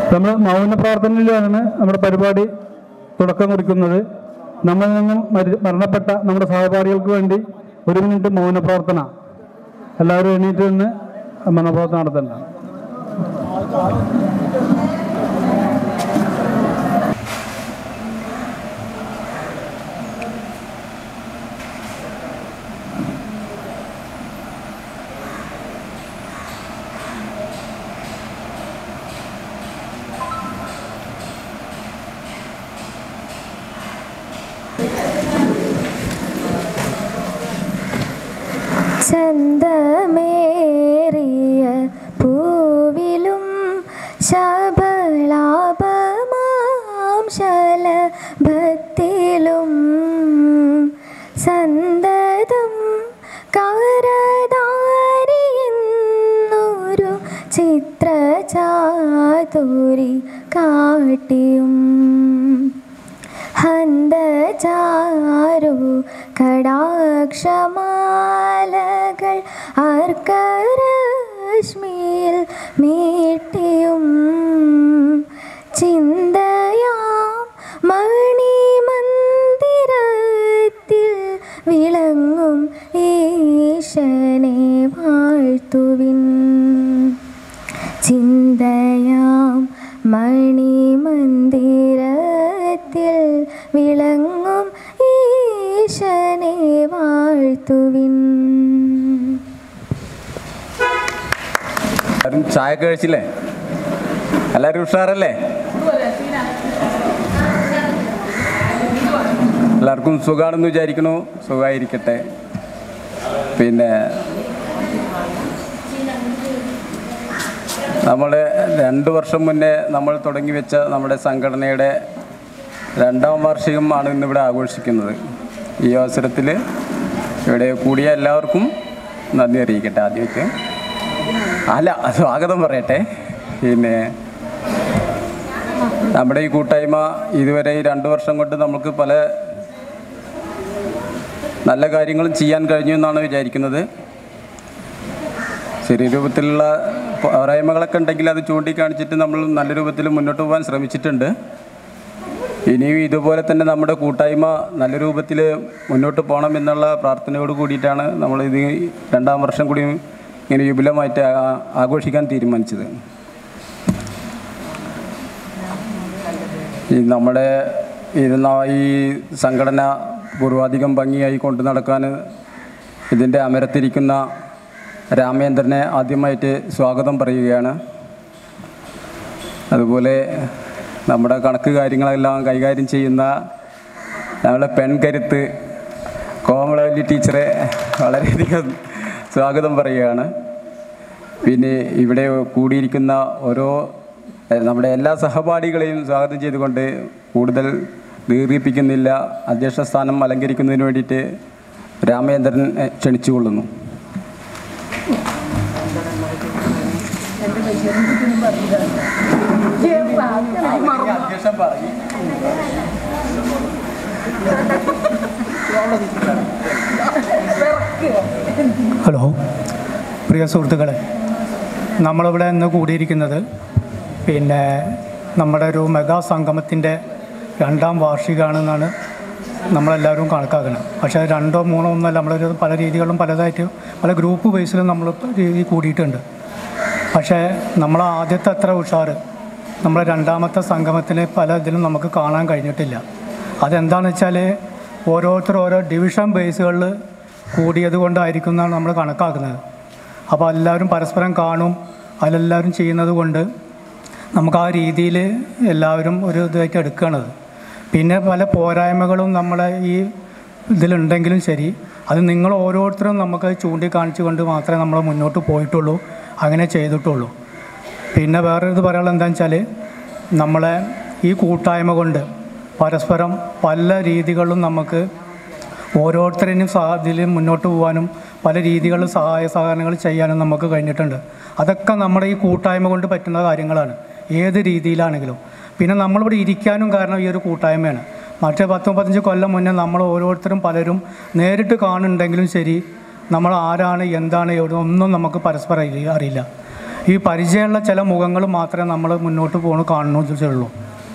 നമ്മൾ മൗന പ്രാർത്ഥനയിലാണ് നമ്മുടെ പരിപാടി തുടക്കം കുറിക്കുന്നത് നമ്മളിൽ നിന്നും മരി- മരണപ്പെട്ട നമ്മുടെ സഹപാഠികൾക്ക് വേണ്ടി ഒരു മിനിറ്റ് മൗന പ്രാർത്ഥന എല്ലാവരും എണീറ്റ് നിന്ന് മൗനപ്രാർത്ഥന നടത്തണ്ട ചന്തമേറിയ പൂവിലും ശബളാപമാം ശലഭത്തിലും സന്തതം കാരതാരിയെന്നൊരു ചിത്രചാതുരി കാട്ടിയും ഹന്തചാരു കടാക്ഷമാലകൾ ആർക്കരശ്മിയിൽ മീട്ടിയും ചിന്തയാം മണിമന്ദിരത്തിൽ വിളങ്ങും ഈശനെ വാഴ്ത്തുവിൻ ചിന്തയാം മണിമന്ദിരത്തിൽ വിളങ്ങും ഈശനെ വാഴ്ത്തുവിൻ എല്ലാവരും ചായ കഴിച്ചില്ലേ എല്ലാവരും ഉഷാറല്ലേ എല്ലാവർക്കും സുഖാണെന്ന് വിചാരിക്കണു സുഖമായിരിക്കട്ടെ പിന്നെ നമ്മൾ രണ്ട് വർഷം മുന്നേ നമ്മൾ തുടങ്ങി വെച്ച നമ്മുടെ സംഘടനയുടെ രണ്ടാം വാർഷികമാണ് ഇന്നിവിടെ ആഘോഷിക്കുന്നത് ഈ അവസരത്തിൽ ഇവിടെ കൂടിയ എല്ലാവർക്കും നന്ദി അറിയിക്കട്ടെ ആദ്യമൊക്കെ അല്ല സ്വാഗതം പറയട്ടെ പിന്നെ നമ്മുടെ ഈ കൂട്ടായ്മ ഇതുവരെ ഈ രണ്ട് വർഷം കൊണ്ട് നമുക്ക് പല നല്ല കാര്യങ്ങളും ചെയ്യാൻ കഴിഞ്ഞു എന്നാണ് വിചാരിക്കുന്നത് ചെറിയ രൂപത്തിലുള്ള പോരായ്മകളൊക്കെ ഉണ്ടെങ്കിൽ അത് ചൂണ്ടിക്കാണിച്ചിട്ട് നമ്മൾ നല്ല രൂപത്തിൽ മുന്നോട്ട് പോകാൻ ശ്രമിച്ചിട്ടുണ്ട് ഇനിയും ഇതുപോലെ തന്നെ നമ്മുടെ കൂട്ടായ്മ നല്ല രൂപത്തിൽ മുന്നോട്ട് പോകണം എന്നുള്ള പ്രാർത്ഥനയോട് കൂടിയിട്ടാണ് നമ്മൾ ഇത് രണ്ടാം വർഷം കൂടി ഇങ്ങനെ വിപുലമായിട്ട് ആ- ആഘോഷിക്കാൻ തീരുമാനിച്ചത് ഈ നമ്മുടെ ഇരുന്ന ഈ സംഘടന പൂർവാധികം ഭംഗിയായി കൊണ്ടു നടക്കാൻ ഇതിൻ്റെ അമരത്തിരിക്കുന്ന രാമേന്ദ്രനെ ആദ്യമായിട്ട് സ്വാഗതം പറയുകയാണ് അതുപോലെ നമ്മുടെ കണക്ക് കാര്യങ്ങളെല്ലാം കൈകാര്യം ചെയ്യുന്ന ഞങ്ങളുടെ പെൺകരുത്ത് കോമളവല്ലി ടീച്ചറെ വളരെയധികം സ്വാഗതം പറയുകയാണ് പിന്നെ ഇവിടെ കൂടിയിരിക്കുന്ന ഓരോ എഹ്, നമ്മുടെ എല്ലാ സഹപാഠികളെയും സ്വാഗതം ചെയ്തുകൊണ്ട് കൂടുതൽ ദീർഘിപ്പിക്കുന്നില്ല അധ്യക്ഷ സ്ഥാനം അലങ്കരിക്കുന്നതിന് വേണ്ടിയിട്ട് രാമേന്ദ്രൻ എഹ്, ക്ഷണിച്ചുകൊള്ളുന്നു ഹലോ പ്രിയ സുഹൃത്തുക്കളെ നമ്മളിവിടെ ഇന്ന് കൂടിയിരിക്കുന്നത് പിന്നെ നമ്മുടെ ഒരു മെഗാ സംഗമത്തിൻ്റെ രണ്ടാം വാർഷികമാണെന്നാണ് നമ്മളെല്ലാവരും കണക്കാക്കുന്നത് പക്ഷേ അത് രണ്ടോ മൂന്നോ ഒന്നല്ല നമ്മളൊരു പല രീതികളിലും പലതായിട്ട് പല ഗ്രൂപ്പ് ബേസിലും നമ്മൾ ഈ കൂടിയിട്ടുണ്ട് പക്ഷേ നമ്മൾ ആദ്യത്തെ അത്ര ഉഷാറ് നമ്മുടെ രണ്ടാമത്തെ സംഗമത്തിൽ പല ഇതിലും നമുക്ക് കാണാൻ കഴിഞ്ഞിട്ടില്ല അതെന്താണെന്ന് വെച്ചാൽ ഓരോരുത്തർ ഓരോ ഡിവിഷൻ ബേസുകളിൽ കൂടിയത് കൊണ്ടായിരിക്കും എന്നാണ് നമ്മൾ കണക്കാക്കുന്നത് അപ്പോൾ എല്ലാവരും പരസ്പരം കാണും അതിലെല്ലാവരും ചെയ്യുന്നത് കൊണ്ട് നമുക്ക് ആ രീതിയിൽ എല്ലാവരും ഒരു ഇതായിട്ട് എടുക്കുകയാണത് പിന്നെ പല പോരായ്മകളും നമ്മളെ ഈ ഇതിലുണ്ടെങ്കിലും ശരി അത് നിങ്ങൾ ഓരോരുത്തരും നമുക്ക് ചൂണ്ടിക്കാണിച്ചു കൊണ്ട് മാത്രമേ നമ്മൾ മുന്നോട്ട് പോയിട്ടുള്ളൂ അങ്ങനെ ചെയ്തിട്ടുള്ളൂ പിന്നെ വേറെ ഇത് പറയാനുള്ളത് എന്താണെന്ന് വെച്ചാൽ നമ്മളെ ഈ കൂട്ടായ്മ കൊണ്ട് പരസ്പരം പല രീതികളിലും നമുക്ക് ഓരോരുത്തരെയും സഹ ഇതിൽ മുന്നോട്ട് പോകാനും പല രീതികളിൽ സഹായ സഹകരണങ്ങൾ ചെയ്യാനും നമുക്ക് കഴിഞ്ഞിട്ടുണ്ട് അതൊക്കെ നമ്മുടെ ഈ കൂട്ടായ്മ കൊണ്ട് പറ്റുന്ന കാര്യങ്ങളാണ് ഏത് രീതിയിലാണെങ്കിലും പിന്നെ നമ്മളിവിടെ ഇരിക്കാനും കാരണം ഈ ഒരു കൂട്ടായ്മയാണ് മറ്റേ പത്ത് മുപ്പത്തഞ്ച് കൊല്ലം മുന്നേ നമ്മൾ ഓരോരുത്തരും പലരും നേരിട്ട് കാണുന്നുണ്ടെങ്കിലും ശരി നമ്മൾ ആരാണ് എന്താണ് എവിടെ ഒന്നും നമുക്ക് പരസ്പരം അറിയി- അറിയില്ല ഈ പരിചയമുള്ള ചില മുഖങ്ങൾ മാത്രമേ നമ്മൾ മുന്നോട്ട് പോകണ കാണുന്നുള്ളൂ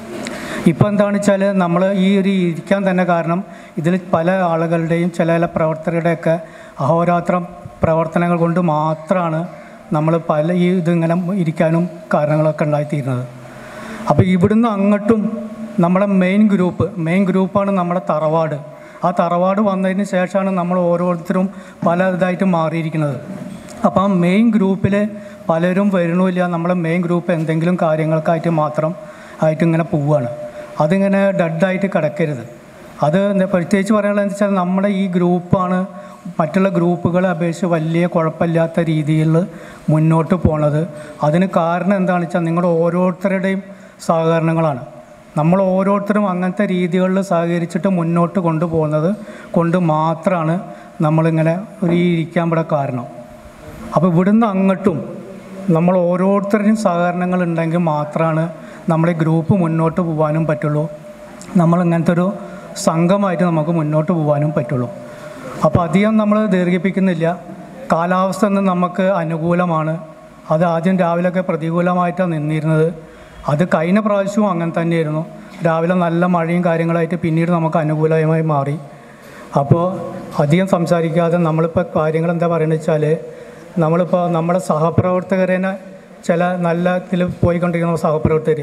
ഇപ്പോൾ എന്താണെന്ന് വെച്ചാൽ നമ്മൾ ഈ ഒരു ഇരിക്കാൻ തന്നെ കാരണം ഇതിൽ പല ആളുകളുടെയും ചില ചില പ്രവർത്തകരുടെയൊക്കെ അഹോരാത്രം പ്രവർത്തനങ്ങൾ കൊണ്ട് മാത്രമാണ് നമ്മൾ പല ഈ ഇതിങ്ങനെ ഇരിക്കാനും കാരണങ്ങളൊക്കെ ഉണ്ടായിത്തീരുന്നത് അപ്പോൾ ഇവിടുന്ന് അങ്ങോട്ടും നമ്മുടെ മെയിൻ ഗ്രൂപ്പ് മെയിൻ ഗ്രൂപ്പാണ് നമ്മുടെ തറവാട് ആ തറവാട് വന്നതിന് ശേഷമാണ് നമ്മൾ ഓരോരുത്തരും പല ഇതായിട്ട് മാറിയിരിക്കുന്നത് അപ്പോൾ ആ മെയിൻ ഗ്രൂപ്പിൽ പലരും വരണമില്ല നമ്മളെ മെയിൻ ഗ്രൂപ്പ് എന്തെങ്കിലും കാര്യങ്ങൾക്കായിട്ട് മാത്രം ആയിട്ട് ഇങ്ങനെ പോവുകയാണ് അതിങ്ങനെ ഡെഡായിട്ട് കിടക്കരുത് അത് എന്താ പ്രത്യേകിച്ച് പറയാനുള്ളത് എന്താ വെച്ചാൽ നമ്മുടെ ഈ ഗ്രൂപ്പാണ് മറ്റുള്ള ഗ്രൂപ്പുകളെ അപേക്ഷിച്ച് വലിയ കുഴപ്പമില്ലാത്ത രീതിയിൽ മുന്നോട്ട് പോണത് അതിന് കാരണം എന്താണെന്ന് വെച്ചാൽ നിങ്ങളുടെ ഓരോരുത്തരുടെയും സഹകരണങ്ങളാണ് നമ്മൾ ഓരോരുത്തരും അങ്ങനത്തെ രീതികളിൽ സഹകരിച്ചിട്ട് മുന്നോട്ട് കൊണ്ടുപോകുന്നത് കൊണ്ട് മാത്രമാണ് നമ്മളിങ്ങനെ ഒരു ഈ ഇരിക്കാൻ ഇവിടെ കാരണം അപ്പോൾ ഇവിടുന്ന് അങ്ങോട്ടും നമ്മൾ ഓരോരുത്തരുടെയും സഹകരണങ്ങൾ ഉണ്ടെങ്കിൽ മാത്രമാണ് നമ്മുടെ ഗ്രൂപ്പ് മുന്നോട്ട് പോകാനും പറ്റുള്ളൂ നമ്മൾ ഇങ്ങനത്തെ ഒരു സംഘമായിട്ട് നമുക്ക് മുന്നോട്ട് പോകാനും പറ്റുള്ളൂ അപ്പോൾ അധികം നമ്മൾ ദീർഘിപ്പിക്കുന്നില്ല കാലാവസ്ഥ എന്ന് നമുക്ക് അനുകൂലമാണ് അത് ആദ്യം രാവിലെയൊക്കെ പ്രതികൂലമായിട്ടാണ് നിന്നിരുന്നത് അത് കഴിഞ്ഞ പ്രാവശ്യവും അങ്ങനെ തന്നെയായിരുന്നു രാവിലെ നല്ല മഴയും കാര്യങ്ങളായിട്ട് പിന്നീട് നമുക്ക് അനുകൂലമായി മാറി അപ്പോൾ അധികം സംസാരിക്കാതെ നമ്മളിപ്പോൾ കാര്യങ്ങൾ എന്താ പറയുന്നത് വെച്ചാൽ നമ്മളിപ്പോൾ നമ്മുടെ സഹപ്രവർത്തകരെ ചില നല്ല ഇതിൽ പോയിക്കൊണ്ടിരിക്കുന്ന സഹപ്രവർത്തകർ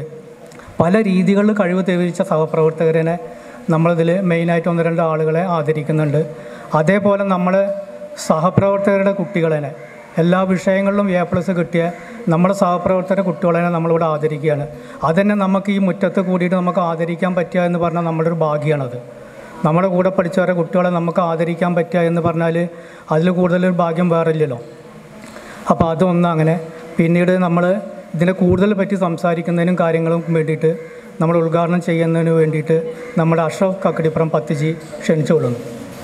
പല രീതികളിൽ കഴിവ് തെളിയിച്ച സഹപ്രവർത്തകരെ നമ്മളിതിൽ മെയിനായിട്ട് ഒന്ന് രണ്ട് ആളുകളെ ആദരിക്കുന്നുണ്ട് അതേപോലെ നമ്മൾ സഹപ്രവർത്തകരുടെ കുട്ടികളെ എല്ലാ വിഷയങ്ങളിലും എ പ്ലസ് കിട്ടിയ നമ്മുടെ സഹപ്രവർത്തകരുടെ കുട്ടികളെ നമ്മളിവിടെ ആദരിക്കുകയാണ് അതന്നെ നമുക്ക് ഈ മുറ്റത്ത് കൂടിയിട്ട് നമുക്ക് ആദരിക്കാൻ പറ്റുക എന്ന് പറഞ്ഞാൽ നമ്മുടെ ഒരു ഭാഗ്യമാണത് നമ്മുടെ കൂടെ പഠിച്ചവരെ കുട്ടികളെ നമുക്ക് ആദരിക്കാൻ പറ്റുക എന്ന് പറഞ്ഞാൽ അതിൽ കൂടുതലൊരു ഭാഗ്യം വേറെ ഇല്ലല്ലോ അപ്പോൾ അതൊന്നും അങ്ങനെ പിന്നീട് നമ്മൾ ഇതിനെ കൂടുതൽ പറ്റി സംസാരിക്കുന്നതിനും കാര്യങ്ങളും വേണ്ടിയിട്ട് നമ്മൾ ഉദ്ഘാടനം ചെയ്യുന്നതിന് വേണ്ടിയിട്ട് നമ്മുടെ അഷ്റഫ് കക്കടിപ്പുറം പത്തിജി ക്ഷണിച്ചു കൊള്ളുന്നു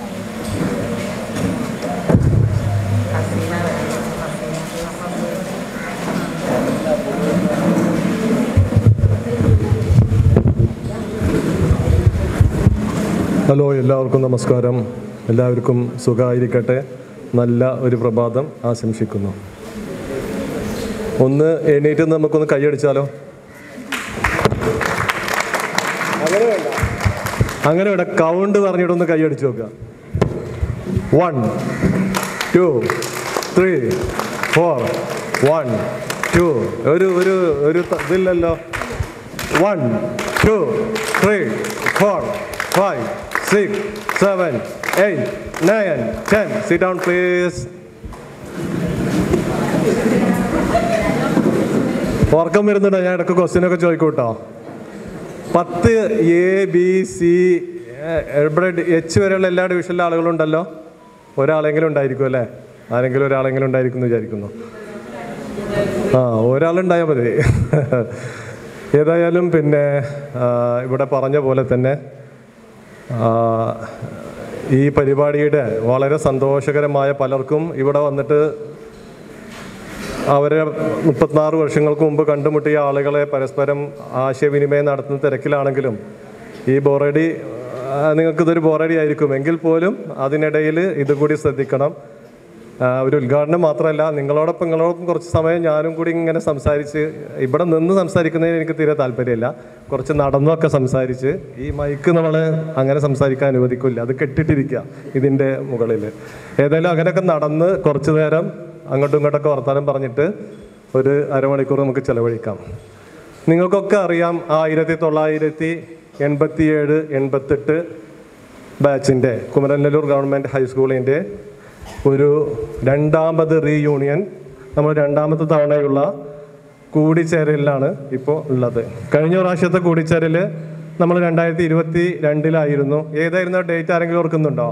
ഹലോ എല്ലാവർക്കും നമസ്കാരം എല്ലാവർക്കും സുഖമായിരിക്കട്ടെ നല്ല ഒരു പ്രഭാതം ആശംസിക്കുന്നു ഒന്ന് എണീറ്റ് നിന്ന് നമുക്കൊന്ന് കൈയടിച്ചാലോ അങ്ങനെ വേണ്ട അങ്ങനെ വേണ്ട കൗണ്ട് പറഞ്ഞിട്ടൊന്ന് കൈയടിച്ചു നോക്കുക one two three four one two ഒരു ഒരു ഒരു ത- ഇതില്ലല്ലോ one two three four five six seven eight nine ten sit down please ഉറക്കം വരുന്നുണ്ടോ ഞാൻ ഇടയ്ക്ക് ക്വസ്റ്റ്യൻ ഒക്കെ ചോദിക്കൂട്ടോ പത്ത് എ ബി സി ഇവിടെ എച്ച് വരെയുള്ള എല്ലാ ഡിവിഷനിലെ ആളുകളുണ്ടല്ലോ ഒരാളെങ്കിലും ഉണ്ടായിരിക്കും അല്ലേ ആരെങ്കിലും ഒരാളെങ്കിലും ഉണ്ടായിരിക്കും എന്ന് വിചാരിക്കുന്നു ആ ഒരാളുണ്ടായാൽ മതി ഏതായാലും പിന്നെ ആ, ഇവിടെ പറഞ്ഞ പോലെ തന്നെ ആ, ഈ പരിപാടിയുടെ വളരെ സന്തോഷകരമായ പലർക്കും ഇവിടെ വന്നിട്ട് അവരെ മുപ്പത്തിനാറ് വർഷങ്ങൾക്ക് മുമ്പ് കണ്ടുമുട്ടിയ ആളുകളെ പരസ്പരം ആശയവിനിമയം നടത്തുന്ന തിരക്കിലാണെങ്കിലും ഈ ബോറടി ആ, നിങ്ങൾക്കിതൊരു ബോറടി ആയിരിക്കും എങ്കിൽ പോലും അതിനിടയിൽ ഇതുകൂടി ശ്രദ്ധിക്കണം ആ, ഒരു ഉദ്ഘാടനം മാത്രമല്ല നിങ്ങളോടൊപ്പം നിങ്ങളോടൊപ്പം കുറച്ച് സമയം ഞാനും കൂടി ഇങ്ങനെ സംസാരിച്ച് ഇവിടെ നിന്ന് സംസാരിക്കുന്നതിന് എനിക്ക് തീരെ താല്പര്യമില്ല കുറച്ച് നടന്നൊക്കെ സംസാരിച്ച് ഈ മൈക്ക് നമ്മൾ അങ്ങനെ സംസാരിക്കാൻ അനുവദിക്കില്ല അത് കെട്ടിട്ടിരിക്കുക ഇതിൻ്റെ മുകളിൽ ഏതായാലും അങ്ങനെയൊക്കെ നടന്ന് കുറച്ച് നേരം അങ്ങോട്ടും ഇങ്ങോട്ടൊക്കെ വർത്തമാനം പറഞ്ഞിട്ട് ഒരു അരമണിക്കൂർ നമുക്ക് ചിലവഴിക്കാം നിങ്ങൾക്കൊക്കെ അറിയാം ആയിരത്തി തൊള്ളായിരത്തി എൺപത്തിയേഴ് എൺപത്തെട്ട് ബാച്ചിൻ്റെ കുമരനെല്ലൂർ ഗവൺമെൻറ് ഹൈസ്കൂളിൻ്റെ ഒരു രണ്ടാമത് റീയൂണിയൻ നമ്മൾ രണ്ടാമത്തെ തവണയുള്ള കൂടിച്ചേരലിലാണ് ഇപ്പോൾ ഉള്ളത് കഴിഞ്ഞ പ്രാവശ്യത്തെ കൂടിച്ചേരൽ നമ്മൾ രണ്ടായിരത്തി ഇരുപത്തി രണ്ടിലായിരുന്നു ഏതായിരുന്നു ഡേറ്റ് ആരെങ്കിലും ഓർക്കുന്നുണ്ടോ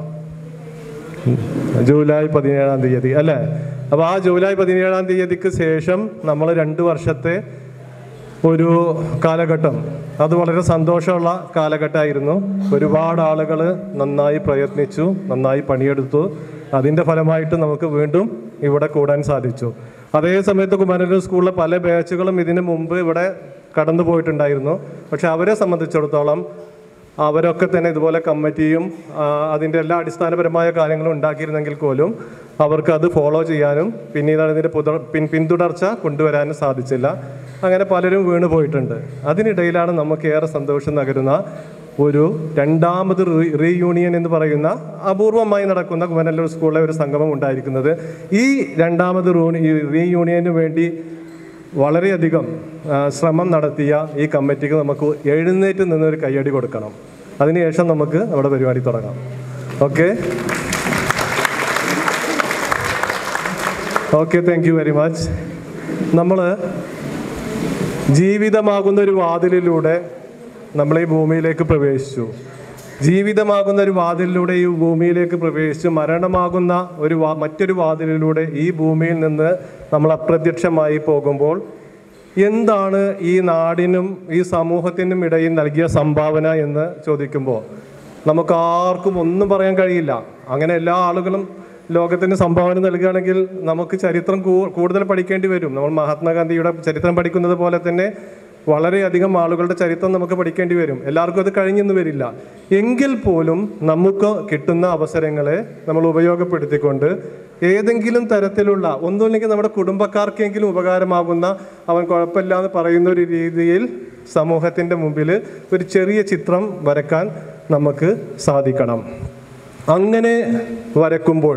ജൂലൈ പതിനേഴാം തീയതി അല്ലേ അപ്പോൾ ആ ജൂലൈ പതിനേഴാം തീയതിക്ക് ശേഷം നമ്മൾ രണ്ട് വർഷത്തെ ഒരു കാലഘട്ടം അത് വളരെ സന്തോഷമുള്ള കാലഘട്ടമായിരുന്നു ഒരുപാട് ആളുകൾ നന്നായി പ്രയത്നിച്ചു നന്നായി പണിയെടുത്തു അതിൻ്റെ ഫലമായിട്ട് നമുക്ക് വീണ്ടും ഇവിടെ കൂടാൻ സാധിച്ചു അതേ സമയത്ത് കുമാരനൂർ സ്കൂളിലെ പല ബാച്ചുകളും ഇതിനു മുമ്പ് ഇവിടെ കടന്നു പോയിട്ടുണ്ടായിരുന്നു പക്ഷെ അവരെ സംബന്ധിച്ചിടത്തോളം അവരൊക്കെ തന്നെ ഇതുപോലെ കമ്മിറ്റിയും ആ, അതിൻ്റെ എല്ലാ അടിസ്ഥാനപരമായ കാര്യങ്ങളും ഉണ്ടാക്കിയിരുന്നെങ്കിൽ പോലും അവർക്ക് അത് ഫോളോ ചെയ്യാനും പിന്നീട് അതിൻ്റെ പുത പിൻ പിന്തുടർച്ച കൊണ്ടുവരാനും സാധിച്ചില്ല അങ്ങനെ പലരും വീണു പോയിട്ടുണ്ട് അതിനിടയിലാണ് നമുക്ക് ഏറെ സന്തോഷം നകരുന്ന ഒരു രണ്ടാമത് റീ റീയൂണിയൻ എന്ന് പറയുന്ന അപൂർവമായി നടക്കുന്ന കുമരല്ലൂർ സ്കൂളിലെ ഒരു സംഗമം ഉണ്ടായിരിക്കുന്നത് ഈ രണ്ടാമത് റീയൂണിയന് വേണ്ടി വളരെയധികം ആ, ശ്രമം നടത്തിയ ഈ കമ്മിറ്റിക്ക് നമുക്ക് എഴുന്നേറ്റ് നിന്നൊരു കയ്യടി കൊടുക്കണം അതിനുശേഷം നമുക്ക് നമ്മുടെ പരിപാടി തുടങ്ങാം okay okay thank you very much നമ്മൾ ജീവിതമാകുന്ന ഒരു വാതിലിലൂടെ നമ്മൾ ഈ ഭൂമിയിലേക്ക് പ്രവേശിച്ചു ജീവിതമാകുന്ന ഒരു വാതിലിലൂടെ ഈ ഭൂമിയിലേക്ക് പ്രവേശിച്ചു മരണമാകുന്ന ഒരു വാ മറ്റൊരു വാതിലിലൂടെ ഈ ഭൂമിയിൽ നിന്ന് നമ്മൾ അപ്രത്യക്ഷമായി പോകുമ്പോൾ എന്താണ് ഈ നാടിനും ഈ സമൂഹത്തിനും ഇടയിൽ നൽകിയ സംഭാവന എന്ന് ചോദിക്കുമ്പോൾ നമുക്ക് ആർക്കും ഒന്നും പറയാൻ കഴിയില്ല അങ്ങനെ എല്ലാ ആളുകളും ലോകത്തിന് സംഭാവന നൽകുകയാണെങ്കിൽ നമുക്ക് ചരിത്രം കൂ- കൂടുതൽ പഠിക്കേണ്ടി വരും നമ്മൾ മഹാത്മാഗാന്ധിയുടെ ചരിത്രം പഠിക്കുന്നത് പോലെ തന്നെ വളരെയധികം ആളുകളുടെ ചരിത്രം നമുക്ക് പഠിക്കേണ്ടി വരും എല്ലാവർക്കും അത് കഴിഞ്ഞെന്ന് വരില്ല എങ്കിൽ പോലും നമുക്ക് കിട്ടുന്ന അവസരങ്ങളെ നമ്മൾ ഉപയോഗപ്പെടുത്തിക്കൊണ്ട് ഏതെങ്കിലും തരത്തിലുള്ള ഒന്നുമില്ലെങ്കിൽ നമ്മുടെ കുടുംബക്കാർക്കെങ്കിലും ഉപകാരമാകുന്ന അവൻ കുഴപ്പമില്ല എന്ന് പറയുന്ന ഒരു രീതിയിൽ സമൂഹത്തിൻ്റെ മുമ്പിൽ ഒരു ചെറിയ ചിത്രം വരക്കാൻ നമുക്ക് സാധിക്കണം അങ്ങനെ വരക്കുമ്പോൾ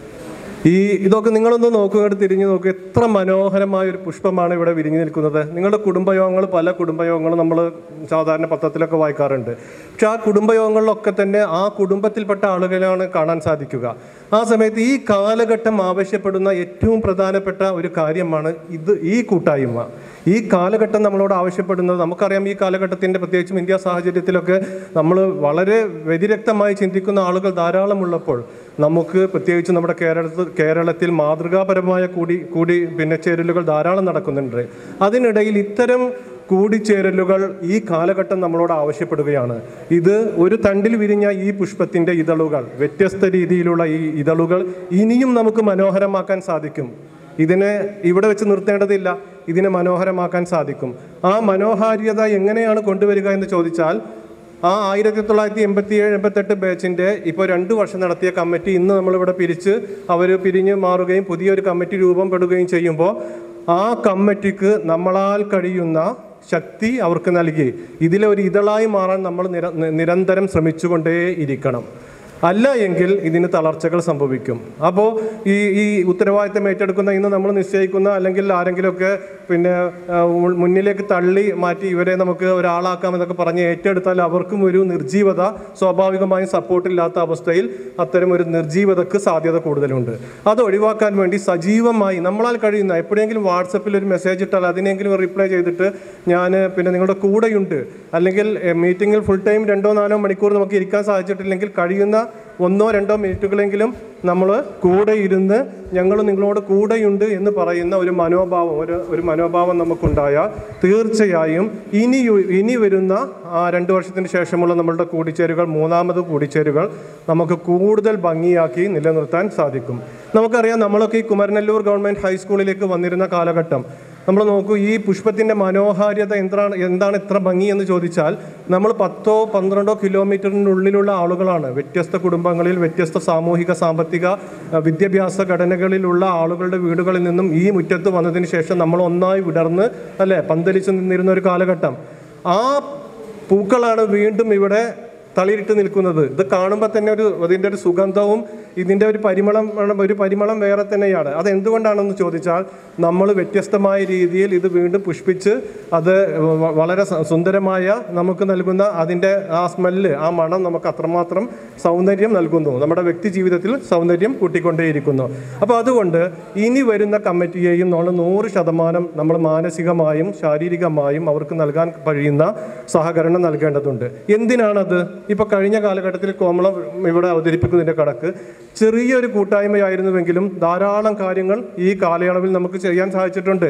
ഈ ഇതൊക്കെ നിങ്ങളൊന്ന് നോക്കുക ഇങ്ങോട്ട് തിരിഞ്ഞു നോക്കുക എത്ര മനോഹരമായ ഒരു പുഷ്പമാണ് ഇവിടെ വിരിഞ്ഞു നിൽക്കുന്നത് നിങ്ങളുടെ കുടുംബയോഗങ്ങൾ പല കുടുംബയോഗങ്ങളും നമ്മൾ സാധാരണ പത്രത്തിലൊക്കെ വായിക്കാറുണ്ട് പക്ഷെ ആ കുടുംബയോഗങ്ങളിലൊക്കെ തന്നെ ആ കുടുംബത്തിൽപ്പെട്ട ആളുകളാണ് കാണാൻ സാധിക്കുക ആ സമയത്ത് ഈ കാലഘട്ടം ആവശ്യപ്പെടുന്ന ഏറ്റവും പ്രധാനപ്പെട്ട ഒരു കാര്യമാണ് ഇത് ഈ കൂട്ടായ്മ ഈ കാലഘട്ടം നമ്മളോട് ആവശ്യപ്പെടുന്നത് നമുക്കറിയാം ഈ കാലഘട്ടത്തിൻ്റെ പ്രത്യേകിച്ചും ഇന്ത്യ സാഹചര്യത്തിലൊക്കെ നമ്മൾ വളരെ വ്യതിരക്തമായി ചിന്തിക്കുന്ന ആളുകൾ ധാരാളം ഉള്ളപ്പോൾ നമുക്ക് പ്രത്യേകിച്ച് നമ്മുടെ കേരളത്തിൽ കേരളത്തിൽ മാതൃകാപരമായ കൂടി കൂടി പിന്നെ ചേരലുകൾ ധാരാളം നടക്കുന്നുണ്ട് അതിനിടയിൽ ഇത്തരം കൂടിച്ചേരലുകൾ ഈ കാലഘട്ടം നമ്മളോട് ആവശ്യപ്പെടുകയാണ് ഇത് ഒരു തണ്ടിൽ വിരിഞ്ഞ ഈ പുഷ്പത്തിൻ്റെ ഇതളുകൾ വ്യത്യസ്ത രീതിയിലുള്ള ഈ ഇതളുകൾ ഇനിയും നമുക്ക് മനോഹരമാക്കാൻ സാധിക്കും ഇതിനെ ഇവിടെ വെച്ച് നിർത്തേണ്ടതില്ല ഇതിനെ മനോഹരമാക്കാൻ സാധിക്കും ആ മനോഹാരിത എങ്ങനെയാണ് കൊണ്ടുവരിക എന്ന് ചോദിച്ചാൽ ആ ആയിരത്തി തൊള്ളായിരത്തി എൺപത്തി ഏഴ് എൺപത്തെട്ട് ബാച്ചിൻ്റെ ഇപ്പോൾ രണ്ട് വർഷം നടത്തിയ കമ്മിറ്റി ഇന്ന് നമ്മളിവിടെ പിരിച്ച് അവർ പിരിഞ്ഞ് മാറുകയും പുതിയൊരു കമ്മിറ്റി രൂപപ്പെടുകയും ചെയ്യുമ്പോൾ ആ കമ്മിറ്റിക്ക് നമ്മളാൽ കഴിയുന്ന ശക്തി അവർക്ക് നൽകി ഇതിലെ ഒരു ഇതളായി മാറാൻ നമ്മൾ നിര നിരന്തരം ശ്രമിച്ചുകൊണ്ടേ ഇരിക്കണം അല്ല എങ്കിൽ ഇതിന് തളർച്ചകൾ സംഭവിക്കും അപ്പോൾ ഈ ഈ ഉത്തരവാദിത്തം ഏറ്റെടുക്കുന്ന ഇന്ന് നമ്മൾ നിശ്ചയിക്കുന്ന അല്ലെങ്കിൽ ആരെങ്കിലുമൊക്കെ പിന്നെ ആ, ഉൾ- മുന്നിലേക്ക് തള്ളി മാറ്റി ഇവരെ നമുക്ക് ഒരാളാക്കാം എന്നൊക്കെ പറഞ്ഞ് ഏറ്റെടുത്താൽ അവർക്കും ഒരു നിർജീവത സ്വാഭാവികമായും സപ്പോർട്ടില്ലാത്ത അവസ്ഥയിൽ അത്തരം ഒരു നിർജീവതക്ക് സാധ്യത കൂടുതലുണ്ട് അത് ഒഴിവാക്കാൻ വേണ്ടി സജീവമായി നമ്മളാൽ കഴിയുന്ന എപ്പോഴെങ്കിലും വാട്സപ്പിൽ ഒരു മെസ്സേജ് ഇട്ടാൽ അതിനെങ്കിലും റിപ്ലൈ ചെയ്തിട്ട് ഞാൻ പിന്നെ നിങ്ങളുടെ കൂടെയുണ്ട് അല്ലെങ്കിൽ മീറ്റിങ്ങിൽ ഫുൾ ടൈം രണ്ടോ നാലോ മണിക്കൂർ നമുക്ക് ഇരിക്കാൻ സാധിച്ചിട്ടില്ലെങ്കിൽ കഴിയുന്ന ഒന്നോ രണ്ടോ മിനിറ്റുകളെങ്കിലും നമ്മൾ കൂടെ ഇരുന്ന് ഞങ്ങൾ നിങ്ങളോട് കൂടെയുണ്ട് എന്ന് പറയുന്ന ഒരു മനോഭാവം ഒരു ഒരു മനോഭാവം നമുക്കുണ്ടായാൽ തീർച്ചയായും ഇനി ഇനി വരുന്ന ആ രണ്ട് വർഷത്തിന് ശേഷമുള്ള നമ്മളുടെ കൂടിച്ചേരുകൾ മൂന്നാമത് കൂടിച്ചേരുകൾ നമുക്ക് കൂടുതൽ ഭംഗിയാക്കി നിലനിർത്താൻ സാധിക്കും നമുക്കറിയാം നമ്മളൊക്കെ ഈ കുമരനെല്ലൂർ ഗവൺമെൻറ് ഹൈസ്കൂളിലേക്ക് വന്നിരുന്ന കാലഘട്ടം നമ്മൾ നോക്കൂ ഈ പുഷ്പത്തിൻ്റെ മനോഹാരിത എന്താണ് എന്താണ് ഇത്ര ഭംഗി എന്ന് ചോദിച്ചാൽ നമ്മൾ പത്തോ പന്ത്രണ്ടോ കിലോമീറ്ററിനുള്ളിലുള്ള ആളുകളാണ് വ്യത്യസ്ത കുടുംബങ്ങളിൽ വ്യത്യസ്ത സാമൂഹിക സാമ്പത്തിക അഹ്, വിദ്യാഭ്യാസ ഘടനകളിലുള്ള ആളുകളുടെ വീടുകളിൽ നിന്നും ഈ മുറ്റത്ത് വന്നതിന് ശേഷം നമ്മൾ ഒന്നായി വിടർന്ന് അല്ലേ പന്തലിച്ച് നിന്നിരുന്ന ഒരു കാലഘട്ടം ആ പൂക്കളാണ് വീണ്ടും ഇവിടെ തളിരിട്ട് നിൽക്കുന്നത് ഇത് കാണുമ്പോൾ തന്നെ ഒരു അതിൻ്റെ ഒരു സുഗന്ധവും ഇതിൻ്റെ ഒരു പരിമളം ഒരു പരിമളം വേറെ തന്നെയാണ് അത് എന്തുകൊണ്ടാണെന്ന് ചോദിച്ചാൽ നമ്മൾ വ്യത്യസ്തമായ രീതിയിൽ ഇത് വീണ്ടും പുഷ്പിച്ച് അത് വ- വളരെ സ- സുന്ദരമായ നമുക്ക് നൽകുന്ന അതിൻ്റെ ആ സ്മെല്ല് ആ മണം നമുക്ക് അത്രമാത്രം സൗന്ദര്യം നൽകുന്നു നമ്മുടെ വ്യക്തി ജീവിതത്തിൽ സൗന്ദര്യം കൂട്ടിക്കൊണ്ടേയിരിക്കുന്നു അപ്പോൾ അതുകൊണ്ട് ഇനി വരുന്ന കമ്മിറ്റിയെയും നമ്മൾ നൂറ് ശതമാനം നമ്മൾ മാനസികമായും ശാരീരികമായും അവർക്ക് നൽകാൻ കഴിയുന്ന സഹകരണം നൽകേണ്ടതുണ്ട് എന്തിനാണത് ഇപ്പോൾ കഴിഞ്ഞ കാലഘട്ടത്തിൽ കോമളം ഇവിടെ അവതരിപ്പിക്കുന്നതിൻ്റെ കണക്ക് ചെറിയൊരു കൂട്ടായ്മയായിരുന്നുവെങ്കിലും ധാരാളം കാര്യങ്ങൾ ഈ കാലയളവിൽ നമുക്ക് ചെയ്യാൻ സാധിച്ചിട്ടുണ്ട്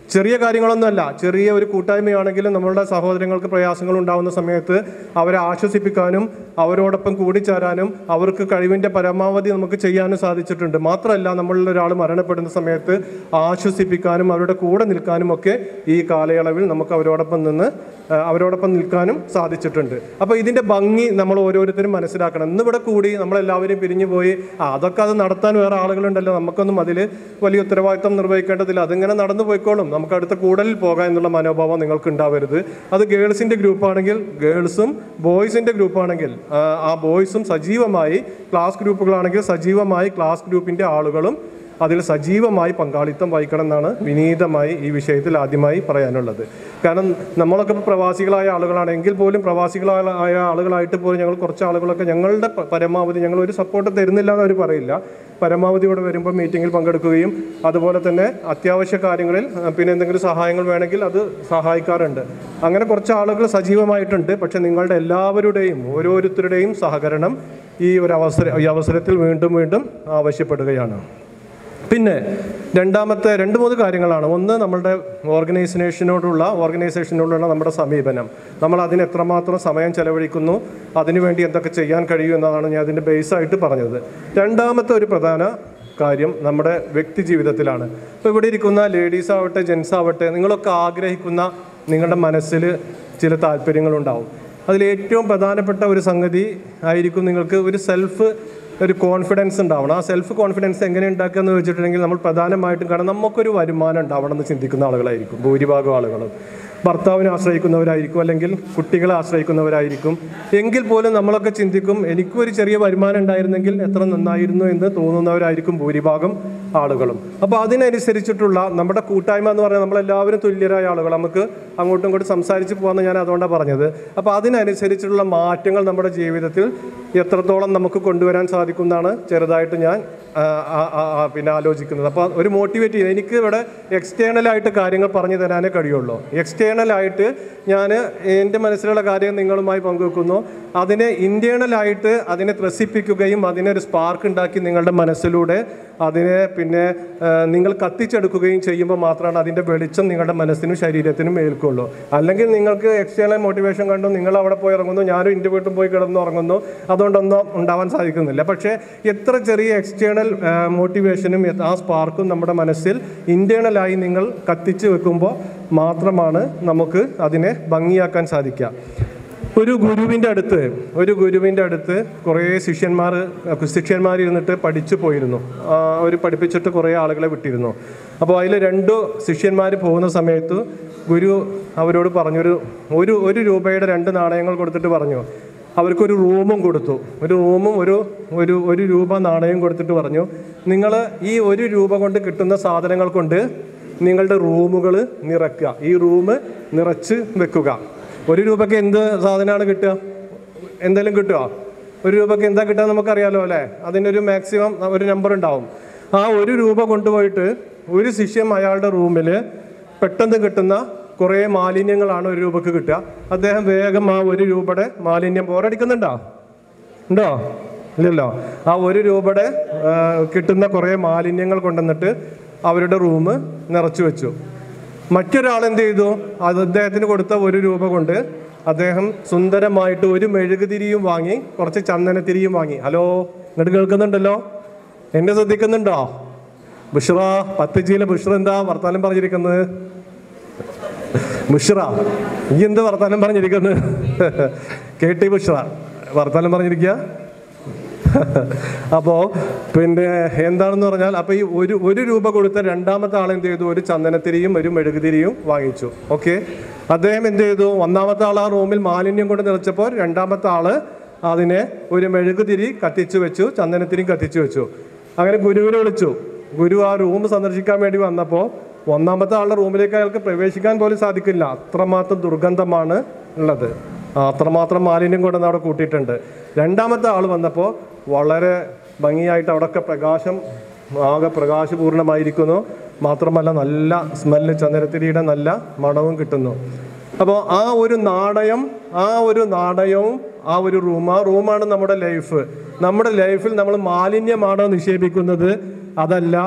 ചെറിയ കാര്യങ്ങളൊന്നുമല്ല ചെറിയ ഒരു കൂട്ടായ്മയാണെങ്കിലും നമ്മളുടെ സഹോദരങ്ങൾക്ക് പ്രയാസങ്ങൾ ഉണ്ടാകുന്ന സമയത്ത് അവരെ ആശ്വസിപ്പിക്കാനും അവരോടൊപ്പം കൂടിച്ചേരാനും അവർക്ക് കഴിവിൻ്റെ പരമാവധി നമുക്ക് ചെയ്യാനും സാധിച്ചിട്ടുണ്ട് മാത്രമല്ല നമ്മളിൽ ഒരാൾ മരണപ്പെടുന്ന സമയത്ത് ആശ്വസിപ്പിക്കാനും അവരുടെ കൂടെ നിൽക്കാനും ഒക്കെ ഈ കാലയളവിൽ നമുക്ക് അവരോടൊപ്പം നിന്ന് ആ, അവരോടൊപ്പം നിൽക്കാനും സാധിച്ചിട്ടുണ്ട് അപ്പോൾ ഇതിൻ്റെ ഭംഗി നമ്മൾ ഓരോരുത്തരും മനസ്സിലാക്കണം ഇന്നിവിടെ കൂടി നമ്മളെല്ലാവരും പിരിഞ്ഞു പോയി ആ, അതൊക്കെ അത് നടത്താൻ വേറെ ആളുകളുണ്ടല്ലോ നമുക്കൊന്നും അതിൽ വലിയ ഉത്തരവാദിത്തം നിർവഹിക്കേണ്ടതില്ല അതിങ്ങനെ നടന്നു പോയിക്കോളും നമുക്ക് അടുത്ത കൂടലിൽ പോകാം എന്നുള്ള മനോഭാവം നിങ്ങൾക്ക് ഉണ്ടാവരുത് അത് ഗേൾസിൻ്റെ ഗ്രൂപ്പാണെങ്കിൽ ഗേൾസും ബോയ്സിൻ്റെ ഗ്രൂപ്പാണെങ്കിൽ ആ, ആ ബോയ്സും സജീവമായി ക്ലാസ് ഗ്രൂപ്പുകളാണെങ്കിൽ സജീവമായി ക്ലാസ് ഗ്രൂപ്പിൻ്റെ ആളുകളും അതിൽ സജീവമായി പങ്കാളിത്തം വഹിക്കണം എന്നാണ് വിനീതമായി ഈ വിഷയത്തിൽ ആദ്യമായി പറയാനുള്ളത് കാരണം നമ്മളൊക്കെ ഇപ്പോൾ പ്രവാസികളായ ആളുകളാണെങ്കിൽ പോലും പ്രവാസികളായ ആളുകളായിട്ട് പോലും ഞങ്ങൾ കുറച്ച് ആളുകളൊക്കെ ഞങ്ങളുടെ പ- പരമാവധി ഞങ്ങൾ ഒരു സപ്പോർട്ട് തരുന്നില്ല എന്ന് അവർ പറയില്ല പരമാവധി ഇവിടെ വരുമ്പോൾ മീറ്റിങ്ങിൽ പങ്കെടുക്കുകയും അതുപോലെ തന്നെ അത്യാവശ്യ കാര്യങ്ങളിൽ ആ, പിന്നെ എന്തെങ്കിലും സഹായങ്ങൾ വേണമെങ്കിൽ അത് സഹായിക്കാറുണ്ട് അങ്ങനെ കുറച്ച് ആളുകൾ സജീവമായിട്ടുണ്ട് പക്ഷെ നിങ്ങളുടെ എല്ലാവരുടെയും ഓരോരുത്തരുടെയും സഹകരണം ഈ ഒരു അവസര ഈ അവസരത്തിൽ വീണ്ടും വീണ്ടും ആവശ്യപ്പെടുകയാണ് പിന്നെ രണ്ടാമത്തെ രണ്ട് മൂന്ന് കാര്യങ്ങളാണ് ഒന്ന് നമ്മളുടെ ഓർഗനൈസേഷനോടുള്ള ഓർഗനൈസേഷനോടുള്ള നമ്മുടെ സമീപനം നമ്മൾ അതിന് എത്രമാത്രം സമയം ചെലവഴിക്കുന്നു അതിനുവേണ്ടി എന്തൊക്കെ ചെയ്യാൻ കഴിയും എന്നതാണ് ഞാൻ അതിൻ്റെ ബേസായിട്ട് പറഞ്ഞത് രണ്ടാമത്തെ ഒരു പ്രധാന കാര്യം നമ്മുടെ വ്യക്തി ജീവിതത്തിലാണ് ഇപ്പോൾ ഇവിടെ ഇരിക്കുന്ന ലേഡീസ് ആവട്ടെ ജെൻസ് ആവട്ടെ നിങ്ങളൊക്കെ ആഗ്രഹിക്കുന്ന നിങ്ങളുടെ മനസ്സിൽ ചില താല്പര്യങ്ങളുണ്ടാവും അതിൽ ഏറ്റവും പ്രധാനപ്പെട്ട ഒരു സംഗതി ആയിരിക്കും നിങ്ങൾക്ക് ഒരു സെൽഫ് ഒരു കോൺഫിഡൻസ് ഉണ്ടാവണം ആ സെൽഫ് കോൺഫിഡൻസ് എങ്ങനെ ഉണ്ടാക്കുക എന്ന് വെച്ചിട്ടുണ്ടെങ്കിൽ നമ്മൾ പ്രധാനമായിട്ടും കാരണം നമുക്കൊരു വരുമാനം ഉണ്ടാവണം എന്ന് ചിന്തിക്കുന്ന ആളുകളായിരിക്കും ഭൂരിഭാഗം ആളുകളും ഭർത്താവിനെ ആശ്രയിക്കുന്നവരായിരിക്കും അല്ലെങ്കിൽ കുട്ടികളെ ആശ്രയിക്കുന്നവരായിരിക്കും എങ്കിൽ പോലും നമ്മളൊക്കെ ചിന്തിക്കും എനിക്കും ഒരു ചെറിയ വരുമാനം ഉണ്ടായിരുന്നെങ്കിൽ എത്ര നന്നായിരുന്നു എന്ന് തോന്നുന്നവരായിരിക്കും ഭൂരിഭാഗം ആളുകളും അപ്പോൾ അതിനനുസരിച്ചിട്ടുള്ള നമ്മുടെ കൂട്ടായ്മ എന്ന് പറഞ്ഞാൽ നമ്മളെല്ലാവരും തുല്യരായ ആളുകൾ നമുക്ക് അങ്ങോട്ടും ഇങ്ങോട്ടും സംസാരിച്ച് പോകാമെന്ന് ഞാൻ അതുകൊണ്ടാണ് പറഞ്ഞത് അപ്പോൾ അതിനനുസരിച്ചിട്ടുള്ള മാറ്റങ്ങൾ നമ്മുടെ ജീവിതത്തിൽ എത്രത്തോളം നമുക്ക് കൊണ്ടുവരാൻ സാധിക്കുന്നതാണ് ചെറുതായിട്ട് ഞാൻ ആ, ആ, ആ, ആ, പിന്നെ ആലോചിക്കുന്നത് അപ്പോൾ ഒരു മോട്ടിവേറ്റ് ചെയ്യുന്നത് എനിക്ക് ഇവിടെ എക്സ്റ്റേണലായിട്ട് കാര്യങ്ങൾ പറഞ്ഞു തരാനേ കഴിയുള്ളൂ എക്സ്റ്റേണലായിട്ട് ഞാൻ എൻ്റെ മനസ്സിലുള്ള കാര്യം നിങ്ങളുമായി പങ്കുവെക്കുന്നു അതിനെ ഇൻറ്റേണലായിട്ട് അതിനെ ത്രസിപ്പിക്കുകയും അതിനൊരു സ്പാർക്ക് ഉണ്ടാക്കി നിങ്ങളുടെ മനസ്സിലൂടെ അതിനെ പിന്നെ ആ, നിങ്ങൾ കത്തിച്ചെടുക്കുകയും ചെയ്യുമ്പോൾ മാത്രമാണ് അതിൻ്റെ വെളിച്ചം നിങ്ങളുടെ മനസ്സിനും ശരീരത്തിനും ഏൽക്കുള്ളൂ അല്ലെങ്കിൽ നിങ്ങൾക്ക് എക്സ്റ്റേണൽ മോട്ടിവേഷൻ കണ്ടു നിങ്ങൾ അവിടെ പോയി ഇറങ്ങുന്നു ഞാനും എൻ്റെ വീട്ടിൽ പോയി കിടന്നു ഉറങ്ങുന്നു അതുകൊണ്ടൊന്നും ഉണ്ടാവാൻ സാധിക്കുന്നില്ല പക്ഷേ എത്ര ചെറിയ എക്സ്റ്റേണൽ മോട്ടിവേഷനും ആ സ്പാർക്കും നമ്മുടെ മനസ്സിൽ ഇൻറ്റേണലായി നിങ്ങൾ കത്തിച്ച് വെക്കുമ്പോൾ മാത്രമാണ് നമുക്ക് അതിനെ ഭംഗിയാക്കാൻ സാധിക്കുക ഒരു ഗുരുവിൻ്റെ അടുത്ത് ഒരു ഗുരുവിൻ്റെ അടുത്ത് കുറേ ശിഷ്യന്മാർ ശിഷ്യന്മാർ ഇരുന്നിട്ട് പഠിച്ചു പോയിരുന്നു ആ, അവർ പഠിപ്പിച്ചിട്ട് കുറേ ആളുകളെ വിട്ടിരുന്നു അപ്പോൾ അതിൽ രണ്ട് ശിഷ്യന്മാർ പോകുന്ന സമയത്ത് ഗുരു അവരോട് പറഞ്ഞൊരു ഒരു ഒരു രൂപയുടെ രണ്ട് നാണയങ്ങൾ കൊടുത്തിട്ട് പറഞ്ഞു അവർക്കൊരു റൂമും കൊടുത്തു ഒരു റൂമും ഒരു ഒരു ഒരു രൂപ നാണയം കൊടുത്തിട്ട് പറഞ്ഞു നിങ്ങൾ ഈ ഒരു രൂപ കൊണ്ട് കിട്ടുന്ന സാധനങ്ങൾ കൊണ്ട് നിങ്ങളുടെ റൂമുകൾ നിറയ്ക്കുക ഈ റൂം നിറച്ച് വെക്കുക ഒരു രൂപയ്ക്ക് എന്ത് സാധനമാണ് കിട്ടുക എന്തെങ്കിലും കിട്ടുക ഒരു രൂപയ്ക്ക് എന്താ കിട്ടുക നമുക്കറിയാലോ അല്ലേ അതിൻ്റെ ഒരു മാക്സിമം ഒരു നമ്പർ ഉണ്ടാവും ആ ഒരു രൂപ കൊണ്ടുപോയിട്ട് ഒരു ശിഷ്യം അയാളുടെ റൂമിൽ പെട്ടെന്ന് കിട്ടുന്ന കുറേ മാലിന്യങ്ങളാണ് ഒരു രൂപക്ക് കിട്ടുക അദ്ദേഹം വേഗം ആ ഒരു രൂപയുടെ മാലിന്യം പോരടിക്കുന്നുണ്ടോ ഉണ്ടോ ഇല്ലല്ലോ ആ ഒരു രൂപയുടെ ആ, കിട്ടുന്ന കുറേ മാലിന്യങ്ങൾ കൊണ്ടുവന്നിട്ട് അവരുടെ റൂം നിറച്ചു വെച്ചു മറ്റൊരാൾ എന്ത് ചെയ്തു അത് അദ്ദേഹത്തിന് കൊടുത്ത ഒരു രൂപ കൊണ്ട് അദ്ദേഹം സുന്ദരമായിട്ട് ഒരു മെഴുകുതിരിയും വാങ്ങി കുറച്ച് ചന്ദനത്തിരിയും വാങ്ങി ഹലോ ഇങ്ങോട്ട് കേൾക്കുന്നുണ്ടല്ലോ എന്നെ ശ്രദ്ധിക്കുന്നുണ്ടോ ബുഷ്റ പത്തജിയിലെ ബുഷ്റ എന്താ വർത്താനം പറഞ്ഞിരിക്കുന്നത് ബുഷ്റ ഈ എന്ത് വർത്താനം പറഞ്ഞിരിക്കുന്നത് കെ ടി ബുഷ്റ വർത്താനം പറഞ്ഞിരിക്കുക അപ്പോൾ പിന്നെ എന്താണെന്ന് പറഞ്ഞാൽ അപ്പോൾ ഈ ഒരു ഒരു രൂപ കൊടുത്ത രണ്ടാമത്തെ ആൾ എന്ത് ചെയ്തു ഒരു ചന്ദനത്തിരിയും ഒരു മെഴുകുതിരിയും വാങ്ങിച്ചു ഓക്കെ അദ്ദേഹം എന്ത് ചെയ്തു ഒന്നാമത്തെ ആൾ ആ റൂമിൽ മാലിന്യം കൊണ്ട് നിറച്ചപ്പോൾ രണ്ടാമത്തെ ആള് അതിനെ ഒരു മെഴുകുതിരി കത്തിച്ചു വെച്ചു ചന്ദനത്തിരിയും കത്തിച്ചു വെച്ചു അങ്ങനെ ഗുരുവിനെ വിളിച്ചു ഗുരു ആ റൂം സന്ദർശിക്കാൻ വേണ്ടി വന്നപ്പോൾ ഒന്നാമത്തെ ആളുടെ റൂമിലേക്ക് അയാൾക്ക് പ്രവേശിക്കാൻ പോലും സാധിക്കില്ല അത്രമാത്രം ദുർഗന്ധമാണ് ഉള്ളത് ആ, അത്രമാത്രം മാലിന്യം കൊണ്ടുവന്ന് അവിടെ കൂട്ടിയിട്ടുണ്ട് രണ്ടാമത്തെ ആൾ വന്നപ്പോൾ വളരെ ഭംഗിയായിട്ട് അവിടെയൊക്കെ പ്രകാശം ആകെ പ്രകാശപൂർണമായിരിക്കുന്നു മാത്രമല്ല നല്ല സ്മെല്ല് ചന്ദനത്തിരിയുടെ നല്ല മണവും കിട്ടുന്നു അപ്പോൾ ആ ഒരു നാണയം ആ ഒരു നാണയവും ആ ഒരു റൂം ആ റൂമാണ് നമ്മുടെ ലൈഫ് നമ്മുടെ ലൈഫിൽ നമ്മൾ മാലിന്യമാണോ നിക്ഷേപിക്കുന്നത് അതല്ല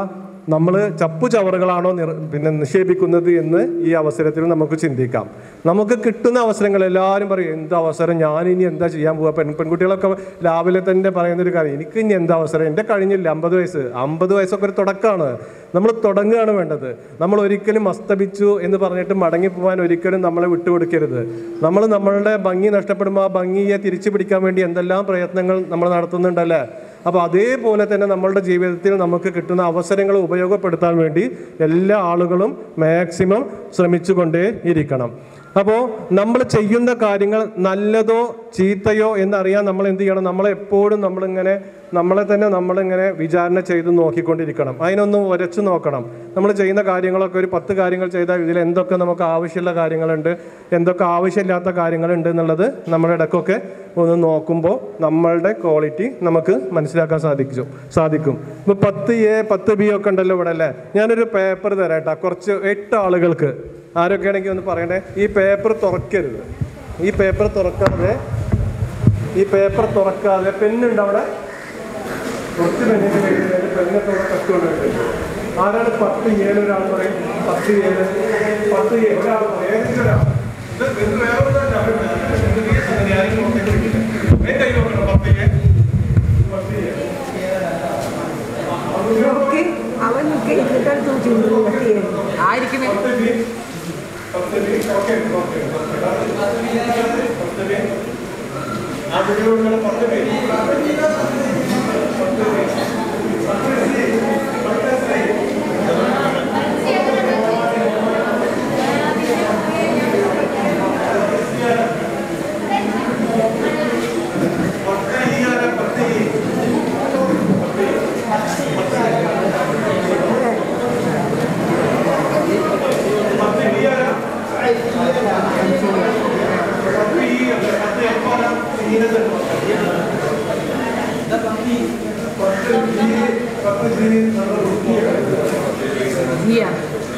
നമ്മൾ ചപ്പു ചവറുകളാണോ നിർ പിന്നെ നിക്ഷേപിക്കുന്നത് എന്ന് ഈ അവസരത്തിൽ നമുക്ക് ചിന്തിക്കാം നമുക്ക് കിട്ടുന്ന അവസരങ്ങൾ എല്ലാവരും പറയും എന്ത് അവസരം ഞാൻ ഇനി എന്താ ചെയ്യാൻ പോവാ പെൺ പെൺകുട്ടികളൊക്കെ രാവിലെ തന്നെ പറയുന്ന ഒരു കാര്യം എനിക്ക് ഇനി എന്താ അവസരം എൻ്റെ കഴിഞ്ഞില്ല അമ്പത് വയസ്സ് അമ്പത് വയസ്സൊക്കെ ഒരു തുടക്കമാണ് നമ്മൾ തുടങ്ങുകയാണ് വേണ്ടത് നമ്മൾ ഒരിക്കലും അസ്തമിച്ചു എന്ന് പറഞ്ഞിട്ട് മടങ്ങിപ്പോവാൻ ഒരിക്കലും നമ്മളെ വിട്ടുകൊടുക്കരുത് നമ്മൾ നമ്മളുടെ ഭംഗി നഷ്ടപ്പെടുമ്പോൾ ആ ഭംഗിയെ തിരിച്ചു പിടിക്കാൻ വേണ്ടി എന്തെല്ലാം പ്രയത്നങ്ങൾ നമ്മൾ നടത്തുന്നുണ്ടല്ലേ അപ്പോൾ അതേപോലെ തന്നെ നമ്മളുടെ ജീവിതത്തിൽ നമുക്ക് കിട്ടുന്ന അവസരങ്ങൾ ഉപയോഗപ്പെടുത്താൻ വേണ്ടി എല്ലാ ആളുകളും മാക്സിമം ശ്രമിച്ചുകൊണ്ടേ ഇരിക്കണം അപ്പോൾ നമ്മൾ ചെയ്യുന്ന കാര്യങ്ങൾ നല്ലതോ ചീത്തയോ എന്നറിയാൻ നമ്മൾ എന്ത് ചെയ്യണം നമ്മളെപ്പോഴും നമ്മളിങ്ങനെ നമ്മളെ തന്നെ നമ്മളിങ്ങനെ വിചാരണ ചെയ്ത് നോക്കിക്കൊണ്ടിരിക്കണം അതിനൊന്നും ഉരച്ചു നോക്കണം നമ്മൾ ചെയ്യുന്ന കാര്യങ്ങളൊക്കെ ഒരു പത്ത് കാര്യങ്ങൾ ചെയ്താൽ ഇതിൽ എന്തൊക്കെ നമുക്ക് ആവശ്യമുള്ള കാര്യങ്ങളുണ്ട് എന്തൊക്കെ ആവശ്യമില്ലാത്ത കാര്യങ്ങളുണ്ട് എന്നുള്ളത് നമ്മുടെ ഇടയ്ക്കൊക്കെ ഒന്ന് നോക്കുമ്പോൾ നമ്മളുടെ ക്വാളിറ്റി നമുക്ക് മനസ്സിലാക്കാൻ സാധിക്കും സാധിക്കും ഇപ്പോൾ പത്ത് എ പത്ത് ബി ഒക്കെ ഉണ്ടല്ലോ ഇവിടെ അല്ലേ ഞാനൊരു പേപ്പർ തരാം കേട്ടോ കുറച്ച് എട്ട് ആളുകൾക്ക് ആരൊക്കെയാണെങ്കിൽ ഒന്ന് പറയണേ ഈ പേപ്പർ തുറക്കരുത് ഈ പേപ്പർ തുറക്കാതെ ഈ പേപ്പർ തുറക്കാതെ പെണ്ണുണ്ട് അവിടെ കുറച്ച് പെണ്ണിന്റെ കയ്യിൽ പെണ്ണൊക്കെ ഇവിടെ കട്ടുകൊണ്ടുണ്ട് ആരാണ് പത്ത് ഏഴ് ഒരാൾ പറയും പത്ത് ഏഴ് പത്ത് ഏഴ് ഒരാൾ പറയും ഏതെങ്കിലും ഒരാൾ ഇത് ഇത് വേറെ ഒന്നുമല്ല. ഇത് ഈ സംഗതി ആരും നോക്കിക്കൊണ്ടിരിക്കില്ല. എന്റെ കയ്യിൽ നോക്കണം പത്ത് ഏഴ് പത്ത് ഏഴ് നോക്കി അവനൊക്കെ ഇതിട്ട് ചൂട് ആയിരിക്കുമേ പത്ത് ബി പത്ത് ബി ഓക്കെ ഓക്കെ പത്ത് ബി ആ കുട്ടികളുടെ പത്ത് ബി ജിയ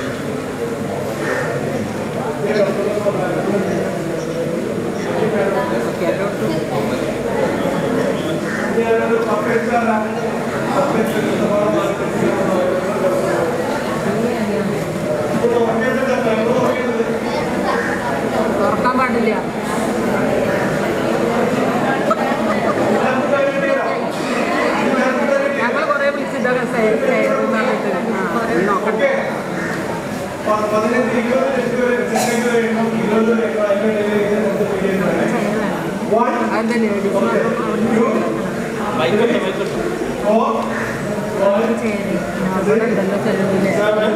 തുറക്കാൻ പാടില്ല ഞങ്ങൾ കുറെ വിളിച്ചിട്ടൊക്കെ പറഞ്ഞിട്ട് ആ നോക്കട്ടെ പതിനഞ്ച് ഇരുപത് ലക്ഷം വരെ സെക്കൻഡ് വേണം ഇരുപത് ലക്ഷം അതിന്റെ ഇടയിൽ ഇത് രണ്ട് million വേണം. One, അതെന്താ ലേഡീസ് four, one, അവിടെ ഉണ്ടല്ലോ ചെലവില് seven.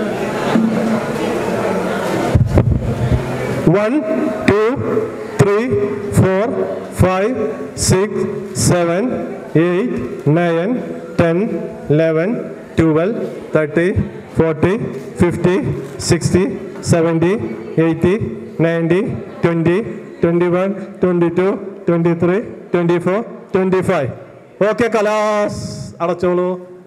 One, two, three, four, five, six, seven, eight, nine, ten, eleven, twelve, thirty, forty, fifty, sixty, seventy, eighty, ninety, twenty, twenty-one, twenty-two, twenty-three, twenty-four, twenty-five. Okay കലാസ് അടച്ചോളൂ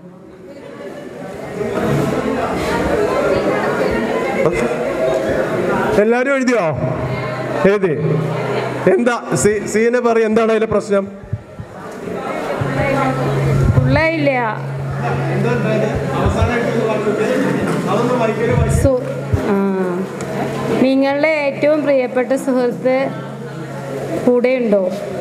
എല്ലാരും എഴുതിയോ എഴുതി എന്താ സി സീനെ പറയും എന്താണ് അതിലെ പ്രശ്നം പിള്ളയില്ല സു- ആ. നിങ്ങളുടെ ഏറ്റവും പ്രിയപ്പെട്ട സുഹൃത്ത് കൂടെയുണ്ടോ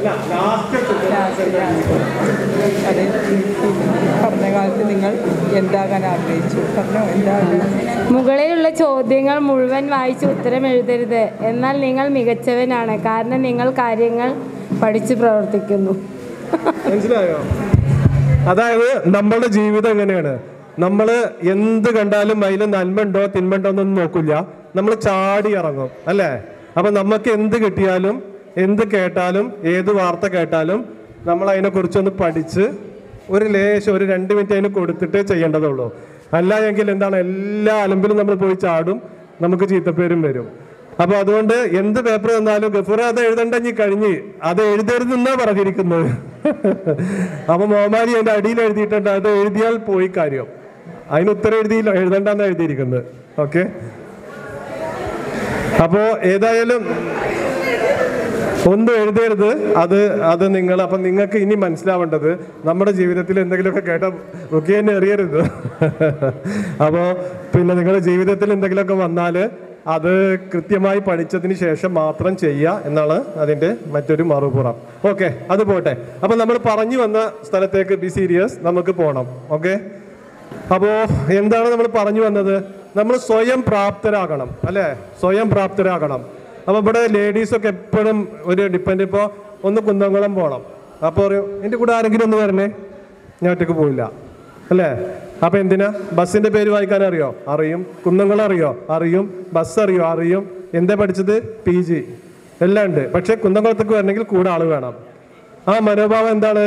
അതെ പഠന കാലത്ത് നിങ്ങൾ എന്താകാൻ ആഗ്രഹിച്ചു പറഞ്ഞോ എന്താകാൻ മുകളിലുള്ള ചോദ്യങ്ങൾ മുഴുവൻ വായിച്ച് ഉത്തരം എഴുതരുത് എന്നാൽ നിങ്ങൾ മികച്ചവനാണ് കാരണം നിങ്ങൾ കാര്യങ്ങൾ പഠിച്ചു പ്രവർത്തിക്കുന്നു മനസ്സിലായോ അതായത് നമ്മളുടെ ജീവിതം എങ്ങനെയാണ് നമ്മൾ എന്ത് കണ്ടാലും അതിൽ നന്മയുണ്ടോ തിന്മയുണ്ടോ എന്നൊന്നും നോക്കില്ല നമ്മൾ ചാടി ഇറങ്ങും അല്ലേ അപ്പൊ നമുക്ക് എന്ത് കിട്ടിയാലും എന്ത് കേട്ടാലും ഏത് വാർത്ത കേട്ടാലും നമ്മൾ അതിനെക്കുറിച്ചൊന്ന് പഠിച്ച് ഒരു ലേശം ഒരു രണ്ട് മിനിറ്റ് അതിന് കൊടുത്തിട്ടേ ചെയ്യേണ്ടതുള്ളൂ അല്ല എങ്കിൽ എന്താണ് എല്ലാ അലമ്പിലും നമ്മൾ പോയി ചാടും നമുക്ക് ചീത്തപ്പേരും വരും അപ്പൊ അതുകൊണ്ട് എന്ത് പേപ്പർ തന്നാലും ഗഫൂർ അത് എഴുതണ്ടെങ്കി കഴിഞ്ഞ് അത് എഴുതരുതെന്നാ പറഞ്ഞിരിക്കുന്നത് അപ്പൊ മോമാരി അതിന്റെ അടിയിൽ എഴുതിയിട്ടുണ്ട് അത് എഴുതിയാൽ പോയി കാര്യം അതിന് ഉത്തരം എഴുതിയില്ല എഴുതണ്ടെന്ന് എഴുതിയിരിക്കുന്നത് ഓക്കെ അപ്പോ ഏതായാലും ഒന്നും എഴുതരുത് അത് അത് നിങ്ങൾ അപ്പം നിങ്ങൾക്ക് ഇനി മനസ്സിലാവേണ്ടത് നമ്മുടെ ജീവിതത്തിൽ എന്തെങ്കിലുമൊക്കെ കേട്ട ഒക്കെ തന്നെ എറിയരുത് അപ്പോൾ പിന്നെ നിങ്ങളുടെ ജീവിതത്തിൽ എന്തെങ്കിലുമൊക്കെ വന്നാൽ അത് കൃത്യമായി പഠിച്ചതിന് ശേഷം മാത്രം ചെയ്യുക എന്നാണ് അതിൻ്റെ മറ്റൊരു മറുപുറം ഓക്കെ അത് പോട്ടെ അപ്പം നമ്മൾ പറഞ്ഞു വന്ന സ്ഥലത്തേക്ക് ബി സീരിയസ് നമുക്ക് പോകണം ഓക്കെ അപ്പോൾ എന്താണ് നമ്മൾ പറഞ്ഞു വന്നത് നമ്മൾ സ്വയം പ്രാപ്തരാകണം അല്ലേ സ്വയം പ്രാപ്തരാകണം അപ്പോൾ ഇവിടെ ലേഡീസൊക്കെ എപ്പോഴും ഒരു ഡിപ്പെൻഡ് ഇപ്പോൾ ഒന്ന് കുന്നംകുളം പോകണം അപ്പോൾ പറയും എൻ്റെ കൂടെ ആരെങ്കിലും ഒന്ന് വരണേ ഞാൻ ഒറ്റയ്ക്ക് പോയില്ല അല്ലേ അപ്പോൾ എന്തിനാ ബസ്സിൻ്റെ പേര് വായിക്കാൻ അറിയോ അറിയും കുന്നംകുളം അറിയോ അറിയും ബസ് അറിയോ അറിയും എന്താ പഠിച്ചത് പി ജി എല്ലാം ഉണ്ട് പക്ഷേ കുന്നംകുളത്തേക്ക് വരണമെങ്കിൽ കൂടെ ആൾ വേണം ആ മനോഭാവം എന്താണ്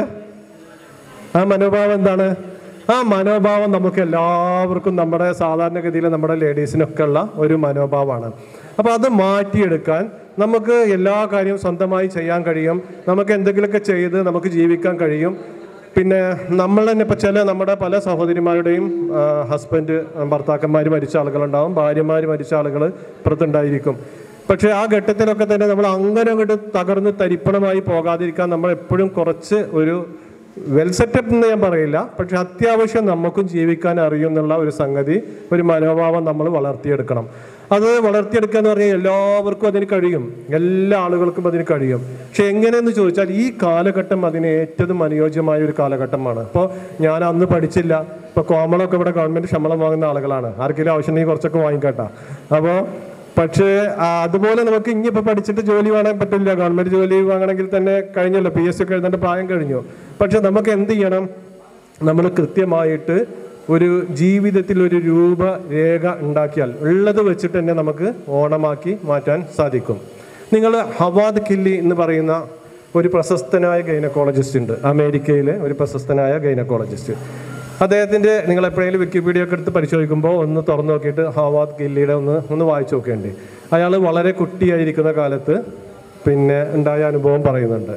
ആ മനോഭാവം എന്താണ് ആ മനോഭാവം നമുക്ക് എല്ലാവർക്കും നമ്മുടെ സാധാരണഗതിയിൽ നമ്മുടെ ലേഡീസിനൊക്കെ ഉള്ള ഒരു മനോഭാവമാണ് അപ്പോൾ അത് മാറ്റിയെടുക്കാൻ നമുക്ക് എല്ലാ കാര്യവും സ്വന്തമായി ചെയ്യാൻ കഴിയും നമുക്ക് എന്തെങ്കിലുമൊക്കെ ചെയ്ത് നമുക്ക് ജീവിക്കാൻ കഴിയും പിന്നെ നമ്മൾ തന്നെ ഇപ്പോൾ ചില നമ്മുടെ പല സഹോദരിമാരുടെയും ഹസ്ബൻഡ് ഭർത്താക്കന്മാർ മരിച്ച ആളുകളുണ്ടാവും ഭാര്യമാർ മരിച്ച ആളുകൾ ഇപ്പുറത്തുണ്ടായിരിക്കും പക്ഷേ ആ ഘട്ടത്തിലൊക്കെ തന്നെ നമ്മൾ അങ്ങനെ അങ്ങോട്ട് തകർന്ന് തരിപ്പണമായി പോകാതിരിക്കാൻ നമ്മൾ എപ്പോഴും കുറച്ച് ഒരു വെൽ സെറ്റപ്പ് എന്ന് ഞാൻ പറയില്ല പക്ഷെ അത്യാവശ്യം നമുക്കും ജീവിക്കാൻ അറിയും എന്നുള്ള ഒരു സംഗതി ഒരു മനോഭാവം നമ്മൾ വളർത്തിയെടുക്കണം അത് വളർത്തിയെടുക്കുക എന്ന് പറഞ്ഞാൽ എല്ലാവർക്കും അതിന് കഴിയും എല്ലാ ആളുകൾക്കും അതിന് കഴിയും പക്ഷെ എങ്ങനെയെന്ന് ചോദിച്ചാൽ ഈ കാലഘട്ടം അതിന് ഏറ്റവും അനുയോജ്യമായ ഒരു കാലഘട്ടമാണ് ഇപ്പോൾ ഞാൻ അന്ന് പഠിച്ചില്ല ഇപ്പോൾ കോമളൊക്കെ ഇവിടെ ഗവൺമെൻറ് ശമ്പളം വാങ്ങുന്ന ആളുകളാണ് ആർക്കെങ്കിലും ആവശ്യമുണ്ടെങ്കിൽ കുറച്ചൊക്കെ വാങ്ങിക്കട്ടെ അപ്പോൾ പക്ഷേ ആ, അതുപോലെ നമുക്ക് ഇനിയിപ്പോൾ പഠിച്ചിട്ട് ജോലി വാങ്ങാൻ പറ്റില്ല ഗവൺമെന്റ് ജോലി വാങ്ങണമെങ്കിൽ തന്നെ കഴിഞ്ഞല്ലോ പി എസ് സി ഒക്കെ എഴുതേണ്ട പ്രായം കഴിഞ്ഞു പക്ഷെ നമുക്ക് എന്ത് ചെയ്യണം നമ്മൾ കൃത്യമായിട്ട് ഒരു ജീവിതത്തിൽ ഒരു രൂപരേഖ ഉണ്ടാക്കിയാൽ ഉള്ളത് വെച്ചിട്ട് തന്നെ നമുക്ക് ഓണമാക്കി മാറ്റാൻ സാധിക്കും നിങ്ങൾ ഹവാദ് കില്ലി എന്ന് പറയുന്ന ഒരു പ്രശസ്തനായ ഗൈനക്കോളജിസ്റ്റ് ഉണ്ട് അമേരിക്കയിലെ ഒരു പ്രശസ്തനായ ഗൈനക്കോളജിസ്റ്റ് അദ്ദേഹത്തിൻ്റെ നിങ്ങൾ എപ്പോഴെങ്കിലും വിക്കിപീഡിയ ഒക്കെ എടുത്ത് പരിശോധിക്കുമ്പോൾ ഒന്ന് തുറന്നു നോക്കിയിട്ട് ഹവാദ് ഗില്ലിയുടെ ഒന്ന് ഒന്ന് വായിച്ചു നോക്കേണ്ടി അയാൾ വളരെ കുട്ടിയായിരിക്കുന്ന കാലത്ത് പിന്നെ ഉണ്ടായ അനുഭവം പറയുന്നുണ്ട്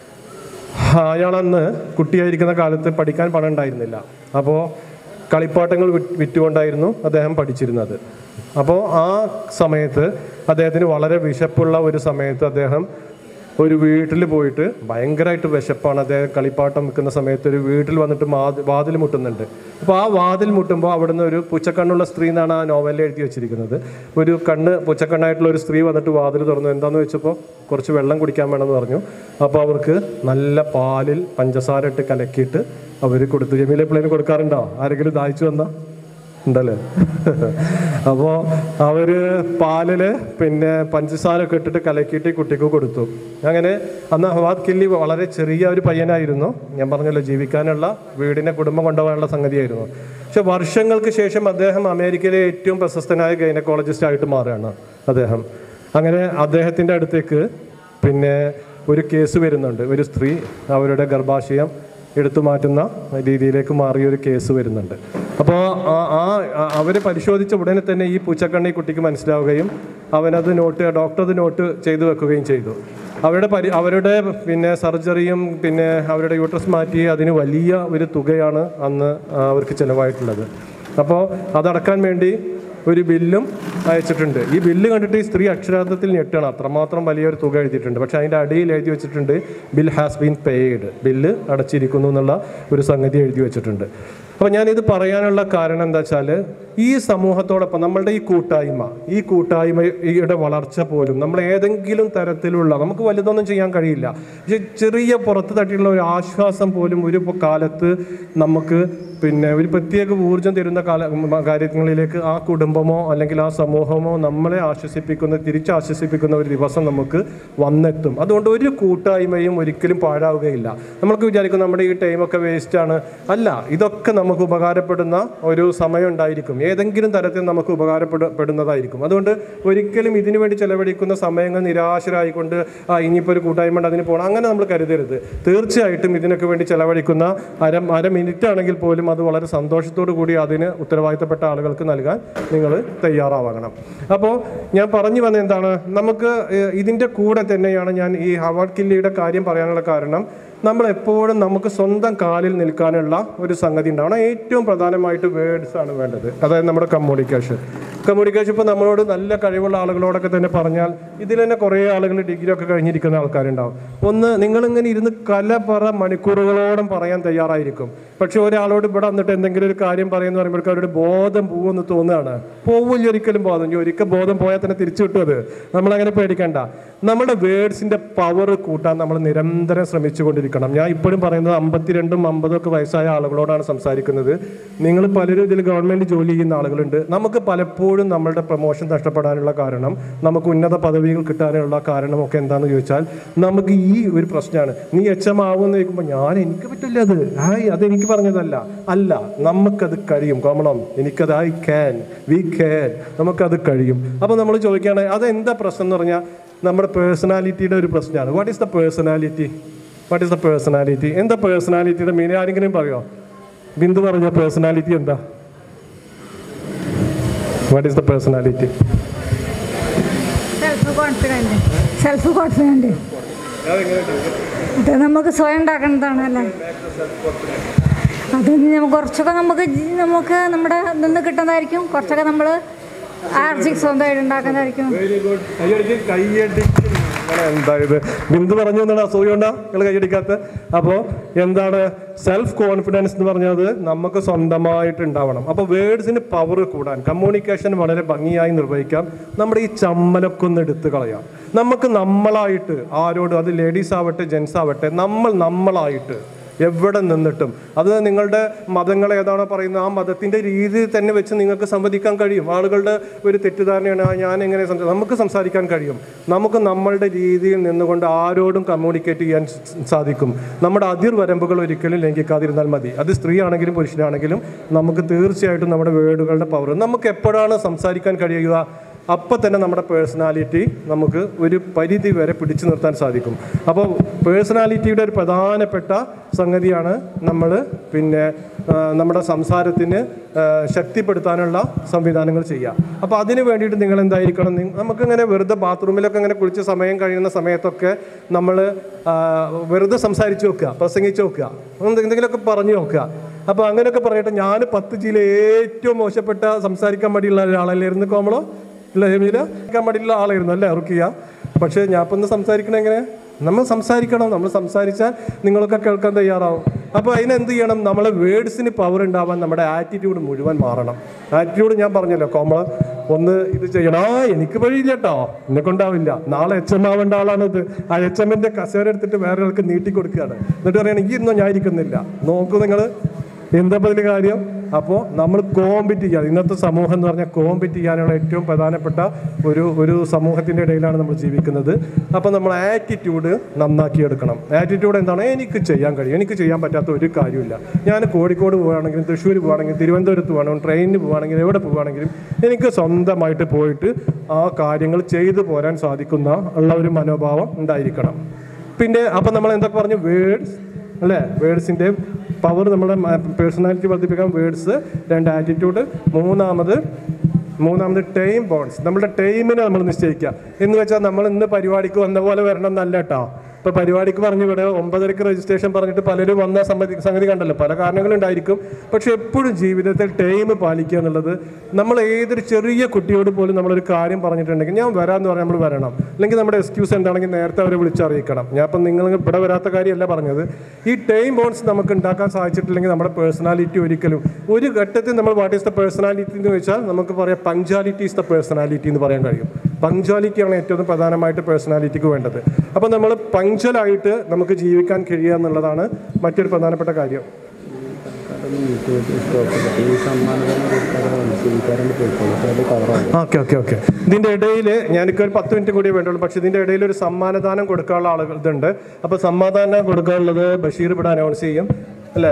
അയാളന്ന് കുട്ടിയായിരിക്കുന്ന കാലത്ത് പഠിക്കാൻ പണം ഉണ്ടായിരുന്നില്ല അപ്പോൾ കളിപ്പാട്ടങ്ങൾ വിറ്റ് വിറ്റുകൊണ്ടായിരുന്നു അദ്ദേഹം പഠിച്ചിരുന്നത് അപ്പോൾ ആ സമയത്ത് അദ്ദേഹത്തിന് വളരെ വിശപ്പുള്ള ഒരു സമയത്ത് അദ്ദേഹം ഒരു വീട്ടിൽ പോയിട്ട് ഭയങ്കരമായിട്ട് വിശപ്പാണ് അദ്ദേഹം കളിപ്പാട്ടം വിൽക്കുന്ന സമയത്ത് ഒരു വീട്ടിൽ വന്നിട്ട് മാതി വാതിൽ മുട്ടുന്നുണ്ട് അപ്പോൾ ആ വാതിൽ മുട്ടുമ്പോൾ അവിടുന്ന് ഒരു പുച്ചക്കണ്ണുള്ള സ്ത്രീ എന്നാണ് ആ നോവലിൽ എഴുതി വെച്ചിരിക്കുന്നത് ഒരു കണ്ണ് പുച്ചക്കണ്ണായിട്ടുള്ള ഒരു സ്ത്രീ വന്നിട്ട് വാതിൽ തുറന്നു എന്താണെന്ന് വെച്ചപ്പോൾ കുറച്ച് വെള്ളം കുടിക്കാൻ വേണമെന്ന് പറഞ്ഞു അപ്പോൾ അവർക്ക് നല്ല പാലിൽ പഞ്ചസാര ഇട്ട് കലക്കിയിട്ട് അവർ കൊടുത്തു ജമീലെ പിള്ളേന് കൊടുക്കാറുണ്ടോ ആരെങ്കിലും ദാഹിച്ചു വന്നാൽ ഉണ്ടല്ലേ അപ്പോൾ അവർ പാലില് പിന്നെ പഞ്ചസാര ഒക്കെ ഇട്ടിട്ട് കലക്കിയിട്ട് ഈ കുട്ടിക്ക് കൊടുത്തു അങ്ങനെ അന്ന് ഹവാദ് കില്ലി വളരെ ചെറിയ ഒരു പയ്യനായിരുന്നു ഞാൻ പറഞ്ഞല്ലോ ജീവിക്കാനുള്ള വീടിനെ കുടുംബം കൊണ്ടുപോകാനുള്ള സംഗതിയായിരുന്നു പക്ഷെ വർഷങ്ങൾക്ക് ശേഷം അദ്ദേഹം അമേരിക്കയിലെ ഏറ്റവും പ്രശസ്തനായ ഗൈനക്കോളജിസ്റ്റ് ആയിട്ട് മാറുകയാണ് അദ്ദേഹം അങ്ങനെ അദ്ദേഹത്തിൻ്റെ അടുത്തേക്ക് പിന്നെ ഒരു കേസ് വരുന്നുണ്ട് ഒരു സ്ത്രീ അവരുടെ ഗർഭാശയം എടുത്തു മാറ്റുന്ന രീതിയിലേക്ക് മാറിയ ഒരു കേസ് വരുന്നുണ്ട് അപ്പോൾ ആ അവർ പരിശോധിച്ച ഉടനെ തന്നെ ഈ പൂച്ചക്കണ്ണി കുട്ടിക്ക് മനസ്സിലാവുകയും അവനത് നോട്ട് ഡോക്ടർ അത് നോട്ട് ചെയ്തു വെക്കുകയും ചെയ്തു അവരുടെ പരി അവരുടെ പിന്നെ സർജറിയും പിന്നെ അവരുടെ യൂട്രസ് മാറ്റി അതിന് വലിയ ഒരു തുകയാണ് അന്ന് അവർക്ക് ചിലവായിട്ടുള്ളത് അപ്പോൾ അതടക്കാൻ വേണ്ടി ഒരു ബില്ലും അയച്ചിട്ടുണ്ട് ഈ ബില്ല് കണ്ടിട്ട് ഈ സ്ത്രീ അക്ഷരാർത്ഥത്തിൽ ഞെട്ടാണ് അത്രമാത്രം വലിയൊരു തുക എഴുതിയിട്ടുണ്ട് പക്ഷേ അതിൻ്റെ അടിയിൽ എഴുതി വെച്ചിട്ടുണ്ട് bill has been paid bill അടച്ചിരിക്കുന്നു എന്നുള്ള ഒരു സംഗതി എഴുതി വെച്ചിട്ടുണ്ട് അപ്പോൾ ഞാനിത് പറയാനുള്ള കാരണം എന്താ വെച്ചാൽ ഈ സമൂഹത്തോടൊപ്പം നമ്മളുടെ ഈ കൂട്ടായ്മ ഈ കൂട്ടായ്മയുടെ വളർച്ച പോലും നമ്മൾ ഏതെങ്കിലും തരത്തിലുള്ള നമുക്ക് വലുതൊന്നും ചെയ്യാൻ കഴിയില്ല പക്ഷെ ചെറിയ പുറത്ത് തട്ടിയുള്ള ഒരു ആശ്വാസം പോലും ഒരു കാലത്ത് നമുക്ക് പിന്നെ ഒരു പ്രത്യേക ഊർജം തരുന്ന കാല കാര്യങ്ങളിലേക്ക് ആ കുടുംബമോ അല്ലെങ്കിൽ ആ സമൂഹമോ നമ്മളെ ആശ്വസിപ്പിക്കുന്ന തിരിച്ചാശ്വസിപ്പിക്കുന്ന ഒരു ദിവസം നമുക്ക് വന്നെത്തും അതുകൊണ്ട് ഒരു കൂട്ടായ്മയും ഒരിക്കലും പാഴാവുകയില്ല നമുക്ക് വിചാരിക്കും നമ്മുടെ ഈ ടൈമൊക്കെ വേസ്റ്റാണ് അല്ല ഇതൊക്കെ നമുക്ക് ഉപകാരപ്പെടുന്ന ഒരു സമയം ഉണ്ടായിരിക്കും ഏതെങ്കിലും തരത്തിൽ നമുക്ക് ഉപകാരപ്പെടുന്നതായിരിക്കും അതുകൊണ്ട് ഒരിക്കലും ഇതിനു വേണ്ടി ചെലവഴിക്കുന്ന സമയങ്ങൾ നിരാശരായിക്കൊണ്ട് ആ ഇനിയിപ്പോൾ ഒരു കൂട്ടായ്മ ഉണ്ട് അതിന് പോകണം അങ്ങനെ നമ്മൾ കരുതരുത് തീർച്ചയായിട്ടും ഇതിനൊക്കെ വേണ്ടി ചെലവഴിക്കുന്ന അര അര മിനിറ്റ് ആണെങ്കിൽ പോലും അത് വളരെ സന്തോഷത്തോടു കൂടി അതിന് ഉത്തരവാദിത്തപ്പെട്ട ആളുകൾക്ക് നൽകാൻ നിങ്ങൾ തയ്യാറാവണം അപ്പോൾ ഞാൻ പറഞ്ഞു വന്ന എന്താണ് നമുക്ക് ഏഹ്, ഇതിൻ്റെ കൂടെ തന്നെയാണ് ഞാൻ ഈ ഹവാർഡ് കില്ലിയുടെ കാര്യം പറയാനുള്ള കാരണം നമ്മൾ എപ്പോഴും നമുക്ക് സ്വന്തം കാലിൽ നിൽക്കാനുള്ള ഒരു സംഗതി ഉണ്ടാവണം ഏറ്റവും പ്രധാനമായിട്ട് വേർഡ്സ് ആണ് വേണ്ടത് അതായത് നമ്മുടെ കമ്മ്യൂണിക്കേഷൻ കമ്മ്യൂണിക്കേഷൻ ഇപ്പോൾ നമ്മളോട് നല്ല കഴിവുള്ള ആളുകളോടൊക്കെ തന്നെ പറഞ്ഞാൽ ഇതിൽ തന്നെ കുറേ ആളുകൾ ഡിഗ്രി ഒക്കെ കഴിഞ്ഞിരിക്കുന്ന ആൾക്കാരുണ്ടാവും ഒന്ന് നിങ്ങളിങ്ങനെ ഇരുന്ന് കല പറ മണിക്കൂറുകളോളം പറയാൻ തയ്യാറായിരിക്കും പക്ഷെ ഒരാളോട് ഇവിടെ വന്നിട്ട് എന്തെങ്കിലും ഒരു കാര്യം പറയുന്ന പറയുമ്പോഴേക്കും അവരുടെ ബോധം പോകുമെന്ന് തോന്നുകയാണ് പോവില്ല ഒരിക്കലും ബോധം ഇനി ഒരിക്കൽ ബോധം പോയാൽ തന്നെ തിരിച്ചു കിട്ടും അത് നമ്മളങ്ങനെ പേടിക്കണ്ട നമ്മുടെ വേർഡ്സിന്റെ പവർ കൂട്ടാൻ നമ്മൾ നിരന്തരം ശ്രമിച്ചുകൊണ്ടിരിക്കണം ഞാൻ ഇപ്പോഴും പറയുന്നത് അമ്പത്തിരണ്ടും അമ്പതും ഒക്കെ വയസ്സായ ആളുകളോടാണ് സംസാരിക്കുന്നത് നിങ്ങൾ പലരും ഇതിൽ ഗവൺമെന്റ് ജോലി ചെയ്യുന്ന ആളുകളുണ്ട് നമുക്ക് പലപ്പോഴും നമ്മളുടെ പ്രൊമോഷൻ നഷ്ടപ്പെടാനുള്ള കാരണം നമുക്ക് ഉന്നത പദവികൾ കിട്ടാനുള്ള കാരണമൊക്കെ എന്താണെന്ന് ചോദിച്ചാൽ നമുക്ക് ഈ ഒരു പ്രശ്നമാണ് നീ എച്ച് എം ആവുമെന്ന് ചോദിക്കുമ്പോൾ ഞാൻ എനിക്ക് പറ്റില്ല അത് ഹായ് അത് എനിക്ക് പറഞ്ഞതല്ല അല്ല നമുക്കത് കഴിയും കോമണം എനിക്കത് ഐ ക്യാൻ വി ക്യാൻ നമുക്കത് കഴിയും അപ്പോൾ നമ്മൾ ചോദിക്കുകയാണ് അതെന്താ പ്രശ്നം എന്ന് പറഞ്ഞാൽ നമ്മുടെ പേഴ്സണാലിറ്റിയുടെ ഒരു പ്രശ്നമാണ് what is the personality what is the personality എന്താ പേഴ്സണാലിറ്റിയുടെ മീനിങ് ആരെങ്കിലും പറയോ ബിന്ദു പറഞ്ഞ പേഴ്സണാലിറ്റി എന്താ what is the personality self confident self confident ഇത് നമുക്ക് സ്വയം ഉണ്ടാക്കേണ്ടതാണ് അല്ലേ അത് നമുക്ക് കുറച്ചൊക്കെ നമുക്ക് ജി- നമുക്ക് നമ്മുടെ നിന്ന് കിട്ടുന്നതായിരിക്കും കുറച്ചൊക്കെ നമ്മൾ ആർജി സ്വന്തമായിട്ട് ഉണ്ടാക്കുന്നതായിരിക്കും വെരി ഗുഡ് കൈയടിക്ക് കൈയടിക്ക് ഇങ്ങനെ എന്താ ഇത് ബിന്ദു പറഞ്ഞു എന്നാണ് അസൂയ ഉണ്ടാ നിങ്ങൾ കൈയടിക്കാത്ത അപ്പോൾ എന്താണ് സെൽഫ് കോൺഫിഡൻസ് എന്ന് പറഞ്ഞത് നമുക്ക് സ്വന്തമായിട്ട് ഉണ്ടാവണം അപ്പോൾ വേർഡ്സിന് പവർ കൂടാൻ കമ്മ്യൂണിക്കേഷൻ വളരെ ഭംഗിയായി നിർവഹിക്കാം നമ്മുടെ ഈ ചമ്മലൊക്കെ ഒന്ന് എടുത്ത് കളയാം നമുക്ക് നമ്മളായിട്ട് ആരോടും അത് ലേഡീസ് ആവട്ടെ ജെൻസ് ആവട്ടെ നമ്മൾ നമ്മളായിട്ട് എവിടെ നിന്നിട്ടും അത് നിങ്ങളുടെ മതങ്ങൾ ഏതാണോ പറയുന്നത് ആ മതത്തിൻ്റെ രീതി തന്നെ വെച്ച് നിങ്ങൾക്ക് സംവദിക്കാൻ കഴിയും ആളുകളുടെ ഒരു തെറ്റിദ്ധാരണയാണ് "ആ, ഞാൻ എങ്ങനെ സംസാ-" നമുക്ക് സംസാരിക്കാൻ കഴിയും നമുക്ക് നമ്മളുടെ രീതിയിൽ നിന്നുകൊണ്ട് ആരോടും കമ്മ്യൂണിക്കേറ്റ് ചെയ്യാൻ സ- സാധിക്കും നമ്മുടെ അതിർവരമ്പുകൾ ഒരിക്കലും ലംഘിക്കാതിരുന്നാൽ മതി അത് സ്ത്രീ ആണെങ്കിലും പുരുഷനാണെങ്കിലും നമുക്ക് തീർച്ചയായിട്ടും നമ്മുടെ വേർഡുകളുടെ പവർ നമുക്ക് എപ്പോഴാണ് സംസാരിക്കാൻ കഴിയുക അപ്പം തന്നെ നമ്മുടെ പേഴ്സണാലിറ്റി നമുക്ക് ഒരു പരിധി വരെ പിടിച്ചു നിർത്താൻ സാധിക്കും അപ്പോൾ പേഴ്സണാലിറ്റിയുടെ ഒരു പ്രധാനപ്പെട്ട സംഗതിയാണ് നമ്മൾ പിന്നെ ആ, നമ്മുടെ സംസാരത്തിന് ആ, ശക്തിപ്പെടുത്താനുള്ള സംവിധാനങ്ങൾ ചെയ്യുക അപ്പോൾ അതിന് വേണ്ടിയിട്ട് നിങ്ങൾ എന്തായിരിക്കണം നി- നമുക്കിങ്ങനെ വെറുതെ ബാത്റൂമിലൊക്കെ ഇങ്ങനെ കുളിച്ച് സമയം കഴിയുന്ന സമയത്തൊക്കെ നമ്മൾ വെറുതെ സംസാരിച്ച് നോക്കുക പ്രസംഗിച്ച് നോക്കുക എന്ത് എന്തെങ്കിലുമൊക്കെ പറഞ്ഞു നോക്കുക അപ്പോൾ അങ്ങനെയൊക്കെ പറഞ്ഞിട്ട് ഞാൻ പത്ത് ജില്ല ഏറ്റവും മോശപ്പെട്ട സംസാരിക്കാൻ മടിയുള്ള ഒരാളല്ലായിരുന്നു കോമളോ ഇല്ല ജമീല കേൾക്കാൻ മടിയുള്ള ആളായിരുന്നു അല്ലേ റുക്കിയ പക്ഷേ ഞാൻ ഇപ്പം ഒന്ന് സംസാരിക്കണേ എങ്ങനെ നമ്മൾ സംസാരിക്കണം നമ്മൾ സംസാരിച്ചാൽ നിങ്ങളൊക്കെ കേൾക്കാൻ തയ്യാറാവും അപ്പോൾ അതിനെന്ത് ചെയ്യണം നമ്മളെ വേർഡ്സിന് പവർ ഉണ്ടാവാൻ നമ്മുടെ ആറ്റിറ്റ്യൂഡ് മുഴുവൻ മാറണം ആറ്റിറ്റ്യൂഡ് ഞാൻ പറഞ്ഞല്ലോ കോമള ഒന്ന് ഇത് ചെയ്യണം ആ എനിക്ക് വഴിയില്ല കേട്ടോ എന്നെ കൊണ്ടാവില്ല നാളെ എച്ച് എം ആവേണ്ട ആളാണിത് ആ എച്ച് എമ്മിൻ്റെ കസേര എടുത്തിട്ട് വേറെ ആൾക്ക് നീട്ടി കൊടുക്കുകയാണ് എന്നിട്ട് പറയണം ഈ ഇരുന്നോ ഞാൻ ഇരിക്കുന്നില്ല നോക്കൂ നിങ്ങൾ എന്താ ഇതിൽ കാര്യം അപ്പോൾ നമ്മൾ കോമ്പറ്റ് ചെയ്യാൻ ഇന്നത്തെ സമൂഹം എന്ന് പറഞ്ഞാൽ കോമ്പറ്റ് ചെയ്യാനുള്ള ഏറ്റവും പ്രധാനപ്പെട്ട ഒരു ഒരു സമൂഹത്തിൻ്റെ ഇടയിലാണ് നമ്മൾ ജീവിക്കുന്നത് അപ്പോൾ നമ്മൾ ആറ്റിറ്റ്യൂഡ് നന്നാക്കി എടുക്കണം ആറ്റിറ്റ്യൂഡ് എന്താണ് എനിക്ക് ചെയ്യാൻ കഴിയും എനിക്ക് ചെയ്യാൻ പറ്റാത്ത ഒരു കാര്യമില്ല ഞാൻ കോഴിക്കോട് പോവുകയാണെങ്കിലും തൃശ്ശൂർ പോവുകയാണെങ്കിലും തിരുവനന്തപുരത്ത് പോകണമെങ്കിലും ട്രെയിനിന് പോവുകയാണെങ്കിലും എവിടെ പോവുകയാണെങ്കിലും എനിക്ക് സ്വന്തമായിട്ട് പോയിട്ട് ആ കാര്യങ്ങൾ ചെയ്തു പോരാൻ സാധിക്കുന്ന ഉള്ള ഒരു മനോഭാവം ഉണ്ടായിരിക്കണം പിന്നെ അപ്പം നമ്മൾ എന്തൊക്കെ പറഞ്ഞു വേർഡ്സ് അല്ലേ വേർഡ്സിൻ്റെ പവർ നമ്മുടെ പേഴ്സണാലിറ്റി വർദ്ധിപ്പിക്കാൻ വേർഡ്സ് രണ്ട് ആറ്റിറ്റ്യൂഡ് മൂന്നാമത് മൂന്നാമത് ടൈം ബോൺസ് നമ്മുടെ ടൈമിനെ നമ്മൾ നിശ്ചയിക്കുക എന്ന് വെച്ചാൽ നമ്മൾ ഇന്ന് പരിപാടിക്ക് വന്ന പോലെ വരണം എന്നല്ല കേട്ടോ ഇപ്പോൾ പരിപാടിക്ക് പറഞ്ഞു ഇവിടെ ഒമ്പതരക്ക് രജിസ്ട്രേഷൻ പറഞ്ഞിട്ട് പലരും വന്ന സംഗതി സംഗതി കണ്ടല്ലോ പല കാരണങ്ങളുണ്ടായിരിക്കും പക്ഷെ എപ്പോഴും ജീവിതത്തിൽ ടൈം പാലിക്കുക എന്നുള്ളത് നമ്മൾ ഏതൊരു ചെറിയ കുട്ടിയോട് പോലും നമ്മളൊരു കാര്യം പറഞ്ഞിട്ടുണ്ടെങ്കിൽ ഞാൻ വരാമെന്ന് പറഞ്ഞാൽ നമ്മൾ വരണം അല്ലെങ്കിൽ നമ്മുടെ എക്സ്ക്യൂസ് എന്താണെങ്കിൽ നേരത്തെ അവരെ വിളിച്ചറിയിക്കണം ഞാൻ ഇപ്പം നിങ്ങൾ ഇവിടെ വരാത്ത കാര്യമല്ല പറഞ്ഞത് ഈ ടൈം ബോൺസ് നമുക്ക് ഉണ്ടാക്കാൻ സാധിച്ചിട്ടില്ലെങ്കിൽ നമ്മുടെ പേഴ്സണാലിറ്റി ഒരിക്കലും ഒരു ഘട്ടത്തിൽ നമ്മൾ വാട്ട് ഈസ് ദ പേഴ്സണാലിറ്റി എന്ന് വെച്ചാൽ നമുക്ക് പറയാം പങ്ക്ച്വാലിറ്റി ഈസ് ദ പേഴ്സണാലിറ്റി എന്ന് പറയാൻ കഴിയും പങ്ക്ച്വാലിറ്റിയാണ് ഏറ്റവും പ്രധാനമായിട്ട് പേഴ്സണാലിറ്റിക്ക് വേണ്ടത് അപ്പോൾ നമ്മൾ പങ്ക്ച്വലായിട്ട് നമുക്ക് ജീവിക്കാൻ കഴിയുക എന്നുള്ളതാണ് മറ്റൊരു പ്രധാനപ്പെട്ട കാര്യം ഓക്കെ ഓക്കെ ഓക്കെ ഇതിൻ്റെ ഇടയിൽ ഞാനിപ്പോൾ ഒരു പത്ത് മിനിറ്റ് കൂടിയേ വേണ്ടുള്ളൂ പക്ഷേ ഇതിൻ്റെ ഇടയിൽ ഒരു സമ്മാനദാനം കൊടുക്കാനുള്ള ആളുകൾ ഇതുണ്ട് അപ്പോൾ സമ്മാനദാനം കൊടുക്കാനുള്ളത് ബഷീർ ഇവിടെ അനൗൺസ് ചെയ്യും അല്ലേ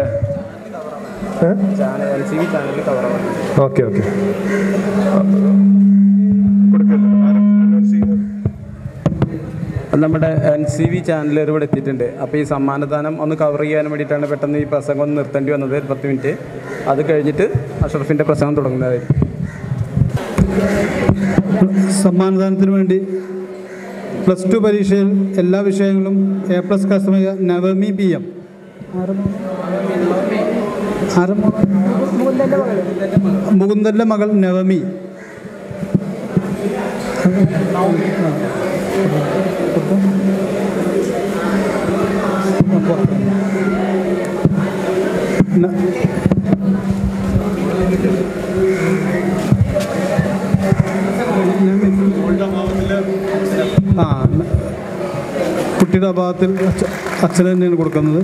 ഓക്കെ ഓക്കെ നമ്മുടെ എൻ സി വി ചാനലുകാർ ഇവിടെ എത്തിയിട്ടുണ്ട് അപ്പോൾ ഈ സമ്മാനദാനം ഒന്ന് കവർ ചെയ്യാൻ വേണ്ടിയിട്ടാണ് പെട്ടെന്ന് ഈ പ്രസംഗം ഒന്ന് നിർത്തേണ്ടി വന്നത് ഒരു പത്ത് മിനിറ്റ് അത് കഴിഞ്ഞിട്ട് അഷറഫിൻ്റെ പ്രസംഗം തുടങ്ങുന്നതായിരിക്കും സമ്മാനദാനത്തിന് വേണ്ടി പ്ലസ് ടു പരീക്ഷയിൽ എല്ലാ വിഷയങ്ങളും A plus customer Navami P M മുകുന്ദൻ്റെ മകൾ നവമി ന- ആ ന- കുട്ടിയുടെ അഭാവത്തിൽ അച്ഛ- അച്ഛന് തന്നെയാണ് കൊടുക്കുന്നത്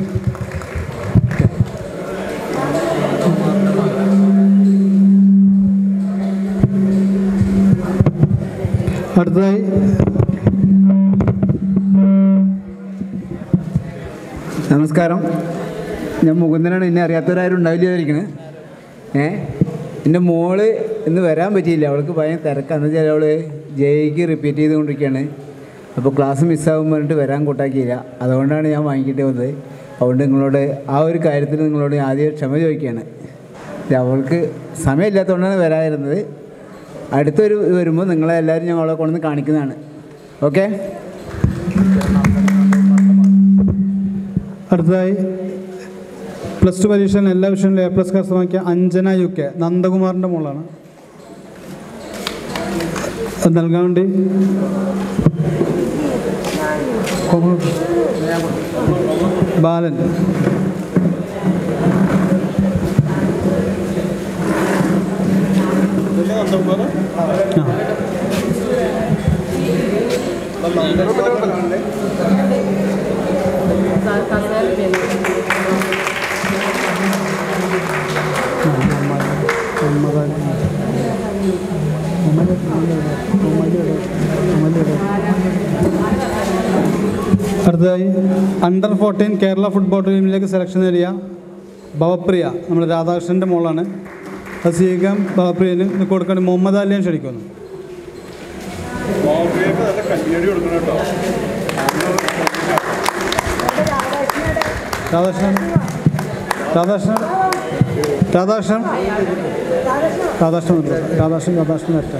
അടുത്തതായി നമസ്കാരം ഞാൻ മുകുന്ദനാണ് എന്നെ അറിയാത്തവരാരും ഉണ്ടാവില്ല വിചാരിക്കണേ ഏ എൻ്റെ മോള് ഇന്ന് വരാൻ പറ്റിയില്ല അവൾക്ക് ഭയങ്കര തിരക്കാന്ന് വെച്ചാൽ അവൾ ജയിക്ക് റിപ്പീറ്റ് ചെയ്തുകൊണ്ടിരിക്കുകയാണ് അപ്പോൾ ക്ലാസ് മിസ്സാകും പറഞ്ഞിട്ട് വരാൻ കൂട്ടാക്കിയില്ല അതുകൊണ്ടാണ് ഞാൻ വാങ്ങിക്കിട്ട് വന്നത് അതുകൊണ്ട് നിങ്ങളോട് ആ ഒരു കാര്യത്തിൽ നിങ്ങളോട് ഞാൻ ആദ്യം ക്ഷമ ചോദിക്കുകയാണ് ഇത് അവൾക്ക് സമയമില്ലാത്തതുകൊണ്ടാണ് വരാതിരുന്നത് അടുത്തൊരു ഇത് വരുമ്പോൾ നിങ്ങളെ എല്ലാവരും ഞാൻ അവളെ കൊണ്ടുവന്ന് കാണിക്കുന്നതാണ് ഓക്കെ അടുത്തതായി പ്ലസ് ടു പരീക്ഷയിൽ എല്ലാ വിഷയങ്ങളിലും എ പ്ലസ് കരസ്ഥമാക്കിയ അഞ്ജന യു കെ നന്ദകുമാറിൻ്റെ മോളാണ് അത് നൽകാൻ വേണ്ടി ബാലൻ ആ അടുത്തതായി അണ്ടർ ഫോർട്ടീൻ കേരള ഫുട്ബോൾ ടീമിലേക്ക് സെലക്ഷൻ നേടിയ ഭവപ്രിയ നമ്മുടെ രാധാകൃഷ്ണൻ്റെ മോളാണ് അത് സ്വീകരിക്കാൻ ഭവപ്രിയന് ഇത് കൊടുക്കാൻ മുഹമ്മദ് അലിയെ ക്ഷണിക്കുന്നു രാധാകൃഷ്ണൻ രാധാകൃഷ്ണൻ രാധാകൃഷ്ണൻ രാധാകൃഷ്ണൻ ഉണ്ട്. രാധാകൃഷ്ണൻ രാധാകൃഷ്ണൻ വരട്ടെ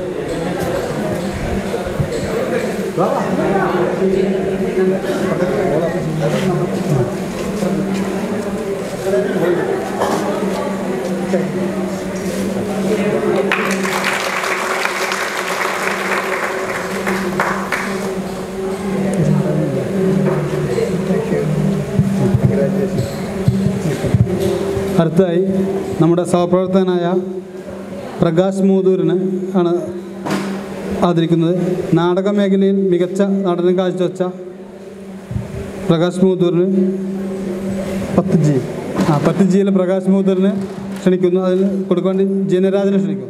അടുത്തതായി നമ്മുടെ സഹപ്രവർത്തകനായ പ്രകാശ് മൂതൂരിന് ആണ് ആദരിക്കുന്നത് നാടക മേഖലയിൽ മികച്ച നടനം കാഴ്ചവെച്ച പ്രകാശ് മൂതൂരിന് പത്ത് ജി ആ പത്ത് ജിയിലെ പ്രകാശ് മൂതൂരിന് ക്ഷണിക്കുന്നു അതിൽ കൊടുക്കാൻ വേണ്ടി ജനരാജനെ ക്ഷണിക്കുന്നു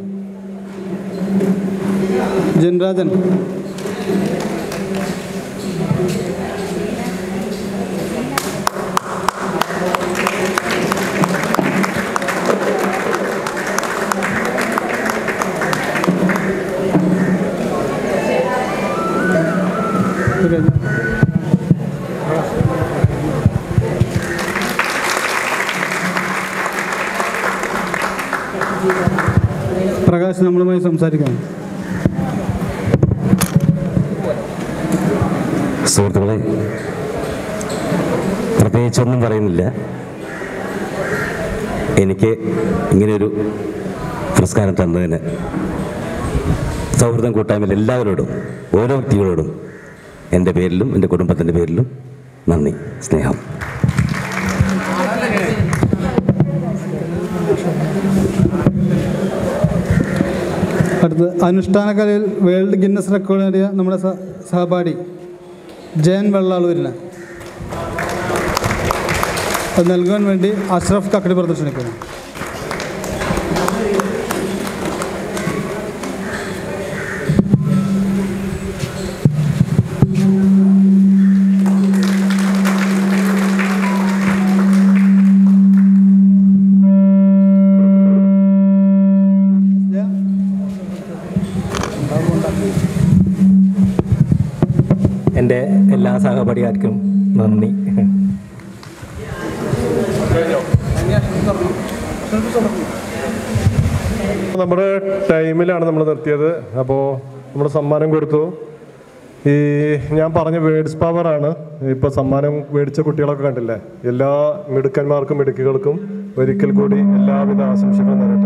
ജനരാജൻ ഇത് കഴിഞ്ഞു. പ്രകാശ് നമ്മളുമായി സംസാരിക്കണം സുഹൃത്തുക്കളെ പ്രത്യേകിച്ചൊന്നും പറയുന്നില്ല എനിക്ക് ഇങ്ങനെയൊരു പുരസ്കാരം തന്നതിന് സൗഹൃദം കൂട്ടായ്മയിൽ എല്ലാവരോടും ഓരോ വ്യക്തികളോടും എൻ്റെ പേരിലും എൻ്റെ കുടുംബത്തിൻ്റെ പേരിലും നന്ദി സ്നേഹം അടുത്ത് അനുഷ്ഠാന കലയിൽ വേൾഡ് ഗിന്നസ് റെക്കോർഡ് നേടിയ നമ്മുടെ സ- സഹപാഠി ജയൻ വെള്ളാളൂരിന് അത് നൽകാൻ വേണ്ടി അഷ്റഫ് കക്കടി പ്രദർശനിക്കുന്നു എൻ്റെ എല്ലാ സഹപാഠികാർക്കും നന്ദി നമ്മുടെ ടൈമിലാണ് നമ്മൾ നിർത്തിയത് അപ്പോൾ നമ്മൾ സമ്മാനം കൊടുത്തു ഈ ഞാൻ പറഞ്ഞ വേർഡ്സ് പവറാണ് ഇപ്പോൾ സമ്മാനം മേടിച്ച കുട്ടികളൊക്കെ കണ്ടില്ലേ എല്ലാ മിടുക്കന്മാർക്കും മിടുക്കികൾക്കും ഒരിക്കൽ കൂടി എല്ലാവിധ ആശംസകളും നേരട്ടെ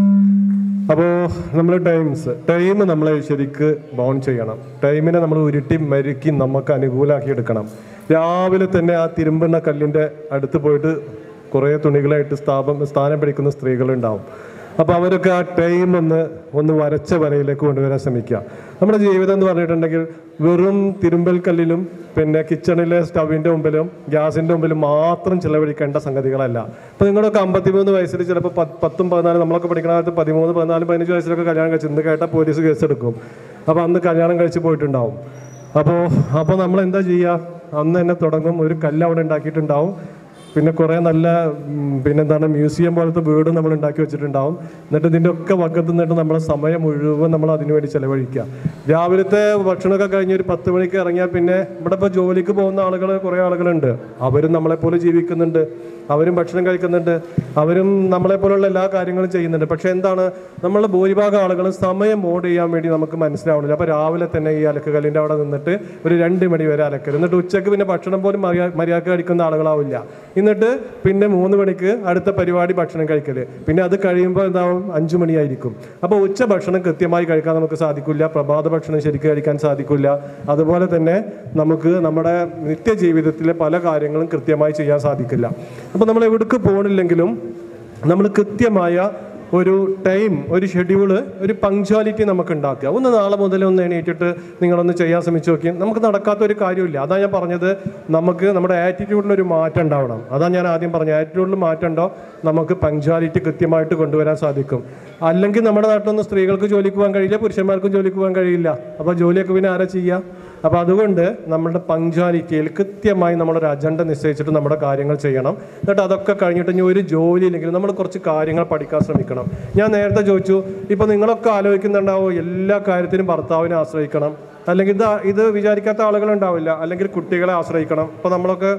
അപ്പോൾ നമ്മൾ ടൈംസ് ടൈം നമ്മളെ ശരിക്ക് ബൗൺ ചെയ്യണം ടൈമിനെ നമ്മൾ ഉരുട്ടി മരുക്കി നമുക്ക് അനുകൂലമാക്കി എടുക്കണം രാവിലെ തന്നെ ആ തിരുമ്പുന്ന കല്ലിൻ്റെ അടുത്ത് പോയിട്ട് കുറേ തുണികളായിട്ട് സ്ഥാപം സ്ഥാനം പിടിക്കുന്ന സ്ത്രീകളുണ്ടാവും അപ്പോൾ അവരൊക്കെ ആ ടൈം ഒന്ന് ഒന്ന് വരച്ച വരയിലേക്ക് കൊണ്ടുവരാൻ ശ്രമിക്കുക നമ്മുടെ ജീവിതം എന്ന് പറഞ്ഞിട്ടുണ്ടെങ്കിൽ വെറും തിരുമ്പൽ കല്ലിലും പിന്നെ കിച്ചണിലെ സ്റ്റവിൻ്റെ മുമ്പിലും ഗ്യാസിൻ്റെ മുമ്പിലും മാത്രം ചിലവഴിക്കേണ്ട സംഗതികളല്ല അപ്പോൾ നിങ്ങളൊക്കെ അമ്പത്തിമൂന്ന് വയസ്സിൽ ചിലപ്പോൾ പത്ത് പത്തും പതിനാലും നമ്മളൊക്കെ പഠിക്കുന്ന കാലത്ത് പതിമൂന്ന് പതിനാല് പതിനഞ്ച് വയസ്സിലൊക്കെ കല്യാണം കഴിച്ച് ഇന്ന് കേട്ടാൽ പോലീസ് കേസ് എടുക്കും അപ്പോൾ അന്ന് കല്യാണം കഴിച്ച് പോയിട്ടുണ്ടാവും അപ്പോൾ അപ്പോൾ നമ്മൾ എന്താ ചെയ്യുക അന്ന് തന്നെ തുടങ്ങും ഒരു കല്ല് അവിടെ ഉണ്ടാക്കിയിട്ടുണ്ടാവും പിന്നെ കുറേ നല്ല ഉം, പിന്നെന്താണ് മ്യൂസിയം പോലത്തെ വീടും നമ്മൾ ഉണ്ടാക്കി വെച്ചിട്ടുണ്ടാവും എന്നിട്ട് ഇതിൻ്റെ ഒക്കെ വക്കത്ത് നിന്നിട്ട് നമ്മുടെ സമയം മുഴുവൻ നമ്മൾ അതിനു വേണ്ടി ചിലവഴിക്കുക രാവിലത്തെ ഭക്ഷണമൊക്കെ കഴിഞ്ഞ് ഒരു പത്ത് മണിക്ക് ഇറങ്ങിയാൽ പിന്നെ ഇവിടെ ഇപ്പോൾ ജോലിക്ക് പോകുന്ന ആളുകൾ കുറേ ആളുകളുണ്ട് അവരും നമ്മളെപ്പോലെ ജീവിക്കുന്നുണ്ട് അവരും ഭക്ഷണം കഴിക്കുന്നുണ്ട് അവരും നമ്മളെപ്പോലുള്ള എല്ലാ കാര്യങ്ങളും ചെയ്യുന്നുണ്ട് പക്ഷേ എന്താണ് നമ്മളുടെ ഭൂരിഭാഗം ആളുകളും സമയം മോഡ് ചെയ്യാൻ വേണ്ടി നമുക്ക് മനസ്സിലാവണില്ല അപ്പോൾ രാവിലെ തന്നെ ഈ അലക്കുകല്ലിൻ്റെ അവിടെ നിന്നിട്ട് ഒരു രണ്ട് മണി വരെ അലക്കൽ എന്നിട്ട് ഉച്ചയ്ക്ക് പിന്നെ ഭക്ഷണം പോലും മര്യാ- മര്യാദക്ക് കഴിക്കുന്ന ആളുകളാവില്ല എന്നിട്ട് പിന്നെ മൂന്ന് മണിക്ക് അടുത്ത പരിപാടി ഭക്ഷണം കഴിക്കൽ പിന്നെ അത് കഴിയുമ്പോൾ എന്താവും അഞ്ചു മണിയായിരിക്കും അപ്പോൾ ഉച്ച ഭക്ഷണം കൃത്യമായി കഴിക്കാൻ നമുക്ക് സാധിക്കില്ല പ്രഭാത ഭക്ഷണം ശരിക്കും കഴിക്കാൻ സാധിക്കില്ല അതുപോലെ തന്നെ നമുക്ക് നമ്മുടെ നിത്യജീവിതത്തിലെ പല കാര്യങ്ങളും കൃത്യമായി ചെയ്യാൻ സാധിക്കില്ല അപ്പോൾ നമ്മൾ എവിടേക്ക് പോകണില്ലെങ്കിലും നമ്മൾ കൃത്യമായ ഒരു ടൈം ഒരു ഷെഡ്യൂള് ഒരു പങ്ക്ച്വാലിറ്റി നമുക്ക് ഉണ്ടാക്കുക ഒന്ന് നാളെ മുതൽ ഒന്ന് എണീറ്റിട്ട് നിങ്ങളൊന്ന് ചെയ്യാൻ ശ്രമിച്ചു നോക്കി നമുക്ക് നടക്കാത്ത ഒരു കാര്യമില്ല അതാ ഞാൻ പറഞ്ഞത് നമുക്ക് നമ്മുടെ ആറ്റിറ്റ്യൂഡിൽ ഒരു മാറ്റം ഉണ്ടാവണം അതാ ഞാൻ ആദ്യം പറഞ്ഞത് ആറ്റിറ്റ്യൂഡിൽ മാറ്റം ഉണ്ടോ നമുക്ക് പങ്ക്ച്വാലിറ്റി കൃത്യമായിട്ട് കൊണ്ടുവരാൻ സാധിക്കും അല്ലെങ്കിൽ നമ്മുടെ നാട്ടിൽ നിന്ന് സ്ത്രീകൾക്ക് ജോലിക്ക് പോകാൻ കഴിയില്ല പുരുഷന്മാർക്കും ജോലിക്ക് പോകാൻ കഴിയില്ല അപ്പോൾ ജോലിയൊക്കെ പിന്നെ ആരാ ചെയ്യുക അപ്പോൾ അതുകൊണ്ട് നമ്മുടെ പങ്ക്ച്വാലിറ്റിയിൽ കൃത്യമായി നമ്മളൊരു അജണ്ട നിശ്ചയിച്ചിട്ട് നമ്മുടെ കാര്യങ്ങൾ ചെയ്യണം എന്നിട്ട് അതൊക്കെ കഴിഞ്ഞിട്ട് ഇനി ഒരു ജോലി ഇല്ലെങ്കിൽ നമ്മൾ കുറച്ച് കാര്യങ്ങൾ പഠിക്കാൻ ശ്രമിക്കണം ഞാൻ നേരത്തെ ചോദിച്ചു ഇപ്പോൾ നിങ്ങളൊക്കെ ആലോചിക്കുന്നുണ്ടാവും എല്ലാ കാര്യത്തിനും ഭർത്താവിനെ ആശ്രയിക്കണം അല്ലെങ്കിൽ ഇത് ഇത് വിചാരിക്കാത്ത ആളുകളുണ്ടാവില്ല അല്ലെങ്കിൽ കുട്ടികളെ ആശ്രയിക്കണം ഇപ്പോൾ നമ്മളൊക്കെ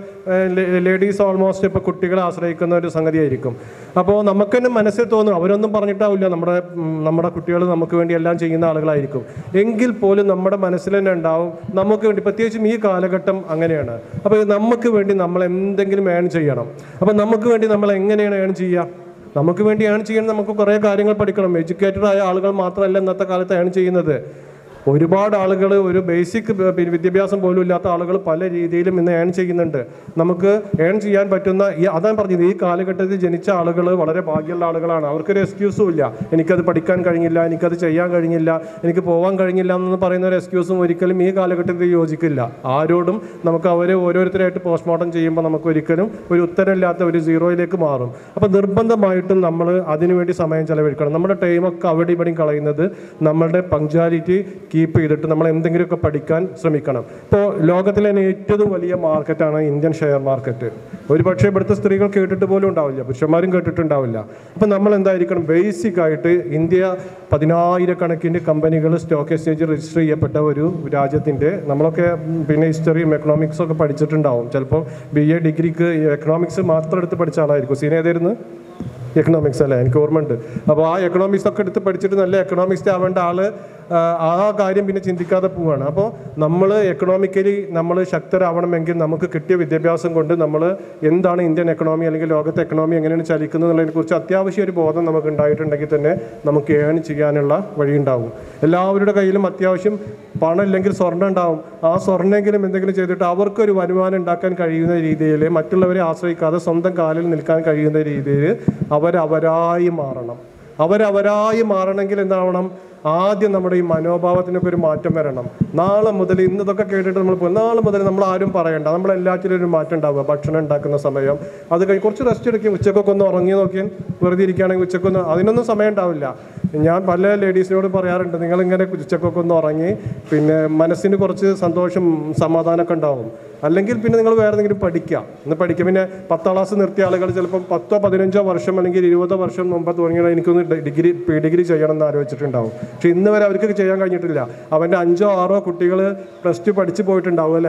ലേഡീസ് ഓൾമോസ്റ്റ് ഇപ്പോൾ കുട്ടികളെ ആശ്രയിക്കുന്ന ഒരു സംഗതിയായിരിക്കും അപ്പോൾ നമുക്ക് തന്നെ മനസ്സിൽ തോന്നും അവരൊന്നും പറഞ്ഞിട്ടാവില്ല നമ്മുടെ ഉം, നമ്മുടെ കുട്ടികൾ നമുക്ക് വേണ്ടി എല്ലാം ചെയ്യുന്ന ആളുകളായിരിക്കും എങ്കിൽ പോലും നമ്മുടെ മനസ്സിൽ തന്നെ ഉണ്ടാവും നമുക്ക് വേണ്ടി പ്രത്യേകിച്ചും ഈ കാലഘട്ടം അങ്ങനെയാണ് അപ്പോൾ നമുക്ക് വേണ്ടി നമ്മൾ എന്തെങ്കിലും ഏൺ ചെയ്യണം അപ്പോൾ നമുക്ക് വേണ്ടി നമ്മൾ എങ്ങനെയാണ് ഏൺ ചെയ്യുക നമുക്ക് വേണ്ടി ഏൺ ചെയ്യാൻ നമുക്ക് കുറേ കാര്യങ്ങൾ പഠിക്കണം എഡ്യൂക്കേറ്റഡ് ആയ ആളുകൾ മാത്രമല്ല ഇന്നത്തെ കാലത്ത് ഏൺ ചെയ്യുന്നത് ഒരുപാട് ആളുകൾ ഒരു ബേസിക് വിദ്യാഭ്യാസം പോലും ഇല്ലാത്ത ആളുകൾ പല രീതിയിലും ഇന്ന് ഏൺ ചെയ്യുന്നുണ്ട് നമുക്ക് ഏൺ ചെയ്യാൻ പറ്റുന്ന ഈ അതാണ് പറഞ്ഞത് ഈ കാലഘട്ടത്തിൽ ജനിച്ച ആളുകൾ വളരെ ഭാഗ്യമുള്ള ആളുകളാണ് അവർക്കൊരു എക്സ്ക്യൂസും ഇല്ല എനിക്കത് പഠിക്കാൻ കഴിഞ്ഞില്ല എനിക്കത് ചെയ്യാൻ കഴിഞ്ഞില്ല എനിക്ക് പോകാൻ കഴിഞ്ഞില്ല എന്ന് പറയുന്ന ഒരു എക്സ്ക്യൂസും ഒരിക്കലും ഈ കാലഘട്ടത്തിൽ യോജിക്കില്ല ആരോടും നമുക്ക് അവരെ ഓരോരുത്തരായിട്ട് പോസ്റ്റ്മോർട്ടം ചെയ്യുമ്പോൾ നമുക്ക് ഒരിക്കലും ഒരു ഉത്തരമില്ലാത്ത ഒരു സീറോയിലേക്ക് മാറും അപ്പോൾ നിർബന്ധമായിട്ടും നമ്മൾ അതിനുവേണ്ടി സമയം ചെലവഴിക്കണം നമ്മുടെ ടൈമൊക്കെ അവിടെ ഇവിടെയും കളയുന്നത് നമ്മളുടെ പങ്ക്ച്വാലിറ്റി കീപ്പ് ചെയ്തിട്ട് നമ്മൾ എന്തെങ്കിലുമൊക്കെ പഠിക്കാൻ ശ്രമിക്കണം ഇപ്പോൾ ലോകത്തിലെ തന്നെ ഏറ്റവും വലിയ മാർക്കറ്റാണ് ഇന്ത്യൻ ഷെയർ മാർക്കറ്റ് ഒരു പക്ഷേ ഇവിടുത്തെ സ്ത്രീകൾ കേട്ടിട്ട് പോലും ഉണ്ടാവില്ല പുരുഷന്മാരും കേട്ടിട്ടുണ്ടാവില്ല അപ്പം നമ്മൾ എന്തായിരിക്കണം ബേസിക് ആയിട്ട് ഇന്ത്യ പതിനായിരക്കണക്കിന് കമ്പനികൾ സ്റ്റോക്ക് എക്സ്ചേഞ്ച് രജിസ്റ്റർ ചെയ്യപ്പെട്ട ഒരു രാജ്യത്തിൻ്റെ നമ്മളൊക്കെ ഉം, പിന്നെ ഹിസ്റ്ററിയും എക്കണോമിക്സും ഒക്കെ പഠിച്ചിട്ടുണ്ടാവും ചിലപ്പോൾ ബി എ ഡിഗ്രിക്ക് എക്കണോമിക്സ് മാത്രം എടുത്ത് പഠിച്ച ആളായിരിക്കും സീനിയർ ഏതായിരുന്നു എക്കണോമിക്സ് അല്ലേ എനിക്ക് ഓർമ്മയുണ്ട് അപ്പോൾ ആ എക്കണോമിക്സ് ഒക്കെ എടുത്ത് പഠിച്ചിട്ട് നല്ല എക്കണോമിക്സ്റ്റ് ആവേണ്ട ആള് ആ, ആ കാര്യം പിന്നെ ചിന്തിക്കാതെ പോവാണ് അപ്പോൾ നമ്മൾ എക്കണോമിക്കലി നമ്മൾ ശക്തരാവണമെങ്കിൽ നമുക്ക് കിട്ടിയ വിദ്യാഭ്യാസം കൊണ്ട് നമ്മൾ എന്താണ് ഇന്ത്യൻ എക്കണോമി അല്ലെങ്കിൽ ലോകത്തെ എക്കണോമി എങ്ങനെയാണ് ചലിക്കുന്നത് എന്നുള്ളതിനെ കുറിച്ച് അത്യാവശ്യം ഒരു ബോധം നമുക്ക് ഉണ്ടായിട്ടുണ്ടെങ്കിൽ തന്നെ നമുക്ക് ഏൺ ചെയ്യാനുള്ള വഴിയുണ്ടാവും എല്ലാവരുടെ കയ്യിലും അത്യാവശ്യം പണം ഇല്ലെങ്കിൽ സ്വർണ്ണം ഉണ്ടാവും ആ സ്വർണ്ണമെങ്കിലും എന്തെങ്കിലും ചെയ്തിട്ട് അവർക്കൊരു വരുമാനം ഉണ്ടാക്കാൻ കഴിയുന്ന രീതിയിൽ മറ്റുള്ളവരെ ആശ്രയിക്കാതെ സ്വന്തം കാലിൽ നിൽക്കാൻ കഴിയുന്ന രീതിയിൽ അവരവരായി മാറണം അവരവരായി മാറണമെങ്കിൽ എന്താവണം ആദ്യം നമ്മുടെ ഈ മനോഭാവത്തിനൊക്കെ ഒരു മാറ്റം വരണം നാളെ മുതൽ ഇന്ന് ഇതൊക്കെ കേട്ടിട്ട് നമ്മൾ പോകും നാളെ മുതൽ നമ്മൾ ആരും പറയണ്ട നമ്മൾ എല്ലാറ്റിലും ഒരു മാറ്റം ഉണ്ടാവുക ഭക്ഷണം ഉണ്ടാക്കുന്ന സമയം അത് കഴിഞ്ഞ് കുറച്ച് റെസ്റ്റ് എടുക്കും ഉച്ചക്കൊക്കെ ഒന്ന് ഉറങ്ങി നോക്കിയാൽ വെറുതെ ഇരിക്കുകയാണെങ്കിൽ ഉച്ചക്കൊന്ന് അതിനൊന്നും സമയം ഉണ്ടാവില്ല ഞാൻ പല ലേഡീസിനോട് പറയാറുണ്ട് നിങ്ങളിങ്ങനെ ഉച്ചക്കൊക്കെ ഒന്ന് ഉറങ്ങി പിന്നെ മനസ്സിന് കുറച്ച് സന്തോഷം സമാധാനമൊക്കെ ഉണ്ടാവും അല്ലെങ്കിൽ പിന്നെ നിങ്ങൾ വേറെ എന്തെങ്കിലും പഠിക്കുക ഇന്ന് പഠിക്കുക പിന്നെ പത്താം ക്ലാസ് നിർത്തിയ ആളുകൾ ചിലപ്പം പത്തോ പതിനഞ്ചോ വർഷം അല്ലെങ്കിൽ ഇരുപതോ വർഷം മുമ്പ് തുടങ്ങിയാൽ എനിക്കൊന്ന് ഡി- ഡിഗ്രി പി ഡിഗ്രി ചെയ്യണം എന്ന് ആലോചിച്ചിട്ടുണ്ടാവും പക്ഷെ ഇന്ന് വരെ അവർക്ക് ചെയ്യാൻ കഴിഞ്ഞിട്ടില്ല അവൻ്റെ അഞ്ചോ ആറോ കുട്ടികൾ പ്ലസ് ടു പഠിച്ചു പോയിട്ടുണ്ടാവും അല്ലേ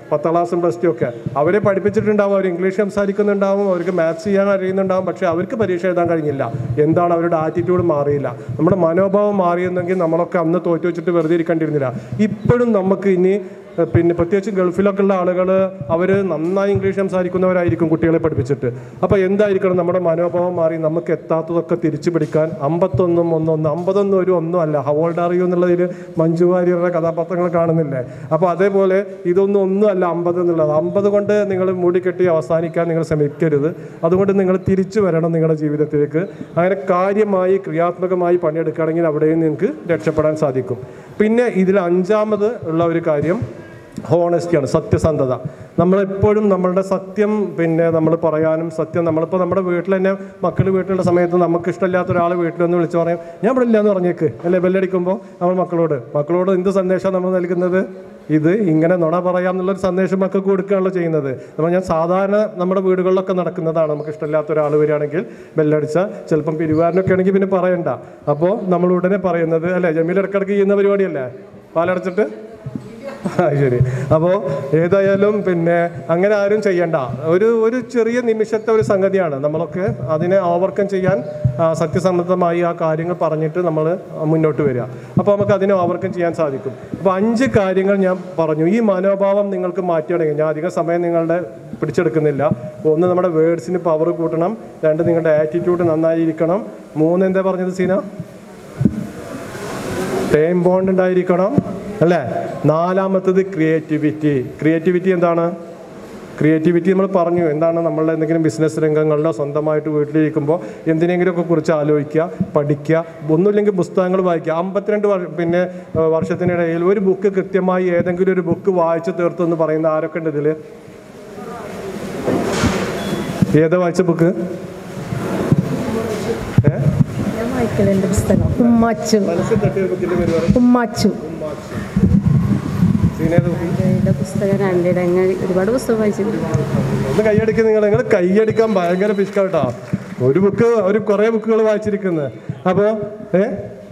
പത്താം ക്ലാസ്സും പ്ലസ് ടു ഒക്കെ അവരെ പഠിപ്പിച്ചിട്ടുണ്ടാവും അവർ ഇംഗ്ലീഷ് സംസാരിക്കുന്നുണ്ടാവും അവർക്ക് മാത്സ് ചെയ്യാൻ അറിയുന്നുണ്ടാവും പക്ഷേ അവർക്ക് പരീക്ഷ എഴുതാൻ കഴിഞ്ഞില്ല എന്താണ് അവരുടെ ആറ്റിറ്റ്യൂഡ് മാറിയില്ല നമ്മുടെ മനോഭാവം മാറിയെന്നെങ്കിൽ നമ്മളൊക്കെ അന്ന് തോറ്റു വെച്ചിട്ട് വെറുതെ ഇരിക്കേണ്ടിയിരുന്നില്ല ഇപ്പോഴും നമുക്ക് ഇനി ഏഹ്, പിന്നെ പ്രത്യേകിച്ച് ഗൾഫിലൊക്കെ ഉള്ള ആളുകൾ അവർ നന്നായി ഇംഗ്ലീഷ് സംസാരിക്കുന്നവരായിരിക്കും കുട്ടികളെ പഠിപ്പിച്ചിട്ട് അപ്പോൾ എന്തായിരിക്കണം നമ്മുടെ മനോഭാവം മാറി നമുക്ക് എത്താത്തതൊക്കെ തിരിച്ചു പിടിക്കാൻ അമ്പത്തൊന്നും ഒന്നൊന്ന് അമ്പതൊന്നും ഒരു ഒന്നും അല്ല ഹവോൾഡ് അറിയൂ എന്നുള്ളതിൽ മഞ്ജു വാര്യരുടെ കഥാപാത്രങ്ങൾ കാണുന്നില്ലേ അപ്പോൾ അതേപോലെ ഇതൊന്നും ഒന്നും അല്ല അമ്പത് എന്നുള്ളത് അമ്പത് കൊണ്ട് നിങ്ങൾ മൂടിക്കെട്ടി അവസാനിക്കാൻ നിങ്ങൾ ശ്രമിക്കരുത് അതുകൊണ്ട് നിങ്ങൾ തിരിച്ചു വരണം നിങ്ങളുടെ ജീവിതത്തിലേക്ക് അങ്ങനെ കാര്യമായി ക്രിയാത്മകമായി പണിയെടുക്കുകയാണെങ്കിൽ അവിടെയും നിങ്ങൾക്ക് രക്ഷപ്പെടാൻ സാധിക്കും പിന്നെ ഇതിൽ അഞ്ചാമത് ഉള്ള ഒരു കാര്യം ഹോണസ്റ്റിയാണ് സത്യസന്ധത നമ്മളെപ്പോഴും നമ്മളുടെ സത്യം പിന്നെ നമ്മൾ പറയാനും സത്യം നമ്മളിപ്പോൾ നമ്മുടെ വീട്ടിൽ തന്നെ മക്കൾ വീട്ടിലുള്ള സമയത്ത് നമുക്ക് ഇഷ്ടമില്ലാത്ത ഒരാൾ വീട്ടിൽ വന്ന് വിളിച്ച് പറയും ഞാൻ ഇവിടെ ഇല്ലാന്ന് പറഞ്ഞേക്ക് അല്ലേ ബെല്ലടിക്കുമ്പോൾ നമ്മൾ മക്കളോട് മക്കളോട് എന്ത് സന്ദേശമാണ് നമ്മൾ നൽകുന്നത് ഇത് ഇങ്ങനെ നുണ പറയാം എന്നുള്ളൊരു സന്ദേശം മക്കൾക്ക് കൊടുക്കുകയാണല്ലോ ചെയ്യുന്നത് അപ്പോൾ ഞാൻ സാധാരണ നമ്മുടെ വീടുകളിലൊക്കെ നടക്കുന്നതാണ് നമുക്ക് ഇഷ്ടമില്ലാത്ത ഒരാൾ വരികയാണെങ്കിൽ ബെല്ലടിച്ചാൽ ചിലപ്പം പിരിവാരനൊക്കെ ആണെങ്കിൽ പിന്നെ പറയണ്ട അപ്പോൾ നമ്മൾ ഉടനെ പറയുന്നത് അല്ലേ ജമീൽ ഇടക്കിടക്ക് ചെയ്യുന്ന പരിപാടിയല്ലേ പാലടച്ചിട്ട് ആ, ശരി അപ്പോൾ ഏതായാലും പിന്നെ അങ്ങനെ ആരും ചെയ്യണ്ട ഒരു ഒരു ചെറിയ നിമിഷത്തെ ഒരു സംഗതിയാണ് നമ്മളൊക്കെ അതിനെ ഓവർകം ചെയ്യാൻ ആ, സത്യസമ്മതമായി ആ കാര്യങ്ങൾ പറഞ്ഞിട്ട് നമ്മൾ മുന്നോട്ട് വരിക അപ്പോൾ നമുക്ക് അതിനെ ഓവർകം ചെയ്യാൻ സാധിക്കും അപ്പോൾ അഞ്ച് കാര്യങ്ങൾ ഞാൻ പറഞ്ഞു ഈ മനോഭാവം നിങ്ങൾക്ക് മാറ്റുകയാണെങ്കിൽ ഞാൻ അധിക സമയം നിങ്ങളുടെ പിടിച്ചെടുക്കുന്നില്ല ഒന്ന് നമ്മുടെ വേർഡ്സിന് പവർ കൂട്ടണം രണ്ട് നിങ്ങളുടെ ആറ്റിറ്റ്യൂഡ് നന്നായിരിക്കണം മൂന്ന് എന്താ പറഞ്ഞത് സീന ടൈം ബോണ്ട് ഉണ്ടായിരിക്കണം അല്ലേ നാലാമത്തത് ക്രിയേറ്റിവിറ്റി ക്രിയേറ്റിവിറ്റി എന്താണ് ക്രിയേറ്റിവിറ്റി നമ്മൾ പറഞ്ഞു എന്താണ് നമ്മളുടെ എന്തെങ്കിലും ബിസിനസ് രംഗങ്ങളിലോ സ്വന്തമായിട്ട് വീട്ടിലിരിക്കുമ്പോൾ എന്തിനെങ്കിലുമൊക്കെ കുറിച്ച് ആലോചിക്കുക പഠിക്കുക ഒന്നുമില്ലെങ്കിൽ പുസ്തകങ്ങൾ വായിക്കുക അമ്പത്തിരണ്ട് വർ- പിന്നെ ഏഹ്, വർഷത്തിനിടയിൽ ഒരു ബുക്ക് കൃത്യമായി ഏതെങ്കിലും ഒരു ബുക്ക് വായിച്ചു തീർത്തു എന്ന് പറയുന്ന ആരൊക്കെ ഉണ്ട് ഇതിൽ ഏതാ വായിച്ച ബുക്ക് ഞാൻ വായിക്കലുണ്ട് പുസ്തകം ഉമ്മാച്ചു ഉമ്മാച്ചു ഇതിന്റെ പുസ്തകം രണ്ടിടങ്ങൾ ഒരുപാട് പുസ്തകം വായിച്ചിട്ടുണ്ട് ഒന്ന് കൈയടിക്കുക നിങ്ങൾ നിങ്ങൾ കൈയടിക്കാൻ ഭയങ്കര പിഷ്കാട്ടോ ഒരു ബുക്ക് ഒരു കുറേ ബുക്കുകൾ വായിച്ചിരിക്കുന്നത് അപ്പോൾ ഏ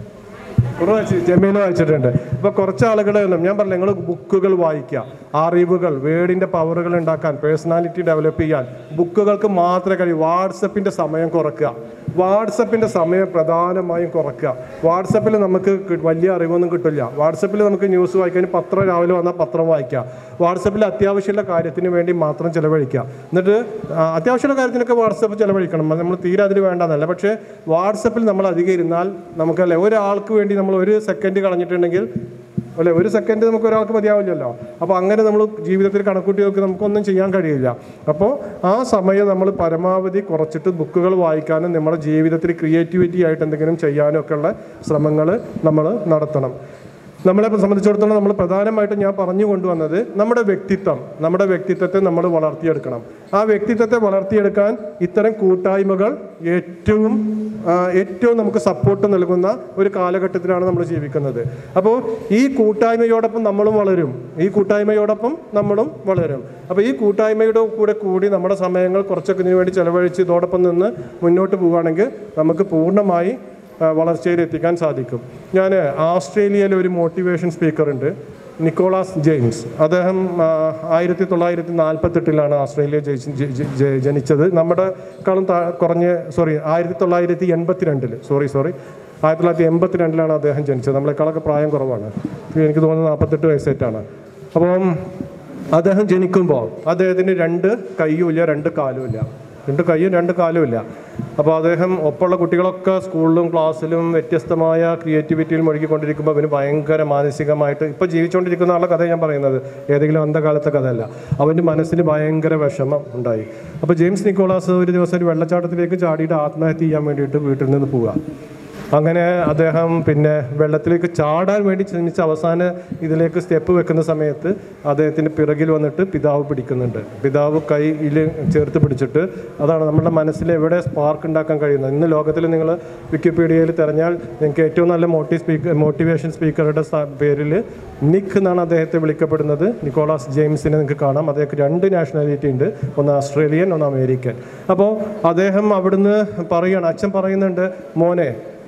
കുറേ വായിച്ചു ജമീന വായിച്ചിട്ടുണ്ട് അപ്പോൾ കുറച്ച് ആളുകളെ ഒന്നും ഞാൻ പറഞ്ഞില്ല നിങ്ങൾ ബുക്കുകൾ വായിക്കുക അറിവുകൾ വേർഡിൻ്റെ പവറുകൾ ഉണ്ടാക്കാൻ പേഴ്സണാലിറ്റി ഡെവലപ്പ് ചെയ്യാൻ ബുക്കുകൾക്ക് മാത്രമേ കഴിയൂ വാട്സപ്പിൻ്റെ സമയം കുറയ്ക്കുക വാട്സപ്പിൻ്റെ സമയം പ്രധാനമായും കുറയ്ക്കുക വാട്സപ്പിൽ നമുക്ക് കി- വലിയ അറിവൊന്നും കിട്ടില്ല വാട്സപ്പിൽ നമുക്ക് ന്യൂസ് വായിക്കാൻ പത്രം രാവിലെ വന്നാൽ പത്രം വായിക്കുക വാട്സപ്പിൽ അത്യാവശ്യമുള്ള കാര്യത്തിന് വേണ്ടി മാത്രം ചിലവഴിക്കുക എന്നിട്ട് ആ, അത്യാവശ്യമുള്ള കാര്യത്തിനൊക്കെ വാട്സപ്പ് ചിലവഴിക്കണം അത് നമ്മൾ തീരെ അതിൽ വേണ്ടെന്നല്ല പക്ഷേ വാട്സപ്പിൽ നമ്മൾ അധികം ഇരുന്നാൽ നമുക്കല്ലേ ഒരാൾക്ക് വേണ്ടി നമ്മൾ ഒരു സെക്കൻഡ് കളഞ്ഞിട്ടുണ്ടെങ്കിൽ അല്ലെ ഒരു സെക്കൻഡ് നമുക്ക് ഒരാൾക്ക് മതിയാവില്ലല്ലോ അപ്പോൾ അങ്ങനെ നമ്മൾ ജീവിതത്തിൽ കണക്കൂട്ടി നോക്കി നമുക്കൊന്നും ചെയ്യാൻ കഴിയില്ല അപ്പോൾ ആ സമയം നമ്മൾ പരമാവധി കുറച്ചിട്ട് ബുക്കുകൾ വായിക്കാനും നമ്മുടെ ജീവിതത്തിൽ ക്രിയേറ്റിവിറ്റി ആയിട്ട് എന്തെങ്കിലും ചെയ്യാനും ഒക്കെ ഉള്ള ശ്രമങ്ങൾ നമ്മൾ നടത്തണം നമ്മളെ സംബന്ധിച്ചിടത്തോളം നമ്മൾ പ്രധാനമായിട്ടും ഞാൻ പറഞ്ഞു കൊണ്ടുവന്നത് നമ്മുടെ വ്യക്തിത്വം നമ്മുടെ വ്യക്തിത്വത്തെ നമ്മൾ വളർത്തിയെടുക്കണം ആ വ്യക്തിത്വത്തെ വളർത്തിയെടുക്കാൻ ഇത്തരം കൂട്ടായ്മകൾ ഏറ്റവും ആ, ഏറ്റവും നമുക്ക് സപ്പോർട്ട് നൽകുന്ന ഒരു കാലഘട്ടത്തിലാണ് നമ്മൾ ജീവിക്കുന്നത് അപ്പോൾ ഈ കൂട്ടായ്മയോടൊപ്പം നമ്മളും വളരും ഈ കൂട്ടായ്മയോടൊപ്പം നമ്മളും വളരും അപ്പോൾ ഈ കൂട്ടായ്മയുടെ കൂടെ കൂടി നമ്മുടെ സമയങ്ങൾ കുറച്ചൊക്കെ ഇതിനു വേണ്ടി ചെലവഴിച്ച് ഇതോടൊപ്പം നിന്ന് മുന്നോട്ട് പോവുകയാണെങ്കിൽ നമുക്ക് പൂർണ്ണമായി ആ, വളർച്ചയിൽ എത്തിക്കാൻ സാധിക്കും ഞാൻ ആസ്ട്രേലിയയിലെ ഒരു മോട്ടിവേഷൻ സ്പീക്കർ ഉണ്ട് നിക്കോളാസ് ജെയിംസ് അദ്ദേഹം ആയിരത്തി തൊള്ളായിരത്തി നാൽപ്പത്തെട്ടിലാണ് ആസ്ട്രേലിയ ജയിച്ച് ജ- ജ- ജ- ജനിച്ചത് നമ്മുടെ കാളും താ- കുറഞ്ഞ സോറി ആയിരത്തി തൊള്ളായിരത്തി എൺപത്തി രണ്ടിൽ സോറി സോറി ആയിരത്തി തൊള്ളായിരത്തി എൺപത്തി രണ്ടിലാണ് അദ്ദേഹം ജനിച്ചത് നമ്മളെക്കാളൊക്കെ പ്രായം കുറവാണ് എനിക്ക് തോന്നുന്നത് നാൽപ്പത്തെട്ട് വയസ്സായിട്ടാണ് അപ്പം അദ്ദേഹം ജനിക്കുമ്പോൾ അദ്ദേഹത്തിന് രണ്ട് കൈയുമില്ല രണ്ട് കാലുമില്ല രണ്ട് കൈയും രണ്ട് കാലും ഇല്ല അപ്പോൾ അദ്ദേഹം ഒപ്പമുള്ള കുട്ടികളൊക്കെ സ്കൂളിലും ക്ലാസ്സിലും വ്യത്യസ്തമായ ക്രിയേറ്റിവിറ്റിയിൽ മുഴുകിക്കൊണ്ടിരിക്കുമ്പോൾ അവന് ഭയങ്കര മാനസികമായിട്ട് ഇപ്പോൾ ജീവിച്ചുകൊണ്ടിരിക്കുന്ന ആളുടെ കഥ ഞാൻ പറയുന്നത് ഏതെങ്കിലും അന്ധകാലത്തെ കഥയല്ല അവൻ്റെ മനസ്സിന് ഭയങ്കര വിഷമം ഉണ്ടായി അപ്പോൾ ജെയിംസ് നിക്കോളാസ് ഒരു ദിവസം ഒരു വെള്ളച്ചാട്ടത്തിലേക്ക് ചാടിയിട്ട് ആത്മഹത്യ ചെയ്യാൻ വേണ്ടിയിട്ട് വീട്ടിൽ നിന്ന് പോവുക അങ്ങനെ അദ്ദേഹം പിന്നെ വെള്ളത്തിലേക്ക് ചാടാൻ വേണ്ടി ശ്രമിച്ച അവസാന ഇതിലേക്ക് സ്റ്റെപ്പ് വെക്കുന്ന സമയത്ത് അദ്ദേഹത്തിൻ്റെ പിറകിൽ വന്നിട്ട് പിതാവ് പിടിക്കുന്നുണ്ട് പിതാവ് കയ്യിൽ ചേർത്ത് പിടിച്ചിട്ട് അതാണ് നമ്മുടെ മനസ്സിൽ എവിടെ സ്പാർക്ക് ഉണ്ടാക്കാൻ കഴിയുന്നത് ഇന്ന് ലോകത്തിൽ നിങ്ങൾ വിക്കിപീഡിയയിൽ തിരഞ്ഞാൽ നിങ്ങൾക്ക് ഏറ്റവും നല്ല മോട്ടി സ്പീക്കർ മോട്ടിവേഷൻ സ്പീക്കറുടെ സ- പേരിൽ നിക്ക് എന്നാണ് അദ്ദേഹത്തെ വിളിക്കപ്പെടുന്നത് നിക്കോളാസ് ജെയിംസിനെ നിങ്ങൾക്ക് കാണാം അദ്ദേഹത്തിന് രണ്ട് നാഷണാലിറ്റി ഉണ്ട് ഒന്ന് ഓസ്ട്രേലിയൻ ഒന്ന് അമേരിക്കൻ അപ്പോൾ അദ്ദേഹം അവിടുന്ന് പറയുകയാണ് അച്ഛൻ പറയുന്നുണ്ട് മോനെ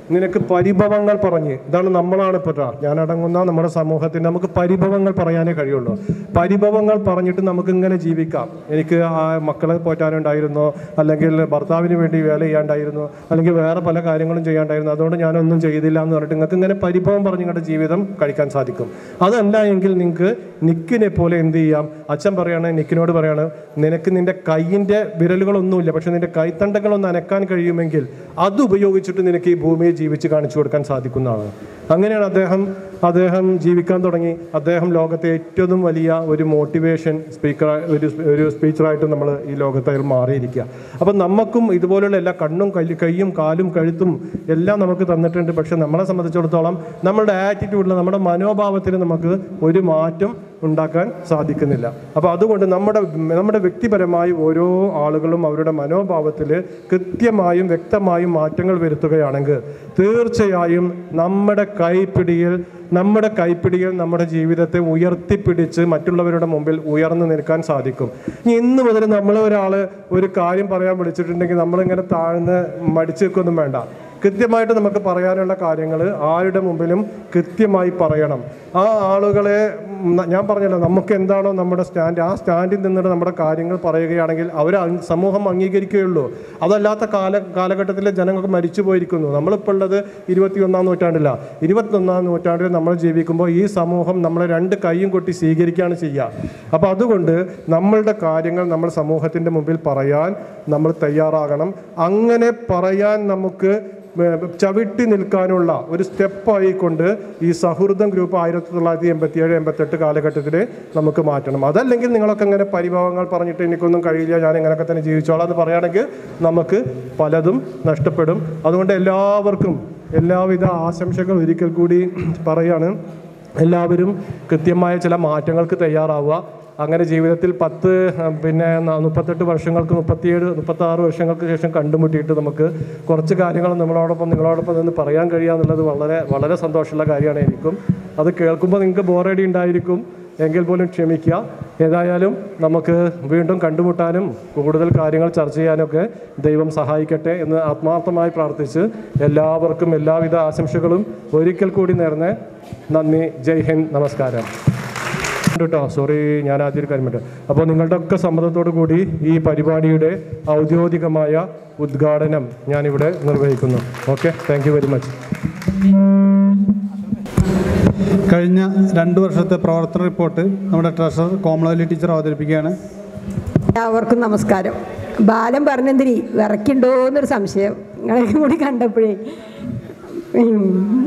നിനക്ക് പരിഭവങ്ങൾ പറഞ്ഞ് ഇതാണ് നമ്മളാണ് ഇപ്പോൾ ഞാൻ അടങ്ങുന്ന നമ്മുടെ സമൂഹത്തിന് നമുക്ക് പരിഭവങ്ങൾ പറയാനേ കഴിയുള്ളൂ പരിഭവങ്ങൾ പറഞ്ഞിട്ട് നമുക്ക് ഇങ്ങനെ ജീവിക്കാം എനിക്ക് ആ മക്കളെ പോറ്റാനുണ്ടായിരുന്നോ അല്ലെങ്കിൽ ഭർത്താവിന് വേണ്ടി വേല ചെയ്യാണ്ടായിരുന്നു അല്ലെങ്കിൽ വേറെ പല കാര്യങ്ങളും ചെയ്യാണ്ടായിരുന്നു അതുകൊണ്ട് ഞാനൊന്നും ചെയ്തില്ല എന്ന് പറഞ്ഞിട്ട് നിങ്ങൾക്ക് ഇങ്ങനെ പരിഭവം പറഞ്ഞ് നിങ്ങളുടെ ജീവിതം കഴിക്കാൻ സാധിക്കും അതല്ല എങ്കിൽ നിങ്ങൾക്ക് നിക്കിനെ പോലെ എന്ത് ചെയ്യാം അച്ഛൻ പറയാണ് നിക്കിനോട് പറയാണ് നിനക്ക് നിന്റെ കൈയിൻ്റെ വിരലുകളൊന്നുമില്ല പക്ഷെ നിന്റെ കൈത്തണ്ടങ്ങളൊന്ന് അനക്കാൻ കഴിയുമെങ്കിൽ അത് ഉപയോഗിച്ചിട്ട് നിനക്ക് ഈ ഭൂമിയെ ജീവിച്ച് കാണിച്ചു കൊടുക്കാൻ സാധിക്കുന്നതാണ് അങ്ങനെയാണ് അദ്ദേഹം അദ്ദേഹം ജീവിക്കാൻ തുടങ്ങി അദ്ദേഹം ലോകത്തെ ഏറ്റവും വലിയ ഒരു മോട്ടിവേഷൻ സ്പീക്കർ ഒരു ഒരു സ്പീച്ചറായിട്ട് നമ്മൾ ഈ ലോകത്തിൽ മാറിയിരിക്കുക അപ്പം നമുക്കും ഇതുപോലുള്ള എല്ലാ കണ്ണും കൈ- കൈയും കാലും കഴുത്തും എല്ലാം നമുക്ക് തന്നിട്ടുണ്ട് പക്ഷെ നമ്മളെ സംബന്ധിച്ചിടത്തോളം നമ്മുടെ ആറ്റിറ്റ്യൂഡിൽ നമ്മുടെ മനോഭാവത്തിൽ നമുക്ക് ഒരു മാറ്റം ഉണ്ടാക്കാൻ സാധിക്കുന്നില്ല അപ്പോൾ അതുകൊണ്ട് നമ്മുടെ നമ്മുടെ വ്യക്തിപരമായി ഓരോ ആളുകളും അവരുടെ മനോഭാവത്തിൽ കൃത്യമായും വ്യക്തമായും മാറ്റങ്ങൾ വരുത്തുകയാണെങ്കിൽ തീർച്ചയായും നമ്മുടെ കൈപ്പിടിയിൽ നമ്മുടെ കൈപ്പിടിയിൽ നമ്മുടെ ജീവിതത്തെ ഉയർത്തിപ്പിടിച്ച് മറ്റുള്ളവരുടെ മുമ്പിൽ ഉയർന്നു നിൽക്കാൻ സാധിക്കും ഇനി ഇന്ന് മുതൽ നമ്മൾ ഒരാൾ ഒരു കാര്യം പറയാൻ വിളിച്ചിട്ടുണ്ടെങ്കിൽ നമ്മളിങ്ങനെ താഴ്ന്ന് മടിച്ചു നിൽക്കൊന്നും വേണ്ട കൃത്യമായിട്ട് നമുക്ക് പറയാനുള്ള കാര്യങ്ങൾ ആരുടെ മുമ്പിലും കൃത്യമായി പറയണം ആ ആളുകളെ ഉം, ഞാൻ പറഞ്ഞല്ലോ നമുക്ക് എന്താണോ നമ്മുടെ സ്റ്റാൻഡ് ആ സ്റ്റാൻഡിൽ നിന്നിട്ട് നമ്മുടെ കാര്യങ്ങൾ പറയുകയാണെങ്കിൽ അവർ സമൂഹം അംഗീകരിക്കുകയുള്ളൂ അതല്ലാത്ത കാല കാലഘട്ടത്തിലെ ജനങ്ങൾക്ക് മരിച്ചു പോയിരിക്കുന്നു നമ്മളിപ്പോൾ ഉള്ളത് ഇരുപത്തിയൊന്നാം നൂറ്റാണ്ടില്ല ഇരുപത്തൊന്നാം നൂറ്റാണ്ടിൽ നമ്മൾ ജീവിക്കുമ്പോൾ ഈ സമൂഹം നമ്മളെ രണ്ട് കൈയും കൊട്ടി സ്വീകരിക്കുകയാണ് ചെയ്യുക അപ്പോൾ അതുകൊണ്ട് നമ്മളുടെ കാര്യങ്ങൾ നമ്മൾ സമൂഹത്തിൻ്റെ മുമ്പിൽ പറയാൻ നമ്മൾ തയ്യാറാകണം അങ്ങനെ പറയാൻ നമുക്ക് ഏർ ചവിട്ടി നിൽക്കാനുള്ള ഒരു സ്റ്റെപ്പായിക്കൊണ്ട് ഈ സൗഹൃദം ഗ്രൂപ്പ് ആയിരത്തി തൊള്ളായിരത്തി എൺപത്തി ഏഴ് എൺപത്തെട്ട് കാലഘട്ടത്തിൽ നമുക്ക് മാറ്റണം അതല്ലെങ്കിൽ നിങ്ങളൊക്കെ ഇങ്ങനെ പരിഭവങ്ങൾ പറഞ്ഞിട്ട് എനിക്കൊന്നും കഴിയില്ല ഞാൻ ഇങ്ങനെയൊക്കെ തന്നെ ജീവിച്ചോളാം എന്ന് പറയുകയാണെങ്കിൽ നമുക്ക് പലതും നഷ്ടപ്പെടും അതുകൊണ്ട് എല്ലാവർക്കും എല്ലാവിധ ആശംസകൾ ഒരിക്കൽ കൂടി പറയാണ് എല്ലാവരും കൃത്യമായ ചില മാറ്റങ്ങൾക്ക് തയ്യാറാവുക അങ്ങനെ ജീവിതത്തിൽ പത്ത് ആ, പിന്നെ ന- മുപ്പത്തെട്ട് വർഷങ്ങൾക്ക് മുപ്പത്തിയേഴ് മുപ്പത്തി ആറ് വർഷങ്ങൾക്ക് ശേഷം കണ്ടുമുട്ടിയിട്ട് നമുക്ക് കുറച്ച് കാര്യങ്ങൾ നമ്മളോടൊപ്പം നിങ്ങളോടൊപ്പം നിന്ന് പറയാൻ കഴിയുക എന്നുള്ളത് വളരെ വളരെ സന്തോഷമുള്ള കാര്യമാണ് എനിക്കും അത് കേൾക്കുമ്പോൾ നിങ്ങൾക്ക് ബോറടി ഉണ്ടായിരിക്കും എങ്കിൽ പോലും ക്ഷമിക്കുക ഏതായാലും നമുക്ക് വീണ്ടും കണ്ടുമുട്ടാനും കൂടുതൽ കാര്യങ്ങൾ ചർച്ച ചെയ്യാനൊക്കെ ദൈവം സഹായിക്കട്ടെ എന്ന് ആത്മാർത്ഥമായി പ്രാർത്ഥിച്ച് എല്ലാവർക്കും എല്ലാവിധ ആശംസകളും ഒരിക്കൽ കൂടി നേർന്ന് നന്ദി ജയ് ഹിന്ദ് നമസ്കാരം കേട്ടോ സോറി ഞാൻ ആദ്യം ഒരു കാര്യം പറ്റും അപ്പോൾ നിങ്ങളുടെ ഒക്കെ സമ്മതത്തോടു കൂടി ഈ പരിപാടിയുടെ ഔദ്യോഗികമായ ഉദ്ഘാടനം ഞാനിവിടെ നിർവഹിക്കുന്നു okay thank you very much കഴിഞ്ഞ രണ്ട് വർഷത്തെ പ്രവർത്തന റിപ്പോർട്ട് നമ്മുടെ ട്രഷറർ കോമളവല്ലി ടീച്ചർ അവതരിപ്പിക്കുകയാണ് എല്ലാവർക്കും നമസ്കാരം ബാലൻ പറഞ്ഞെന്തിരി വിറയ്ക്കുണ്ടോ എന്നൊരു സംശയം നിങ്ങളെ കൂടി കണ്ടപ്പോഴേ ഉം.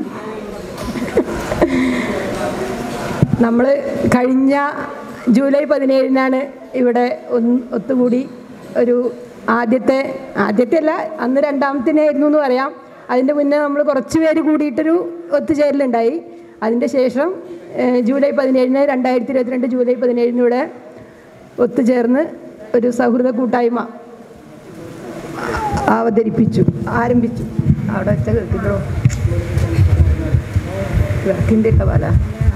നമ്മൾ കഴിഞ്ഞ ജൂലൈ പതിനേഴിനാണ് ഇവിടെ ഒന്ന് ഒത്തുകൂടി ഒരു ആദ്യത്തെ ആദ്യത്തെ അല്ല അന്ന് രണ്ടാമത്തിനായിരുന്നു എന്ന് പറയാം അതിൻ്റെ മുന്നേ നമ്മൾ കുറച്ച് പേര് കൂടിയിട്ടൊരു ഒത്തുചേരലുണ്ടായി അതിൻ്റെ ശേഷം ഏഹ്, ജൂലൈ പതിനേഴിന് രണ്ടായിരത്തി ഇരുപത്തിരണ്ട് ജൂലൈ പതിനേഴിന് ഇവിടെ ഒത്തുചേർന്ന് ഒരു സൗഹൃദ കൂട്ടായ്മ അവതരിപ്പിച്ചു ആരംഭിച്ചു അവിടെ വെച്ച കേൾക്കില്ലോ വിളക്കിൻ്റെ ഇട്ട പോലെ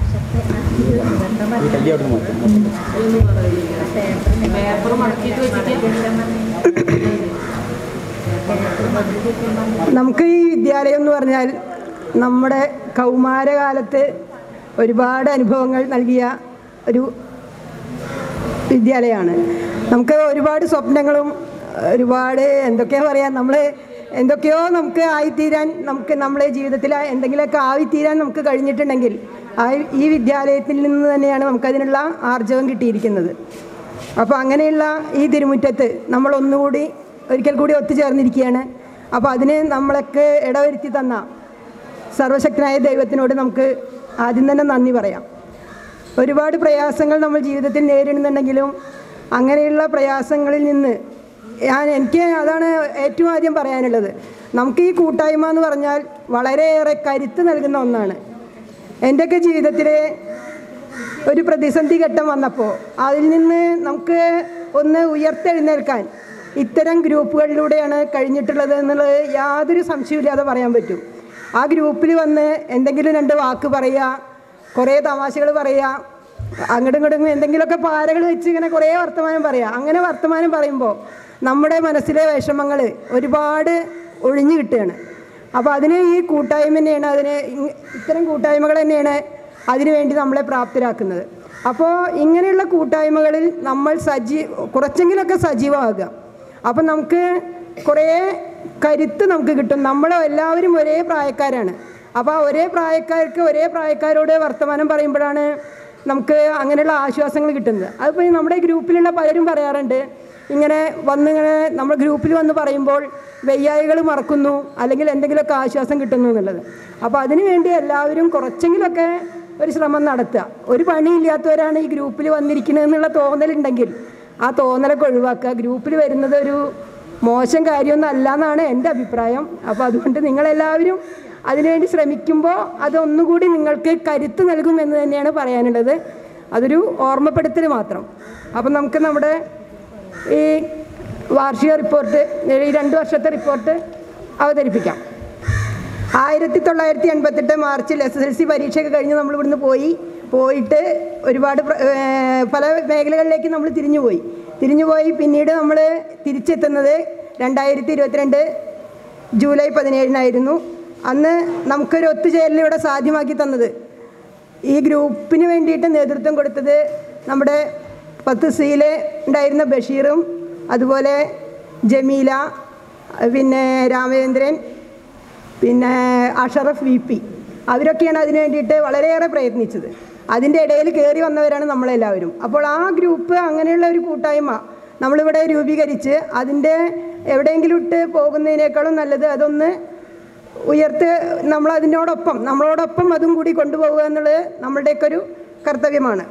നമുക്ക് ഈ വിദ്യാലയം എന്ന് പറഞ്ഞാൽ നമ്മുടെ കൗമാരകാലത്ത് ഒരുപാട് അനുഭവങ്ങൾ നൽകിയ ഒരു വിദ്യാലയമാണ് നമുക്ക് ഒരുപാട് സ്വപ്നങ്ങളും ഒരുപാട് എന്തൊക്കെയാ പറയാ നമ്മൾ എന്തൊക്കെയോ നമുക്ക് ആയിത്തീരാൻ നമുക്ക് നമ്മളെ ജീവിതത്തിൽ എന്തെങ്കിലുമൊക്കെ ആയിത്തീരാൻ നമുക്ക് കഴിഞ്ഞിട്ടുണ്ടെങ്കിൽ ആ ഈ വിദ്യാലയത്തിൽ നിന്ന് തന്നെയാണ് നമുക്കതിനുള്ള ആർജവം കിട്ടിയിരിക്കുന്നത് അപ്പോൾ അങ്ങനെയുള്ള ഈ തിരുമുറ്റത്ത് നമ്മൾ ഒന്നുകൂടി ഒരിക്കൽ കൂടി ഒത്തുചേർന്നിരിക്കുകയാണ് അപ്പോൾ അതിന് നമ്മളൊക്കെ ഇടവരുത്തി തന്ന സർവശക്തനായ ദൈവത്തിനോട് നമുക്ക് ആദ്യം തന്നെ നന്ദി പറയാം ഒരുപാട് പ്രയാസങ്ങൾ നമ്മൾ ജീവിതത്തിൽ നേരിടുന്നുണ്ടെങ്കിലും അങ്ങനെയുള്ള പ്രയാസങ്ങളിൽ നിന്ന് ഞാൻ എനിക്ക് അതാണ് ഏറ്റവും ആദ്യം പറയാനുള്ളത് നമുക്ക് ഈ കൂട്ടായ്മ എന്ന് പറഞ്ഞാൽ വളരെയേറെ കരുത്ത് നൽകുന്ന ഒന്നാണ് എൻ്റെയൊക്കെ ജീവിതത്തിലെ ഒരു പ്രതിസന്ധി ഘട്ടം വന്നപ്പോൾ അതിൽ നിന്ന് നമുക്ക് ഒന്ന് ഉയർത്തെഴുന്നേൽക്കാൻ ഇത്തരം ഗ്രൂപ്പുകളിലൂടെയാണ് കഴിഞ്ഞിട്ടുള്ളത് എന്നുള്ളത് യാതൊരു സംശയമില്ലാതെ പറയാൻ പറ്റും ആ ഗ്രൂപ്പിൽ വന്ന് എന്തെങ്കിലും രണ്ട് വാക്ക് പറയുക കുറേ തമാശകൾ പറയുക അങ്ങോട്ടും ഇങ്ങോട്ടും എന്തെങ്കിലുമൊക്കെ പാരകൾ വെച്ച് ഇങ്ങനെ കുറേ വർത്തമാനം പറയുക അങ്ങനെ വർത്തമാനം പറയുമ്പോൾ നമ്മുടെ മനസ്സിലെ വിഷമങ്ങൾ ഒരുപാട് ഒഴിഞ്ഞു കിട്ടുകയാണ് അപ്പോൾ അതിന് ഈ കൂട്ടായ്മ തന്നെയാണ് അതിന് ഇ- ഇത്തരം കൂട്ടായ്മകൾ തന്നെയാണ് അതിനു വേണ്ടി നമ്മളെ പ്രാപ്തരാക്കുന്നത് അപ്പോൾ ഇങ്ങനെയുള്ള കൂട്ടായ്മകളിൽ നമ്മൾ സജീ കുറച്ചെങ്കിലൊക്കെ സജീവമാകുക അപ്പം നമുക്ക് കുറേ കരുത്ത് നമുക്ക് കിട്ടും നമ്മൾ എല്ലാവരും ഒരേ പ്രായക്കാരാണ് അപ്പോൾ ആ ഒരേ പ്രായക്കാർക്ക് ഒരേ പ്രായക്കാരോട് വർത്തമാനം പറയുമ്പോഴാണ് നമുക്ക് അങ്ങനെയുള്ള ആശ്വാസങ്ങൾ കിട്ടുന്നത് അതിപ്പോൾ ഈ നമ്മുടെ ഗ്രൂപ്പിലുള്ള പലരും പറയാറുണ്ട് ഇങ്ങനെ വന്നിങ്ങനെ നമ്മൾ ഗ്രൂപ്പിൽ വന്ന് പറയുമ്പോൾ വെയ്യായികൾ മറക്കുന്നു അല്ലെങ്കിൽ എന്തെങ്കിലുമൊക്കെ ആശ്വാസം കിട്ടുന്നു എന്നുള്ളത് അപ്പോൾ അതിനു വേണ്ടി എല്ലാവരും കുറച്ചെങ്കിലുമൊക്കെ ഒരു ശ്രമം നടത്തുക ഒരു പണിയില്ലാത്തവരാണ് ഈ ഗ്രൂപ്പിൽ വന്നിരിക്കുന്നത് എന്നുള്ള തോന്നലുണ്ടെങ്കിൽ ആ തോന്നലൊക്കെ ഒഴിവാക്കുക ഗ്രൂപ്പിൽ വരുന്നത് ഒരു മോശം കാര്യമൊന്നും അല്ല എന്നാണ് എൻ്റെ അഭിപ്രായം അപ്പോൾ അതുകൊണ്ട് നിങ്ങളെല്ലാവരും അതിനുവേണ്ടി ശ്രമിക്കുമ്പോൾ അതൊന്നുകൂടി നിങ്ങൾക്ക് കരുത്ത് നൽകും എന്ന് തന്നെയാണ് പറയാനുള്ളത് അതൊരു ഓർമ്മപ്പെടുത്തൽ മാത്രം അപ്പം നമുക്ക് നമ്മുടെ ഈ വാർഷിക റിപ്പോർട്ട് ഈ രണ്ട് വർഷത്തെ റിപ്പോർട്ട് അവതരിപ്പിക്കാം ആയിരത്തി തൊള്ളായിരത്തി എൺപത്തെട്ട് മാർച്ചിൽ എസ് എസ് എൽ സി പരീക്ഷയൊക്കെ കഴിഞ്ഞ് നമ്മൾ ഇവിടുന്ന് പോയി പോയിട്ട് ഒരുപാട് പ്ര- ഏർ പല മേഖലകളിലേക്ക് നമ്മൾ തിരിഞ്ഞുപോയി തിരിഞ്ഞുപോയി പിന്നീട് നമ്മൾ തിരിച്ചെത്തുന്നത് രണ്ടായിരത്തി ഇരുപത്തിരണ്ട് ജൂലൈ പതിനേഴിനായിരുന്നു അന്ന് നമുക്കൊരു ഒത്തുചേരൽ ഇവിടെ സാധ്യമാക്കി തന്നത് ഈ ഗ്രൂപ്പിന് വേണ്ടിയിട്ട് നേതൃത്വം കൊടുത്തത് നമ്മുടെ പത്ത് സിയിലെ ഉണ്ടായിരുന്ന ബഷീറും അതുപോലെ ജമീല പിന്നെ രാമചന്ദ്രൻ പിന്നെ അഷറഫ് വി പി അവരൊക്കെയാണ് അതിന് വേണ്ടിയിട്ട് വളരെയേറെ പ്രയത്നിച്ചത് അതിൻ്റെ ഇടയിൽ കയറി വന്നവരാണ് നമ്മളെല്ലാവരും അപ്പോൾ ആ ഗ്രൂപ്പ് അങ്ങനെയുള്ള ഒരു കൂട്ടായ്മ നമ്മളിവിടെ രൂപീകരിച്ച് അതിൻ്റെ എവിടെയെങ്കിലും ഇട്ട് പോകുന്നതിനേക്കാളും നല്ലത് അതൊന്ന് ഉയർത്ത് നമ്മൾ അതിനോടൊപ്പം നമ്മളോടൊപ്പം അതും കൂടി കൊണ്ടുപോകുക എന്നുള്ളത് നമ്മളുടെയൊക്കെ ഒരു കർത്തവ്യമാണ്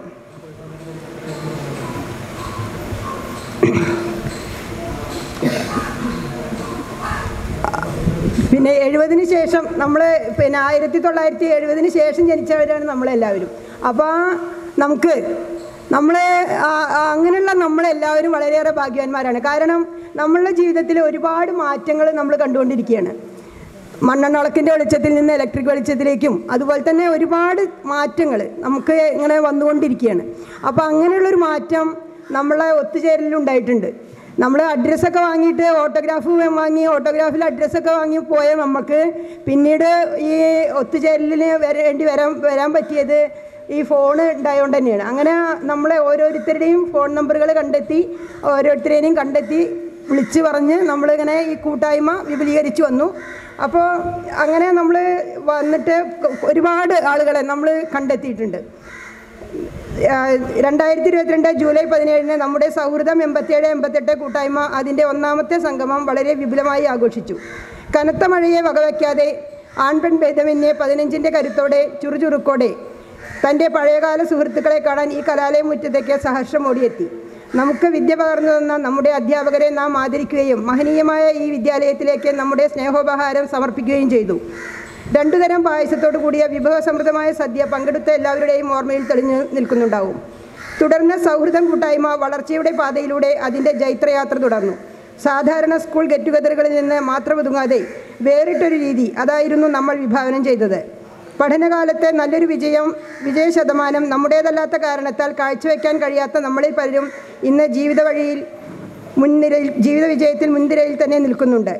പിന്നെ എഴുപതിന് ശേഷം നമ്മൾ പിന്നെ ആയിരത്തി തൊള്ളായിരത്തി എഴുപതിന് ശേഷം ജനിച്ചവരാണ് നമ്മളെല്ലാവരും അപ്പോൾ നമുക്ക് നമ്മൾ അങ്ങനെയുള്ള നമ്മളെല്ലാവരും വളരെയേറെ ഭാഗ്യവാന്മാരാണ് കാരണം നമ്മളുടെ ജീവിതത്തിൽ ഒരുപാട് മാറ്റങ്ങൾ നമ്മൾ കണ്ടുകൊണ്ടിരിക്കുകയാണ് മണ്ണെണ്ണ വിളക്കിൻ്റെ വെളിച്ചത്തിൽ നിന്ന് ഇലക്ട്രിക് വെളിച്ചത്തിലേക്കും അതുപോലെ തന്നെ ഒരുപാട് മാറ്റങ്ങൾ നമുക്ക് ഇങ്ങനെ വന്നുകൊണ്ടിരിക്കുകയാണ് അപ്പോൾ അങ്ങനെയുള്ളൊരു മാറ്റം നമ്മളെ ഒത്തുചേരലുണ്ടായിട്ടുണ്ട് നമ്മൾ അഡ്രസ്സൊക്കെ വാങ്ങിയിട്ട് ഓട്ടോഗ്രാഫ് വാങ്ങി ഓട്ടോഗ്രാഫിൽ അഡ്രസ്സൊക്കെ വാങ്ങി പോയ നമുക്ക് പിന്നീട് ഈ ഒത്തുചേരലിന് വരേണ്ടി വരാൻ വരാൻ പറ്റിയത് ഈ ഫോൺ ഉണ്ടായതുകൊണ്ട് തന്നെയാണ് അങ്ങനെ നമ്മളെ ഓരോരുത്തരുടെയും ഫോൺ നമ്പറുകൾ കണ്ടെത്തി ഓരോരുത്തരെയും കണ്ടെത്തി വിളിച്ച് പറഞ്ഞ് നമ്മളിങ്ങനെ ഈ കൂട്ടായ്മ വിപുലീകരിച്ച് വന്നു അപ്പോൾ അങ്ങനെ നമ്മൾ വന്നിട്ട് ഒരുപാട് ആളുകളെ നമ്മൾ കണ്ടെത്തിയിട്ടുണ്ട് രണ്ടായിരത്തി ഇരുപത്തിരണ്ട് ജൂലൈ പതിനേഴിന് നമ്മുടെ സൗഹൃദം എൺപത്തിയേഴ് എൺപത്തെട്ട് കൂട്ടായ്മ അതിൻ്റെ ഒന്നാമത്തെ സംഗമം വളരെ വിപുലമായി ആഘോഷിച്ചു കനത്ത മഴയെ വകവയ്ക്കാതെ ആൺപെൺ ഭേദമന്യേ പതിനഞ്ചിൻ്റെ കരുത്തോടെ ചുറുചുറുക്കോടെ തൻ്റെ പഴയകാല സുഹൃത്തുക്കളെ കാണാൻ ഈ കലാലയ മുറ്റത്തേക്ക് സഹർഷം ഓടിയെത്തി നമുക്ക് വിദ്യ പകർന്നു തന്ന നമ്മുടെ അധ്യാപകരെ നാം ആദരിക്കുകയും മഹനീയമായ ഈ വിദ്യാലയത്തിലേക്ക് നമ്മുടെ സ്നേഹോപഹാരം സമർപ്പിക്കുകയും ചെയ്തു രണ്ടുതരം പായസത്തോടു കൂടിയ വിഭവസമൃദ്ധമായ സദ്യ പങ്കെടുത്ത എല്ലാവരുടെയും ഓർമ്മയിൽ തെളിഞ്ഞു നിൽക്കുന്നുണ്ടാവും തുടർന്ന് സൗഹൃദം കൂട്ടായ്മ വളർച്ചയുടെ പാതയിലൂടെ അതിൻ്റെ ജൈത്രയാത്ര തുടർന്നു സാധാരണ സ്കൂൾ ഗെറ്റ് ടുഗദറുകളിൽ നിന്ന് മാത്രം ഒതുങ്ങാതെ വേറിട്ടൊരു രീതി അതായിരുന്നു നമ്മൾ വിഭാവനം ചെയ്തത് പഠനകാലത്തെ നല്ലൊരു വിജയം വിജയ ശതമാനം നമ്മുടേതല്ലാത്ത കാരണത്താൽ കാഴ്ചവെക്കാൻ കഴിയാത്ത നമ്മളിൽ പലരും ഇന്ന് ജീവിത വഴിയിൽ മുൻനിരയിൽ ജീവിത വിജയത്തിൽ മുൻനിരയിൽ തന്നെ നിൽക്കുന്നുണ്ട്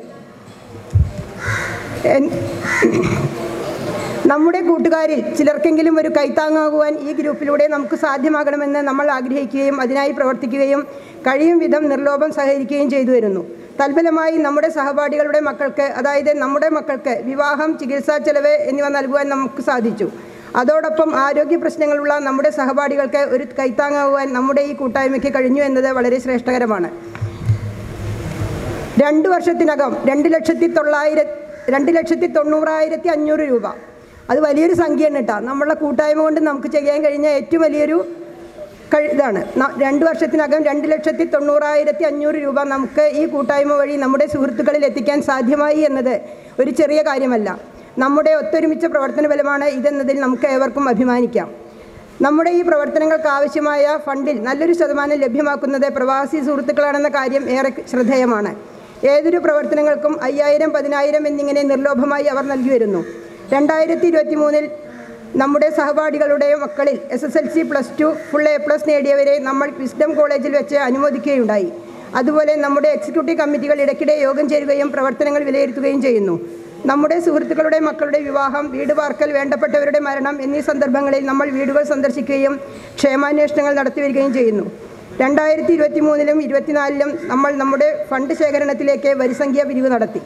എൻ- നമ്മുടെ കൂട്ടുകാരിൽ ചിലർക്കെങ്കിലും ഒരു കൈത്താങ്ങാകുവാൻ ഈ ഗ്രൂപ്പിലൂടെ നമുക്ക് സാധ്യമാകണമെന്ന് നമ്മൾ ആഗ്രഹിക്കുകയും അതിനായി പ്രവർത്തിക്കുകയും കഴിയും വിധം നിർലോഭം സഹകരിക്കുകയും ചെയ്തു വരുന്നു തൽഫലമായി നമ്മുടെ സഹപാഠികളുടെ മക്കൾക്ക് അതായത് നമ്മുടെ മക്കൾക്ക് വിവാഹം ചികിത്സാ ചെലവ് എന്നിവ നൽകുവാൻ നമുക്ക് സാധിച്ചു അതോടൊപ്പം ആരോഗ്യ പ്രശ്നങ്ങളുള്ള നമ്മുടെ സഹപാഠികൾക്ക് ഒരു കൈത്താങ്ങാകുവാൻ നമ്മുടെ ഈ കൂട്ടായ്മയ്ക്ക് കഴിഞ്ഞു എന്നത് വളരെ ശ്രേഷ്ഠകരമാണ് രണ്ട് വർഷത്തിനകം രണ്ട് ലക്ഷത്തി തൊള്ളായിരം രണ്ട് ലക്ഷത്തി തൊണ്ണൂറായിരത്തി അഞ്ഞൂറ് രൂപ അത് വലിയൊരു സംഖ്യയാണ് കേട്ടോ നമ്മളെ കൂട്ടായ്മ കൊണ്ട് നമുക്ക് ചെയ്യാൻ കഴിഞ്ഞ ഏറ്റവും വലിയൊരു കഴി ഇതാണ് ന- രണ്ട് വർഷത്തിനകം രണ്ട് ലക്ഷത്തി തൊണ്ണൂറായിരത്തി അഞ്ഞൂറ് രൂപ നമുക്ക് ഈ കൂട്ടായ്മ വഴി നമ്മുടെ സുഹൃത്തുക്കളിൽ എത്തിക്കാൻ സാധ്യമായി എന്നത് ഒരു ചെറിയ കാര്യമല്ല നമ്മുടെ ഒത്തൊരുമിച്ച പ്രവർത്തന ഫലമാണ് ഇതെന്നതിൽ നമുക്ക് ഏവർക്കും അഭിമാനിക്കാം നമ്മുടെ ഈ പ്രവർത്തനങ്ങൾക്ക് ആവശ്യമായ ഫണ്ടിൽ നല്ലൊരു ശതമാനം ലഭ്യമാക്കുന്നത് പ്രവാസി സുഹൃത്തുക്കളാണെന്ന കാര്യം ഏറെ ശ്രദ്ധേയമാണ് ഏതൊരു പ്രവർത്തനങ്ങൾക്കും അയ്യായിരം പതിനായിരം എന്നിങ്ങനെ നിർലോഭമായി അവർ നൽകി വരുന്നു രണ്ടായിരത്തി ഇരുപത്തി മൂന്നിൽ നമ്മുടെ സഹപാഠികളുടെ മക്കളിൽ S S L C plus two full A plus നേടിയവരെ നമ്മൾ വിസ്ഡം കോളേജിൽ വെച്ച് അനുമോദിക്കുകയുണ്ടായി അതുപോലെ നമ്മുടെ എക്സിക്യൂട്ടീവ് കമ്മിറ്റികൾ ഇടയ്ക്കിടെ യോഗം ചേരുകയും പ്രവർത്തനങ്ങൾ വിലയിരുത്തുകയും ചെയ്യുന്നു നമ്മുടെ സുഹൃത്തുക്കളുടെ മക്കളുടെ വിവാഹം വീട് പാർക്കൽ വേണ്ടപ്പെട്ടവരുടെ മരണം എന്നീ സന്ദർഭങ്ങളിൽ നമ്മൾ വീടുകൾ സന്ദർശിക്കുകയും ക്ഷേമാന്വേഷണങ്ങൾ നടത്തി വരികയും ചെയ്യുന്നു രണ്ടായിരത്തി ഇരുപത്തി മൂന്നിലും ഇരുപത്തിനാലിലും നമ്മൾ നമ്മുടെ ഫണ്ട് ശേഖരണത്തിലേക്ക് വരിസംഖ്യ പിരിവ് നടത്തി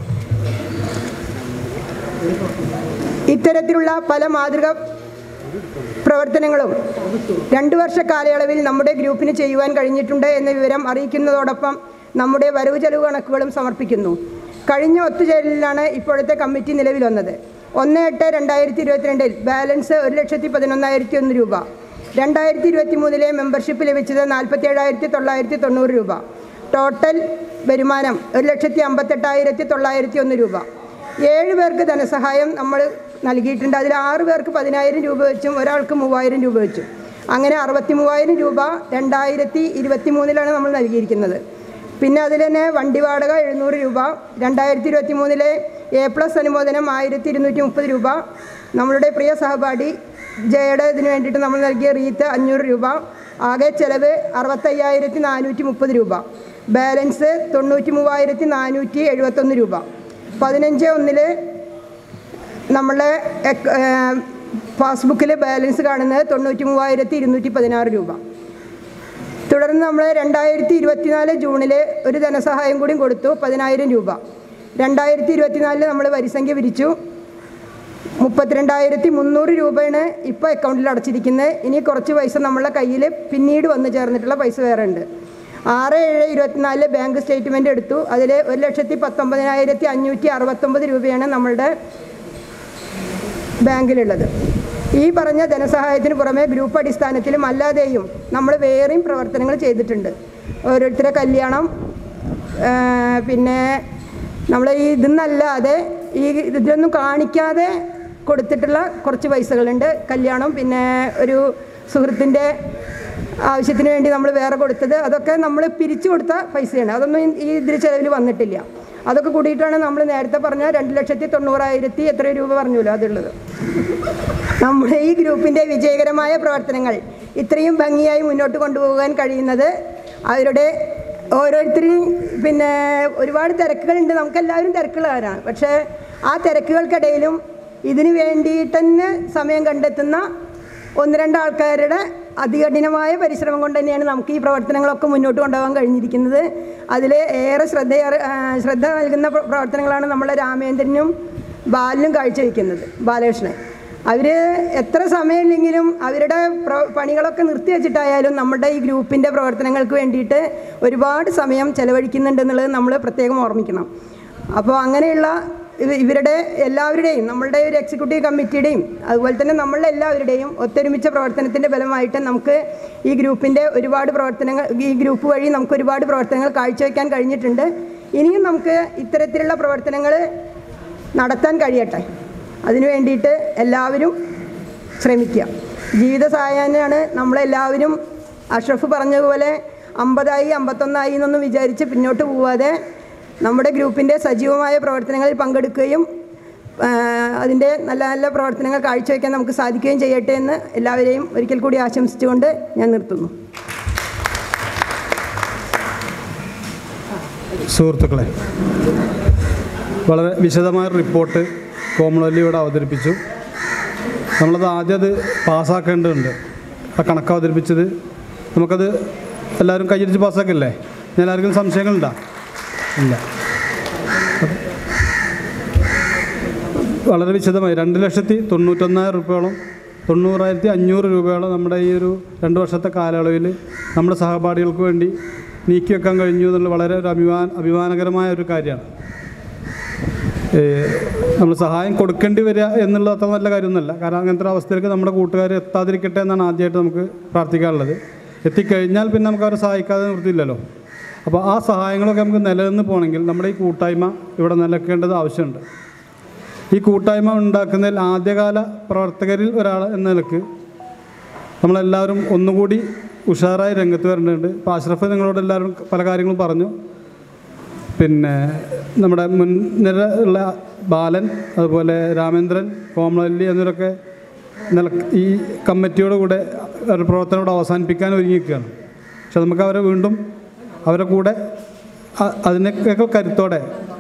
ഇത്തരത്തിലുള്ള പല മാതൃക പ്രവർത്തനങ്ങളും രണ്ടു വർഷ കാലയളവിൽ നമ്മുടെ ഗ്രൂപ്പിന് ചെയ്യുവാൻ കഴിഞ്ഞിട്ടുണ്ട് എന്ന വിവരം അറിയിക്കുന്നതോടൊപ്പം നമ്മുടെ വരവ് ചെലവ് കണക്കുകളും സമർപ്പിക്കുന്നു കഴിഞ്ഞ ഒത്തുചേരലിലാണ് ഇപ്പോഴത്തെ കമ്മിറ്റി നിലവിൽ വന്നത് ഒന്ന് എട്ട് രണ്ടായിരത്തി ഇരുപത്തിരണ്ടിൽ ബാലൻസ് ഒരു ലക്ഷത്തി പതിനൊന്നായിരത്തി ഒന്ന് രൂപ രണ്ടായിരത്തി ഇരുപത്തി മൂന്നിലെ മെമ്പർഷിപ്പ് ലഭിച്ചത് നാൽപ്പത്തി ഏഴായിരത്തി തൊള്ളായിരത്തി തൊണ്ണൂറ് രൂപ ടോട്ടൽ വരുമാനം ഒരു ലക്ഷത്തി അമ്പത്തെട്ടായിരത്തി തൊള്ളായിരത്തി ഒന്ന് രൂപ ഏഴ് പേർക്ക് ധനസഹായം നമ്മൾ നൽകിയിട്ടുണ്ട് അതിൽ ആറ് പേർക്ക് പതിനായിരം രൂപ വെച്ചും ഒരാൾക്ക് മൂവായിരം രൂപ വെച്ചും അങ്ങനെ അറുപത്തി മൂവായിരം രൂപ രണ്ടായിരത്തി ഇരുപത്തി മൂന്നിലാണ് നമ്മൾ നൽകിയിരിക്കുന്നത് പിന്നെ അതിൽ തന്നെ വണ്ടി വാടക എഴുന്നൂറ് രൂപ രണ്ടായിരത്തി ഇരുപത്തി മൂന്നിലെ എ പ്ലസ് അനുമോദനം ആയിരത്തി ഇരുന്നൂറ്റി മുപ്പത് രൂപ നമ്മളുടെ പ്രിയ സഹപാഠി ജയയുടെ ഇതിന് വേണ്ടിയിട്ട് നമ്മൾ നൽകിയ റീത്ത് അഞ്ഞൂറ് രൂപ ആകെ ചെലവ് അറുപത്തയ്യായിരത്തി നാനൂറ്റി മുപ്പത് രൂപ ബാലൻസ് തൊണ്ണൂറ്റി മൂവായിരത്തി നാനൂറ്റി എഴുപത്തൊന്ന് രൂപ പതിനഞ്ച് ഒന്നിൽ നമ്മളെ പാസ്ബുക്കിൽ ബാലൻസ് കാണുന്നത് തൊണ്ണൂറ്റി മൂവായിരത്തി ഇരുന്നൂറ്റി പതിനാറ് രൂപ തുടർന്ന് നമ്മൾ രണ്ടായിരത്തി ഇരുപത്തിനാല് ജൂണിൽ ഒരു ധനസഹായം കൂടി കൊടുത്തു പതിനായിരം രൂപ രണ്ടായിരത്തി ഇരുപത്തിനാലിൽ നമ്മൾ വരിസംഖ്യ പിരിച്ചു മുപ്പത്തിരണ്ടായിരത്തി മുന്നൂറ് രൂപയാണ് ഇപ്പോൾ അക്കൗണ്ടിൽ അടച്ചിരിക്കുന്നത് ഇനി കുറച്ച് പൈസ നമ്മളുടെ കയ്യിൽ പിന്നീട് വന്ന് ചേർന്നിട്ടുള്ള പൈസ വേറെ ഉണ്ട് ആറ് ഏഴ് ഇരുപത്തിനാലില് ബാങ്ക് സ്റ്റേറ്റ്മെൻറ്റ് എടുത്തു അതിൽ ഒരു ലക്ഷത്തി പത്തൊമ്പതിനായിരത്തി അഞ്ഞൂറ്റി അറുപത്തൊമ്പത് രൂപയാണ് നമ്മളുടെ ബാങ്കിലുള്ളത് ഈ പറഞ്ഞ ധനസഹായത്തിന് പുറമെ ഗ്രൂപ്പ് അടിസ്ഥാനത്തിലും അല്ലാതെയും നമ്മൾ വേറെയും പ്രവർത്തനങ്ങൾ ചെയ്തിട്ടുണ്ട് ഓരോരുത്തരെ കല്യാണം ആ, പിന്നെ നമ്മൾ ഈ ഇതെന്നല്ലാതെ ഈ ഇതൊന്നും കാണിക്കാതെ കൊടുത്തിട്ടുള്ള കുറച്ച് പൈസകളുണ്ട് കല്യാണം പിന്നെ ഒരു സുഹൃത്തിൻ്റെ ആവശ്യത്തിന് വേണ്ടി നമ്മൾ വേറെ കൊടുത്തത് അതൊക്കെ നമ്മൾ പിരിച്ചു കൊടുത്ത പൈസയാണ് അതൊന്നും ഈ- ഈ ഇതിൽ ചിലവിൽ വന്നിട്ടില്ല അതൊക്കെ കൂടിയിട്ടാണ് നമ്മൾ നേരത്തെ പറഞ്ഞ രണ്ട് ലക്ഷത്തി തൊണ്ണൂറായിരത്തി എത്ര രൂപ പറഞ്ഞല്ലോ അതുള്ളത് നമ്മുടെ ഈ ഗ്രൂപ്പിൻ്റെ വിജയകരമായ പ്രവർത്തനങ്ങൾ ഇത്രയും ഭംഗിയായി മുന്നോട്ട് കൊണ്ടുപോകാൻ കഴിയുന്നത് അവരുടെ ഓരോരുത്തരും പിന്നെ ഒരുപാട് തിരക്കുകളുണ്ട് നമുക്കെല്ലാവരും തിരക്കുള്ളവരാണ് പക്ഷേ ആ തിരക്കുകൾക്കിടയിലും ഇതിനു വേണ്ടിയിട്ട് തന്നെ സമയം കണ്ടെത്തുന്ന ഒന്ന് രണ്ട് ആൾക്കാരുടെ അതികഠിനമായ പരിശ്രമം കൊണ്ട് തന്നെയാണ് നമുക്ക് ഈ പ്രവർത്തനങ്ങളൊക്കെ മുന്നോട്ട് കൊണ്ടുപോകാൻ കഴിഞ്ഞിരിക്കുന്നത് അതിൽ ഏറെ ശ്രദ്ധ ശ്രദ്ധ നൽകുന്ന പ്ര- പ്രവർത്തനങ്ങളാണ് നമ്മളെ രാമേന്ദ്രനും ബാലിനും കാഴ്ചവെക്കുന്നത് ബാലകൃഷ്ണൻ അവർ എത്ര സമയമില്ലെങ്കിലും അവരുടെ പ്ര പണികളൊക്കെ നിർത്തി വെച്ചിട്ടായാലും നമ്മുടെ ഈ ഗ്രൂപ്പിൻ്റെ പ്രവർത്തനങ്ങൾക്ക് വേണ്ടിയിട്ട് ഒരുപാട് സമയം ചെലവഴിക്കുന്നുണ്ടെന്നുള്ളത് നമ്മൾ പ്രത്യേകം ഓർമ്മിക്കണം അപ്പോൾ അങ്ങനെയുള്ള ഇവ- ഇവരുടെ എല്ലാവരുടെയും നമ്മളുടെ ഒരു എക്സിക്യൂട്ടീവ് കമ്മിറ്റിയുടെയും അതുപോലെ തന്നെ നമ്മളുടെ എല്ലാവരുടെയും ഒത്തൊരുമിച്ച പ്രവർത്തനത്തിൻ്റെ ഫലമായിട്ട് നമുക്ക് ഈ ഗ്രൂപ്പിൻ്റെ ഒരുപാട് പ്രവർത്തനങ്ങൾ ഈ ഗ്രൂപ്പ് വഴി നമുക്ക് ഒരുപാട് പ്രവർത്തനങ്ങൾ കാഴ്ചവെക്കാൻ കഴിഞ്ഞിട്ടുണ്ട് ഇനിയും നമുക്ക് ഇത്തരത്തിലുള്ള പ്രവർത്തനങ്ങൾ നടത്താൻ കഴിയട്ടെ അതിനു വേണ്ടിയിട്ട് എല്ലാവരും ശ്രമിക്കുക ജീവിത സായാഹ്നമാണ് നമ്മളെല്ലാവരും അഷ്റഫ് പറഞ്ഞതുപോലെ അമ്പതായി അമ്പത്തൊന്നായി എന്നൊന്നും വിചാരിച്ച് പിന്നോട്ട് പോവാതെ നമ്മുടെ ഗ്രൂപ്പിൻ്റെ സജീവമായ പ്രവർത്തനങ്ങളിൽ പങ്കെടുക്കുകയും ആ, അതിൻ്റെ നല്ല നല്ല പ്രവർത്തനങ്ങൾ കാഴ്ചവെക്കാൻ നമുക്ക് സാധിക്കുകയും ചെയ്യട്ടെ എന്ന് എല്ലാവരെയും ഒരിക്കൽ കൂടി ആശംസിച്ചുകൊണ്ട് ഞാൻ നിർത്തുന്നു സുഹൃത്തുക്കളെ വളരെ വിശദമായ റിപ്പോർട്ട് കോമൺവെല്ലി ഇവിടെ അവതരിപ്പിച്ചു നമ്മളത് ആദ്യം അത് പാസ്സാക്കേണ്ടതുണ്ട് ആ കണക്ക് അവതരിപ്പിച്ചത് നമുക്കത് എല്ലാവരും കൈയടിച്ച് പാസ്സാക്കില്ലേ ഞാൻ ആർക്കും സംശയങ്ങളുണ്ടോ ഇല്ല വളരെ വിശദമായി രണ്ട് ലക്ഷത്തി തൊണ്ണൂറ്റൊന്നായിരം രൂപയോളം തൊണ്ണൂറായിരത്തി അഞ്ഞൂറ് രൂപയോളം നമ്മുടെ ഈ ഒരു രണ്ട് വർഷത്തെ കാലയളവിൽ നമ്മുടെ സഹപാഠികൾക്ക് വേണ്ടി നീക്കി വെക്കാൻ കഴിഞ്ഞു എന്നുള്ള വളരെ ഒരു അഭിമാന അഭിമാനകരമായ ഒരു കാര്യമാണ് നമ്മൾ സഹായം കൊടുക്കേണ്ടി വരിക എന്നുള്ള അത്ര നല്ല കാര്യമൊന്നുമല്ല കാരണം അങ്ങനത്തെ ഒരു അവസ്ഥയിലേക്ക് നമ്മുടെ കൂട്ടുകാർ എത്താതിരിക്കട്ടെ എന്നാണ് ആദ്യമായിട്ട് നമുക്ക് പ്രാർത്ഥിക്കാനുള്ളത് എത്തിക്കഴിഞ്ഞാൽ പിന്നെ നമുക്ക് അവരെ സഹായിക്കാതെ നിർത്തിയില്ലല്ലോ അപ്പോൾ ആ സഹായങ്ങളൊക്കെ നമുക്ക് നിലനിന്ന് പോകണമെങ്കിൽ നമ്മുടെ ഈ കൂട്ടായ്മ ഇവിടെ നിലനിൽക്കേണ്ടത് ആവശ്യമുണ്ട് ഈ കൂട്ടായ്മ ഉണ്ടാക്കുന്നതിൽ ആദ്യകാല പ്രവർത്തകരിൽ ഒരാൾ എന്ന നിലക്ക് നമ്മളെല്ലാവരും ഒന്നുകൂടി ഉഷാറായി രംഗത്ത് വരേണ്ടതുണ്ട് ഇപ്പോൾ അഷ്റഫ് നിങ്ങളോട് എല്ലാവരും പല കാര്യങ്ങളും പറഞ്ഞു പിന്നെ നമ്മുടെ മുൻനിര ഉള്ള ബാലൻ അതുപോലെ രാമേന്ദ്രൻ കോമളവല്ലി എന്നിവരൊക്കെ നില ഈ കമ്മിറ്റിയോട് കൂടെ അവരുടെ പ്രവർത്തനം ഇവിടെ അവസാനിപ്പിക്കാൻ ഒരുങ്ങിയിരിക്കുകയാണ് പക്ഷെ നമുക്ക് അവരെ വീണ്ടും അവരെ കൂടെ അ- അതിനൊക്കെ കരുത്തോടെ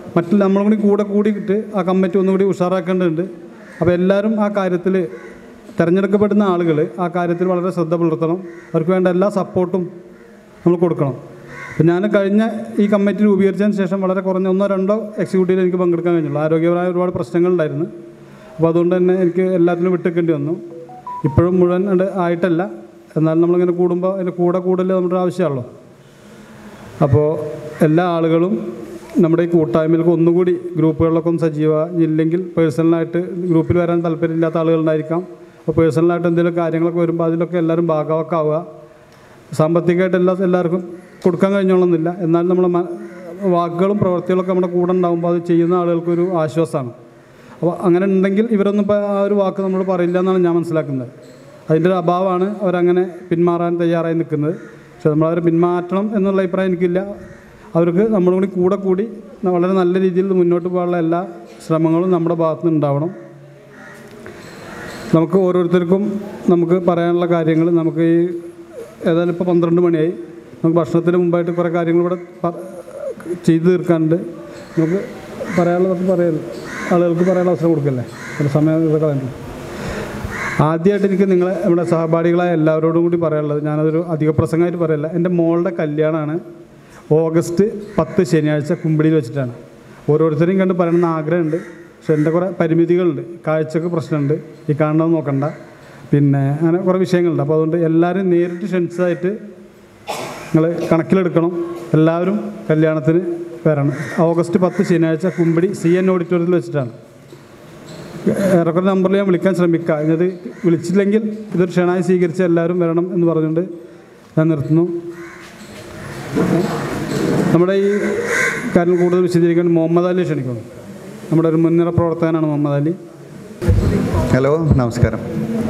മറ്റുള്ള നമ്മളും കൂടി കൂടെ കൂടിയിട്ട് ആ കമ്മിറ്റി ഒന്നുകൂടി ഉഷാറാക്കേണ്ടതുണ്ട് അപ്പോൾ എല്ലാവരും ആ കാര്യത്തിൽ തിരഞ്ഞെടുക്കപ്പെടുന്ന ആളുകൾ ആ കാര്യത്തിൽ വളരെ ശ്രദ്ധ പുലർത്തണം അവർക്ക് വേണ്ട എല്ലാ സപ്പോർട്ടും നമ്മൾ കൊടുക്കണം അപ്പം ഞാൻ കഴിഞ്ഞ ഈ കമ്മിറ്റി രൂപീകരിച്ചതിന് ശേഷം വളരെ കുറഞ്ഞ ഒന്നോ രണ്ടോ എക്സിക്യൂട്ടീവിൽ എനിക്ക് പങ്കെടുക്കാൻ കഴിഞ്ഞുള്ളൂ ആരോഗ്യപരമായ ഒരുപാട് പ്രശ്നങ്ങളുണ്ടായിരുന്നു അപ്പോൾ അതുകൊണ്ട് തന്നെ എനിക്ക് എല്ലാത്തിനും വിട്ടേക്കേണ്ടി വന്നു ഇപ്പോഴും മുഴുവൻ ഉണ്ട് ആയിട്ടല്ല എന്നാലും നമ്മളിങ്ങനെ കൂടുമ്പോൾ അതിൻ്റെ കൂടെ കൂടൽ നമ്മുടെ ആവശ്യമാണല്ലോ അപ്പോൾ എല്ലാ ആളുകളും നമ്മുടെ ഈ കൂട്ടായ്മയിലേക്ക് ഒന്നുകൂടി ഗ്രൂപ്പുകളിലൊക്കെ ഒന്ന് സജീവ ഇല്ലെങ്കിൽ പേഴ്സണലായിട്ട് ഗ്രൂപ്പിൽ വരാൻ താല്പര്യമില്ലാത്ത ആളുകളുണ്ടായിരിക്കാം അപ്പോൾ പേഴ്സണലായിട്ട് എന്തെങ്കിലും കാര്യങ്ങളൊക്കെ വരുമ്പോൾ അതിലൊക്കെ എല്ലാവരും ഭാഗവാക്കാവുക സാമ്പത്തികമായിട്ട് എല്ലാ എല്ലാവർക്കും കൊടുക്കാൻ കഴിഞ്ഞോളന്നില്ല എന്നാലും നമ്മുടെ മ- വാക്കുകളും പ്രവൃത്തികളൊക്കെ നമ്മുടെ കൂടെ ഉണ്ടാകുമ്പോൾ അത് ചെയ്യുന്ന ആളുകൾക്കൊരു ആശ്വാസമാണ് അപ്പോൾ അങ്ങനെ ഉണ്ടെങ്കിൽ ഇവരൊന്നും ഇപ്പോൾ ആ ഒരു വാക്ക് നമ്മൾ പറയില്ല എന്നാണ് ഞാൻ മനസ്സിലാക്കുന്നത് അതിൻ്റെ ഒരു അഭാവമാണ് അവരങ്ങനെ പിന്മാറാൻ തയ്യാറായി നിൽക്കുന്നത് പക്ഷെ നമ്മളവരെ പിന്മാറ്റണം എന്നുള്ള അഭിപ്രായം എനിക്കില്ല അവർക്ക് നമ്മളും കൂടി കൂടെ കൂടി വളരെ നല്ല രീതിയിൽ മുന്നോട്ട് പോകാനുള്ള എല്ലാ ശ്രമങ്ങളും നമ്മുടെ ഭാഗത്തു നിന്ന് ഉണ്ടാവണം നമുക്ക് ഓരോരുത്തർക്കും നമുക്ക് പറയാനുള്ള കാര്യങ്ങൾ നമുക്ക് ഈ ഏതായാലും ഇപ്പോൾ പന്ത്രണ്ട് മണിയായി നമുക്ക് ഭക്ഷണത്തിന് മുമ്പായിട്ട് കുറേ കാര്യങ്ങൾ ഇവിടെ പ- ചെയ്തു തീർക്കാനുണ്ട് നമുക്ക് പറയാനുള്ളതൊക്കെ പറയാമല്ലോ ആളുകൾക്ക് പറയാനുള്ള അവസരം കൊടുക്കല്ലേ ഒരു സമയം ഇവിടെ കളയണ്ട ആദ്യമായിട്ട് എനിക്ക് നിങ്ങളെ നമ്മുടെ സഹപാഠികളായ എല്ലാവരോടും കൂടി പറയാനുള്ളത് ഞാനതൊരു അധിക പ്രസംഗമായിട്ട് പറയല്ല എൻ്റെ മോളുടെ കല്യാണമാണ് ഓഗസ്റ്റ് പത്ത് ശനിയാഴ്ച കുമ്പിടിയിൽ വെച്ചിട്ടാണ് ഓരോരുത്തരെയും കണ്ട് പറയണമെന്ന് ആഗ്രഹമുണ്ട് പക്ഷെ എൻ്റെ കുറേ പരിമിതികളുണ്ട് കാഴ്ചക്ക് പ്രശ്നമുണ്ട് ഈ കാണണമെന്ന് നോക്കണ്ട പിന്നെ അങ്ങനെ കുറേ വിഷയങ്ങളുണ്ട് അപ്പോൾ അതുകൊണ്ട് എല്ലാവരും നേരിട്ട് ക്ഷണിച്ചതായിട്ട് നിങ്ങൾ കണക്കിലെടുക്കണം എല്ലാവരും കല്യാണത്തിന് വരണം ഓഗസ്റ്റ് പത്ത് ശനിയാഴ്ച കുമ്പിടി സി എൻ ഓഡിറ്റോറിയത്തിൽ വെച്ചിട്ടാണ് ഏറെക്കുറെ നമ്പറിൽ ഞാൻ വിളിക്കാൻ ശ്രമിക്കാം ഇത് വിളിച്ചില്ലെങ്കിൽ ഇതൊരു ക്ഷണമായി സ്വീകരിച്ച് എല്ലാവരും വരണം എന്ന് പറഞ്ഞുകൊണ്ട് ഞാൻ നിർത്തുന്നു നമ്മുടെ ഈ കാര്യം കൂടുതൽ വിശദീകരിക്കാൻ മുഹമ്മദ് അലി ക്ഷണിക്കുന്നു നമ്മുടെ ഒരു മുൻനിര പ്രവർത്തകനാണ് മുഹമ്മദ് അലി ഹലോ നമസ്കാരം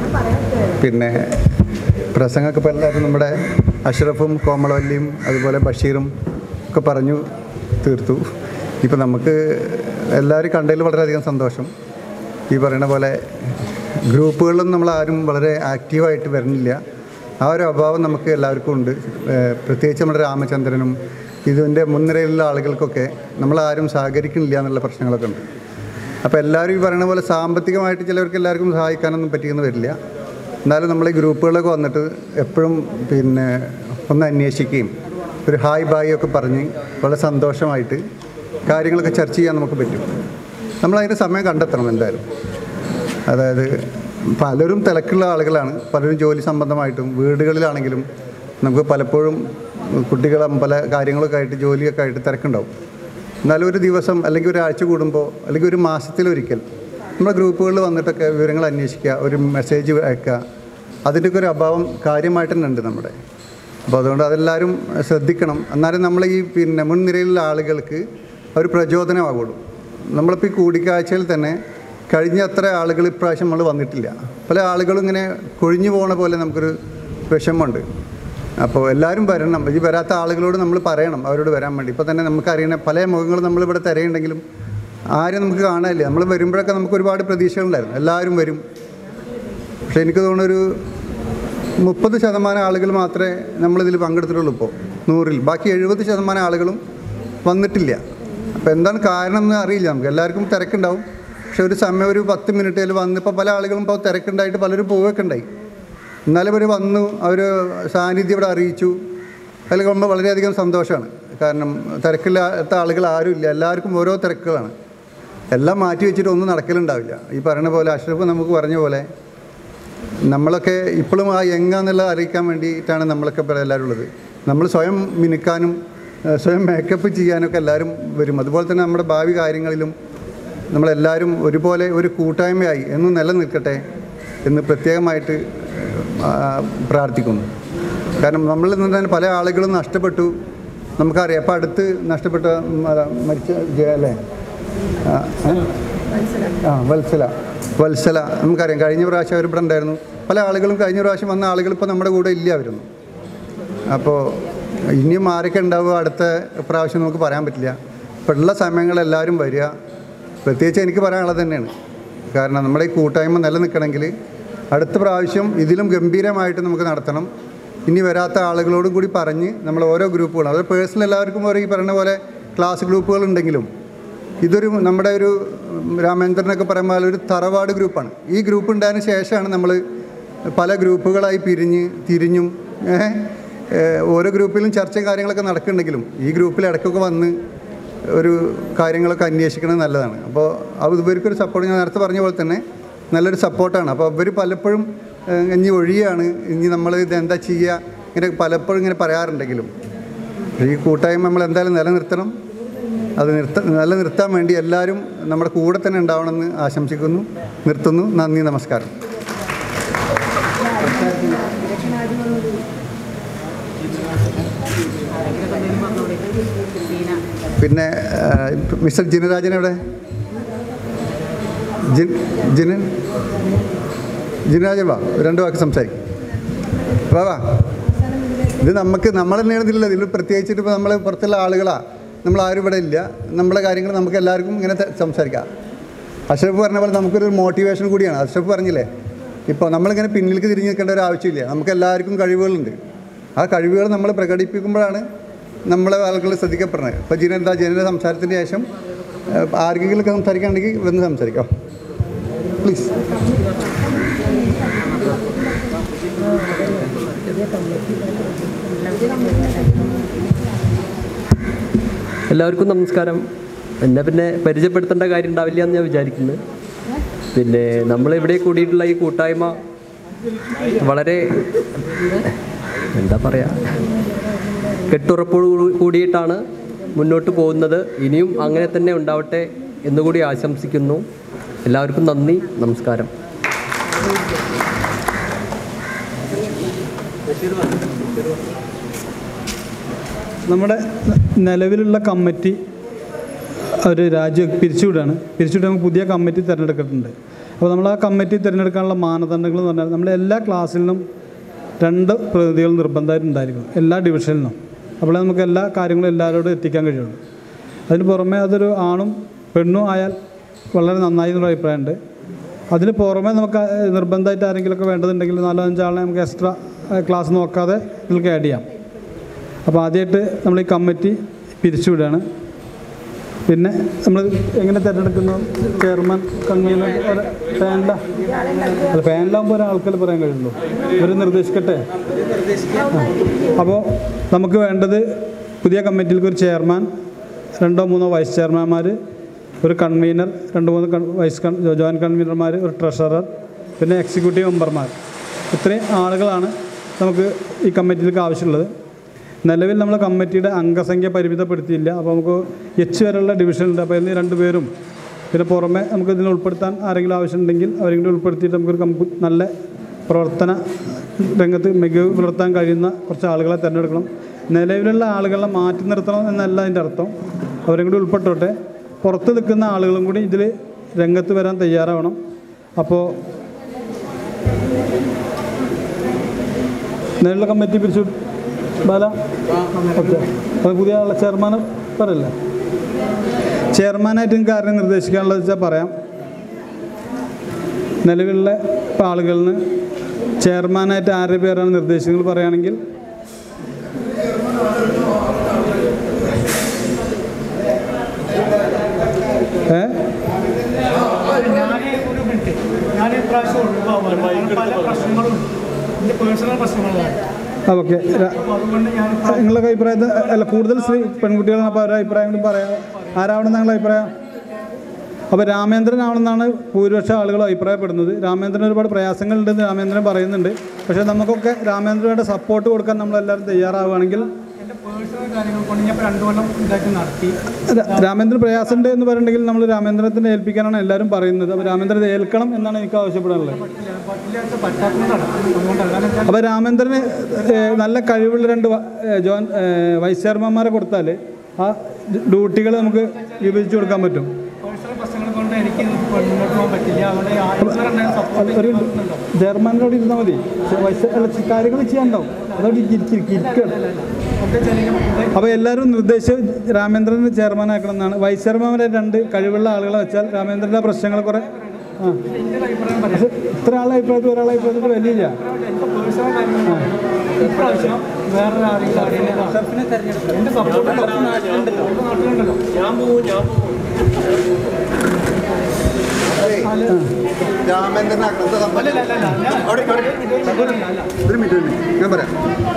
പിന്നെ പ്രസംഗമൊക്കെ ഇപ്പോൾ എല്ലാവരും നമ്മുടെ അഷ്റഫും കോമളവല്ലിയും അതുപോലെ ബഷീറും ഒക്കെ പറഞ്ഞു തീർത്തു ഇപ്പം നമുക്ക് എല്ലാവരും കണ്ടതിൽ വളരെയധികം സന്തോഷം ഈ പറയുന്ന പോലെ ഗ്രൂപ്പുകളിലും നമ്മൾ ആരും വളരെ ആക്റ്റീവായിട്ട് വരുന്നില്ല ആ ഒരു അഭാവം നമുക്ക് എല്ലാവർക്കും ഉണ്ട് ഏഹ് പ്രത്യേകിച്ച് നമ്മുടെ രാമചന്ദ്രനും ഇതിൻ്റെ മുൻനിരയിലുള്ള ആളുകൾക്കൊക്കെ നമ്മളാരും സഹകരിക്കുന്നില്ല എന്നുള്ള പ്രശ്നങ്ങളൊക്കെ ഉണ്ട് അപ്പോൾ എല്ലാവരും ഈ പറയുന്ന പോലെ സാമ്പത്തികമായിട്ട് ചിലവർക്ക് എല്ലാവർക്കും സഹായിക്കാനൊന്നും പറ്റിയെന്ന് വരില്ല എന്നാലും നമ്മൾ ഈ ഗ്രൂപ്പുകളൊക്കെ വന്നിട്ട് എപ്പോഴും പിന്നെ ഒന്ന് അന്വേഷിക്കുകയും ഒരു ഹായ് ബായ് ഒക്കെ പറഞ്ഞ് വളരെ സന്തോഷമായിട്ട് കാര്യങ്ങളൊക്കെ ചർച്ച ചെയ്യാൻ നമുക്ക് പറ്റും നമ്മളതിന് സമയം കണ്ടെത്തണം എന്തായാലും അതായത് പലരും തിരക്കുള്ള ആളുകളാണ് പലരും ജോലി സംബന്ധമായിട്ടും വീടുകളിലാണെങ്കിലും നമുക്ക് പലപ്പോഴും കുട്ടികളും പല കാര്യങ്ങളൊക്കെ ആയിട്ട് ജോലിയൊക്കെ ആയിട്ട് തിരക്കുണ്ടാവും എന്നാലും ഒരു ദിവസം അല്ലെങ്കിൽ ഒരാഴ്ച കൂടുമ്പോൾ അല്ലെങ്കിൽ ഒരു മാസത്തിലൊരിക്കൽ നമ്മുടെ ഗ്രൂപ്പുകളിൽ വന്നിട്ടൊക്കെ വിവരങ്ങൾ അന്വേഷിക്കുക ഒരു മെസ്സേജ് അയക്കുക അതിൻ്റെയൊക്കെ ഒരു അഭാവം കാര്യമായിട്ട് തന്നെ ഉണ്ട് നമ്മുടെ അപ്പോൾ അതുകൊണ്ട് അതെല്ലാവരും ശ്രദ്ധിക്കണം എന്നാലും നമ്മൾ ഈ പിന്നെ മുൻനിരയിലുള്ള ആളുകൾക്ക് ഒരു പ്രചോദനമാകുള്ളൂ നമ്മളിപ്പോൾ ഈ കൂടിക്കാഴ്ചയിൽ തന്നെ കഴിഞ്ഞ അത്ര ആളുകൾ ഇപ്രാവശ്യം നമ്മൾ വന്നിട്ടില്ല പല ആളുകളും ഇങ്ങനെ കൊഴിഞ്ഞു പോണ പോലെ നമുക്കൊരു വിഷമമുണ്ട് അപ്പോൾ എല്ലാവരും വരണം ഈ വരാത്ത ആളുകളോട് നമ്മൾ പറയണം അവരോട് വരാൻ വേണ്ടി ഇപ്പോൾ തന്നെ നമുക്കറിയണ പല മുഖങ്ങളും നമ്മളിവിടെ തിരയുണ്ടെങ്കിലും ആരും നമുക്ക് കാണാനില്ല നമ്മൾ വരുമ്പോഴൊക്കെ നമുക്ക് ഒരുപാട് പ്രതീക്ഷകളുണ്ടായിരുന്നു എല്ലാവരും വരും പക്ഷേ എനിക്ക് തോന്നുന്നു ഒരു മുപ്പത് ശതമാനം ആളുകൾ മാത്രമേ നമ്മളിതിൽ പങ്കെടുത്തിട്ടുള്ളൂ ഇപ്പോൾ നൂറിൽ ബാക്കി എഴുപത് ശതമാനം ആളുകളും വന്നിട്ടില്ല അപ്പോൾ എന്താണ് കാരണം എന്ന് അറിയില്ല നമുക്ക് എല്ലാവർക്കും തിരക്കുണ്ടാവും പക്ഷെ ഒരു സമയം ഒരു പത്ത് മിനിറ്റിൽ വന്ന് ഇപ്പോൾ പല ആളുകളും ഇപ്പോൾ തിരക്കുണ്ടായിട്ട് പലരും പോവുകയൊക്കെ ഉണ്ടായി എന്നാലും അവർ വന്നു അവർ സാന്നിധ്യം ഇവിടെ അറിയിച്ചു അതിൽ കാണുമ്പോൾ വളരെയധികം സന്തോഷമാണ് കാരണം തിരക്കില്ലാത്ത ആളുകൾ ആരും ഇല്ല എല്ലാവർക്കും ഓരോ തിരക്കുകളാണ് എല്ലാം മാറ്റി വെച്ചിട്ട് ഒന്നും നടക്കലുണ്ടാവില്ല ഈ പറയുന്ന പോലെ അഷ്റഫ് നമുക്ക് പറഞ്ഞ പോലെ നമ്മളൊക്കെ ഇപ്പോഴും ആ യങ്ങാന്നുള്ളത് അറിയിക്കാൻ വേണ്ടിയിട്ടാണ് നമ്മളൊക്കെ ഇപ്പോൾ എല്ലാവരും ഉള്ളത് നമ്മൾ സ്വയം മിനുക്കാനും ഏഹ് സ്വയം മേക്കപ്പ് ചെയ്യാനൊക്കെ എല്ലാവരും വരും അതുപോലെ തന്നെ നമ്മുടെ ഭാവി കാര്യങ്ങളിലും നമ്മളെല്ലാവരും ഒരുപോലെ ഒരു കൂട്ടായ്മയായി എന്നും നിലനിൽക്കട്ടെ എന്ന് പ്രത്യേകമായിട്ട് ആ, പ്രാർത്ഥിക്കുന്നു കാരണം നമ്മളിൽ നിന്ന് തന്നെ പല ആളുകളും നഷ്ടപ്പെട്ടു നമുക്കറിയാം അപ്പോൾ അടുത്ത് നഷ്ടപ്പെട്ട മ- മരിച്ച ജയ അല്ലേ ആ, ഏ? ആ വത്സല വത്സല നമുക്കറിയാം കഴിഞ്ഞ പ്രാവശ്യം അവർ ഇവിടെ ഉണ്ടായിരുന്നു പല ആളുകളും കഴിഞ്ഞ പ്രാവശ്യം വന്ന ആളുകൾ ഇപ്പോൾ നമ്മുടെ കൂടെ ഇല്ല അവരൊന്നും അപ്പോൾ ഇനിയും ആരൊക്കെ ഉണ്ടാവുക അടുത്ത പ്രാവശ്യം നമുക്ക് പറയാൻ പറ്റില്ല ഇപ്പോൾ ഉള്ള സമയങ്ങളിൽ എല്ലാവരും വരിക പ്രത്യേകിച്ച് എനിക്ക് പറയാനുള്ളത് തന്നെയാണ് കാരണം നമ്മുടെ ഈ കൂട്ടായ്മ നിലനിൽക്കണമെങ്കിൽ അടുത്ത പ്രാവശ്യം ഇതിലും ഗംഭീരമായിട്ട് നമുക്ക് നടത്തണം ഇനി വരാത്ത ആളുകളോടും കൂടി പറഞ്ഞ് നമ്മൾ ഓരോ ഗ്രൂപ്പുകളും അത് പേഴ്സണൽ എല്ലാവർക്കും ഓരോ ഈ പറയുന്ന പോലെ ക്ലാസ് ഗ്രൂപ്പുകൾ ഉണ്ടെങ്കിലും ഇതൊരു നമ്മുടെ ഒരു രാമേന്ദ്രനൊക്കെ പറയുമ്പോൾ ഒരു തറവാട് ഗ്രൂപ്പാണ് ഈ ഗ്രൂപ്പ് ഉണ്ടായതിന് ശേഷമാണ് നമ്മൾ പല ഗ്രൂപ്പുകളായി പിരിഞ്ഞ് തിരിഞ്ഞും ഏഹ്, ഏഹ്, ഓരോ ഗ്രൂപ്പിലും ചർച്ചയും കാര്യങ്ങളൊക്കെ നടക്കുന്നുണ്ടെങ്കിലും ഈ ഗ്രൂപ്പിൽ ഇടയ്ക്കൊക്കെ വന്ന് ഒരു കാര്യങ്ങളൊക്കെ അന്വേഷിക്കുന്നത് നല്ലതാണ് അപ്പോൾ അത് ഇവർക്കൊരു സപ്പോർട്ട് ഞാൻ നേരത്തെ പറഞ്ഞ പോലെ തന്നെ നല്ലൊരു സപ്പോർട്ടാണ് അപ്പോൾ ഇവർ പലപ്പോഴും ഏഹ്, ഇനി ഒഴിയാണ് ഇനി നമ്മൾ ഇത് എന്താ ചെയ്യുക ഇങ്ങനെ പലപ്പോഴും ഇങ്ങനെ പറയാറുണ്ടെങ്കിലും ഈ കൂട്ടായ്മ നമ്മൾ എന്തായാലും നിലനിർത്തണം അത് നിർത്ത നിലനിർത്താൻ വേണ്ടി എല്ലാവരും നമ്മുടെ കൂടെ തന്നെ ഉണ്ടാവണമെന്ന് ആശംസിക്കുന്നു നിർത്തുന്നു നന്ദി നമസ്കാരം പിന്നെ ആ, മിസ്റ്റർ ജിനരാജൻ എവിടെ ജിൻ ജിനൻ ജിനരാജൻ വാ രണ്ട് വാക്ക് സംസാരിക്കും വാ വാ ഇത് നമുക്ക് നമ്മൾ തന്നെയാണ് ഇതിലുള്ളത് ഇതിൽ പ്രത്യേകിച്ചിട്ട് ഇപ്പോൾ നമ്മൾ പുറത്തുള്ള ആളുകളാണ് നമ്മൾ ആരും ഇവിടെ ഇല്ല നമ്മുടെ കാര്യങ്ങൾ നമുക്ക് എല്ലാവർക്കും ഇങ്ങനെ ത- സംസാരിക്കാം അഷ്റഫ് പറഞ്ഞ പോലെ നമുക്കൊരു മോട്ടിവേഷൻ കൂടിയാണ് അഷ്റഫ് പറഞ്ഞില്ലേ ഇപ്പോൾ നമ്മളിങ്ങനെ പിന്നിലേക്ക് തിരിഞ്ഞ് നിൽക്കേണ്ട ഒരു ആവശ്യമില്ല നമുക്ക് എല്ലാവർക്കും കഴിവുകളുണ്ട് ആ കഴിവുകൾ നമ്മൾ പ്രകടിപ്പിക്കുമ്പോഴാണ് നമ്മളെ ആളുകൾ ശ്രദ്ധിക്കപ്പെടുന്നത് ഇപ്പോൾ ജിന എന്താ ജിനയുടെ സംസാരത്തിന് ശേഷം ഏഹ്, ആർക്കെങ്കിലും ഒക്കെ സംസാരിക്കുകയാണെങ്കിൽ വന്ന് സംസാരിക്കാം പ്ലീസ് എല്ലാവർക്കും നമസ്കാരം എന്നെ പിന്നെ പരിചയപ്പെടുത്തേണ്ട കാര്യം ഉണ്ടാവില്ല എന്ന് ഞാൻ വിചാരിക്കുന്നു പിന്നെ നമ്മളിവിടെ കൂടിയിട്ടുള്ള ഈ കൂട്ടായ്മ വളരെ എന്താ പറയുക കെട്ടുറപ്പോട് കൂ- കൂടിയിട്ടാണ് മുന്നോട്ട് പോകുന്നത് ഇനിയും അങ്ങനെ തന്നെ ഉണ്ടാവട്ടെ എന്നുകൂടി ആശംസിക്കുന്നു എല്ലാവർക്കും നന്ദി നമസ്കാരം നമ്മുടെ നിലവിലുള്ള കമ്മിറ്റി അവർ രാജ്യം പിരിച്ചുവിടുകയാണ് പിരിച്ചുവിട്ട് നമുക്ക് പുതിയ കമ്മിറ്റി തിരഞ്ഞെടുത്തിട്ടുണ്ട് അപ്പോൾ നമ്മൾ ആ കമ്മിറ്റി തിരഞ്ഞെടുക്കാനുള്ള മാനദണ്ഡങ്ങൾ എന്ന് പറഞ്ഞാൽ നമ്മൾ എല്ലാ ക്ലാസ്സിലും രണ്ട് പ്രതിനിധികൾ നിർബന്ധമായിട്ട് ഉണ്ടായിരിക്കും എല്ലാ ഡിവിഷനിലും അപ്പോൾ നമുക്ക് എല്ലാ കാര്യങ്ങളും എല്ലാവരോടും എത്തിക്കാൻ കഴിയുള്ളൂ അതിന് പുറമെ അതൊരു ആണും പെണ്ണും ആയാൽ വളരെ നന്നായി എന്നുള്ള അഭിപ്രായമുണ്ട് അതിന് പുറമെ നമുക്ക് നിർബന്ധമായിട്ട് ആരെങ്കിലുമൊക്കെ വേണ്ടതുണ്ടെങ്കിൽ നാലോ അഞ്ചോ ആളെ നമുക്ക് എക്സ്ട്രാ ക്ലാസ് നോക്കാതെ ഇതിലേക്ക് ആഡ് ചെയ്യാം അപ്പോൾ ആദ്യമായിട്ട് നമ്മൾ ഈ കമ്മിറ്റി പിരിച്ചുവിടുകയാണ് പിന്നെ നമ്മൾ എങ്ങനെ തിരഞ്ഞെടുക്കുന്നു ചെയർമാൻ കൺവീനർ പാനല അല്ല പാനലാകുമ്പോൾ ഒരാൾക്കല്ലേ പറയാൻ കഴിയുള്ളൂ ഇവർ നിർദ്ദേശിക്കട്ടെ അപ്പോൾ നമുക്ക് വേണ്ടത് പുതിയ കമ്മിറ്റിയിലേക്ക് ഒരു ചെയർമാൻ രണ്ടോ മൂന്നോ വൈസ് ചെയർമാൻമാർ ഒരു കൺവീനർ രണ്ട് മൂന്ന് കൺ വൈസ് കൺ ജോയിൻറ്റ് കൺവീനർമാർ ഒരു ട്രഷറർ പിന്നെ എക്സിക്യൂട്ടീവ് മെമ്പർമാർ ഇത്രയും ആളുകളാണ് നമുക്ക് ഈ കമ്മിറ്റിയിലേക്ക് ആവശ്യമുള്ളത് നിലവിൽ നമ്മൾ കമ്മിറ്റിയുടെ അംഗസംഖ്യ പരിമിതപ്പെടുത്തിയില്ല അപ്പോൾ നമുക്ക് എച്ച് വരെയുള്ള ഡിവിഷനുണ്ട് അപ്പോൾ ഇന്ന് രണ്ട് പേരും പിന്നെ പുറമെ നമുക്ക് ഇതിനെ ഉൾപ്പെടുത്താൻ ആരെങ്കിലും ആവശ്യമുണ്ടെങ്കിൽ അവരെയും കൂടി ഉൾപ്പെടുത്തിയിട്ട് നമുക്കൊരു കമ്പു നല്ല പ്രവർത്തന രംഗത്ത് മികവ് പുലർത്താൻ കഴിയുന്ന കുറച്ച് ആളുകളെ തിരഞ്ഞെടുക്കണം നിലവിലുള്ള ആളുകളെ മാറ്റി നിർത്തണം എന്നല്ല അതിൻ്റെ അർത്ഥം അവരും കൂടി ഉൾപ്പെട്ടോട്ടെ പുറത്ത് നിൽക്കുന്ന ആളുകളും കൂടി ഇതിൽ രംഗത്ത് വരാൻ തയ്യാറാവണം അപ്പോൾ നിലവിലുള്ള കമ്മിറ്റി പിരിച്ചു ബാല ഓക്കെ അപ്പോൾ പുതിയ ആളെ ചെയർമാൻ പറയല്ലേ ചെയർമാനായിട്ട് നിങ്ങൾക്ക് ആരെയും നിർദ്ദേശിക്കാനുള്ളത് വെച്ചാൽ പറയാം നിലവിലുള്ള ഇപ്പോൾ ആളുകളിന് ചെയർമാനായിട്ട് ആരുടെ പേരാണ് നിർദ്ദേശങ്ങൾ പറയുകയാണെങ്കിൽ ഏ ഞാൻ ഇപ്രാവശ്യം ഒഴിവാവാണ് കാരണം പല പ്രശ്നങ്ങളും എൻ്റെ പേഴ്സണൽ പ്രശ്നങ്ങളാണ് ആ ഓക്കെ അപ്പോൾ അതുകൊണ്ട് ഞാൻ നിങ്ങളുടെ അഭിപ്രായത്തിൽ അല്ല കൂടുതൽ സ്ത്രീ പെൺകുട്ടികളാണ് അപ്പോൾ അവരുടെ അഭിപ്രായം കൂടി പറയാം ആരാവണം നിങ്ങളുടെ അഭിപ്രായം അപ്പോൾ രാമേന്ദ്രനാണെന്നാണ് ഭൂരിപക്ഷം ആളുകൾ അഭിപ്രായപ്പെടുന്നത് രാമേന്ദ്രൻ ഒരുപാട് പ്രയാസങ്ങളുണ്ടെന്ന് രാമേന്ദ്രൻ പറയുന്നുണ്ട് പക്ഷേ നമുക്കൊക്കെ രാമേന്ദ്രയുടെ സപ്പോർട്ട് കൊടുക്കാൻ നമ്മളെല്ലാവരും തയ്യാറാവുകയാണെങ്കിൽ എൻ്റെ പേഴ്സണൽ കാര്യങ്ങൾ കൊണ്ട് ഞാൻ ഇപ്പോൾ രണ്ട് കൊല്ലം ഇതായിട്ട് നടത്തി രാ- രാമേന്ദ്രൻ പ്രയാസമുണ്ട് എന്ന് പറയുന്നുണ്ടെങ്കിൽ നമ്മൾ രാമേന്ദ്രത്തിനെ ഏൽപ്പിക്കാനാണ് എല്ലാവരും പറയുന്നത് അപ്പോൾ രാമേന്ദ്രൻ ഏൽക്കണം എന്നാണ് എനിക്ക് ആവശ്യപ്പെടാനുള്ളത് പറ്റില്ലാത്ത പറ്റാത്തതുകൊണ്ടാണ് അതുകൊണ്ടല്ല കാരണം വെച്ചാൽ അപ്പോൾ രാമേന്ദ്രന് ഏഹ്, നല്ല കഴിവുള്ള രണ്ട് വ- ഏഹ്, ജോൺ ഏഹ്, വൈസ് ചെയർമാന്മാരെ കൊടുത്താൽ ആ ഡ്യൂട്ടികൾ നമുക്ക് വിഭജിച്ച് കൊടുക്കാൻ പറ്റും പേഴ്സണൽ പ്രശ്നങ്ങൾ കൊണ്ട് എനിക്ക് മുന്നോട്ട് പോകാൻ പറ്റില്ല അതുകൊണ്ട് ആളുകളുടെ സപ്പോർട്ട് ഒരു ചെയർമാനോട് ഇരുന്നാൽ മതി ചെ- വൈസ് അല്ല ചെ- കാര്യങ്ങൾ ചെയ്യാനുണ്ടാവും അതോട് ഇരിക്കണം അപ്പോൾ എല്ലാവരും നിർദ്ദേശം രാമേന്ദ്രനെ ചെയർമാനാക്കണം എന്നാണ് വൈസ് ചെയർമാനെ രണ്ട് കഴിവുള്ള ആളുകളെ വെച്ചാൽ രാമേന്ദ്രൻ്റെ പ്രശ്നങ്ങൾ കുറേ ആ പക്ഷേ ഇത്ര ആളെ അഭിപ്രായത്തിൽ ഒരാളെ അഭിപ്രായത്തിൽ വലിയില്ല പേഴ്സണൽ കാര്യങ്ങൾ ഇപ്രാവശ്യം വേറൊരു ആരെങ്കിലും അറിയില്ല എൻ്റെ സപ്പോർട്ട് നാട്ടിലുണ്ടല്ലോ നാട്ടിലുണ്ടല്ലോ ഞാൻ പോകും ഞാൻ പോകും രാമേന്ദ്രൻ അങ്ങനത്തെ സംഭവം അവിടെ ഒരു മിനിറ്റ് ഒരു മിനിറ്റ് ഞാൻ പറയാം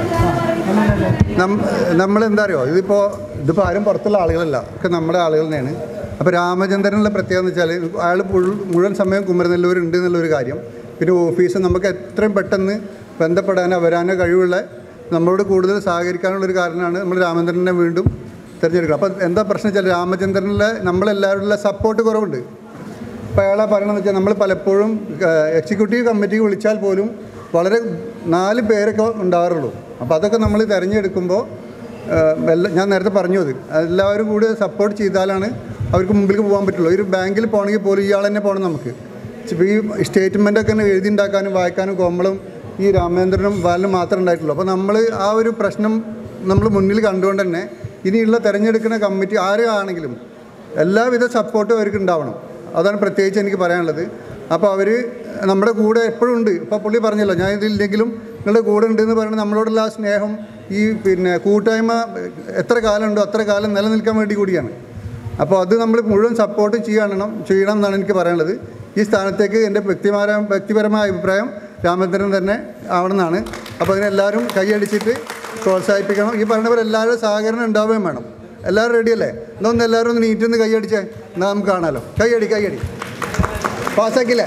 നമ്മൾ എന്താ അറിയോ ഇതിപ്പോൾ ഇതിപ്പോൾ ആരും പുറത്തുള്ള ആളുകളല്ല ഒക്കെ നമ്മുടെ ആളുകൾ തന്നെയാണ് അപ്പോൾ രാമചന്ദ്രനുള്ള പ്രത്യേകത എന്ന് വെച്ചാൽ അയാൾ മുഴുവൻ സമയം കുമരനെല്ലൂർ ഉണ്ട് എന്നുള്ളൊരു കാര്യം പിന്നെ ഓഫീസ് നമുക്ക് എത്രയും പെട്ടെന്ന് ബന്ധപ്പെടാനോ വരാനോ കഴിവുള്ള നമ്മളോട് കൂടുതൽ സഹകരിക്കാനുള്ളൊരു കാരണമാണ് നമ്മൾ രാമചന്ദ്രനെ വീണ്ടും തിരഞ്ഞെടുക്കുക അപ്പോൾ എന്താ പ്രശ്നം വെച്ചാൽ രാമചന്ദ്രനിലെ നമ്മളെല്ലാവരുടെ സപ്പോർട്ട് കുറവുണ്ട് അപ്പോൾ അയാളെ പറയണമെന്ന് വെച്ചാൽ നമ്മൾ പലപ്പോഴും എക്സിക്യൂട്ടീവ് കമ്മിറ്റിക്ക് വിളിച്ചാൽ പോലും വളരെ നാല് പേരൊക്കെ ഉണ്ടാകാറുള്ളൂ അപ്പോൾ അതൊക്കെ നമ്മൾ തിരഞ്ഞെടുക്കുമ്പോൾ എല്ലാ ഞാൻ നേരത്തെ പറഞ്ഞു അത് എല്ലാവരും കൂടി സപ്പോർട്ട് ചെയ്താലാണ് അവർക്ക് മുമ്പിലേക്ക് പോകാൻ പറ്റുള്ളൂ ഒരു ബാങ്കിൽ പോകണമെങ്കിൽ പോലും ഇയാൾ തന്നെ പോകണം നമുക്ക് ഇപ്പോൾ ഈ സ്റ്റേറ്റ്മെൻറ്റൊക്കെ എഴുതി ഉണ്ടാക്കാനും വായിക്കാനും കോമളും ഈ രാമേന്ദ്രനും ബാലനും മാത്രമേ ഉണ്ടായിട്ടുള്ളൂ അപ്പോൾ നമ്മൾ ആ ഒരു പ്രശ്നം നമ്മൾ മുന്നിൽ കണ്ടുകൊണ്ട് തന്നെ ഇനിയുള്ള തിരഞ്ഞെടുക്കുന്ന കമ്മിറ്റി ആരാണെങ്കിലും എല്ലാവിധ സപ്പോർട്ടും അവർക്ക് ഉണ്ടാവണം അതാണ് പ്രത്യേകിച്ച് എനിക്ക് പറയാനുള്ളത് അപ്പോൾ അവർ നമ്മുടെ കൂടെ എപ്പോഴും ഉണ്ട് ഇപ്പോൾ പുള്ളി പറഞ്ഞല്ലോ ഞാൻ ഇതില്ലെങ്കിലും നിങ്ങളുടെ കൂടെ ഉണ്ട് എന്ന് പറയുന്നത് നമ്മളോടുള്ള ആ സ്നേഹം ഈ പിന്നെ കൂട്ടായ്മ എത്ര കാലം ഉണ്ടോ അത്ര കാലം നിലനിൽക്കാൻ വേണ്ടി കൂടിയാണ് അപ്പോൾ അത് നമ്മൾ മുഴുവൻ സപ്പോർട്ട് ചെയ്യണം ചെയ്യണം എന്നാണ് എനിക്ക് പറയാനുള്ളത് ഈ സ്ഥാനത്തേക്ക് എൻ്റെ വ്യക്തിപര വ്യക്തിപരമായ അഭിപ്രായം രാമചന്ദ്രൻ തന്നെ ആവണമെന്നാണ് അപ്പോൾ അതിനെല്ലാവരും കൈയടിച്ചിട്ട് പ്രോത്സാഹിപ്പിക്കണം ഈ പറഞ്ഞ പോലെ എല്ലാവരും സഹകരണം ഉണ്ടാവുകയും വേണം എല്ലാവരും റെഡിയല്ലേ എന്നാ ഒന്ന് എല്ലാവരും ഒന്ന് നീറ്റ് ഒന്ന് കൈയടിച്ചേ എന്നാൽ നമുക്ക് കാണാമല്ലോ കൈയടി കൈയടി പാസ്സാക്കില്ലേ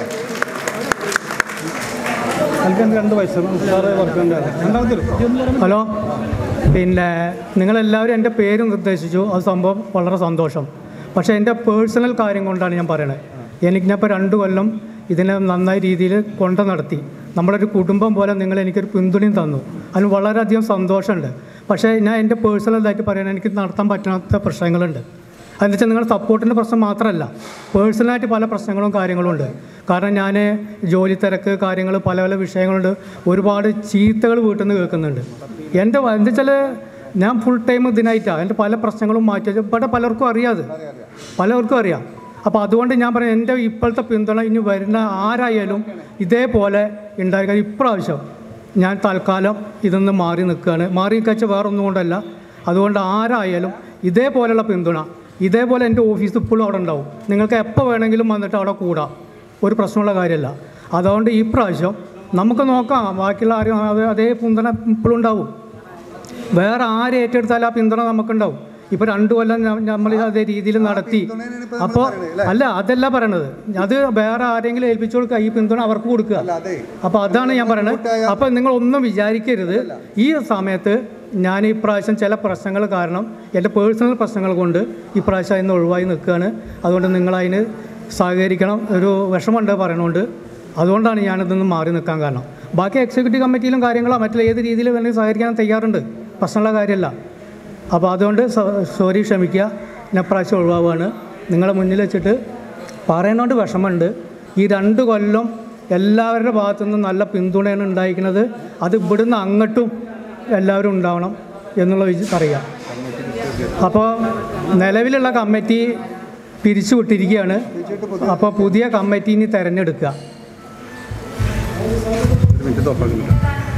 രണ്ട് വയസ്സ് സാറ് വർക്ക് ഹലോ പിന്നെ നിങ്ങളെല്ലാവരും എൻ്റെ പേര് നിർദ്ദേശിച്ചു അത് സംഭവം വളരെ സന്തോഷം പക്ഷേ എൻ്റെ പേഴ്സണൽ കാര്യം കൊണ്ടാണ് ഞാൻ പറയണത് എനിക്ക് ഞാൻ ഇപ്പോൾ രണ്ട് കൊല്ലം ഇതിനെ നന്നായി രീതിയിൽ കൊണ്ടു നടത്തി നമ്മുടെ ഒരു കുടുംബം പോലെ നിങ്ങൾ എനിക്കൊരു പിന്തുണയും തന്നു അതിന് വളരെയധികം സന്തോഷമുണ്ട് പക്ഷേ ഞാൻ എൻ്റെ പേഴ്സണലായിട്ട് പറയാൻ എനിക്ക് നടത്താൻ പറ്റാത്ത പ്രശ്നങ്ങളുണ്ട് അതെന്ന് വെച്ചാൽ നിങ്ങളുടെ സപ്പോർട്ടിൻ്റെ പ്രശ്നം മാത്രമല്ല പേഴ്സണലായിട്ട് പല പ്രശ്നങ്ങളും കാര്യങ്ങളും ഉണ്ട് കാരണം ഞാൻ ജോലി തിരക്ക് കാര്യങ്ങൾ പല പല വിഷയങ്ങളുണ്ട് ഒരുപാട് ചീത്തകൾ വീട്ടിൽ നിന്ന് കേൾക്കുന്നുണ്ട് എൻ്റെ വ- എന്താ വെച്ചാൽ ഞാൻ ഫുൾ ടൈം ഇതിനായിട്ടാണ് എൻ്റെ പല പ്രശ്നങ്ങളും മാറ്റി വെച്ചു. ഇവിടെ പലർക്കും അറിയാതെ പലർക്കും അറിയാം അപ്പോൾ അതുകൊണ്ട് ഞാൻ പറയാം എൻ്റെ ഇപ്പോഴത്തെ പിന്തുണ ഇനി വരുന്ന ആരായാലും ഇതേപോലെ ഉണ്ടായിരിക്കുക ഇപ്രാവശ്യം ഞാൻ തൽക്കാലം ഇതിൽ നിന്ന് മാറി നിൽക്കുകയാണ് മാറി നിൽക്കുക വേറെ ഒന്നും കൊണ്ടല്ല അതുകൊണ്ട് ആരായാലും ഇതേപോലെയുള്ള പിന്തുണ ഇതേപോലെ എൻ്റെ ഓഫീസ് ഇപ്പോഴും അവിടെ ഉണ്ടാവും നിങ്ങൾക്ക് എപ്പോൾ വേണമെങ്കിലും വന്നിട്ട് അവിടെ കൂടാം ഒരു പ്രശ്നമുള്ള കാര്യമല്ല അതുകൊണ്ട് ഈ പ്രാവശ്യം നമുക്ക് നോക്കാം ബാക്കിയുള്ള ആരും അത് അതേ പിന്തുണ ഇപ്പോഴും ഉണ്ടാവും വേറെ ആര് ഏറ്റെടുത്താലും ആ പിന്തുണ നമുക്കുണ്ടാവും ഇപ്പോൾ രണ്ടു കൊല്ലം നമ്മൾ അതേ രീതിയിൽ നടത്തി അപ്പോൾ അല്ല അതല്ല പറയണത് അത് വേറെ ആരെങ്കിലും ഏൽപ്പിച്ചു കൊടുക്കുക ഈ പിന്തുണ അവർക്ക് കൊടുക്കുക അപ്പോൾ അതാണ് ഞാൻ പറയണത് അപ്പോൾ നിങ്ങൾ ഒന്നും വിചാരിക്കരുത് ഈ സമയത്ത് ഞാൻ ഈ പ്രാവശ്യം ചില പ്രശ്നങ്ങൾ കാരണം എൻ്റെ പേഴ്സണൽ പ്രശ്നങ്ങൾ കൊണ്ട് ഈ പ്രാവശ്യം അതിന് ഒഴിവായി നിൽക്കുകയാണ് അതുകൊണ്ട് നിങ്ങളതിന് സഹകരിക്കണം ഒരു വിഷമമുണ്ട് പറയണോണ്ട് അതുകൊണ്ടാണ് ഞാനിതൊന്നും മാറി നിൽക്കാൻ കാരണം ബാക്കി എക്സിക്യൂട്ടീവ് കമ്മിറ്റിയിലും കാര്യങ്ങളോ മറ്റുള്ള ഏത് രീതിയിൽ വേണമെങ്കിൽ സഹകരിക്കാൻ തയ്യാറുണ്ട് പ്രശ്നമുള്ള കാര്യമല്ല അപ്പോൾ അതുകൊണ്ട് സോറി ക്ഷമിക്കുക ഞാൻ പ്രാവശ്യം ഒഴിവാവുകയാണ് നിങ്ങളെ മുന്നിൽ വെച്ചിട്ട് പറയുന്നതുകൊണ്ട് വിഷമമുണ്ട് ഈ രണ്ട് കൊല്ലം എല്ലാവരുടെ ഭാഗത്തു നിന്നും നല്ല പിന്തുണയാണ് ഉണ്ടായിരിക്കുന്നത് അത് ഇവിടുന്ന് അങ്ങോട്ടും എല്ലാവരും ഉണ്ടാവണം എന്നുള്ള വിച- പറയാം അപ്പോൾ നിലവിലുള്ള കമ്മിറ്റി പിരിച്ചു വിട്ടിരിക്കുകയാണ് അപ്പോൾ പുതിയ കമ്മിറ്റി ഇനി തിരഞ്ഞെടുക്കുക ഒരു മിനിറ്റ് തോപ്പാക്കുന്നുണ്ട്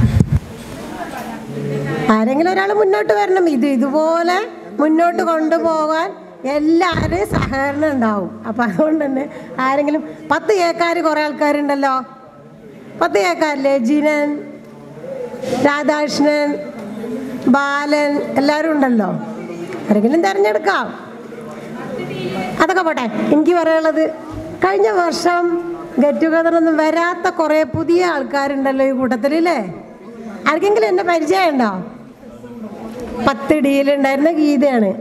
ആരെങ്കിലും ഒരാൾ മുന്നോട്ട് വരണം ഇത് ഇതുപോലെ മുന്നോട്ട് കൊണ്ടുപോകാൻ എല്ലാവരുടെയും സഹകരണം ഉണ്ടാവും അപ്പം അതുകൊണ്ട് തന്നെ ആരെങ്കിലും പത്ത് ഏക്കാർ കുറേ ആൾക്കാരുണ്ടല്ലോ പത്ത് ഏക്കാരില്ലേ ജിനൻ രാധാകൃഷ്ണൻ ബാലൻ എല്ലാവരും ഉണ്ടല്ലോ ആരെങ്കിലും തിരഞ്ഞെടുക്കാം അതൊക്കെ പോട്ടെ എനിക്ക് പറയാനുള്ളത് കഴിഞ്ഞ വർഷം ഗെറ്റ് ടുഗദറൊന്നും വരാത്ത കുറേ പുതിയ ആൾക്കാരുണ്ടല്ലോ ഈ കൂട്ടത്തിൽ അല്ലേ ആർക്കെങ്കിലും എന്നെ പരിചയമുണ്ടോ പത്ത് ഡിയിലുണ്ടായിരുന്ന ഗീതയാണ്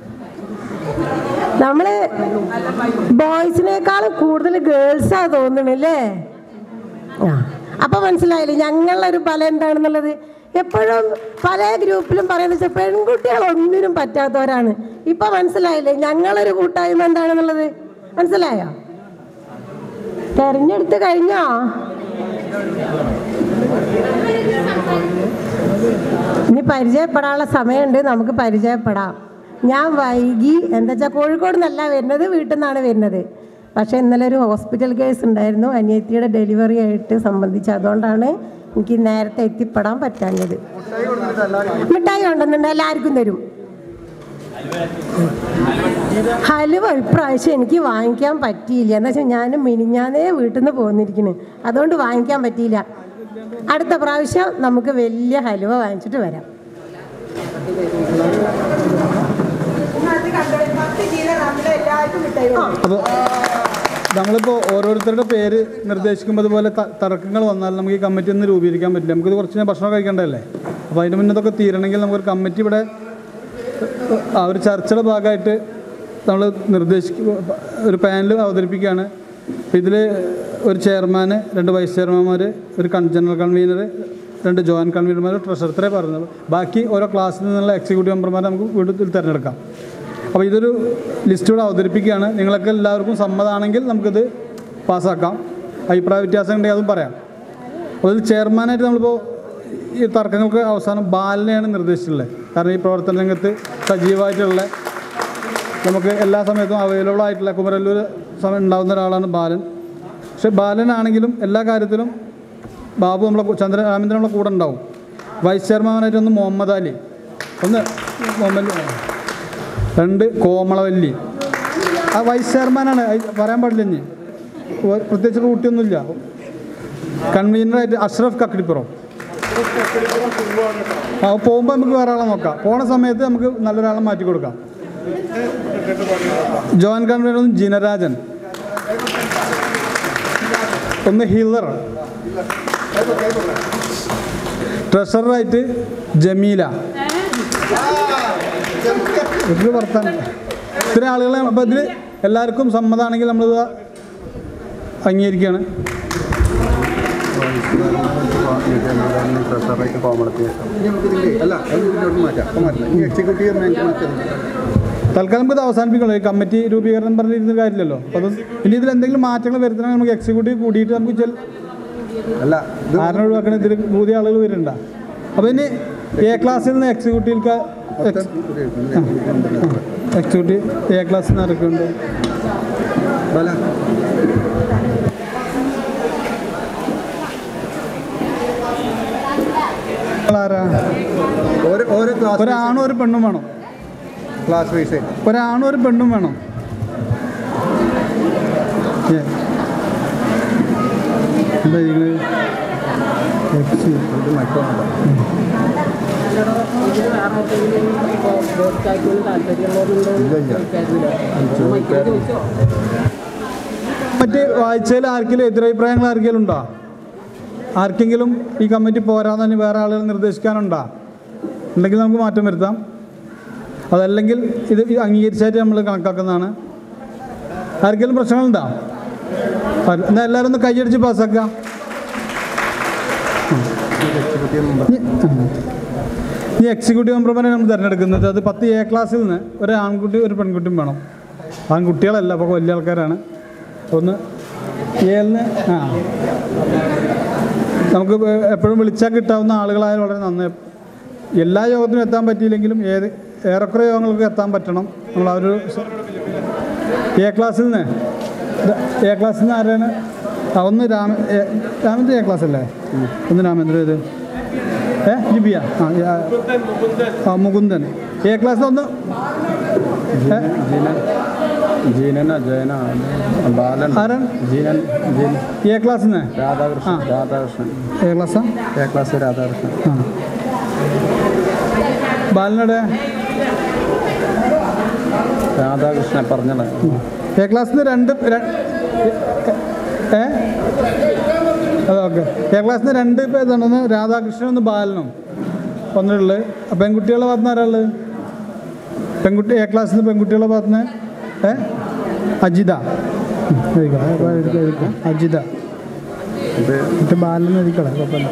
നമ്മൾ ബോയ്സിനേക്കാളും കൂടുതൽ ഗേൾസാണ് തോന്നണല്ലേ ആ അപ്പം മനസ്സിലായില്ലേ ഞങ്ങളൊരു ഫലം എന്താണെന്നുള്ളത് എപ്പോഴും പല ഗ്രൂപ്പിലും പറയുന്നത് വെച്ചാൽ പെൺകുട്ടികൾ ഒന്നിനും പറ്റാത്തവരാണ് ഇപ്പം മനസ്സിലായില്ലേ ഞങ്ങളൊരു കൂട്ടായ്മ എന്താണെന്നുള്ളത് മനസ്സിലായോ തെരഞ്ഞെടുത്ത് കഴിഞ്ഞോ ഇനി പരിചയപ്പെടാനുള്ള സമയമുണ്ട് നമുക്ക് പരിചയപ്പെടാം ഞാൻ വൈകി എന്താ വെച്ചാൽ കോഴിക്കോട് നിന്നല്ല വരുന്നത് വീട്ടിൽ നിന്നാണ് വരുന്നത് പക്ഷേ ഇന്നലെ ഒരു ഹോസ്പിറ്റൽ കേസ് ഉണ്ടായിരുന്നു അനിയത്തിയുടെ ഡെലിവറി ആയിട്ട് സംബന്ധിച്ച് അതുകൊണ്ടാണ് എനിക്ക് നേരത്തെ എത്തിപ്പെടാൻ പറ്റാഞ്ഞത് മിഠായി ഉണ്ടെന്നുണ്ട് എല്ലാവർക്കും തരും ഹലുവ ഇപ്രാവശ്യം എനിക്ക് വാങ്ങിക്കാൻ പറ്റിയില്ല എന്താ വെച്ചാൽ ഞാൻ മിനിഞ്ഞാന്നേ വീട്ടിൽ നിന്ന് പോന്നിരിക്കുന്നു അതുകൊണ്ട് വാങ്ങിക്കാൻ പറ്റിയില്ല അടുത്ത പ്രാവശ്യം നമുക്ക് വലിയ ഹലുവ വാങ്ങിച്ചിട്ട് വരാം അപ്പോൾ നമ്മളിപ്പോൾ ഓരോരുത്തരുടെ പേര് നിർദ്ദേശിക്കുമ്പോൾ അതുപോലെ ത- തർക്കങ്ങൾ വന്നാൽ നമുക്ക് ഈ കമ്മിറ്റി ഒന്ന് രൂപീകരിക്കാൻ പറ്റില്ല നമുക്കിത് കുറച്ച് ഞാൻ ഭക്ഷണം കഴിക്കേണ്ടതല്ലേ അപ്പോൾ അതിന് മുന്നേ ഇതൊക്കെ തീരണമെങ്കിൽ നമുക്കൊരു കമ്മിറ്റി ഇവിടെ ആ ഒരു ചർച്ചയുടെ ഭാഗമായിട്ട് നമ്മൾ നിർദ്ദേശിക്കുക ഒരു പാനൽ അവതരിപ്പിക്കുകയാണ് ഇതിൽ ഒരു ചെയർമാന് രണ്ട് വൈസ് ചെയർമാൻമാർ ഒരു കൺ ജനറൽ കൺവീനർ രണ്ട് ജോയിൻറ്റ് കൺവീനർമാർ ട്രഷർ ഇത്രേ പറഞ്ഞത് ബാക്കി ഓരോ ക്ലാസ്സിൽ നിന്നുള്ള എക്സിക്യൂട്ടീവ് മെമ്പർമാരെ നമുക്ക് വീട്ടിൽ തിരഞ്ഞെടുക്കാം അപ്പോൾ ഇതൊരു ലിസ്റ്റ് ഇവിടെ അവതരിപ്പിക്കുകയാണ് നിങ്ങളൊക്കെ എല്ലാവർക്കും സമ്മതമാണെങ്കിൽ നമുക്കിത് പാസ്സാക്കാം അഭിപ്രായ വ്യത്യാസം ഉണ്ടെങ്കിൽ അതും പറയാം അപ്പോൾ ഇത് ചെയർമാനായിട്ട് നമ്മളിപ്പോൾ ഈ തർക്കങ്ങൾക്ക് അവസാനം ബാലനെയാണ് നിർദ്ദേശിച്ചിട്ടുള്ളത് കാരണം ഈ പ്രവർത്തന രംഗത്ത് സജീവമായിട്ടുള്ള നമുക്ക് എല്ലാ സമയത്തും അവൈലബിൾ ആയിട്ടുള്ള കുമരല്ലൂർ സമയം ഉണ്ടാകുന്ന ഒരാളാണ് ബാലൻ പക്ഷെ ബാലനാണെങ്കിലും എല്ലാ കാര്യത്തിലും ബാബു നമ്മളെ കൂ- ചന്ദ്ര രാമേന്ദ്രൻ നമ്മളെ കൂടെ ഉണ്ടാവും വൈസ് ചെയർമാനായിട്ട് ഒന്ന് മുഹമ്മദ് അലി ഒന്ന് മുഹമ്മദ് രണ്ട് കോമളവല്ലി ആ വൈസ് ചെയർമാനാണ് അത് പറയാൻ പാടില്ല ഇനി ഒ- പ്രത്യേകിച്ച് ഡ്യൂട്ടിയൊന്നുമില്ല കൺവീനറായിട്ട് അഷ്റഫ് കക്കടിപ്പുറം ആ പോകുമ്പോൾ നമുക്ക് വേറെ ആളെ നോക്കാം പോണ സമയത്ത് നമുക്ക് നല്ലൊരാളെ മാറ്റി കൊടുക്കാം ജോയിൻ കൺവീനർ ഒന്ന് ജിനരാജൻ ഒന്ന് ഹില്ലർ ട്രഷററായിട്ട് ജമീല ഇത് വർത്താനം ഇത്രയും ആളുകളെ അപ്പോൾ ഇതിൽ എല്ലാവർക്കും സമ്മതമാണെങ്കിൽ നമ്മളിത് അംഗീകരിക്കുകയാണ് ട്രഷറായിട്ട് കോമളത്തിൽ അല്ല അത് മാറ്റാം അപ്പോൾ മാറ്റില്ല ഈ എക്സിക്യൂട്ടീവ് മാറ്റാം തൽക്കാലം ഇത് അവസാനിപ്പിക്കണം ഈ കമ്മിറ്റി രൂപീകരണം പറഞ്ഞിരുന്ന കാര്യമില്ലല്ലോ അപ്പോൾ അത് ഇനി ഇതിൽ എന്തെങ്കിലും മാറ്റങ്ങൾ വരുത്തണമെങ്കിൽ നമുക്ക് എക്സിക്യൂട്ടീവ് കൂടിയിട്ട് നമുക്ക് ചെൽ അല്ല ആരെ ഒഴിവാക്കണം ഇതിൽ പുതിയ ആളുകൾ വരുന്നുണ്ട അപ്പോൾ ഇനി എ ക്ലാസ്സിൽ നിന്ന് എക്സിക്യൂട്ടീവിലേക്ക് എക്സിക്യൂട്ടീവ് എ ക്ലാസ്സിൽ നിന്ന് ആരൊക്കെയുണ്ട് ആരാ ഓരോ ഓരോ ക്ലാസ് ഒരാണും ഒരു പെണ്ണും വേണം ക്ലാസ് വൈസ് ഒരാണും ഒരു പെണ്ണും വേണം ഏ. എന്താ ഇത് മറ്റ് വായിച്ചതിൽ ആർക്കെങ്കിലും എതിരഭിപ്രായങ്ങൾ ആർക്കെങ്കിലും ഉണ്ടോ ആർക്കെങ്കിലും ഈ കമ്മിറ്റി പോരാന്ന് തന്നെ വേറെ ആളുകൾ നിർദ്ദേശിക്കാനുണ്ടോ ഉണ്ടെങ്കിൽ നമുക്ക് മാറ്റം വരുത്താം അതല്ലെങ്കിൽ ഇത് ഈ അംഗീകരിച്ചായിട്ട് നമ്മൾ കണക്കാക്കുന്നതാണ് ആർക്കെങ്കിലും പ്രശ്നങ്ങളുണ്ടോ ആര്- എന്നാ എല്ലാവരും ഒന്ന് കൈയടിച്ച് പാസ്സാക്കാം ഈ എക്സിക്യൂട്ടീവ് മെമ്പർമാരെ നമ്മൾ തിരഞ്ഞെടുക്കുന്നത് അത് പത്ത് എ ക്ലാസ്സിൽ നിന്ന് ഒരു ആൺകുട്ടി ഒരു പെൺകുട്ടിയും വേണം ആൺകുട്ടികളല്ല അപ്പോൾ വലിയ ആൾക്കാരാണ് ഒന്ന് ഏലിന് ആ നമുക്ക് എപ്പോഴും വിളിച്ചാൽ കിട്ടാവുന്ന ആളുകളായാലും വളരെ നന്നായി എല്ലാ യോഗത്തിനും എത്താൻ പറ്റിയില്ലെങ്കിലും ഏത് ഏറെക്കുറെ യോഗങ്ങൾക്ക് എത്താൻ പറ്റണം നമ്മൾ ആ ഒരു സ- എ ക്ലാസ്സിൽ നിന്ന് ഇത് എ ക്ലാസ്സിൽ നിന്ന് ആരാണ് ആ ഒന്ന് രാമ എ- രാമേന്ദ്രൻ എ ക്ലാസ് അല്ലേ ഒന്ന് രാമേന്ദ്രൻ ഇത് ഏ ലിബിയ ആ ഈ, ആ, ആ മുകുന്ദൻ എ ക്ലാസ്സിൽ ഒന്ന് ഏ? ജീനന ജയന ബാലൻ ആരാൻ ജീനൻ ജീൻ എ ക്ലാസ്സിൽ നിന്ന് രാധാകൃഷ്ണൻ രാധാകൃഷ്ണൻ എ ക്ലാസ്സാ എ ക്ലാസ് രാധാകൃഷ്ണൻ ആ ബാലനടെ രാധാകൃഷ്ണൻ പറഞ്ഞത് എ ക്ലാസ്സിൽ നിന്ന് രണ്ട് ര- ഏ അതെ ഓക്കെ എ ക്ലാസ്സിൽ നിന്ന് രണ്ട് പേരാണ് ഒന്ന് രാധാകൃഷ്ണൻ ഒന്ന് ബാലനും ഒന്നുള്ളത് അപ്പം പെൺകുട്ടികളുടെ ഭാഗത്ത് നിന്ന് ആരാളുള്ളത് പെൺകുട്ടി എ ക്ലാസ്സിൽ നിന്ന് പെൺകുട്ടികളുടെ ഭാഗത്ത് നിന്ന് ഏ അജിത ഉം, എഴുതിക്കോ. എഴുതിക്കോ, എഴുതിക്കോ. അജിത മറ്റേ ബാലൻ എഴുതിക്കളെ കുഴപ്പമില്ല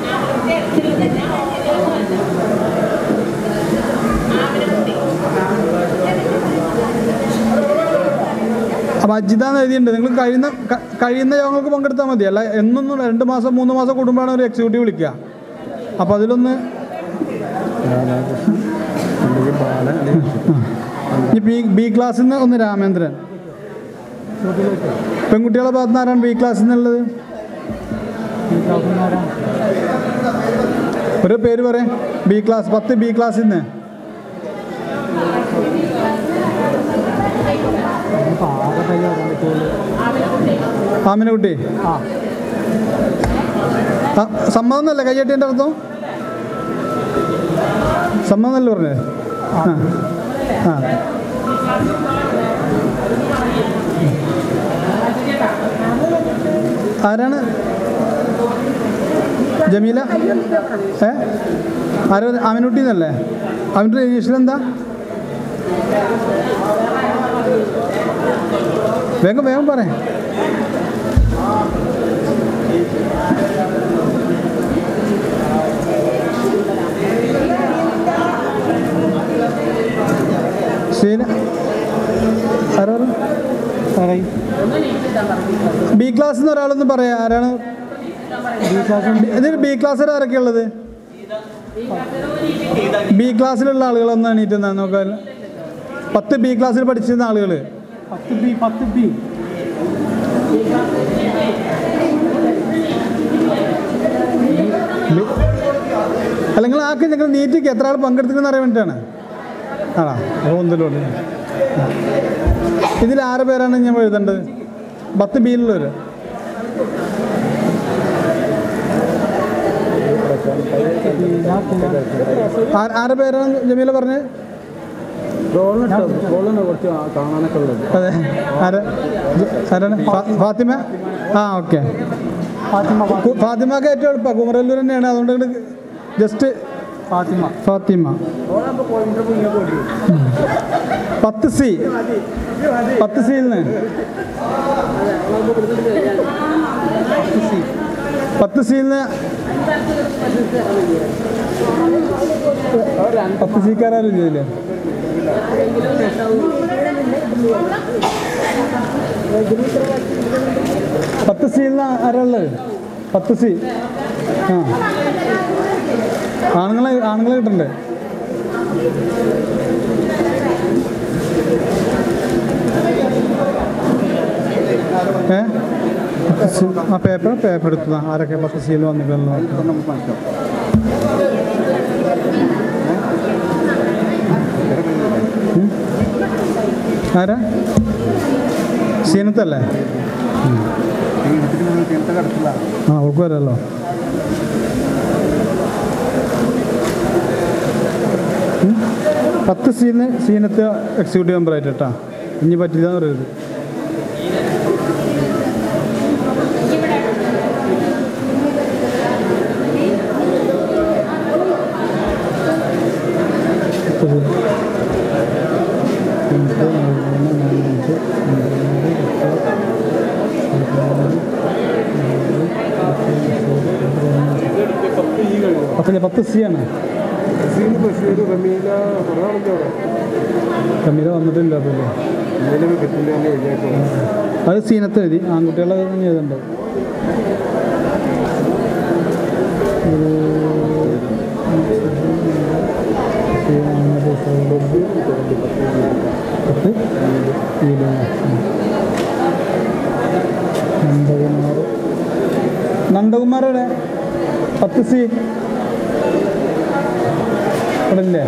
അപ്പം അജിത എന്ന് എഴുതിയിട്ടുണ്ട് നിങ്ങൾ കഴിയുന്ന ക- കഴിയുന്ന യോഗങ്ങൾക്ക് പങ്കെടുത്താൽ മതി അല്ല എന്നൊന്നും രണ്ട് മാസം മൂന്ന് മാസം കൂടുമ്പോഴാണ് ഒരു എക്സിക്യൂട്ടീവ് വിളിക്കുക അപ്പോൾ അതിലൊന്ന് രാധാകൃഷ്ണൻ അല്ലെങ്കിൽ ബാലൻ അല്ലെങ്കിൽ ഈ ബി ബി ക്ലാസ്സിൽ നിന്ന് ഒന്ന് രാമേന്ദ്രൻ പെൺകുട്ടികളെ ഭാഗത്ത് നിന്ന് ആരാണ് ബി ക്ലാസ്സിൽ നിന്നുള്ളത് ഒരു പേര് പറയാം ബി ക്ലാസ് പത്ത് ബി ക്ലാസ്സിൽ നിന്ന് ആമിനക്കുട്ടി ആ സമ്മതം എന്നല്ലേ കയ്യട്ടിൻ്റെ അർത്ഥം സമ്മതം എന്നല്ലേ പറഞ്ഞേ ആ ആ ആരാണ് ജമീല ഏ ആരാ ആമിനുട്ടി എന്നല്ലേ ആമിനുട്ടി ഇംഗ്ലീഷിലെന്താ വേഗം വേഗം പറ ശീല ആരാ ആരായി ബി ക്ലാസ് എന്ന് ഒരാളൊന്ന് പറയാ ആരാണ് ബി ക്ലാസ് ഇതിന് ബി ക്ലാസ്സിൽ ആരൊക്കെ ഉള്ളത് ബി ക്ലാസ്സിലുള്ള ആളുകളൊന്നും എണീറ്റ് നിന്നാ നോക്കാൻ പത്ത് ബി ക്ലാസ്സിൽ പഠിച്ചിരുന്ന ആളുകൾ പത്ത് ബി പത്ത് ബി അല്ലെങ്കിൽ ആക്ക് നിങ്ങൾ നീറ്റിക്ക് എത്ര ആൾ പങ്കെടുത്തിരുന്ന് അറിയാൻ വേണ്ടിയിട്ടാണ് ആണോ അപ്പോൾ ഒന്നിലുണ്ട് ഇതിൽ ആരെ പേരാണ് ഞാൻ എഴുതേണ്ടത് പത്ത് ബിയിലുള്ളവർ ആ- ആരെ പേരാണ് ജമീല പറഞ്ഞത് അതെ ആരാ ജ- ആരാണ് ഫാ- ഫാത്തിമ ആ ഓക്കെ ഫാത്തിമക്ക് ഏറ്റവും എളുപ്പമാണ് കുമരല്ലൂർ തന്നെയാണ് അതുകൊണ്ട് ജസ്റ്റ് ഫാത്തിമ ഫാത്തിമ പത്ത് സി പത്ത് സിയിൽ നിന്ന് പത്ത് സിയിൽ നിന്ന് പത്ത് സിക്കാരും ചെയ്തില്ലേ പത്ത് സിയിൽ നിന്ന് ആരാ ഉള്ളത് പത്ത് സി ആ ആണുങ്ങളെ ആണുങ്ങളെ കിട്ടണ്ടേ ഏ പത്ത് സി- ആ പേപ്പർ പേപ്പർ എടുത്തതാ ആരൊക്കെ പത്ത് സിയിൽ വന്നിട്ടുള്ള ആരാ സീനത്തല്ലേ ആ അവൾക്ക് വരാമല്ലോ ഉം. പത്ത് സീന് സീനത്ത് എക്സിക്യൂട്ടീവ് മെമ്പർ ആയിട്ട് കേട്ടാ ഇനി പറ്റില്ല എന്ന് പറയരുത് പത്ത് സീൻ. രണ്ട്, മൂന്ന്, നാല്, അഞ്ച്, ആറ്, ഏഴ്, എട്ട്, പത്തില്ല പത്ത് സി ആണ് കമീല വന്നിട്ടില്ല അതല്ലേ അത് സീനത്ത് എഴുതി ആൺകുട്ടികളെ തന്നെ എഴുതണ്ടോ പത്ത് ഇതില് നന്ദകുമാർ നന്ദകുമാരുടെ പത്ത് സി ഇവിടെ ഇല്ലേ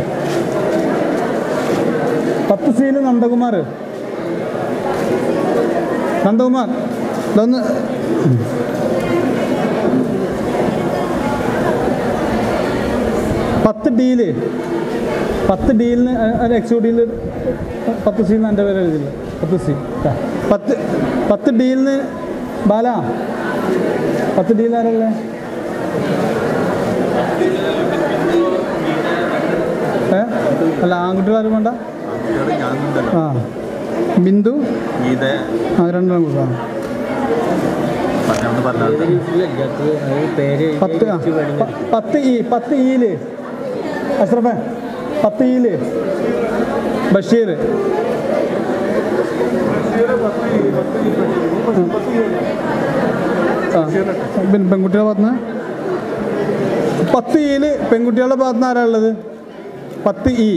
പത്ത് സിയിൽ നന്ദകുമാർ നന്ദകുമാർ ഇതൊന്ന് പത്ത് ഡിയിൽ പത്ത് ഡിയിൽ ഒരു എക്സിക്യൂട്ടീവിൽ പത്ത് സിയിൽ നിന്ന് എൻ്റെ പേര് എഴുതില്ല പത്ത് സി പത്ത് പത്ത് ഡിയിൽ നിന്ന് ബാല പത്ത് ഡിയിൽ ആരല്ലേ ഏ അല്ല ആൺകുട്ടികൾ ആരും വേണ്ട ആ ബിന്ദു ആ രണ്ടെണ്ണം കൊടുക്കാം പത്ത് ആ പ- പത്ത് ഇ പത്ത് ഇയില് അഷ്റഫേ പത്ത് ഇയില് ബഷീർ ആ പിന്നെ പെൺകുട്ടികളുടെ ഭാഗത്തുനിന്ന് പത്ത് ഇയില് പെൺകുട്ടികളുടെ ഭാഗത്തുനിന്ന് ആരാ ഉള്ളത് പത്ത് ഇ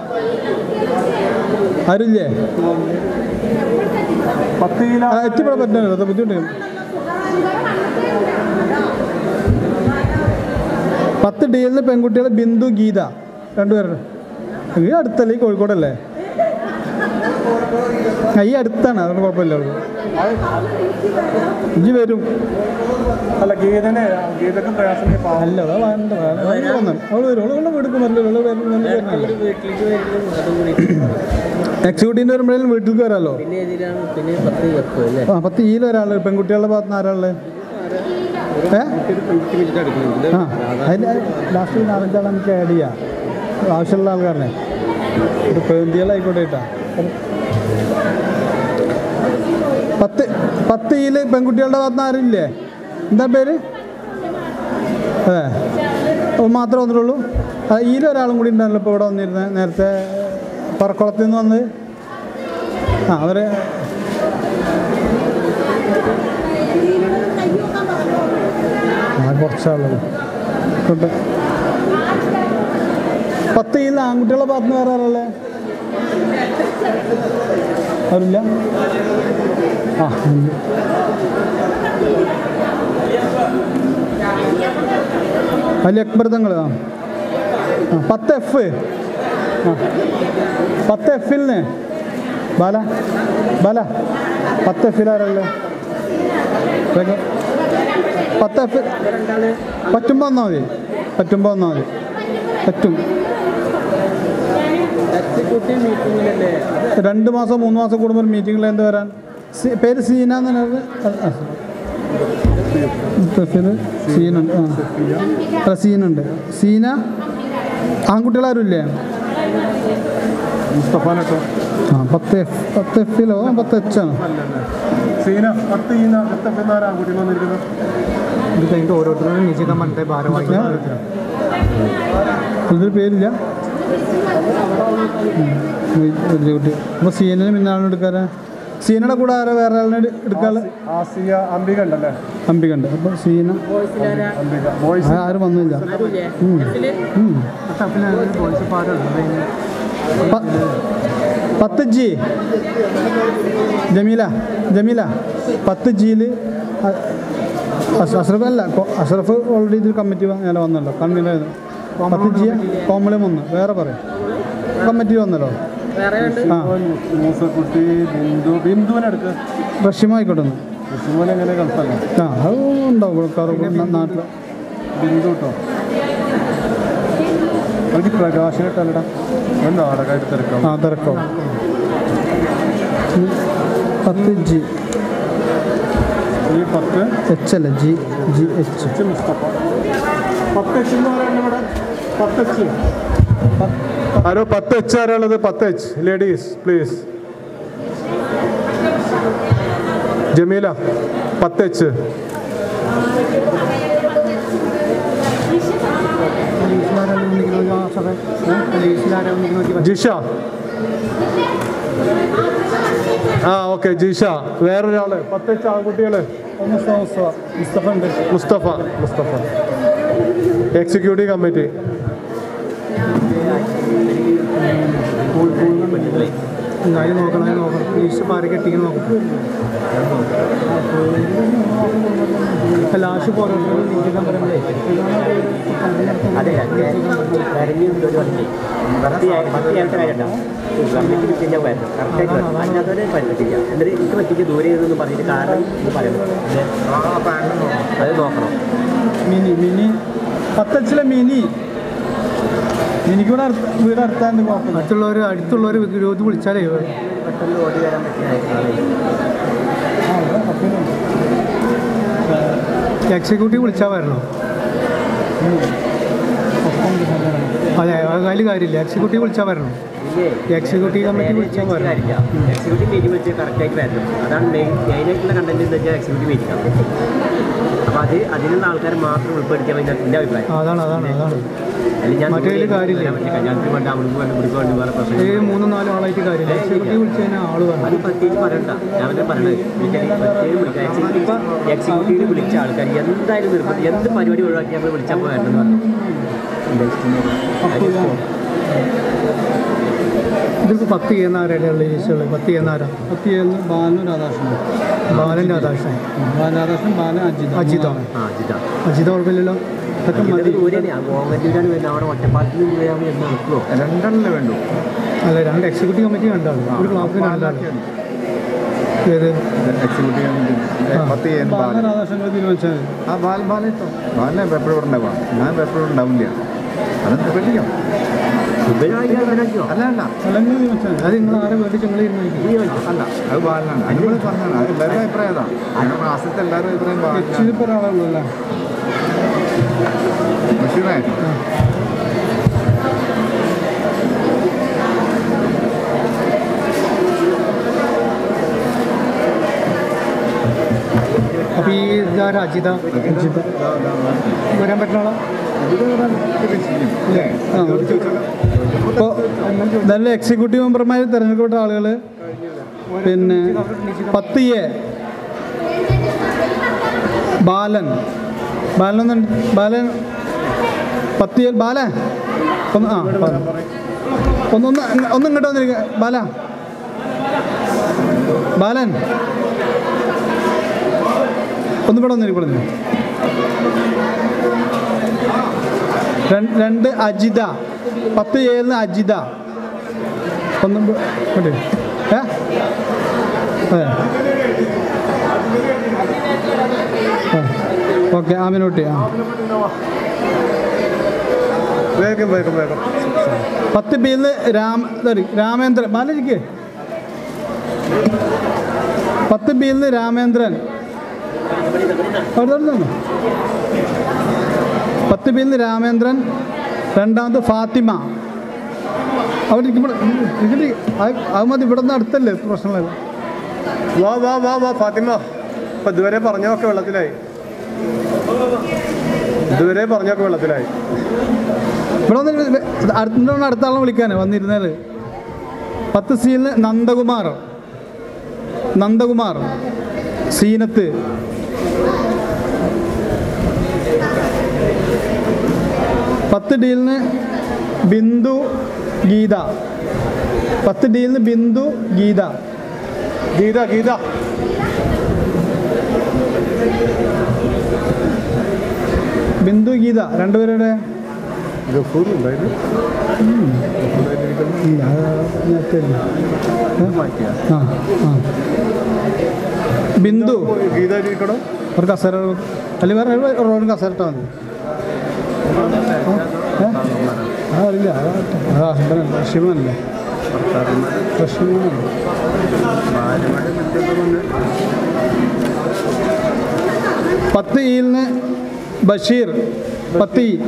ആരില്ലേ പത്ത് എത്തിപ്പെടാൻ പറ്റുന്നില്ല അത് ബുദ്ധിമുട്ട് പത്ത് ഡിയിൽ നിന്ന് പെൺകുട്ടികൾ ബിന്ദു ഗീത രണ്ടുപേരുടെ ഈ അടുത്തല്ലേ ഈ കോഴിക്കോടല്ലേ ഈ അടുത്താണ് അതുകൊണ്ട് കുഴപ്പമില്ല ഇഞ്ചി വരും അല്ല ഗീതനെ ഗീതക്കും പ്രയാസം അല്ല അത് വേണ്ട വേണ്ട അവള് വന്നു അവള് വരും അവള് കൊണ്ട് വീട്ടിൽ വരില്ല അവള് എക്സിക്യൂട്ടീവിൻ്റെ വരുമ്പോഴേലും വീട്ടിലേക്ക് വരാമല്ലോ പിന്നെ ഇതിലാണ് പിന്നെ പത്ത് വെക്കും അല്ലേ ആ പത്ത് ഈയിൽ ഒരാൾ പെൺകുട്ടികളുടെ ഭാഗത്ത് നിന്ന് ആരാള് ഏ ആ അതിന് ലാസ്റ്റ് നാലഞ്ചാൾ നമുക്ക് ആഡ് ചെയ്യാം ആവശ്യമുള്ള ആൾക്കാരനെ ഒരു പെൺകുട്ടികളായിക്കോട്ടെ കേട്ടാ പത്ത് പത്ത് ഈല് പെൺകുട്ടികളുടെ ഭാഗത്ത് നിന്ന് ആരില്ലേ എന്താ പേര് അതെ ഓ മാത്രമേ വന്നിട്ടുള്ളൂ ഈയിൽ ഒരാളും കൂടി ഉണ്ടല്ലോ ഇപ്പോൾ ഇവിടെ വന്നിരുന്നത് നേരത്തെ പറക്കുളത്തിൽ നിന്ന് വന്ന് ആ അവരെ ആ കുറച്ചാളുകൾ കൊണ്ട് പത്ത് ഈ ആൺകുട്ടികളെ ഭാഗത്ത് നിന്ന് വേറെ ആരല്ലേ അവരില്ല ആ ഉണ്ട്. വലിയ അക്ബർ തങ്ങൾ ആ ആ, പത്ത് എഫ് ആ പത്ത് എഫിൽ നിന്ന് ബാല ബാല പത്ത് എഫിൽ ആരല്ലേ വേഗം. പത്ത് എഫ് പറ്റുമ്പോൾ വന്നാൽ മതി പറ്റുമ്പോൾ വന്നാൽ മതി പറ്റും എക്സിക്യൂട്ടീവ് മീറ്റിംഗിലല്ലേ രണ്ട് മാസം മൂന്ന് മാസം കൂടുമ്പോൾ ഒരു മീറ്റിങ്ങിൽ എന്ത് വരാൻ സി- പേര് സീന എന്ന് പറഞ്ഞത് ആ, ആ. തഫീർ സീനുണ്ട് ആ അല്ല സീനുണ്ട് സീന ആൺകുട്ടികളാരും ഇല്ലേ മുസ്തഫാനൊക്കെ ആ പത്ത് എഫ് പത്ത് എഫിലോ പത്ത് എച്ച് ആണ് സീന പത്ത് ഈ പത്ത് എഫ് എന്നാരാ ആൺകുട്ടികൾ വന്നിരിക്കുന്നത് ഇത് കഴിഞ്ഞിട്ട് ഓരോരുത്തരും നിശ്ചിത മറ്റേ ഭാരവാഹികൾ ഇതൊരു പേരില്ല വലിയ കുട്ടി അപ്പോൾ സീനിന് പിന്നെ ആളിനെ എടുക്കാറ് സീനയുടെ കൂടെ ആരാ വേറെ ആളിനെ എടു- എടുക്കാറ് ആസിയ അംബിക ഉണ്ടല്ലേ അംബിക ഉണ്ട് അപ്പോൾ സീന അംബിക ബോയ്സ് ആ, ആരും വന്നില്ല ഉം. ഉം. പ- പത്ത് ജി ജമീല ജമീല പത്ത് ജിയിൽ അഷ്റഫ് അല്ല കൊ- അഷ്റഫ് ഓൾറെഡി ഇതിൽ കമ്മിറ്റി ഞാൻ വന്നല്ലോ കൺവീനർ പത്ത് ജി കോമളി വന്ന് വേറെ പറയും കമ്മിറ്റി വന്നല്ലോ ആ മൂസക്കുട്ടി ബിന്ദു ബിന്ദുവിനെ എടുക്കുക റഷ്യമ ആയിക്കോട്ടെ ഒന്ന് റഷിമോൻ എങ്ങനെ കൺഫല്ല ആ അത് ഉണ്ടാവും ഇവിടെ നാട്ടിൽ ബിന്ദു കേട്ടോ അവർക്ക് പ്രകാശനട്ടല്ലടാ അത് നാടകമായിട്ട് തിരക്കാം ആ തിരക്കോ പത്ത് ജി ഈ പത്ത് എച്ച് അല്ല G G H H Mustafa പത്ത് എച്ച് എന്ന് പറയുന്നത് ഇവിടെ പത്ത് എച്ച് ആരോ പത്ത് എച്ച് ആരാളുള്ളത് പത്ത് എച്ച് ലേഡീസ് പ്ലീസ് ജമീല പത്ത് എച്ച് ജിഷ ആ ഓക്കെ ജിഷ വേറൊരാള് പത്ത് എച്ച് ആൺകുട്ടികള് മുസ്തഫ ഉണ്ട് മുസ്തഫ മുസ്തഫ എക്സിക്യൂട്ടീവ് കമ്മിറ്റി എന്തായാലും നോക്കണം അത് നോക്കണം ഈസ്റ്റ് പാര കെട്ടിക്ക് നോക്കണം ലാസ്റ്റ് പോരാട്ടം നിശ്ചിത പറയുമ്പോഴേ അതെ കരഞ്ഞുണ്ട് ഒരു വണ്ടി പത്ത് പത്ത് ഏഴത്തെ കാര്യമുണ്ടോ കമ്മിറ്റി പിന്നെ വരണം കറക്റ്റായിട്ട് വരണം അല്ലാത്തവരെ പറ്റില്ല എന്നിട്ട് എനിക്ക് പറ്റിക്ക് ദൂരെ എന്ന് പറഞ്ഞിട്ട് കാരണം ഇത് പറയണം അത് നോക്കണം മിനി മിനി പത്തച്ചിലെ മിനി മിനിക്ക് ഇവിടെ അടുത്ത് വീട് അടുത്താണ്ട് കുഴപ്പമില്ല മറ്റുള്ളവർ അടുത്തുള്ളവർ വിരോധി വിളിച്ചാലേ പെട്ടെന്ന് ഓടി വരാൻ പറ്റിയ എക്സിക്യൂട്ടീവ് വിളിച്ചാൽ വരണോ അതെ അതിൽ കാര്യമില്ല എക്സിക്യൂട്ടീവ് വിളിച്ചാൽ വരണം എക്സിക്യൂട്ടീവ് കമ്മിറ്റി വിളിച്ചാൽ വരണം എക്സിക്യൂട്ടീവ് മീറ്റിംഗ് വെച്ച് കറക്റ്റായിട്ട് വരണം അതാണ് മെയിൻ മെയിനായിട്ടുള്ള കണ്ടന്റ് എന്ന് വെച്ചാൽ എക്സിക്യൂട്ടീവ് മീറ്റിംഗ് അപ്പോൾ അത് അതിനുള്ള ആൾക്കാരെ മാത്രം ഉൾപ്പെടുത്തിയാൽ മതി എൻ്റെ അഭിപ്രായം അതാണ് അതാണ് അതാണ് അല്ലെങ്കിൽ ഞാൻ മറ്റേതിൽ കാര്യമില്ല. കല്യാണത്തിന് വേണ്ട അവിടേക്ക് വേണ്ട ഇവിടേക്ക് വേണ്ട വേറെ പ്രശ്നം ഏഴ് മൂന്നും നാലും ആളായിട്ട് കാര്യമില്ല എക്സിക്യൂട്ടീവ് വിളിച്ചു കഴിഞ്ഞാൽ ആള് വേണം അത് പ്രത്യേകിച്ച് പറയണ്ട ഞാൻ തന്നെ പറയണത് എന്നുവെച്ചാൽ പ്രത്യേകം വിളിക്കുക എക്സിക്യൂട്ടീവ് എക്സിക്യൂട്ടീവിൽ വിളിച്ച ആൾക്കാർ എന്തായാലും നിർബന്ധം എന്ത് പരിപാടി ഒഴിവാക്കി നമ്മൾ വിളിച്ചാൽ പോകാമെന്ന് പറഞ്ഞു ഇതിപ്പോൾ പത്ത് ചെയ്യുന്ന ആരുടെ ഉള്ള ഈശോള് പത്ത് ചെയ്യുന്ന ആരാ പത്ത് ചെയ്യുന്ന ബാലു രാധാകൃഷ്ണൻ ബാലൻ രാധാകൃഷ്ണൻ ബാല രാധാകൃഷ്ണൻ ബാല അജിത അജിതാണ് ആ അജിത അജിത കുഴപ്പമില്ലല്ലോ അതൊക്കെ മതി ദൂരെയാണ് ആ ഗവൺമെൻറ്റിലാണ് വരുന്നത് അവിടെ ഒറ്റപ്പാലത്തിൽ നിന്ന് വരാമെന്ന് എന്ന് നടക്കുമോ രണ്ടെണ്ണല്ലേ വേണ്ടു അല്ല രണ്ട് എക്സിക്യൂട്ടീവ് കമ്മിറ്റി രണ്ടാണ് ഒരു ക്ലാസ്സിൽ രണ്ടാണ് ഏത് എക്സിക്യൂട്ടീവ് പത്ത് ചെയ്യാൻ ബാലൻ രാധാകൃഷ്ണൻ തീരുമാനിച്ചാൽ ആ ബാൽ ബാലൻ ഇട്ടോ ബാലനെ എപ്പോഴും ഇവിടെ ഉണ്ടാവുക ഞാൻ എപ്പോഴും ഉണ്ടാവില്ല അതെന്ത് പേടിക്കാം അല്ല അല്ല അത് നിങ്ങൾ ആരെ വേണ്ടി നിങ്ങൾ തീരുമാനിക്കും അല്ല അത് ബാലനാണ് അതിനോട് പറഞ്ഞാണ് അത് എല്ലാവരും അഭിപ്രായം അതാ ഞങ്ങളുടെ ക്ലാസ്സിലത്തെ എല്ലാവരും അഭിപ്രായം ബാലനാണ് ഇപ്പൊ ഒരാളേ ഉള്ളൂ അല്ലേ ബഷീറേ അപ്പോൾ ഈ ഇതാ രാജിത അജിത വരാൻ പറ്റുന്ന ആളാ ഇപ്പോൾ നല്ല എക്സിക്യൂട്ടീവ് മെമ്പർമാർ തിരഞ്ഞെടുക്കപ്പെട്ട ആളുകൾ പിന്നെ പത്ത് എ ബാലൻ ബാലൻ ഒന്ന് ബാലൻ പത്ത് എ ബാലൻ ഒന്ന് ആ ബാലൻ. ഒന്നൊന്ന് ഇങ്ങ- ഒന്ന് ഇങ്ങോട്ട് വന്നിരിക്കുക ബാല ബാലൻ ഒന്ന് ഇവിടെ വന്നിരിക്കും ഇവിടെ വന്നിരിക്ക്. രണ്ട് രണ്ട് അജിത പത്ത് ഏഴിന് അജിത ഒന്നും ഇങ്ങോട്ട് വരൂ. ഏ അതെ ഓക്കെ ആമിനോട്ടി ആ വേഗം വേഗം വേഗം പത്ത് ബിന്ന് രാമ sorry, രാമേന്ദ്രൻ ബാലജിക്ക് പത്ത് ബിന്ന് രാമേന്ദ്രൻ അവിടെ നിന്ന് പത്ത് ബിന്ന് രാമേന്ദ്രൻ രണ്ടാമത് ഫാത്തിമ അവിടെ ഇരിക്കുമ്പോൾ ഇങ്ങോട്ട് അത് മതി ഇവിടെ നിന്ന് അടുത്തല്ലേ പ്രശ്നങ്ങളല്ല വാ വാ വാ വാ ഫാത്തിമ ഇപ്പൊ ഇതുവരെ പറഞ്ഞൊക്കെ വെള്ളത്തിലായി ഇതുവരെ പറഞ്ഞൊക്കെ വെള്ളത്തിലായി ഇവിടെ വന്ന് അടുത്ത അടുത്ത ആളെ വിളിക്കാൻ വന്നിരുന്നത് പത്ത് സീലിന് നന്ദകുമാർ നന്ദകുമാർ സീനത്ത് പത്ത് ഡീലിന് ബിന്ദു ഗീത പത്ത് ഡീലിന് ബിന്ദു ഗീത ഗീത ഗീത ബിന്ദു ഗീത രണ്ടുപേരുടെ ഗഫൂർ ഉണ്ടായിരുന്നു ആ ആ ബിന്ദു ഗീത ഇരിക്കണം ഒരു കസേര അല്ലെങ്കിൽ വേറെ റോഡ് കസേര ഇട്ടാൽ മതി ഏ? ആ അറിയില്ല അത് ഹസ്ബൻഡല്ല ഷിമനല്ലേ ഷിമനല്ലേ പത്ത് ഈലിന് ബഷീർ പത്ത് ഈ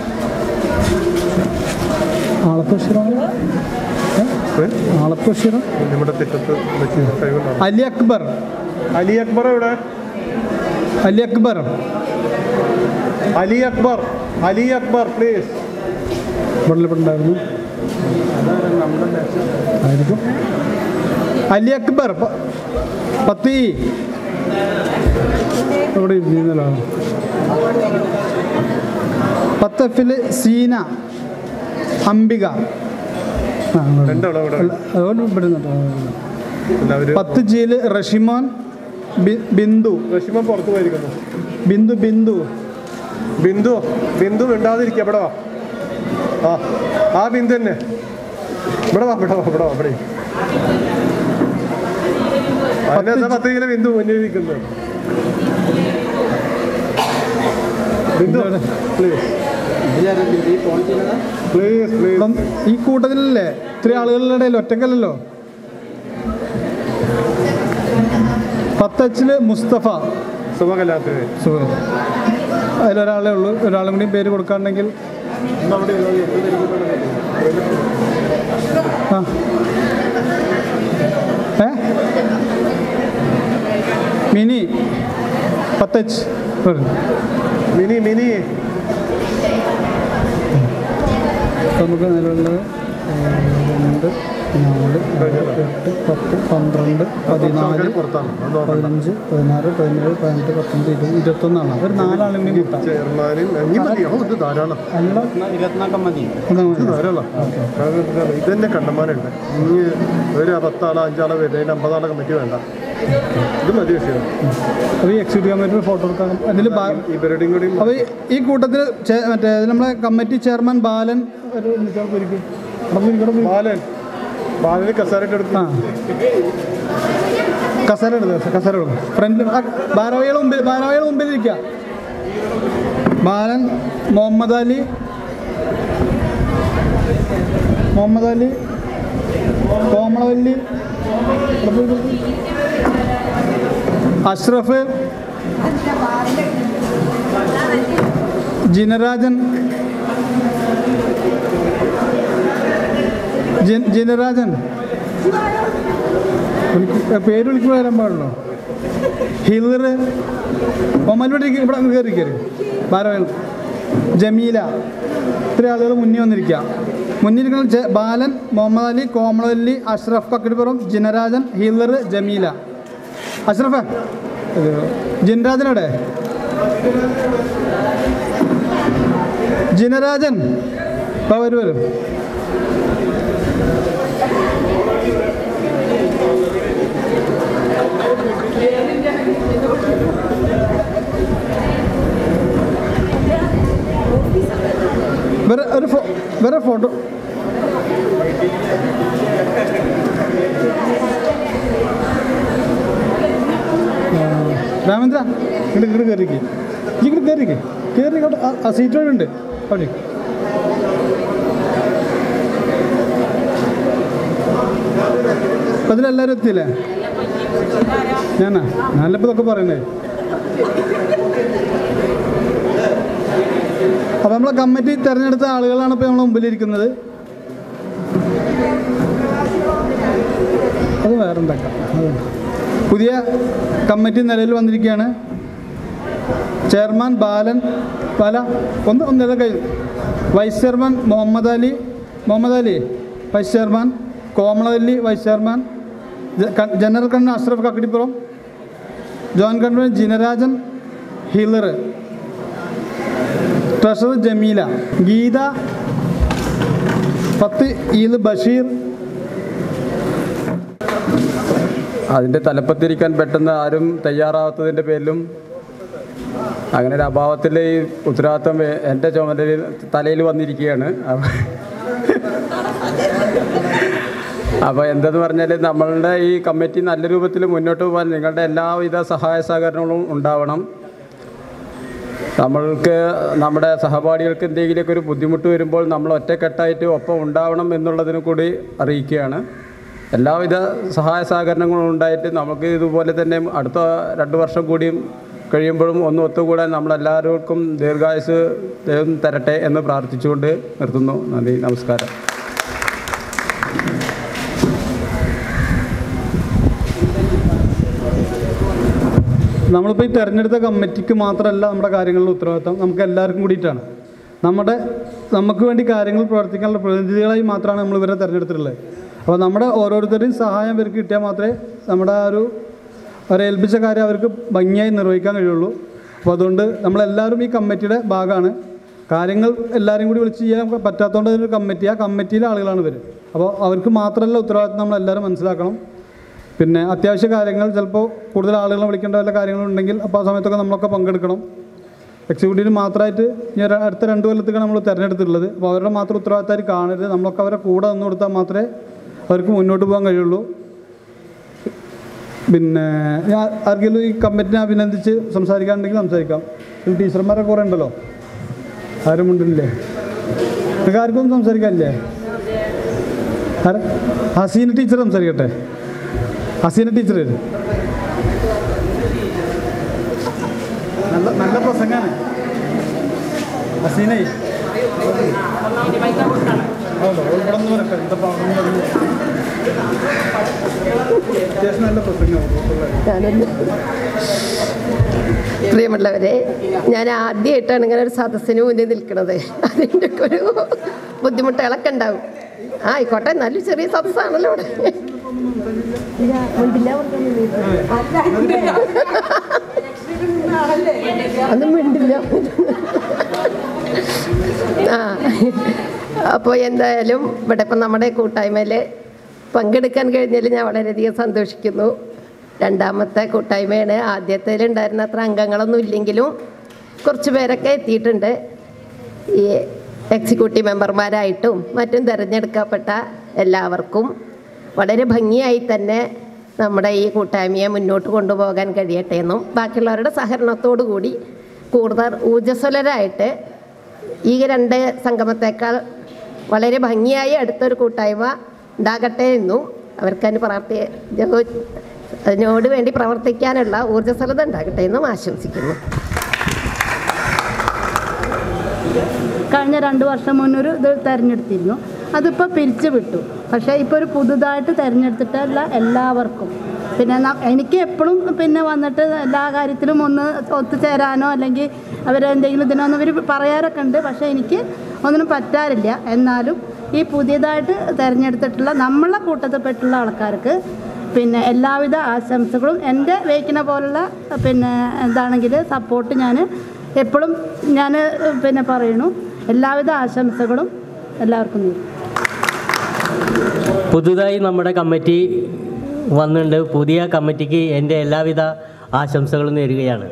ആളത്ത് ബഷീറാണ് ആളത്ത് ബഷീർ നമ്മുടെ തെറ്റത്ത് വെച്ച് കഴിവുണ്ടാവും അലി അക്ബർ അലി അക്ബർ എവിടെ അലി അക്ബർ അലി അക്ബർ അലി അക്ബർ പ്ലീസ് ഇവിടെ ഇവിടെ ഉണ്ടായിരുന്നു ആയിരിക്കും അലി അക്ബർ പ- പത്ത് ഈ ഇവിടെ ഇരുന്നല്ലോ പത്ത് എഫില് സീന അംബിക ആ, അവിടെ. രണ്ടാളും ഇവിടെ അല്ല, അതുകൊണ്ട് ഇവിടെ നിന്നിട്ടോ. എല്ലാവരും പത്ത് ജിയില് റഷിമോൻ ബി- ബിന്ദു റഷിമ പുറത്തു പോയിരിക്കുന്നു ബിന്ദു ബിന്ദു ബിന്ദു ബിന്ദു മിണ്ടാതിരിക്കുക ഇവിടെ വാ ആ ആ ബിന്ദു തന്നെ ഇവിടെ വാ ഇവിടെ വാ ഇവിടെ വാ ഇവിടെ അതിനെന്താ പത്ത് കിലോ ബിന്ദു മുന്നിൽ ഇരിക്കുന്നത് ബിന്ദു പ്ലീസ് പ്ലീസ് പ്ലീസ് ഇപ്പം ഈ കൂട്ടത്തിലല്ലേ ഇത്രയും ആളുകളുടെ ഇടയിൽ ഒറ്റക്കല്ലല്ലോ പത്തച്ചില് മുസ്തഫ സുഖകലാത്തിന് സുഖം അതിലൊരാളേ ഉള്ളൂ ഒരാളും കൂടി പേര് കൊടുക്കാണ്ടെങ്കിൽ ആ ഏ മിനി പത്തച്ച് മിനി മിനി നമുക്ക് നിലവിലുള്ളത് രണ്ട് നാല് ആറ് എട്ട് പത്ത് പന്ത്രണ്ട് പതിനാല് പതിനഞ്ച് പതിനാറ് പതിനേഴ് പതിനെട്ട് പത്തൊമ്പത് ഇരുപത് ഇരുപത്തൊന്നാണ് ഒരു നാലാളും കൂടി കൂട്ടാം ചെയർമാനും ഇനി മതിയോ ഇത് ധാരാളം ഇരുപത്തിനാൽക്കം മതി ഇത് ധാരാളം കാരണം ഇത് തന്നെ കണ്ടമാനുണ്ട് ഇനി ഒരു പത്താളോ അഞ്ചാളോ വരുന്നതിന് അമ്പതാളോ കമ്മിറ്റി വേണ്ട ഇത് മതി വിഷയം അപ്പോൾ ഈ എക്സിക്യൂട്ടീവ് കമ്മിറ്റിയുടെ ഫോട്ടോ എടുക്കാം അതിൽ ഇവരുടെയും കൂടി അപ്പോൾ ഈ കൂട്ടത്തിൽ ചെ- മറ്റേ നമ്മളെ കമ്മിറ്റി ചെയർമാൻ ബാലൻ ഒരു നിൽക്കാൻ ഇരിക്കും ബാലൻ ബാലന് കസാരട്ട് എടുത്ത് ആ കസേര എടുത്ത് കസേര എടുക്കും ഫ്രണ്ടിൽ ഭാരവാഹികൾ മുമ്പിൽ ഭാരവാഹികൾ മുമ്പിൽ ഇരിക്കുക ബാലൻ മുഹമ്മദ് അലി മുഹമ്മദ് അലി കോമളവല്ലി അഷ്റഫ് ജിനരാജൻ ജിൻ- ജിനരാജൻ വിളിക്ക്- പേര് വിളിക്കുമ്പോൾ വരാൻ പാടുള്ളൂ ഹില്ലർ ഒമ്മൽവിടെ ഇവിടെ കയറി കയറി ഭാരവാഹികൾ ജമീല ഇത്ര ആളുകൾ മുന്നിൽ വന്നിരിക്കുക മുന്നിരിക്കുന്ന ജ- ബാലൻ മുഹമ്മദ് അലി കോമളവല്ലി അഷ്റഫ് കക്കടിപ്പുറം ജിനരാജൻ ഹില്ലർ ജമീല അഷ്റഫ് ജിനരാജനവിടെ ജിനരാജൻ ആ വരും വരും വേറെ ഒരു ഫോ വേറെ ഫോട്ടോ രാമേന്ദ്ര ഇങ്ങോട്ട് ഇങ്ങോട്ട് കയറിക്ക് ഇങ്ങോട്ട് കയറിക്ക് കയറി ഇങ്ങോട്ട് ആ- ആ സീറ്റ് അവിടെ ഉണ്ട് അവിടെ അപ്പം അതിലെല്ലാവരും എത്തിയില്ലേ ഞാനാ ഞാനിപ്പോൾ ഇതൊക്കെ പറയണേ അപ്പോൾ നമ്മളെ കമ്മിറ്റി തിരഞ്ഞെടുത്ത ആളുകളാണ് ഇപ്പോൾ നമ്മളെ മുമ്പിലിരിക്കുന്നത് അത് വേറെ ഉണ്ടാക്കാം അത് പുതിയ കമ്മിറ്റി നിലയിൽ വന്നിരിക്കുകയാണ് ചെയർമാൻ ബാലൻ പല ഒന്ന് ഒന്നില്ല കൈ vice chairman Muhammad Ali Muhammad Ali vice chairman Komalavalli vice chairman ജ- ക- general convener Ashraf Kakkadippuram joint convener Jinarajan Hillar treasurer Jameela Geetha പത്ത് ഈദ് ബഷീർ അതിൻ്റെ തലപ്പത്തിരിക്കാൻ പെട്ടെന്ന് ആരും തയ്യാറാവാത്തതിൻ്റെ പേരിലും അങ്ങനെ ഒരു അഭാവത്തിൽ ഈ ഉത്തരവാദിത്വം എ- എൻ്റെ ചുമതലയിൽ തലയിൽ വന്നിരിക്കുകയാണ് അപ്പ- അപ്പോൾ എന്തെന്ന് പറഞ്ഞാൽ നമ്മളുടെ ഈ കമ്മിറ്റി നല്ല രൂപത്തിൽ മുന്നോട്ട് പോകാൻ നിങ്ങളുടെ എല്ലാവിധ സഹായ സഹകരണങ്ങളും ഉണ്ടാവണം നമ്മൾക്ക് നമ്മുടെ സഹപാഠികൾക്ക് എന്തെങ്കിലുമൊക്കെ ഒരു ബുദ്ധിമുട്ട് വരുമ്പോൾ നമ്മൾ ഒറ്റക്കെട്ടായിട്ട് ഒപ്പം ഉണ്ടാവണം എന്നുള്ളതിന് കൂടി അറിയിക്കുകയാണ് എല്ലാവിധ സഹായ സഹകരണങ്ങളും ഉണ്ടായിട്ട് നമുക്ക് ഇതുപോലെ തന്നെ അടുത്ത രണ്ട് വർഷം കൂടിയും കഴിയുമ്പോഴും ഒന്ന് ഒത്തുകൂടാൻ നമ്മളെല്ലാവർക്കും ദീർഘായുസ് ദൈവം തരട്ടെ എന്ന് പ്രാർത്ഥിച്ചുകൊണ്ട് നിർത്തുന്നു നന്ദി നമസ്കാരം നമ്മളിപ്പോൾ ഈ തെരഞ്ഞെടുത്ത കമ്മിറ്റിക്ക് മാത്രമല്ല നമ്മുടെ കാര്യങ്ങളുടെ ഉത്തരവാദിത്തം നമുക്ക് എല്ലാവർക്കും കൂടിയിട്ടാണ് നമ്മുടെ നമുക്ക് വേണ്ടി കാര്യങ്ങൾ പ്രവർത്തിക്കാനുള്ള പ്രതിനിധികളായി മാത്രമാണ് നമ്മൾ ഇവരെ തിരഞ്ഞെടുത്തിട്ടുള്ളത് അപ്പോൾ നമ്മുടെ ഓരോരുത്തരുടെയും സഹായം ഇവർക്ക് കിട്ടിയാൽ മാത്രമേ നമ്മുടെ ആ ഒരു അവരെ ഏൽപ്പിച്ച കാര്യം അവർക്ക് ഭംഗിയായി നിർവഹിക്കാൻ കഴിയുള്ളൂ അപ്പോൾ അതുകൊണ്ട് നമ്മളെല്ലാവരും ഈ കമ്മിറ്റിയുടെ ഭാഗമാണ് കാര്യങ്ങൾ എല്ലാവരും കൂടി വിളിച്ച് ചെയ്യാൻ പറ്റാത്തതുകൊണ്ട് അതൊരു കമ്മിറ്റി ആ കമ്മിറ്റിയിലെ ആളുകളാണ് ഇവർ അപ്പോൾ അവർക്ക് മാത്രമല്ല ഉത്തരവാദിത്തം നമ്മളെല്ലാവരും മനസ്സിലാക്കണം പിന്നെ അത്യാവശ്യ കാര്യങ്ങൾ ചിലപ്പോൾ കൂടുതൽ ആളുകളെ വിളിക്കേണ്ട വല്ല കാര്യങ്ങളുണ്ടെങ്കിൽ അപ്പോൾ ആ സമയത്തൊക്കെ നമ്മളൊക്കെ പങ്കെടുക്കണം എക്സിക്യൂട്ടീവിന് മാത്രമായിട്ട് ഇനി ഒരു അടുത്ത രണ്ട് കൊല്ലത്തേക്കാണ് നമ്മൾ തിരഞ്ഞെടുത്തിട്ടുള്ളത് അപ്പോൾ അവരുടെ മാത്രം ഉത്തരവാദിത്തമായിട്ട് കാണരുത് നമ്മളൊക്കെ അവരെ കൂടെ നിന്ന് കൊടുത്താൽ മാത്രമേ അവർക്ക് മുന്നോട്ട് പോകാൻ കഴിയുള്ളൂ പിന്നെ ഞാൻ ആർക്കെങ്കിലും ഈ കമ്മിറ്റിനെ അഭിനന്ദിച്ച് സംസാരിക്കാനുണ്ടെങ്കിൽ സംസാരിക്കാം ഈ ടീച്ചർമാരൊക്കെ കുറേ ഉണ്ടല്ലോ ആരും ഉണ്ടില്ലേ നിങ്ങൾക്ക് ആർക്കും സംസാരിക്കാനില്ലേ ആരാ ഹസീന ടീച്ചർ സംസാരിക്കട്ടെ ഹസീന ടീച്ചർ നല്ല നല്ല പ്രസംഗമാണ് ഹസീനേ ആണോ? ഇവിടെ നിന്ന് വരട്ടെ. എന്താ പറഞ്ഞു? അത്യാവശ്യം നല്ല പ്രസംഗമാണ് പ്രിയമുള്ളവരെ ഞാൻ ആദ്യമായിട്ടാണ് ഇങ്ങനെ ഒരു സദസ്സിന് മുന്നിൽ നിൽക്കുന്നത് അതിൻ്റെ ഒക്കെ ഒരു ബുദ്ധിമുട്ടുകളൊക്കെ ഉണ്ടാവും ആ ആയിക്കോട്ടെ നല്ല ചെറിയ സദസ്സാണല്ലോ ഇവിടെ ഒന്നും മിണ്ടില്ല ആ അപ്പോൾ എന്തായാലും ഇവിടെ ഇപ്പം നമ്മുടെ കൂട്ടായ്മയിൽ പങ്കെടുക്കാൻ കഴിഞ്ഞതിൽ ഞാൻ വളരെയധികം സന്തോഷിക്കുന്നു രണ്ടാമത്തെ കൂട്ടായ്മയാണ് ആദ്യത്തേലുണ്ടായിരുന്ന അത്ര അംഗങ്ങളൊന്നും ഇല്ലെങ്കിലും കുറച്ച് പേരൊക്കെ എത്തിയിട്ടുണ്ട് ഈ എക്സിക്യൂട്ടീവ് മെമ്പർമാരായിട്ടും മറ്റും തിരഞ്ഞെടുക്കപ്പെട്ട എല്ലാവർക്കും വളരെ ഭംഗിയായി തന്നെ നമ്മുടെ ഈ കൂട്ടായ്മയെ മുന്നോട്ട് കൊണ്ടുപോകാൻ കഴിയട്ടെ എന്നും ബാക്കിയുള്ളവരുടെ സഹകരണത്തോടു കൂടി കൂടുതൽ ഊർജ്ജസ്വലരായിട്ട് ഈ രണ്ട് സംഗമത്തേക്കാൾ വളരെ ഭംഗിയായി അടുത്തൊരു കൂട്ടായ്മ ഉണ്ടാകട്ടെ എന്നും അവർക്കതിന് പ്രവർത്തി ജോ- അതിനോട് വേണ്ടി പ്രവർത്തിക്കാനുള്ള ഊർജ്ജസ്വലത ഉണ്ടാകട്ടെ എന്നും ആശംസിക്കുന്നു കഴിഞ്ഞ രണ്ട് വർഷം മുന്നൊരു ഇത് തിരഞ്ഞെടുത്തിരുന്നു അതിപ്പോൾ പിരിച്ചു വിട്ടു പക്ഷേ ഇപ്പോൾ ഒരു പുതുതായിട്ട് തിരഞ്ഞെടുത്തിട്ടുള്ള എല്ലാവർക്കും പിന്നെ ന- എനിക്ക് എപ്പോഴും പിന്നെ വന്നിട്ട് എല്ലാ കാര്യത്തിലും ഒന്ന് ഒത്തുചേരാനോ അല്ലെങ്കിൽ അവരെന്തെങ്കിലും ഇതിനൊന്നും ഇവർ പറയാറൊക്കെ ഉണ്ട് പക്ഷേ എനിക്ക് ഒന്നിനും പറ്റാറില്ല എന്നാലും ഈ പുതിയതായിട്ട് തിരഞ്ഞെടുത്തിട്ടുള്ള നമ്മളെ കൂട്ടത്തിൽപ്പെട്ടുള്ള ആൾക്കാർക്ക് പിന്നെ എല്ലാവിധ ആശംസകളും എൻ്റെ വേക്കിനെ പോലുള്ള പിന്നെ എന്താണെങ്കിൽ സപ്പോർട്ട് ഞാൻ എപ്പോഴും ഞാൻ പിന്നെ പറയണു എല്ലാവിധ ആശംസകളും എല്ലാവർക്കും നേരും പുതുതായി നമ്മുടെ കമ്മിറ്റി വന്നിട്ടുണ്ട് പുതിയ കമ്മിറ്റിക്ക് എൻ്റെ എല്ലാവിധ ആശംസകളും നേരുകയാണ്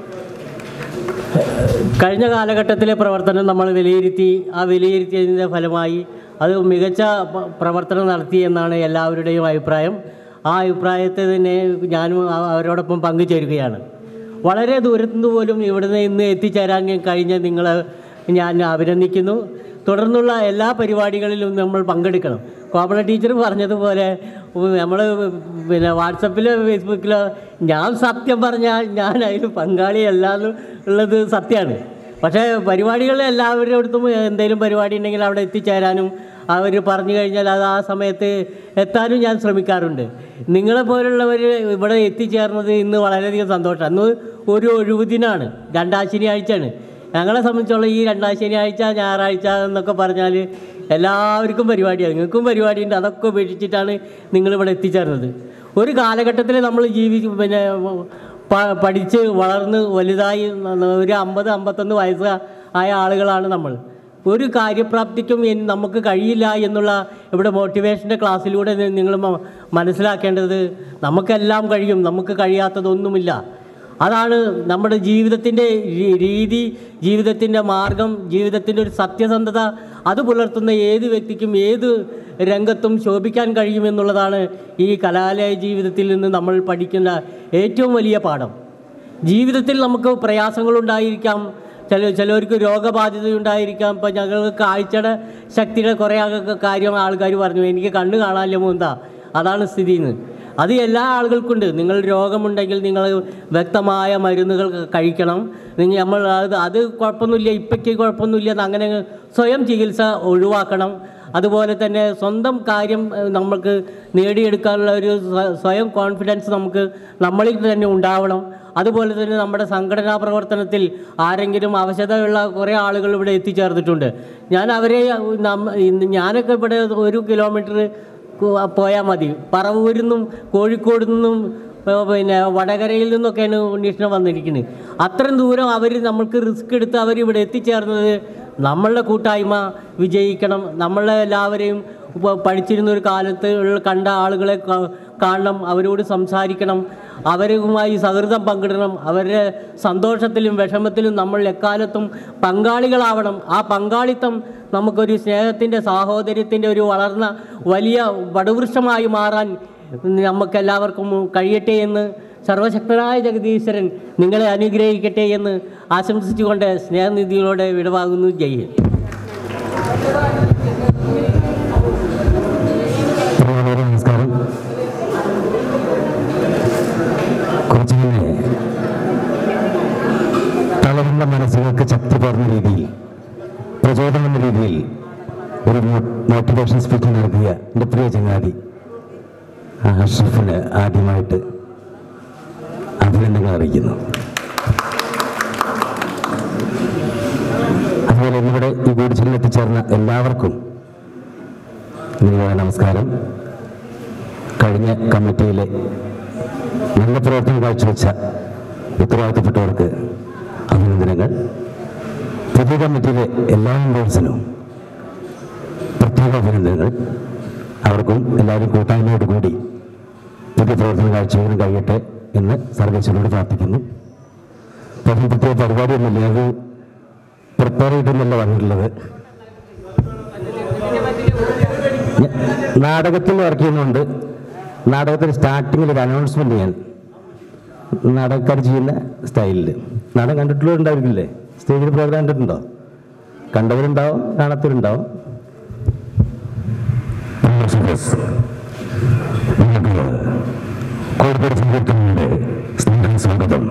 കഴിഞ്ഞ കാലഘട്ടത്തിലെ പ്രവർത്തനം നമ്മൾ വിലയിരുത്തി ആ വിലയിരുത്തിയതിൻ്റെ ഫലമായി അത് മികച്ച പ- പ്രവർത്തനം നടത്തി എന്നാണ് എല്ലാവരുടെയും അഭിപ്രായം ആ അഭിപ്രായത്തെ തന്നെ ഞാനും ആ- അവരോടൊപ്പം പങ്കുചേരുകയാണ് വളരെ ദൂരത്തുനിന്ന് പോലും ഇവിടുന്ന് ഇന്ന് എത്തിച്ചേരാൻ കഴിഞ്ഞ നിങ്ങളെ ഞാൻ അഭിനന്ദിക്കുന്നു തുടർന്നുള്ള എല്ലാ പരിപാടികളിലും നമ്മൾ പങ്കെടുക്കണം കോമള ടീച്ചർ പറഞ്ഞതുപോലെ നമ്മൾ പിന്നെ വാട്സപ്പിലോ ഫേസ്ബുക്കിലോ ഞാൻ സത്യം പറഞ്ഞാൽ ഞാൻ അതിൽ പങ്കാളിയല്ല എന്ന് ഉള്ളത് സത്യമാണ് പക്ഷേ പരിപാടികളിൽ എല്ലാവരുടെ അടുത്തും എന്തെങ്കിലും പരിപാടി ഉണ്ടെങ്കിൽ അവിടെ എത്തിച്ചേരാനും അവർ പറഞ്ഞു കഴിഞ്ഞാൽ അത് ആ സമയത്ത് എത്താനും ഞാൻ ശ്രമിക്കാറുണ്ട് നിങ്ങളെപ്പോലുള്ളവർ ഇവിടെ എത്തിച്ചേർന്നത് ഇന്ന് വളരെയധികം സന്തോഷം അന്ന് ഒരു ഒഴിവ് ദിനമാണ് രണ്ടാം ശനിയാഴ്ചയാണ് ഞങ്ങളെ സംബന്ധിച്ചോളം ഈ രണ്ടാം ശനിയാഴ്ച ഞായറാഴ്ച എന്നൊക്കെ പറഞ്ഞാൽ എല്ലാവർക്കും പരിപാടിയാണ് നിങ്ങൾക്കും പരിപാടിയുണ്ട് അതൊക്കെ ഉപേക്ഷിച്ചിട്ടാണ് നിങ്ങളിവിടെ എത്തിച്ചേർന്നത് ഒരു കാലഘട്ടത്തിൽ നമ്മൾ ജീവി പിന്നെ പ- പഠിച്ച് വളർന്ന് വലുതായി ന- ഒരു അമ്പത് അമ്പത്തൊന്ന് വയസ്സ് ആയ ആളുകളാണ് നമ്മൾ ഒരു കാര്യപ്രാപ്തിക്കും എൻ- നമുക്ക് കഴിയില്ല എന്നുള്ള ഇവിടെ മോട്ടിവേഷൻ്റെ ക്ലാസ്സിലൂടെ നി- നിങ്ങൾ മ- മനസ്സിലാക്കേണ്ടത് നമുക്കെല്ലാം കഴിയും നമുക്ക് കഴിയാത്തതൊന്നുമില്ല അതാണ് നമ്മുടെ ജീവിതത്തിൻ്റെ രീ- രീതി ജീവിതത്തിൻ്റെ മാർഗം ജീവിതത്തിൻ്റെ ഒരു സത്യസന്ധത അത് പുലർത്തുന്ന ഏത് വ്യക്തിക്കും ഏത് രംഗത്തും ശോഭിക്കാൻ കഴിയുമെന്നുള്ളതാണ് ഈ കലാലയ ജീവിതത്തിൽ നിന്ന് നമ്മൾ പഠിക്കുന്ന ഏറ്റവും വലിയ പാഠം ജീവിതത്തിൽ നമുക്ക് പ്രയാസങ്ങളുണ്ടായിരിക്കാം ചില ചിലവർക്ക് രോഗബാധിതയുണ്ടായിരിക്കാം ഇപ്പം ഞങ്ങൾക്ക് കാഴ്ചയുടെ ശക്തിയുടെ കുറേ ആൾക്ക് കാര്യം ആൾക്കാർ പറഞ്ഞു എനിക്ക് കണ്ണ് കാണാനില്ല മൂന്താ അതാണ് സ്ഥിതി എന്ന് അത് എല്ലാ ആളുകൾക്കുണ്ട് നിങ്ങൾ രോഗമുണ്ടെങ്കിൽ നിങ്ങൾ വ്യക്തമായ മരുന്നുകൾ കഴിക്കണം നിങ്ങൾ നമ്മൾ അത് അത് കുഴപ്പമൊന്നുമില്ല ഇപ്പയ്ക്ക് കുഴപ്പമൊന്നുമില്ല എന്ന് അങ്ങനെ സ്വയം ചികിത്സ ഒഴിവാക്കണം അതുപോലെ തന്നെ സ്വന്തം കാര്യം ഏഹ്, നമുക്ക് നേടിയെടുക്കാനുള്ള ഒരു സ്വ- സ്വയം കോൺഫിഡൻസ് നമുക്ക് നമ്മളിൽ തന്നെ ഉണ്ടാവണം അതുപോലെ തന്നെ നമ്മുടെ സംഘടനാ പ്രവർത്തനത്തിൽ ആരെങ്കിലും അവശതയുള്ള കുറേ ആളുകൾ ഇവിടെ എത്തിച്ചേർന്നിട്ടുണ്ട് ഞാൻ അവരെ നമ്മ- ഇന്ന് ഞാനൊക്കെ ഇവിടെ ഒരു കിലോമീറ്റർ പോയാൽ മതി പറവൂരിൽ നിന്നും കോഴിക്കോട് നിന്നും ഏഹ് പിന്നെ വടകരയിൽ നിന്നൊക്കെയാണ് ഉണ്ണീഷണം വന്നിരിക്കുന്നത് അത്രയും ദൂരം അവർ നമ്മൾക്ക് റിസ്ക് എടുത്ത് അവർ ഇവിടെ എത്തിച്ചേർന്നത് നമ്മളുടെ കൂട്ടായ്മ വിജയിക്കണം നമ്മളെ എല്ലാവരെയും ഇപ്പോൾ പഠിച്ചിരുന്ന ഒരു കാലത്ത് ഉള്ള കണ്ട ആളുകളെ കാ- കാണണം അവരോട് സംസാരിക്കണം അവരുമായി സൗഹൃദം പങ്കിടണം അവരുടെ സന്തോഷത്തിലും വിഷമത്തിലും നമ്മൾ എക്കാലത്തും പങ്കാളികളാവണം ആ പങ്കാളിത്തം നമുക്കൊരു സ്നേഹത്തിൻ്റെ സാഹോദര്യത്തിൻ്റെ ഒരു വളർന്ന വലിയ വടവൃക്ഷമായി മാറാൻ നമുക്കെല്ലാവർക്കും കഴിയട്ടെ എന്ന് സർവശക്തനായ ജഗദീശ്വരൻ നിങ്ങളെ അനുഗ്രഹിക്കട്ടെ എന്ന് ആശംസിച്ചുകൊണ്ട് സ്നേഹനിധികളോടെ വിടവാകുന്നു ജയ് ഹിന്ദ് പ്രിയമുള്ളവരെ നമസ്കാരം കുറച്ച് മുന്നേ തളർന്ന മനസ്സുകൾക്ക് ശക്തി പകർന്ന രീതിയിൽ പ്രചോദനം എന്ന രീതിയിൽ ഒരു മോട്ടിവേഷൻ സ്പീച്ച് നൽകിയ എൻ്റെ പ്രിയ ചങ്ങാതി അഷ്റഫിന് ആദ്യമായിട്ട് അഭിനന്ദനങ്ങൾ അറിയിക്കുന്നു അതുപോലെ ഇന്നിവിടെ ഈ കൂടിച്ചലിൽ എത്തിച്ചേർന്ന എല്ലാവർക്കും നിങ്ങളുടെ നമസ്കാരം കഴിഞ്ഞ കമ്മിറ്റിയിലെ നല്ല പ്രവർത്തനം കാഴ്ചവെച്ച ഉത്തരവാദിത്തപ്പെട്ടവർക്ക് അഭിനന്ദനങ്ങൾ പുതിയ കമ്മിറ്റിയിലെ എല്ലാ മെമ്പേഴ്സിനും പ്രത്യേക അഭിനന്ദനങ്ങൾ അവർക്കും എല്ലാവരും കൂട്ടായ്മയോട് കൂടി പുതിയ പ്രവർത്തനം കാഴ്ചവെക്കാൻ കഴിയട്ടെ എന്ന് സർവേശ്വരോട് പ്രാർത്ഥിക്കുന്നു അപ്പം പ്രത്യേക പരിപാടിയൊന്നുമില്ല അത് പ്രിപ്പയർ ചെയ്തിട്ടൊന്നല്ല വന്നിട്ടുള്ളത് നാടകത്തിൽ വർക്ക് ചെയ്യുന്നുണ്ട് നാടകത്തിൽ സ്റ്റാർട്ടിങ്ങിൽ ഒരു അനൗൺസ്മെന്റ് ഞാൻ നാടകക്കാർ ചെയ്യുന്ന സ്റ്റൈലിൽ നാടകം കണ്ടിട്ടുള്ളവരുണ്ടാവില്ലേ സ്റ്റേജിൽ പ്രോഗ്രാം കണ്ടിട്ടുണ്ടോ കണ്ടവരുണ്ടാവും കാണാത്തവരുണ്ടാവും നിങ്ങൾക്ക് കോഴിക്കോട് സംഘത്തിന്റെ സ്നേഹ സ്വാഗതം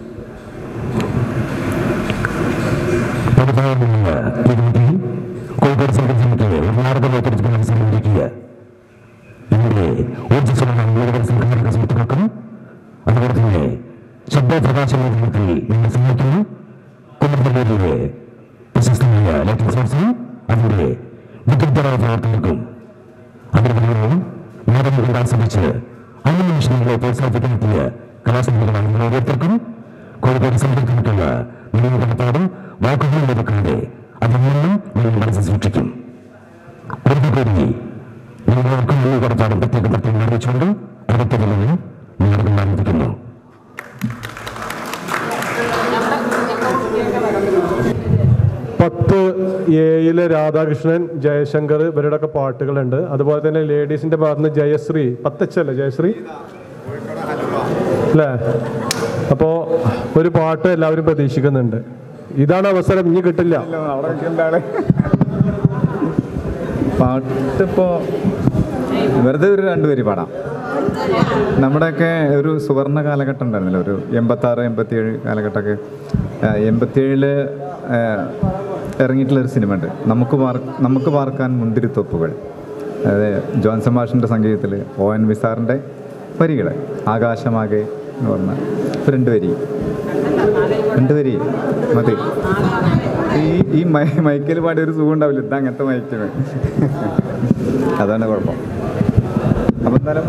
പുതുതായുള്ള ഈ വേദിയിൽ കോഴിക്കോട് സംഘടനയ്ക്ക് ഒരു നാടകം ഏറ്റെടുക്കാൻ സമീപിക്കുക ഇതിന്റെ ഊർജ്ജസ്വലമായ മുഴുവൻ സംഘടനാ സുഹൃത്തുക്കൾക്കും അതുപോലെ തന്നെ ശബ്ദപ്രകാശ മാധ്യമത്തിൽ നിങ്ങൾ സഹായിക്കുന്ന കുടുംബത്തിലെ പ്രശസ്തമായ ലൈറ്റിംഗ് സോഴ്സിനും അതിന്റെ വിദഗ്ധരായ പ്രവർത്തകർക്കും അതിനുപരിയായി നാടകം കണ്ടാൻ ശ്രമിച്ച് അന്യനിമിഷങ്ങളെ പ്രോത്സാഹിപ്പിക്കാനെത്തിയ കലാസംഘടന നിങ്ങൾ ഓരോരുത്തർക്കും കോഴിക്കോട് സംഘടിപ്പിച്ചിട്ടുള്ള നിങ്ങളുടെ കടപ്പാടും വാക്കുകളും ലഭിക്കാതെ അതിൽ നിന്നും നിങ്ങൾ മനസ്സിൽ സൂക്ഷിക്കും ഒരിക്കൽ കൂടി നിങ്ങളോർക്കും നിങ്ങൾ കടപ്പാടും പ്രത്യേകം പ്രത്യേകം അറിയിച്ചുകൊണ്ട് അടുത്ത നിലയിൽ നാടകം ആരംഭിക്കുന്നു പത്ത് ഏയിലെ രാധാകൃഷ്ണൻ ജയശങ്കർ ഇവരുടെയൊക്കെ പാട്ടുകളുണ്ട് അതുപോലെ തന്നെ ലേഡീസിന്റെ ഭാഗത്ത് നിന്ന് ജയശ്രീ പത്തച്ചല്ലേ ജയശ്രീ അല്ലേ അപ്പോൾ ഒരു പാട്ട് എല്ലാവരും പ്രതീക്ഷിക്കുന്നുണ്ട് ഇതാണ് അവസരം ഇനി കിട്ടില്ല പാട്ടിപ്പോ വെറുതെ ഒരു രണ്ടുപേര് പാടാം നമ്മുടെയൊക്കെ ഒരു സുവർണ കാലഘട്ടം ഉണ്ടായിരുന്നല്ലോ ഒരു എൺപത്താറ് എൺപത്തിയേഴ് കാലഘട്ടമൊക്കെ ആ, എൺപത്തിയേഴില് ആ, ഇറങ്ങിയിട്ടുള്ളൊരു സിനിമ ഉണ്ട് നമുക്ക് പാർ നമുക്ക് പാർക്കാൻ മുന്തിരിത്തൊപ്പുകൾ അതായത് ജോൺസൺ മാഷിൻ്റെ സംഗീതത്തിൽ ഒ എൻ വി സാറിൻ്റെ വരികൾ ആകാശമാകെ എന്ന് പറഞ്ഞ ഇപ്പൊ രണ്ട് വരി രണ്ട് വരി മതി ഈ ഈ മൈ മൈക്കിൽ പാടിയ ഒരു സുഖം ഉണ്ടാവില്ല ഇത് അങ്ങനത്തെ മൈക്കിന് അതാണ് കുഴപ്പം അപ്പം എന്തായാലും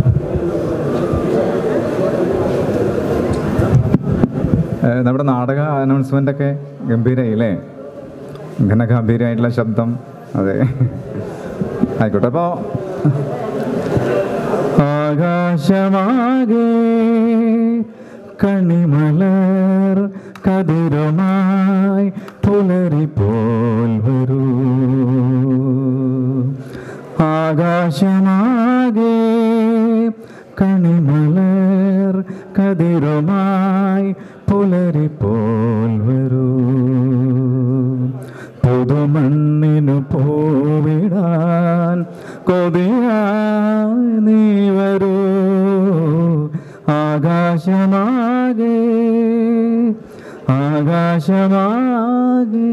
ഏഹ് നമ്മുടെ നാടക അനൗൺസ്മെൻ്റ് ഒക്കെ ഗംഭീരമായി അല്ലേ ഇങ്ങനെ ഗംഭീരമായിട്ടുള്ള ശബ്ദം അതെ ആയിക്കോട്ടെ അപ്പോൾ ആകാശമാകെ കണിമലർ കതിരുമായി പുലരി പോൽ വരൂ ആകാശമാകെ കണിമലർ കതിരുമായി പുലരി പോൽ വരൂ പുതുമണ്ണിനു പോവിടാൻ കൊതിയായി നീ വരൂ ആകാശമാകെ ആകാശമാകെ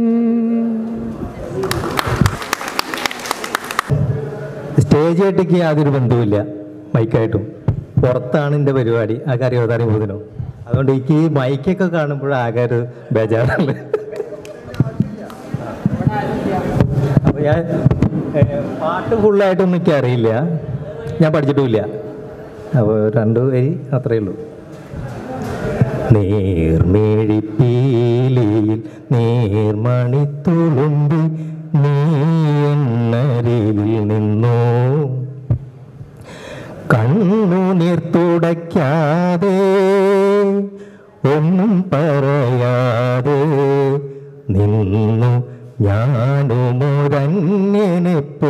സ്റ്റേജ് ആയിട്ടേക്ക് യാതൊരു ബന്ധവുമില്ല മൈക്കായിട്ടും പുറത്താണ് എൻ്റെ പരിപാടി ആ കാര്യം അവതാരം പോകുന്നതിനോ അതുകൊണ്ട് എനിക്ക് ഈ മൈക്കൊക്കെ കാണുമ്പോൾ ആകെ ഒരു ബേജാറുണ്ട് അപ്പോൾ ഞാൻ ഏഹ്, പാട്ട് ഫുള്ളായിട്ടൊന്നും എനിക്ക് അറിയില്ല ഞാൻ പഠിച്ചിട്ടുമില്ല അപ്പോൾ രണ്ടു വരി അത്രയേ ഉള്ളൂ നേർമേഴിപ്പീലിയിൽ നേർമണി തുളുമ്പി നീ എന്നരികിൽ നിന്നു കണ്ണുനീർ തുടയ്ക്കാതെ ഒന്നും പറയാതെ നിന്നു ഞാനുമൊരന്യനെ പോ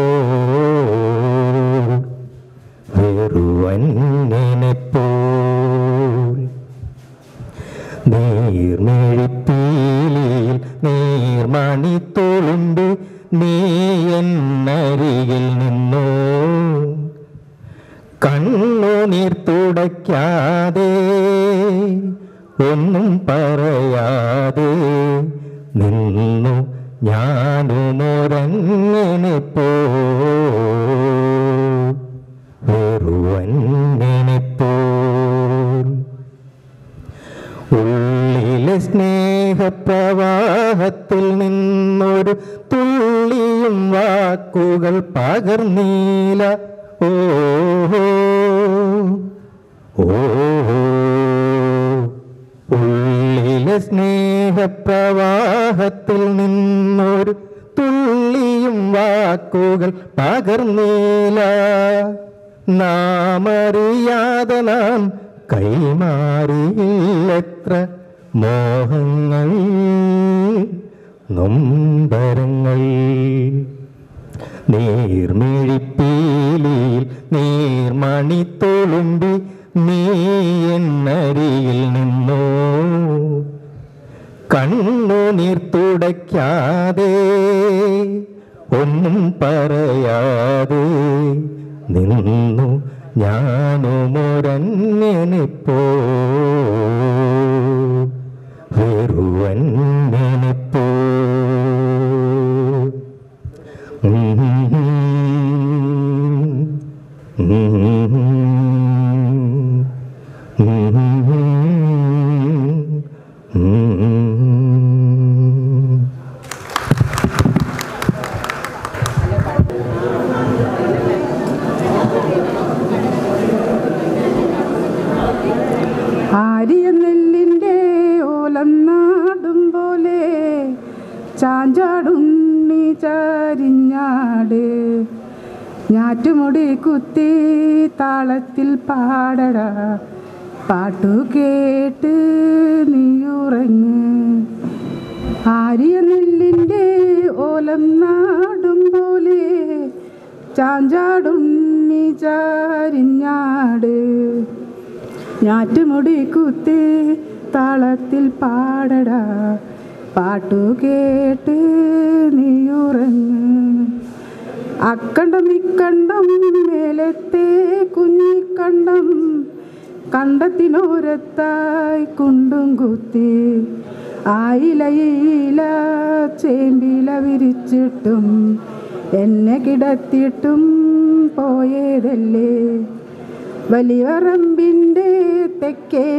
വെറുവന്യനെ പോൽ നീർമിഴിപ്പീലിയിൽ നീർമണി തുളുമ്പി നീ എന്നരികിൽ നിന്നു കണ്ണുനീർ തുടയ്ക്കാതെ ഒന്നും പറയാതെ നിന്നു ഞാനുമൊരങ്ങനെ പോ വെറുവങ്ങനെ പോൽ ഉള്ളിലെ സ്നേഹപ്രവാഹത്തിൽ നിന്നൊരു തുള്ളിയും വാക്കുകൾ പകർന്നീല ഓഹോ ഓഹോ ഉള്ളിലെ സ്നേഹപ്രവാഹത്തിൽ നിന്നൊരു തുള്ളിയും വാക്കുകൾ പകർന്നീല നാം അറിയാതെ നാം കൈമാറിയില്ലെത്ര മോഹങ്ങൾ നൊമ്പരങ്ങൾ നീർമിഴിപ്പീലിയിൽ പീലിയിൽ നീർമണി തുളുമ്പി നീ എന്നരിയിൽ നിന്നു കണ്ണുനീർ തുടയ്ക്കാതെ ഒന്നും പറയാതെ നിന്നു ഞാനുമൊരന്യനിപ്പോ വെറുവന്യനിപ്പോ ആരിയ നെല്ലിൻ്റെ ഓലം നാടും പോലെ ചാഞ്ചാടുണ്ണി ചാരിഞ്ഞാട് ഞാറ്റുമുടി കുത്തി താളത്തിൽ പാടട പാട്ടു കേട്ട് നീയുറങ്ങ് ആരിയ നെല്ലിൻ്റെ ഓലം നാടും പോലെ ചാഞ്ചാടുണ്ണി ചാരിഞ്ഞാട് ഞാറ്റുമുടി കുത്തി താളത്തിൽ പാടടാ പാട്ടു കേട്ട് നീയുറങ്ങ് അക്കണ്ടം ഇക്കണ്ടം മേലത്തെ കുഞ്ഞിക്കണ്ടം കണ്ടത്തിനോരത്തായി കുണ്ടും കുത്തി ആയിലയില ചേമ്പില വിരിച്ചിട്ടും എന്നെ കിടത്തിയിട്ടും പോയതല്ലേ വലിയറമ്പിൻ്റെ തെക്കേ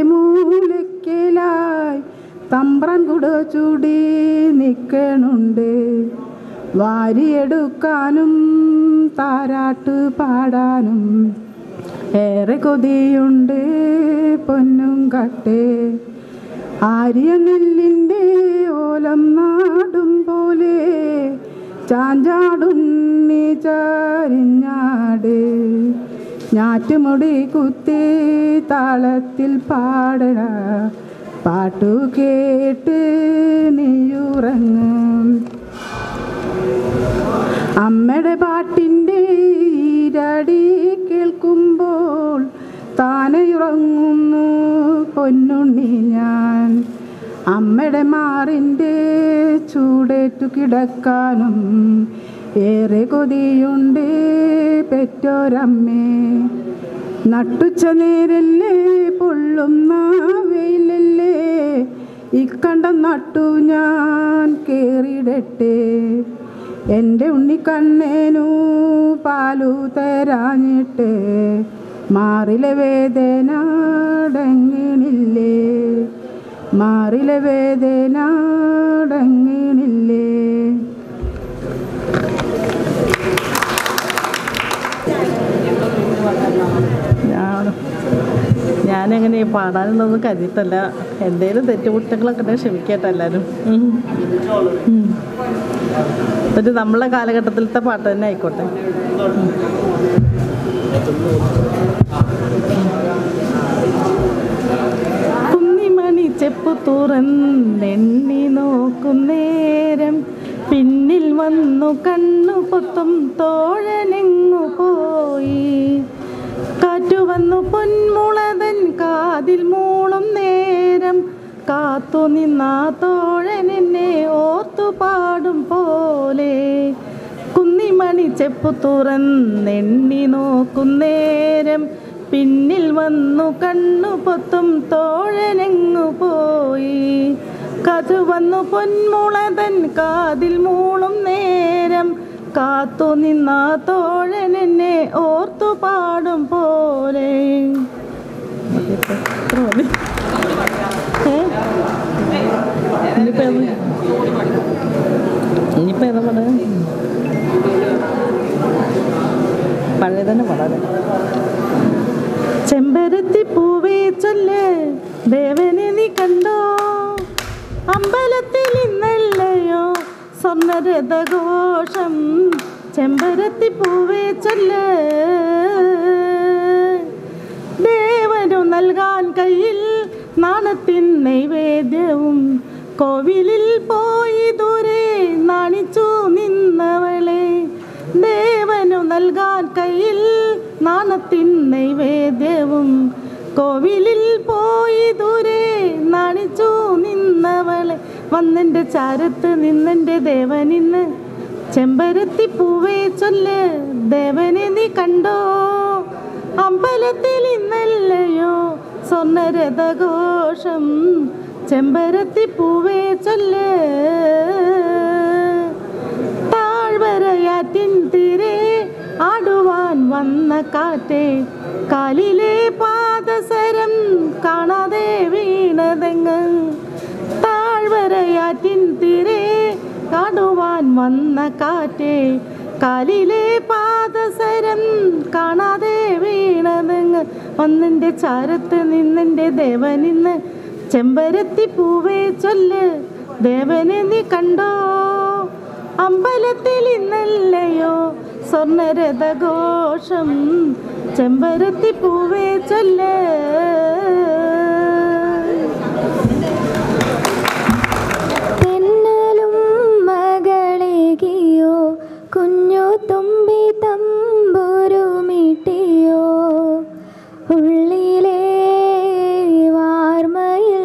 മൂലക്കലായി തമ്പ്രാൻ കുട ചൂടി നിൽക്കണുണ്ട് വാരിയെടുക്കാനും താരാട്ട് പാടാനും ഏറെ കൊതിയുണ്ട് പൊന്നും കട്ടേ ആര്യ നെല്ലിൻ്റെ ഓലം നാടും പോലെ ചാഞ്ചാടുണ്ണി ചാരിഞ്ഞാട് ഞാറ്റുമുടി കുത്തി താളത്തിൽ പാടട പാട്ടു കേട്ട് നീയുറങ്ങും അമ്മയുടെ പാട്ടിൻ്റെ ഈരടി കേൾക്കുമ്പോൾ താനെ ഉറങ്ങുന്നു പൊന്നുണ്ണി ഞാൻ അമ്മയുടെ മാറിൻ്റെ ചൂടേറ്റു കിടക്കാനും ഏറെ കൊതിയുണ്ട് പെറ്റോരമ്മേ നട്ടുച്ച നേരല്ലേ പൊള്ളുന്ന വെയിലല്ലേ ഇക്കണ്ടം നട്ടു ഞാൻ കേറിയിടട്ടെ എൻ്റെ ഉണ്ണിക്കണ്ണേനു പാലു തരാഞ്ഞിട്ട് മാറിലെ വേദന അടങ്ങണില്ലേ മാറിലെ വേദന അടങ്ങണില്ലേ ഞാൻ ഞാനങ്ങനെ പാടാനൊന്നും കരുതിയിട്ടല്ല എന്തേലും തെറ്റുകുറ്റങ്ങളൊക്കെ ഉണ്ടെങ്കിൽ ക്ഷമിക്കട്ടെ എല്ലാവരും ഉം. ഉം. ഒരു നമ്മളെ കാലഘട്ടത്തിലത്തെ പാട്ട് തന്നെ ആയിക്കോട്ടെ ഉം. കുന്നിമണി ചെപ്പു തുറന്നെണ്ണി നോക്കും നേരം പിന്നിൽ വന്നു കണ്ണു പൊത്തും തോഴനെങ്ങു പോയി കാറ്റു വന്നു പൊന്മുളതൻ കാതിൽ മൂളും നേരം കാത്തു നിന്നാ തോഴൻ എന്നെ ഓർത്തു പാടും പോലെ കുന്നിമണി ചെപ്പു തുറന്നെണ്ണി നോക്കും നേരം പിന്നിൽ വന്നു കണ്ണു പൊത്തും തോഴനെങ്ങു പോയി കഥ വന്നു പൊന്മുളതൻ കാതിൽ മൂളും നേരം കാത്തു നിന്നാ തോഴൻ എന്നെ ഓർത്തു പാടും പോലെ ഇത്ര മതി. ഏ? ഇനിയിപ്പോ ഏത്? ഇനിയിപ്പോ ഏതാ പാടാ പഴയ തന്നെ പാടാതെ ചെമ്പരത്തി പൂവേ ചൊല്ല് ദേവനെ നീ കണ്ടോ അമ്പലത്തിൽ ഇന്നല്ലയോ സ്വർണ്ണരഥഘോഷം ചെമ്പരത്തി പൂവേ ചൊല്ല് ദേവനു നൽകാൻ കയ്യിൽ നാണത്തിൻ നൈവേദ്യവും കോവിലിൽ പോയി ദൂരെ നാണിച്ചു നിന്നവളെ ദേവനു ആർക്കു നൽകാൻ കയ്യിൽ നാണത്തിൻ നൈവേദ്യവും കോവിലിൽ പോയി ദൂരെ നാണിച്ചു നിന്നവളെ വന്നെൻ്റെ ചാരത്ത് നിന്നെൻ്റെ ദേവനിന്ന് ചെമ്പരത്തി പൂവേ ചൊല്ല് ദേവനെ നീ കണ്ടോ അമ്പലത്തിൽ ഇന്നല്ലയോ സ്വർണ്ണരഥഘോഷം ചെമ്പരത്തി പൂവേ ചൊല്ല് താഴ്വരയാറ്റിൻ തീരെ ആടുവാൻ വന്ന കാറ്റേ കാലിലെ പാദസരം കാണാതെ വീണതെങ്ങ് താഴ്വരയാറ്റിൻ തീരെ ആടുവാൻ വന്ന കാറ്റേ കാലിലെ പാദസരം കാണാതെ വീണതെങ്ങ് വന്നെൻ്റെ ചാരത്ത് നിന്നെൻ്റെ ദേവനിന്ന് ചെമ്പരത്തി പൂവേ ചൊല്ല് ദേവനെ നീ കണ്ടോ അമ്പലത്തിൽ ഇന്നല്ലയോ സ്വർണ്ണരഥഘോഷം ചെമ്പരത്തി പൂവേ ചൊല്ല് തെന്നലും മകളേകിയോ കുഞ്ഞു തുമ്പി തമ്പുരുമിട്ടിയോ ഉള്ളിലെ വാർമയിൽ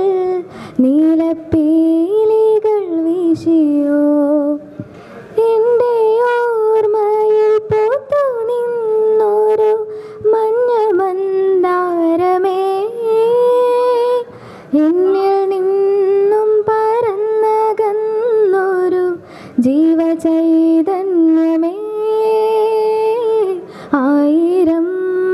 നീലപ്പീലികൾ വീശിയോ എൻ്റെ ഓർമ്മയിൽ പൂത്തു നിന്നൊരു മഞ്ഞ മന്ദാരമേ എന്നിൽ നിന്നും പറന്നകന്നൊരു ജീവചൈതന്യമേ ആയിരം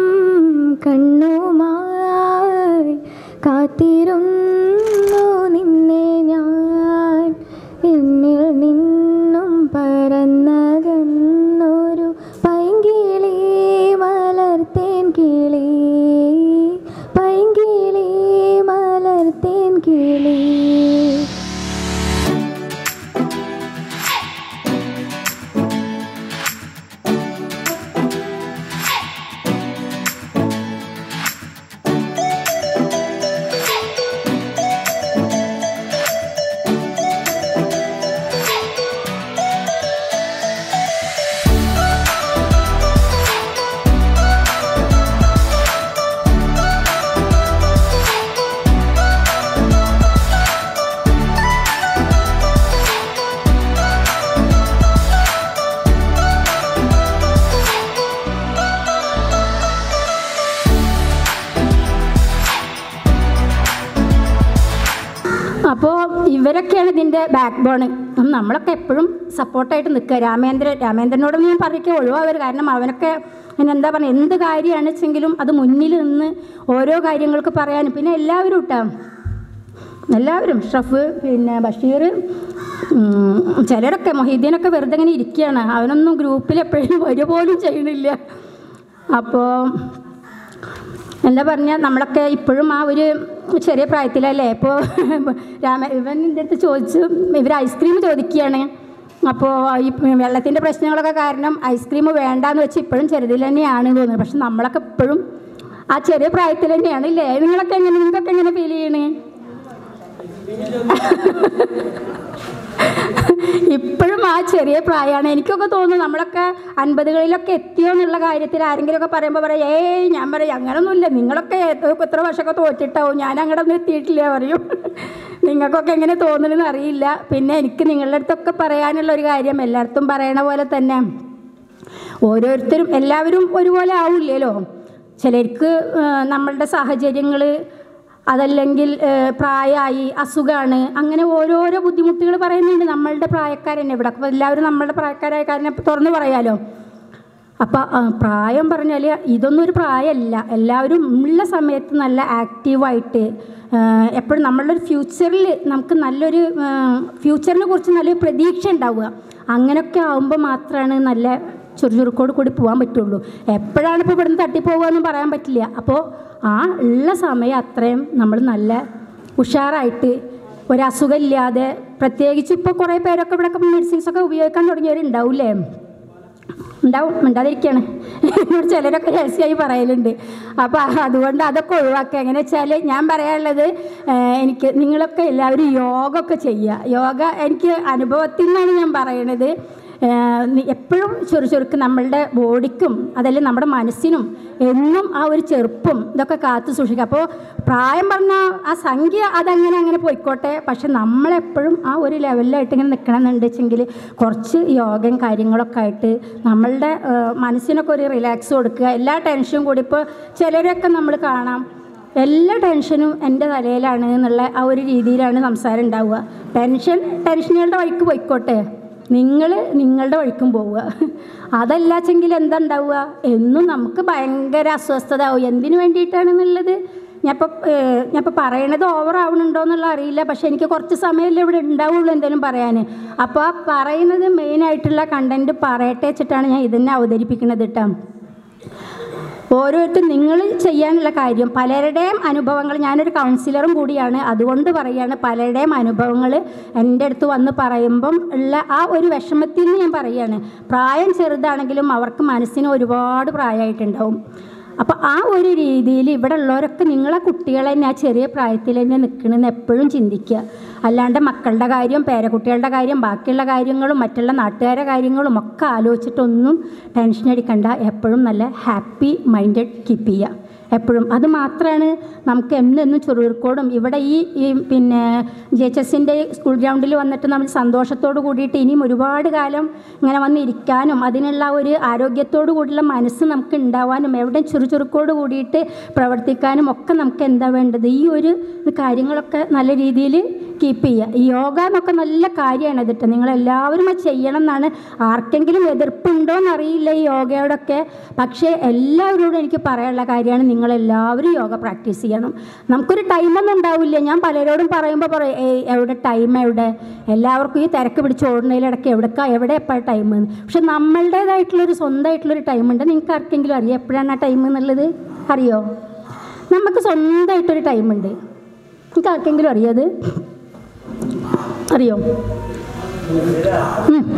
കണ്ണുമായി കാത്തിരുന്നു നിന്നെ ഞാൻ എന്നിൽ നിന്നും പറന്നകന്നൊരു പൈങ്കിളി മലർത്തേൻ കിളി പൈങ്കിളി മലർത്തേൻ കിളി അപ്പോൾ ഇവരൊക്കെയാണ് ഇതിൻ്റെ ബാക്ക് ബോൺ നമ്മളൊക്കെ എപ്പോഴും സപ്പോർട്ടായിട്ട് നിൽക്കുക രാമേന്ദ്രൻ രാമേന്ദ്രനോടൊന്നും ഞാൻ പറഞ്ഞൊക്കെ ഒഴിവാകരുത് കാരണം അവനൊക്കെ പിന്നെ എന്താ പറയുക എന്ത് കാര്യമാണ് വെച്ചെങ്കിലും അത് മുന്നിൽ നിന്ന് ഓരോ കാര്യങ്ങൾക്ക് പറയാനും പിന്നെ എല്ലാവരും ഇട്ടാ എല്ലാവരും ഷഫ് പിന്നെ ബഷീർ ഉം, ചിലരൊക്കെ മൊഹീദ്ദീനൊക്കെ വെറുതെ ഇങ്ങനെ ഇരിക്കുകയാണ് അവനൊന്നും ഗ്രൂപ്പിൽ എപ്പോഴും വരിക പോലും ചെയ്യണില്ല അപ്പോൾ എന്താ പറഞ്ഞാൽ നമ്മളൊക്കെ ഇപ്പോഴും ആ ഒരു ചെറിയ പ്രായത്തിലല്ലേ ഇപ്പോൾ രാമ ഇവൻ എൻ്റെ അടുത്ത് ചോദിച്ചു ഇവർ ഐസ്ക്രീം ചോദിക്കുകയാണ് അപ്പോൾ ഈ വെള്ളത്തിൻ്റെ പ്രശ്നങ്ങളൊക്കെ കാരണം ഐസ്ക്രീം വേണ്ടാന്ന് വെച്ച് ഇപ്പോഴും ചെറുതിൽ തന്നെയാണ് തോന്നുന്നത് പക്ഷെ നമ്മളൊക്കെ ഇപ്പോഴും ആ ചെറിയ പ്രായത്തിൽ തന്നെയാണ് ഇല്ലേ നിങ്ങളൊക്കെ എങ്ങനെ നിങ്ങൾക്കൊക്കെ എങ്ങനെ ഫീൽ ചെയ്യണേ ഇപ്പോഴും ആ ചെറിയ പ്രായമാണ് എനിക്കൊക്കെ തോന്നുന്നു നമ്മളൊക്കെ അൻപതുകളിലൊക്കെ എത്തിയോ എന്നുള്ള കാര്യത്തിൽ ആരെങ്കിലുമൊക്കെ പറയുമ്പോൾ പറയാം ഏയ് ഞാൻ പറയും അങ്ങനൊന്നുമില്ല നിങ്ങളൊക്കെ എത്ര എത്ര വർഷമൊക്കെ തോറ്റിട്ടാവും ഞാൻ അങ്ങോട്ട് ഒന്നും എത്തിയിട്ടില്ല പറയും നിങ്ങൾക്കൊക്കെ എങ്ങനെ തോന്നുന്നതെന്ന് അറിയില്ല പിന്നെ എനിക്ക് നിങ്ങളുടെ അടുത്തൊക്കെ പറയാനുള്ള ഒരു കാര്യം എല്ലായിടത്തും പറയണ പോലെ തന്നെ ഓരോരുത്തരും എല്ലാവരും ഒരുപോലെ ആവില്ലല്ലോ ചിലർക്ക് ആ, നമ്മളുടെ സാഹചര്യങ്ങൾ അതല്ലെങ്കിൽ പ്രായമായി അസുഖമാണ് അങ്ങനെ ഓരോരോ ബുദ്ധിമുട്ടുകൾ പറയുന്നുണ്ട് നമ്മളുടെ പ്രായക്കാരന്നെ ഇവിടെ അപ്പോൾ എല്ലാവരും നമ്മളുടെ പ്രായക്കാരായ കാരണം തുറന്ന് പറയാലോ അപ്പോൾ പ്രായം പറഞ്ഞാൽ ഇതൊന്നും ഒരു പ്രായമല്ല എല്ലാവരും ഉള്ള സമയത്ത് നല്ല ആക്റ്റീവായിട്ട് എപ്പോഴും നമ്മളുടെ ഒരു ഫ്യൂച്ചറിൽ നമുക്ക് നല്ലൊരു ഫ്യൂച്ചറിനെ കുറിച്ച് നല്ലൊരു പ്രതീക്ഷ ഉണ്ടാവുക അങ്ങനെയൊക്കെ ആകുമ്പോൾ മാത്രമാണ് നല്ല ചുറുചുറുക്കോട് കൂടി പോകാൻ പറ്റുള്ളൂ എപ്പോഴാണ് ഇപ്പോൾ ഇവിടുന്ന് തട്ടിപ്പോകുകയെന്നും പറയാൻ പറ്റില്ല അപ്പോൾ ആ ഉള്ള സമയം അത്രയും നമ്മൾ നല്ല ഉഷാറായിട്ട് ഒരസുഖമില്ലാതെ പ്രത്യേകിച്ച് ഇപ്പോൾ കുറേ പേരൊക്കെ ഇവിടെ മെഡിസിൻസൊക്കെ ഉപയോഗിക്കാൻ തുടങ്ങിയവരുണ്ടാവില്ലേ ഉണ്ടാവും മിണ്ടാതിരിക്കുകയാണ് എന്നോട് ചിലരൊക്കെ രഹസ്യമായി പറയലുണ്ട് അപ്പോൾ അതുകൊണ്ട് അതൊക്കെ ഒഴിവാക്കുക എങ്ങനെ വെച്ചാൽ ഞാൻ പറയാനുള്ളത് ഏഹ്, എനിക്ക് നിങ്ങളൊക്കെ എല്ലാവരും യോഗ ഒക്കെ ചെയ്യുക യോഗ എനിക്ക് അനുഭവത്തിൽ നിന്നാണ് ഞാൻ പറയണത് ഏഹ്, നി- എപ്പോഴും ചുറുചുറുക്ക് നമ്മളുടെ ബോഡിക്കും അതല്ലെങ്കിൽ നമ്മുടെ മനസ്സിനും എന്നും ആ ഒരു ചെറുപ്പും ഇതൊക്കെ കാത്തു സൂക്ഷിക്കുക അപ്പോൾ പ്രായം പറഞ്ഞാൽ ആ സംഖ്യ അതങ്ങനെ അങ്ങനെ പോയിക്കോട്ടെ പക്ഷെ നമ്മളെപ്പോഴും ആ ഒരു ലെവലിലായിട്ട് ഇങ്ങനെ നിൽക്കണമെന്നുണ്ട് വെച്ചെങ്കിൽ കുറച്ച് യോഗയും കാര്യങ്ങളൊക്കെ ആയിട്ട് നമ്മളുടെ ഏഹ്, മനസ്സിനൊക്കെ ഒരു റിലാക്സ് കൊടുക്കുക എല്ലാ ടെൻഷനും കൂടി ഇപ്പോൾ ചിലരൊക്കെ നമ്മൾ കാണാം എല്ലാ ടെൻഷനും എൻ്റെ തലയിലാണ് എന്നുള്ള ആ ഒരു രീതിയിലാണ് സംസാരം ഉണ്ടാവുക ടെൻഷൻ ടെൻഷനുകളുടെ വഴിക്ക് പോയിക്കോട്ടെ നിങ്ങൾ നിങ്ങളുടെ വഴിക്കും പോവുക അതല്ലാച്ചെങ്കിൽ എന്താ ഉണ്ടാവുക എന്നും നമുക്ക് ഭയങ്കര അസ്വസ്ഥത ആവും എന്തിനു വേണ്ടിയിട്ടാണെന്നുള്ളത് ഞാനിപ്പോൾ ഞാനിപ്പോൾ പറയണത് ഓവർ ആവണുണ്ടോ എന്നുള്ള അറിയില്ല പക്ഷെ എനിക്ക് കുറച്ച് സമയമല്ലേ ഇവിടെ ഉണ്ടാവുള്ളൂ എന്തെങ്കിലും പറയാൻ അപ്പോൾ ആ പറയുന്നത് മെയിനായിട്ടുള്ള കണ്ടൻറ്റ് പറയട്ടെ വെച്ചിട്ടാണ് ഞാൻ ഇതിനെ അവതരിപ്പിക്കുന്നത് കേട്ടോ ഓരോരുത്തർ നിങ്ങൾ ചെയ്യാനുള്ള കാര്യം പലരുടെയും അനുഭവങ്ങൾ ഞാനൊരു കൗൺസിലറും കൂടിയാണ് അതുകൊണ്ട് പറയാണ് പലരുടെയും അനുഭവങ്ങൾ എൻ്റെ അടുത്ത് വന്ന് പറയുമ്പം ഉള്ള ആ ഒരു വിഷമത്തിൽ നിന്ന് ഞാൻ പറയുകയാണ് പ്രായം ചെറുതാണെങ്കിലും അവർക്ക് മനസ്സിന് ഒരുപാട് പ്രായമായിട്ടുണ്ടാവും അപ്പോൾ ആ ഒരു രീതിയിൽ ഇവിടെ ഉള്ളവരൊക്കെ നിങ്ങളെ കുട്ടികളെ തന്നെ ആ ചെറിയ പ്രായത്തിൽ തന്നെ നിൽക്കണമെന്ന് എപ്പോഴും ചിന്തിക്കുക അല്ലാണ്ട് മക്കളുടെ കാര്യം പേരക്കുട്ടികളുടെ കാര്യം ബാക്കിയുള്ള കാര്യങ്ങളും മറ്റുള്ള നാട്ടുകാരുടെ കാര്യങ്ങളും ഒക്കെ ആലോചിച്ചിട്ടൊന്നും ടെൻഷൻ അടിക്കണ്ട എപ്പോഴും നല്ല ഹാപ്പി മൈൻഡഡ് കീപ്പ് ചെയ്യുക എപ്പോഴും അത് മാത്രമാണ് നമുക്ക് എന്നെന്നും ചുറുചുറുക്കോടും ഇവിടെ ഈ ഈ പിന്നെ ജി എച്ച് എസിൻ്റെ സ്കൂൾ ഗ്രൗണ്ടിൽ വന്നിട്ട് നമ്മൾ സന്തോഷത്തോട് കൂടിയിട്ട് ഇനിയും ഒരുപാട് കാലം ഇങ്ങനെ വന്നിരിക്കാനും അതിനുള്ള ഒരു ആരോഗ്യത്തോടു കൂടിയുള്ള മനസ്സ് നമുക്ക് ഉണ്ടാവാനും എവിടെയും ചുറുചുറുക്കോട് കൂടിയിട്ട് പ്രവർത്തിക്കാനും ഒക്കെ നമുക്ക് എന്താ വേണ്ടത് ഈ ഒരു കാര്യങ്ങളൊക്കെ നല്ല രീതിയിൽ കീപ്പ് ചെയ്യുക ഈ യോഗ എന്നൊക്കെ നല്ല കാര്യമാണ് ഇതിട്ട് നിങ്ങളെല്ലാവരും അത് ചെയ്യണം എന്നാണ് ആർക്കെങ്കിലും എതിർപ്പുണ്ടോ എന്നറിയില്ല ഈ യോഗയോടൊക്കെ പക്ഷേ എല്ലാവരോടും എനിക്ക് പറയാനുള്ള കാര്യമാണ് നിങ്ങളെല്ലാവരും യോഗ പ്രാക്ടീസ് ചെയ്യണം നമുക്കൊരു ടൈമൊന്നും ഉണ്ടാവില്ല ഞാൻ പലരോടും പറയുമ്പോൾ പറയും ഏയ് എവിടെ ടൈം എവിടെ എല്ലാവർക്കും ഈ തിരക്ക് പിടിച്ച് ഓടുന്നതിലിടയ്ക്ക് എവിടെക്കാ എവിടെ എപ്പോഴാണ് ടൈം പക്ഷെ നമ്മളുടേതായിട്ടുള്ളൊരു സ്വന്തമായിട്ടുള്ളൊരു ടൈമുണ്ട് നിങ്ങൾക്ക് ആർക്കെങ്കിലും അറിയാം എപ്പോഴാണ് ആ ടൈം എന്നുള്ളത് അറിയോ നമുക്ക് സ്വന്തമായിട്ടൊരു ടൈമുണ്ട് നിങ്ങൾക്ക് ആർക്കെങ്കിലും അറിയോ അത് അറിയോ ഉം.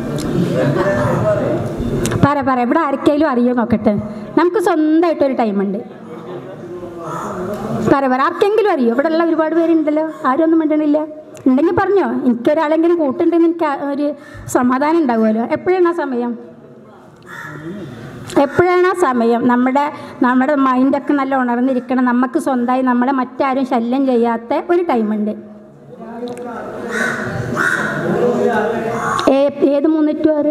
പറ പറ ഇവിടെ ആർക്കെങ്കിലും അറിയോ നോക്കട്ടെ നമുക്ക് സ്വന്തമായിട്ടൊരു ടൈമുണ്ട് പറ പറ ആർക്കെങ്കിലും അറിയോ ഇവിടെ ഉള്ള ഒരുപാട് പേരുണ്ടല്ലോ ആരും ഒന്നും മിണ്ടണില്ല ഉണ്ടെങ്കിൽ പറഞ്ഞോ എനിക്കൊരാളെങ്കിലും കൂട്ടുണ്ടെന്ന് എനിക്ക് ആ- ഒരു സമാധാനം ഉണ്ടാവുമല്ലോ എപ്പോഴാണ് ആ സമയം എപ്പോഴാണ് ആ സമയം നമ്മുടെ നമ്മുടെ മൈൻഡൊക്കെ നല്ല ഉണർന്നിരിക്കണം നമുക്ക് സ്വന്തമായി നമ്മളെ മറ്റാരും ശല്യം ചെയ്യാത്ത ഒരു ടൈമുണ്ട് ഏ- ഏത് മൂന്ന് ടു ആറ്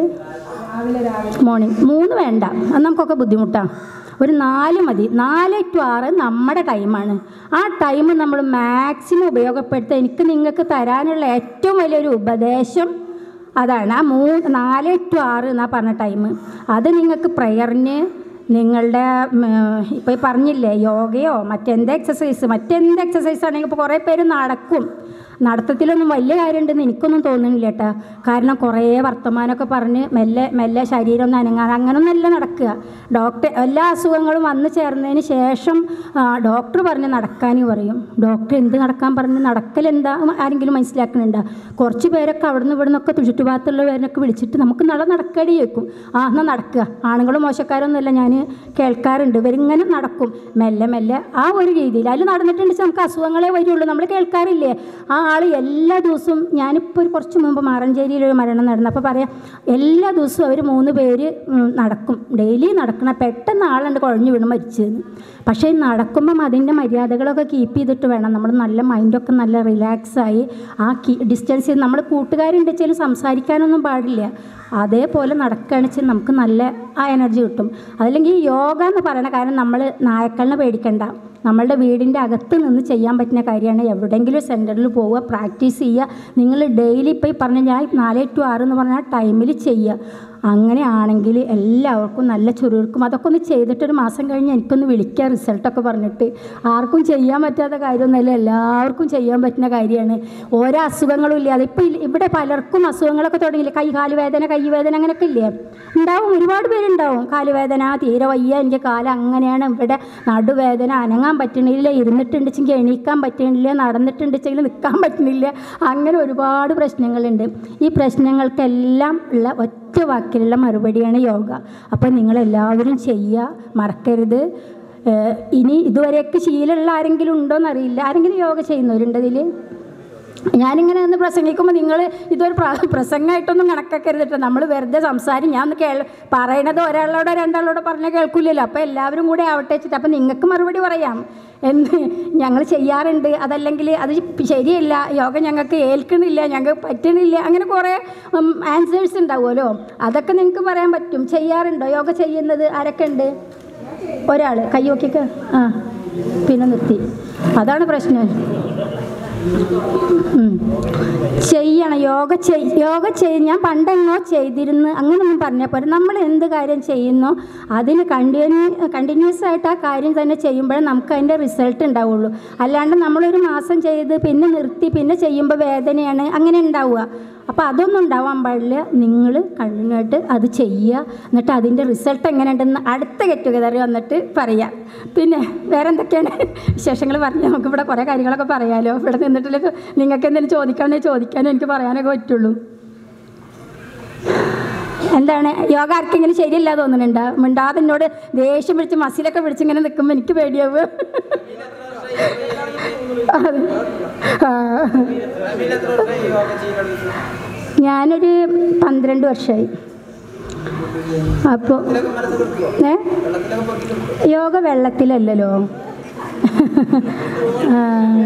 മോർണിംഗ് മൂന്ന് വേണ്ട അത് നമുക്കൊക്കെ ബുദ്ധിമുട്ടാണ് ഒരു നാല് മതി നാല് ടു ആറ് നമ്മുടെ ടൈമാണ് ആ ടൈം നമ്മൾ മാക്സിമം ഉപയോഗപ്പെടുത്തുക എനിക്ക് നിങ്ങൾക്ക് തരാനുള്ള ഏറ്റവും വലിയൊരു ഉപദേശം അതാണ് ആ മൂന്ന് നാല് ടു ആറ് എന്നാ പറഞ്ഞ ടൈം അത് നിങ്ങൾക്ക് പ്രയറിന് നിങ്ങളുടെ ഇപ്പോൾ ഈ പറഞ്ഞില്ലേ യോഗയോ മറ്റെന്ത് എക്സസൈസ് മറ്റെന്ത് എക്സസൈസ് ആണെങ്കിൽ ഇപ്പോൾ കുറേ പേര് നടക്കും നടത്തത്തിലൊന്നും വലിയ കാര്യമുണ്ടെന്ന് എനിക്കൊന്നും തോന്നുന്നില്ല കേട്ടോ കാരണം കുറേ വർത്തമാനമൊക്കെ പറഞ്ഞ് മെല്ലെ മെല്ലെ ശരീരം ഒന്ന് അനങ്ങാൻ അങ്ങനൊന്നല്ല നടക്കുക ഡോക്ടർ എല്ലാ അസുഖങ്ങളും വന്നു ചേർന്നതിന് ശേഷം ആ, ഡോക്ടർ പറഞ്ഞ് നടക്കാൻ പറയും ഡോക്ടർ എന്ത് നടക്കാൻ പറഞ്ഞ് നടക്കലെന്താ ആരെങ്കിലും മനസ്സിലാക്കുന്നുണ്ടോ കുറച്ച് പേരൊക്കെ അവിടുന്ന് ഇവിടെ നിന്നൊക്കെ ചുറ്റുഭാഗത്തുള്ളവരൊക്കെ വിളിച്ചിട്ട് നമുക്ക് നട നടക്കടി ചോദിക്കും ആ എന്നാൽ നടക്കുക ആണുങ്ങളും മോശക്കാരൊന്നുമല്ല ഞാൻ കേൾക്കാറുണ്ട് ഇവരിങ്ങനെ നടക്കും മെല്ലെ മെല്ലെ ആ ഒരു രീതിയിൽ അതിൽ നടന്നിട്ടുണ്ടെങ്കിൽ നമുക്ക് അസുഖങ്ങളെ വരുള്ളൂ നമ്മൾ കേൾക്കാറില്ലേ ആ ആൾ എല്ലാ ദിവസവും ഞാനിപ്പോൾ ഒരു കുറച്ച് മുമ്പ് മാറഞ്ചേരിയിൽ ഒരു മരണം നടന്നു അപ്പോൾ പറയാം എല്ലാ ദിവസവും അവർ മൂന്ന് പേര് ഉം, നടക്കും ഡെയിലി നടക്കണം പെട്ടെന്ന് ആളുണ്ട് കുഴഞ്ഞു വീണ് മരിച്ചതെന്ന് പക്ഷേ ഈ നടക്കുമ്പം അതിൻ്റെ മര്യാദകളൊക്കെ കീപ്പ് ചെയ്തിട്ട് വേണം നമ്മൾ നല്ല മൈൻഡൊക്കെ നല്ല റിലാക്സ് ആയി ആ കീ ഡിസ്റ്റൻസ് നമ്മൾ കൂട്ടുകാരുണ്ട് വെച്ചാൽ സംസാരിക്കാനൊന്നും പാടില്ല അതേപോലെ നടക്കുകയാണെന്ന് വെച്ചാൽ നമുക്ക് നല്ല ആ എനർജി കിട്ടും അതല്ലെങ്കിൽ ഈ യോഗ എന്ന് പറയുന്ന കാര്യം നമ്മൾ നായക്കളിനെ പേടിക്കണ്ട നമ്മളുടെ വീടിൻ്റെ അകത്ത് നിന്ന് ചെയ്യാൻ പറ്റുന്ന കാര്യമാണ് എവിടെയെങ്കിലും സെൻറ്ററിൽ പോവുക പ്രാക്ടീസ് ചെയ്യുക നിങ്ങൾ ഡെയിലി ഇപ്പോൾ ഈ പറഞ്ഞ ഞാൻ നാല് ടു ആറ് എന്ന് പറഞ്ഞ ടൈമിൽ ചെയ്യുക അങ്ങനെയാണെങ്കിൽ എല്ലാവർക്കും നല്ല ചുരുക്കും അതൊക്കെ ഒന്ന് ചെയ്തിട്ടൊരു മാസം കഴിഞ്ഞ് എനിക്കൊന്ന് വിളിക്കുക റിസൾട്ടൊക്കെ പറഞ്ഞിട്ട് ആർക്കും ചെയ്യാൻ പറ്റാത്ത കാര്യമൊന്നുമല്ല എല്ലാവർക്കും ചെയ്യാൻ പറ്റുന്ന കാര്യമാണ് ഓരോ അസുഖങ്ങളും ഇല്ല അതിപ്പോൾ ഇവിടെ പലർക്കും അസുഖങ്ങളൊക്കെ തുടങ്ങിയില്ലേ കൈ കാലുവേദന കൈവേദന അങ്ങനെയൊക്കെ ഇല്ലേ ഉണ്ടാവും ഒരുപാട് പേരുണ്ടാവും കാലുവേദന തീരെ വയ്യ എൻ്റെ കാലം അങ്ങനെയാണ് ഇവിടെ നടുവേദന അനങ്ങാൻ പറ്റണില്ല ഇരുന്നിട്ടുണ്ടെച്ചെങ്കിൽ എണീക്കാൻ പറ്റണില്ല നടന്നിട്ടുണ്ടെച്ചെങ്കിൽ നിൽക്കാൻ പറ്റണില്ല അങ്ങനെ ഒരുപാട് പ്രശ്നങ്ങളുണ്ട് ഈ പ്രശ്നങ്ങൾക്കെല്ലാം ഉള്ള ഒറ്റ വാക്കിലുള്ള മറുപടിയാണ് യോഗ അപ്പോൾ നിങ്ങളെല്ലാവരും ചെയ്യുക മറക്കരുത് ഏഹ് ഇനി ഇതുവരെയൊക്കെ ശീലമുള്ള ആരെങ്കിലും ഉണ്ടോയെന്നറിയില്ല ആരെങ്കിലും യോഗ ചെയ്യുന്നവരുണ്ട് ഇതിൽ ഞാനിങ്ങനെ ഒന്ന് പ്രസംഗിക്കുമ്പോൾ നിങ്ങൾ ഇതൊരു പ്ര- പ്രസംഗമായിട്ടൊന്നും കണക്കാക്കരുത് കേട്ടോ നമ്മൾ വെറുതെ സംസാരം ഞാൻ ഒന്ന് കേൾ പറയണത് ഒരാളോടോ രണ്ടാളോടോ പറഞ്ഞാൽ കേൾക്കില്ലല്ലോ അപ്പോൾ എല്ലാവരും കൂടെ ആവട്ടെ വെച്ചിട്ട് അപ്പോൾ നിങ്ങൾക്ക് മറുപടി പറയാം എന്ന് ഞങ്ങൾ ചെയ്യാറുണ്ട് അതല്ലെങ്കിൽ അത് ശരിയല്ല യോഗ ഞങ്ങൾക്ക് ഏൽക്കണില്ല ഞങ്ങൾക്ക് പറ്റണില്ല അങ്ങനെ കുറേ ആൻസേഴ്സ് ഉണ്ടാവുമല്ലോ അതൊക്കെ നിങ്ങൾക്ക് പറയാൻ പറ്റും ചെയ്യാറുണ്ടോ യോഗ ചെയ്യുന്നത് ആരൊക്കെ ഉണ്ട് ഒരാൾ കൈ നോക്കിക്ക ആ പിന്നെ നിർത്തി അതാണ് പ്രശ്നം ഉം. ചെയ്യണം യോഗ ചെയ് യോഗ ചെയ് ഞാൻ പണ്ടെങ്ങോ ചെയ്തിരുന്നു അങ്ങനെയൊന്നും പറഞ്ഞാൽ പോരെ നമ്മൾ എന്ത് കാര്യം ചെയ്യുന്നോ അതിന് കണ്ടിന്യൂ കണ്ടിന്യൂസ് ആയിട്ട് ആ കാര്യം തന്നെ ചെയ്യുമ്പോഴേ നമുക്ക് അതിൻ്റെ റിസൾട്ട് ഉണ്ടാവുള്ളൂ അല്ലാണ്ട് നമ്മളൊരു മാസം ചെയ്ത് പിന്നെ നിർത്തി പിന്നെ ചെയ്യുമ്പോൾ വേദനയാണ് അങ്ങനെ ഉണ്ടാവുക അപ്പോൾ അതൊന്നും ഉണ്ടാവാൻ പാടില്ല നിങ്ങൾ കണ്ണിനായിട്ട് അത് ചെയ്യുക എന്നിട്ട് അതിൻ്റെ റിസൾട്ട് എങ്ങനെയുണ്ടെന്ന് അടുത്ത ഗെറ്റ് ടുഗദർ വന്നിട്ട് പറയാം പിന്നെ വേറെ എന്തൊക്കെയാണ് വിശേഷങ്ങൾ പറഞ്ഞ് നമുക്കിവിടെ കുറേ കാര്യങ്ങളൊക്കെ പറയാമല്ലോ ഇവിടെ നിന്നിട്ടില്ല നിങ്ങൾക്ക് എന്തെങ്കിലും ചോദിക്കാണെങ്കിൽ ചോദിക്കാനും എനിക്ക് പറയാനൊക്കെ പറ്റുള്ളൂ എന്താണ് യോഗ ആർക്കെങ്കിലും ശരിയല്ല തോന്നുന്നുണ്ടോ മിണ്ടാതെ എന്നോട് ദേഷ്യം പിടിച്ച് മസിലൊക്കെ പിടിച്ച് ഇങ്ങനെ നിൽക്കുമ്പോൾ എനിക്ക് പേടിയാവുക അതെ. ആ. ഞാനൊരു പന്ത്രണ്ട് വർഷമായി അപ്പോൾ ഏ യോഗ വെള്ളത്തിലല്ലല്ലോ ആ.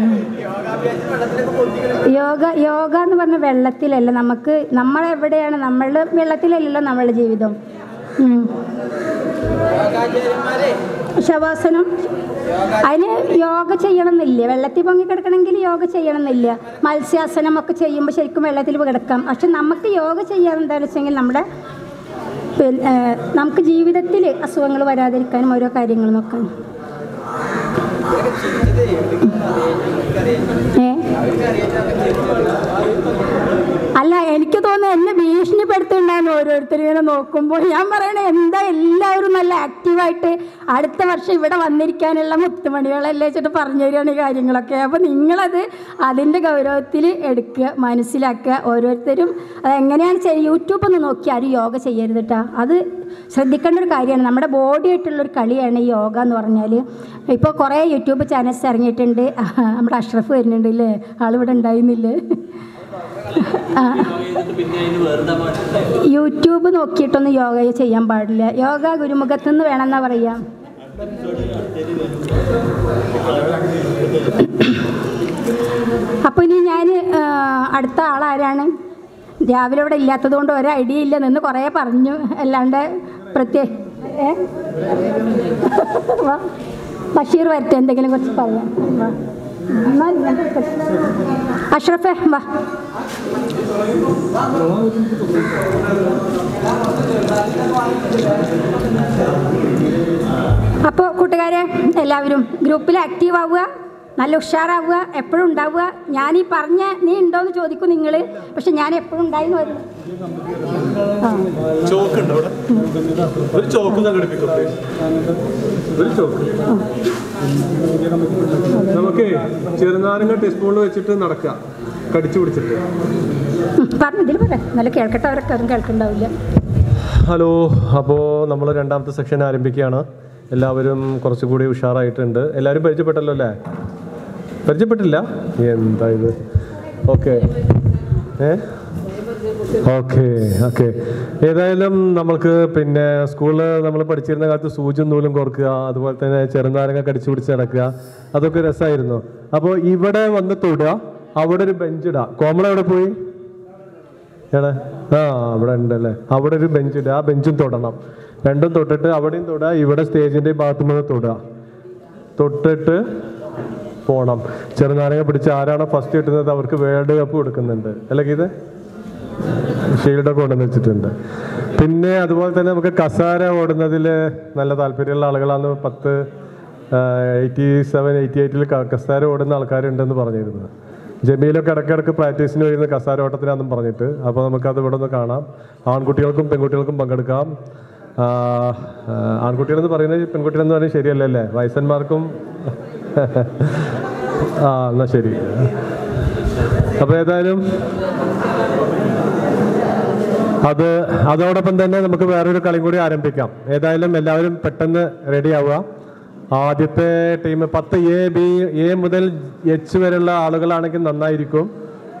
യോഗ യോഗ എന്ന് പറഞ്ഞ വെള്ളത്തിലല്ല നമുക്ക് നമ്മളെവിടെയാണ് നമ്മളുടെ വെള്ളത്തിലല്ലല്ലോ നമ്മളുടെ ജീവിതം ഉം. ശവാസനം അതിന് യോഗ ചെയ്യണമെന്നില്ല വെള്ളത്തിൽ പൊങ്ങി കിടക്കണമെങ്കിൽ യോഗ ചെയ്യണമെന്നില്ല മത്സ്യാസനം ഒക്കെ ചെയ്യുമ്പോൾ ശരിക്കും വെള്ളത്തിൽ കിടക്കാം പക്ഷെ നമുക്ക് യോഗ ചെയ്യാൻ എന്താണെന്ന് വെച്ചെങ്കിൽ നമ്മുടെ പിന്നെ, ഏഹ്, നമുക്ക് ജീവിതത്തിൽ അസുഖങ്ങൾ വരാതിരിക്കാനും ഓരോ കാര്യങ്ങൾ നോക്കാൻ ഏ അല്ല എനിക്ക് തോന്നുന്നു എന്നെ ഭീഷണിപ്പെടുത്തുന്നുണ്ടായിരുന്നു ഓരോരുത്തരും ഇങ്ങനെ നോക്കുമ്പോൾ ഞാൻ പറയണേ എന്താ എല്ലാവരും നല്ല ആക്റ്റീവായിട്ട് അടുത്ത വർഷം ഇവിടെ വന്നിരിക്കാനുള്ള മുത്തുമണികളല്ലേ വെച്ചിട്ട് പറഞ്ഞു തരികയാണ് ഈ കാര്യങ്ങളൊക്കെ അപ്പോൾ നിങ്ങളത് അതിൻ്റെ ഗൗരവത്തിൽ എടുക്കുക മനസ്സിലാക്കുക ഓരോരുത്തരും അത് എങ്ങനെയാണ് ചെയ്യുക യൂട്യൂബ് ഒന്ന് നോക്കി ആരും യോഗ ചെയ്യരുത് കേട്ടോ അത് ശ്രദ്ധിക്കേണ്ട ഒരു കാര്യമാണ് നമ്മുടെ ബോഡി ആയിട്ടുള്ളൊരു കളിയാണ് ഈ യോഗ എന്ന് പറഞ്ഞാൽ ഇപ്പോൾ കുറേ യൂട്യൂബ് ചാനൽസ് ഇറങ്ങിയിട്ടുണ്ട് നമ്മുടെ അഷ്റഫ് വരുന്നുണ്ട് അല്ലേ ആളിവിടെ ഉണ്ടായിരുന്നില്ലേ ആ. യൂട്യൂബ് നോക്കിയിട്ടൊന്നും യോഗ ചെയ്യാൻ പാടില്ല യോഗ ഗുരുമുഖത്തു നിന്ന് വേണമെന്നാ പറയാ അപ്പോൾ ഇനി ഞാൻ അടുത്ത ആളാരാണ് രാവിലെ ഇവിടെ ഇല്ലാത്തത് കൊണ്ട് ഒരു ഐഡിയ ഇല്ല നിന്ന് കുറേ പറഞ്ഞു അല്ലാണ്ട് പ്രത്യേക ഏ വാ. ബഷീർ വരട്ടെ എന്തെങ്കിലും കുറച്ച് പറയാം വാ. എന്നാൽ ഞാൻ എടുക്കട്ടെ. അഷ്റഫേ വാ അപ്പോൾ കൂട്ടുകാരെ എല്ലാവരും ഗ്രൂപ്പിൽ ആക്റ്റീവ് ആവുക നല്ല ഉഷാറാവുക എപ്പോഴും ഉണ്ടാവുക ഞാൻ ഈ പറഞ്ഞ നീ ഉണ്ടോയെന്ന് ചോദിക്കും നിങ്ങൾ പക്ഷെ ഞാൻ എപ്പോഴും ഉണ്ടായിരുന്നു വരും ചോക്ക് ഉണ്ട് അവിടെ ഒരു ചോക്ക് സംഘടിപ്പിക്കും ഒരു ചോക്ക് നമുക്ക് ചെറുനാരങ്ങ ടീസ്പൂണിൽ വെച്ചിട്ട് നടക്കുക കടിച്ചു പിടിച്ചിട്ട് പറഞ്ഞു ഇതിൽ പറ നല്ല കേൾക്കട്ടെ അവരൊക്കെ അതും കേൾക്കണ്ടാവില്ല ഹലോ അപ്പോൾ നമ്മൾ രണ്ടാമത്തെ സെക്ഷൻ ആരംഭിക്കുകയാണ് എല്ലാവരും കുറച്ചുകൂടി ഉഷാറായിട്ടുണ്ട് എല്ലാവരും പരിചയപ്പെട്ടല്ലോ അല്ലേ പരിചയപ്പെട്ടില്ല എന്താ ഇത് ഓക്കെ ഏ ഓക്കെ ഓക്കെ ഏതായാലും നമ്മൾക്ക് പിന്നെ സ്കൂളിൽ നമ്മൾ പഠിച്ചിരുന്ന കാലത്ത് സൂചിയും നൂലും കോർക്കുക അതുപോലെ തന്നെ ചെറുനാരങ്ങ കടിച്ചു പിടിച്ച് നടക്കുക അതൊക്കെ രസമായിരുന്നു അപ്പോൾ ഇവിടെ വന്ന് തൊടുക അവിടെ ഒരു ബെഞ്ച് ഇടുക കോമള എവിടെ പോയി എവിടെ ആ അവിടെ ഉണ്ടല്ലേ അവിടെ ഒരു ബെഞ്ച് ഇടുക ആ ബെഞ്ചും തൊടണം രണ്ടും തൊട്ടിട്ട് അവിടെയും തൊടുക ഇവിടെ സ്റ്റേജിൻ്റെ ഭാഗത്തുനിന്ന് തൊടുക തൊട്ടിട്ട് പോണം ചെറുനാരങ്ങ പിടിച്ച് ആരാണോ ഫസ്റ്റ് കിട്ടുന്നത് അവർക്ക് വേൾഡ് കപ്പ് കൊടുക്കുന്നുണ്ട് അല്ലേ ഗീത ഷീൽഡൊക്കെ കൊണ്ടുവന്ന് വെച്ചിട്ടുണ്ട് പിന്നെ അതുപോലെ തന്നെ നമുക്ക് കസാര ഓടുന്നതിൽ നല്ല താല്പര്യമുള്ള ആളുകളാണ് പത്ത് എയ്റ്റി സെവൻ എയ്റ്റി എയ്റ്റിൽ കസാര ഓടുന്ന ആൾക്കാരുണ്ടെന്ന് പറഞ്ഞിരുന്നു ജമീലൊക്കെ ഇടയ്ക്കിടയ്ക്ക് പ്രാക്ടീസിന് വരുന്ന കസാര ഓട്ടത്തിനാണെന്നും പറഞ്ഞിട്ട് അപ്പോൾ നമുക്കത് ഇവിടെ നിന്ന് കാണാം ആൺകുട്ടികൾക്കും പെൺകുട്ടികൾക്കും പങ്കെടുക്കാം ആ, ആ, ആൺകുട്ടികളെന്ന് പറയുന്നത് പെൺകുട്ടികളെന്ന് പറയുന്നത് ശരിയല്ലല്ലേ വയസ്സന്മാർക്കും ആ എന്നാൽ ശരി അപ്പോൾ ഏതായാലും അത് അതോടൊപ്പം തന്നെ നമുക്ക് വേറൊരു കളിയും കൂടി ആരംഭിക്കാം ഏതായാലും എല്ലാവരും പെട്ടെന്ന് റെഡി ആവുക ആദ്യത്തെ ടീം പത്ത് എ ബി എ മുതൽ എച്ച് വരെയുള്ള ആളുകളാണെങ്കിൽ നന്നായിരിക്കും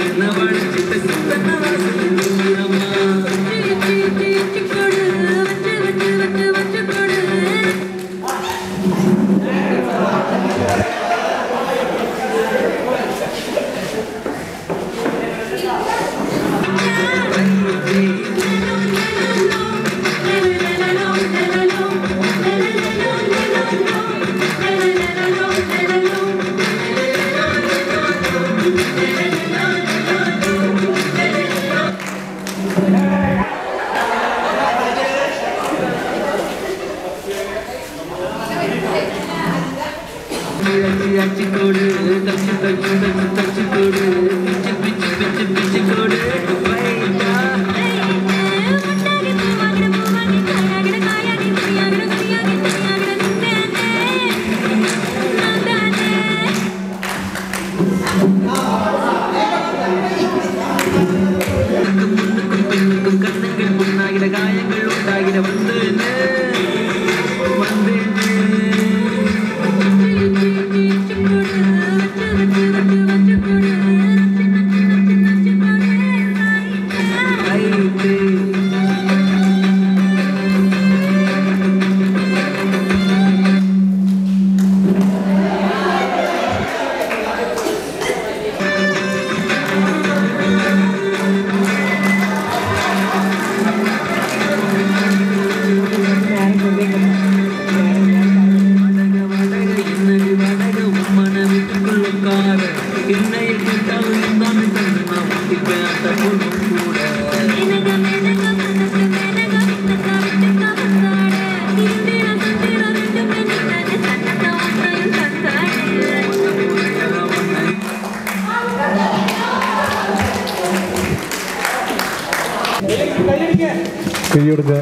കൈയ്യെടുക്കുക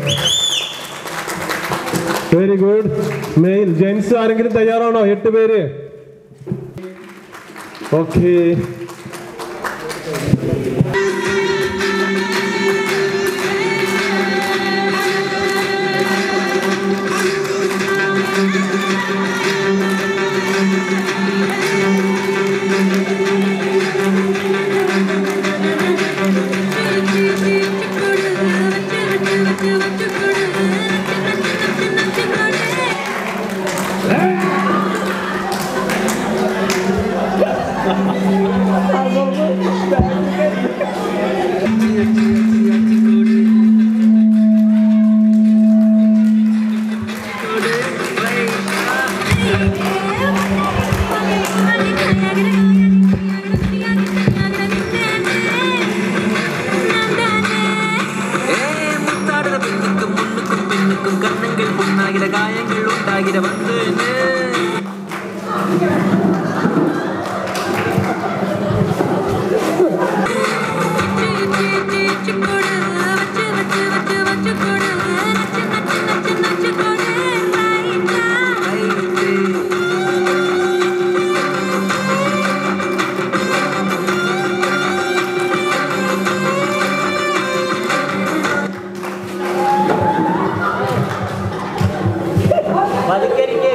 വെരി ഗുഡ് മെയിൽ ജെൻസ് ആരെങ്കിലും തയ്യാറാണോ എട്ട് പേര് ഓക്കെ പതുക്കെ ഇരിക്ക്.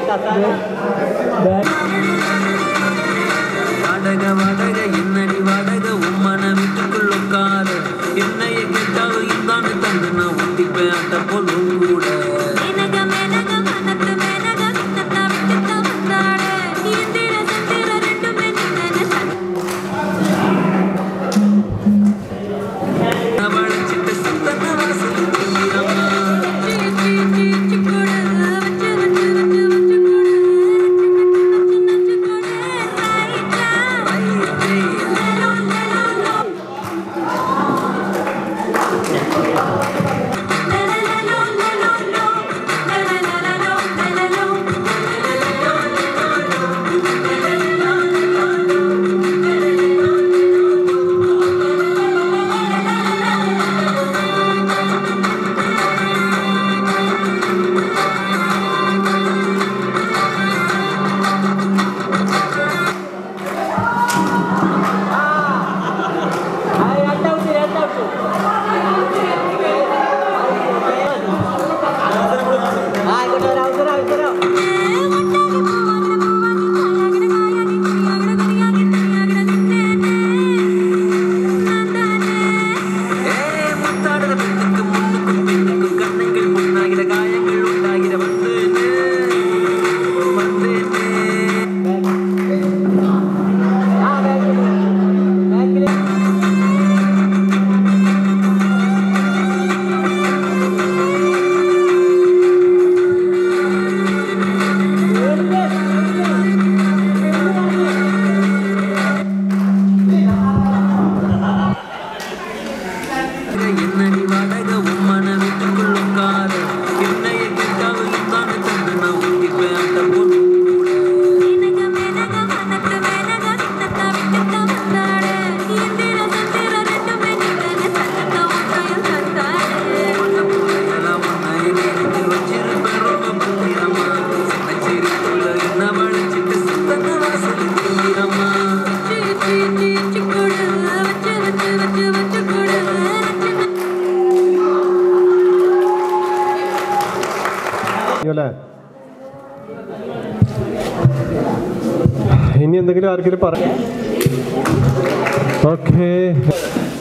എന്തെങ്കിലും ആർക്കെങ്കിലും പറയാം ഓക്കേ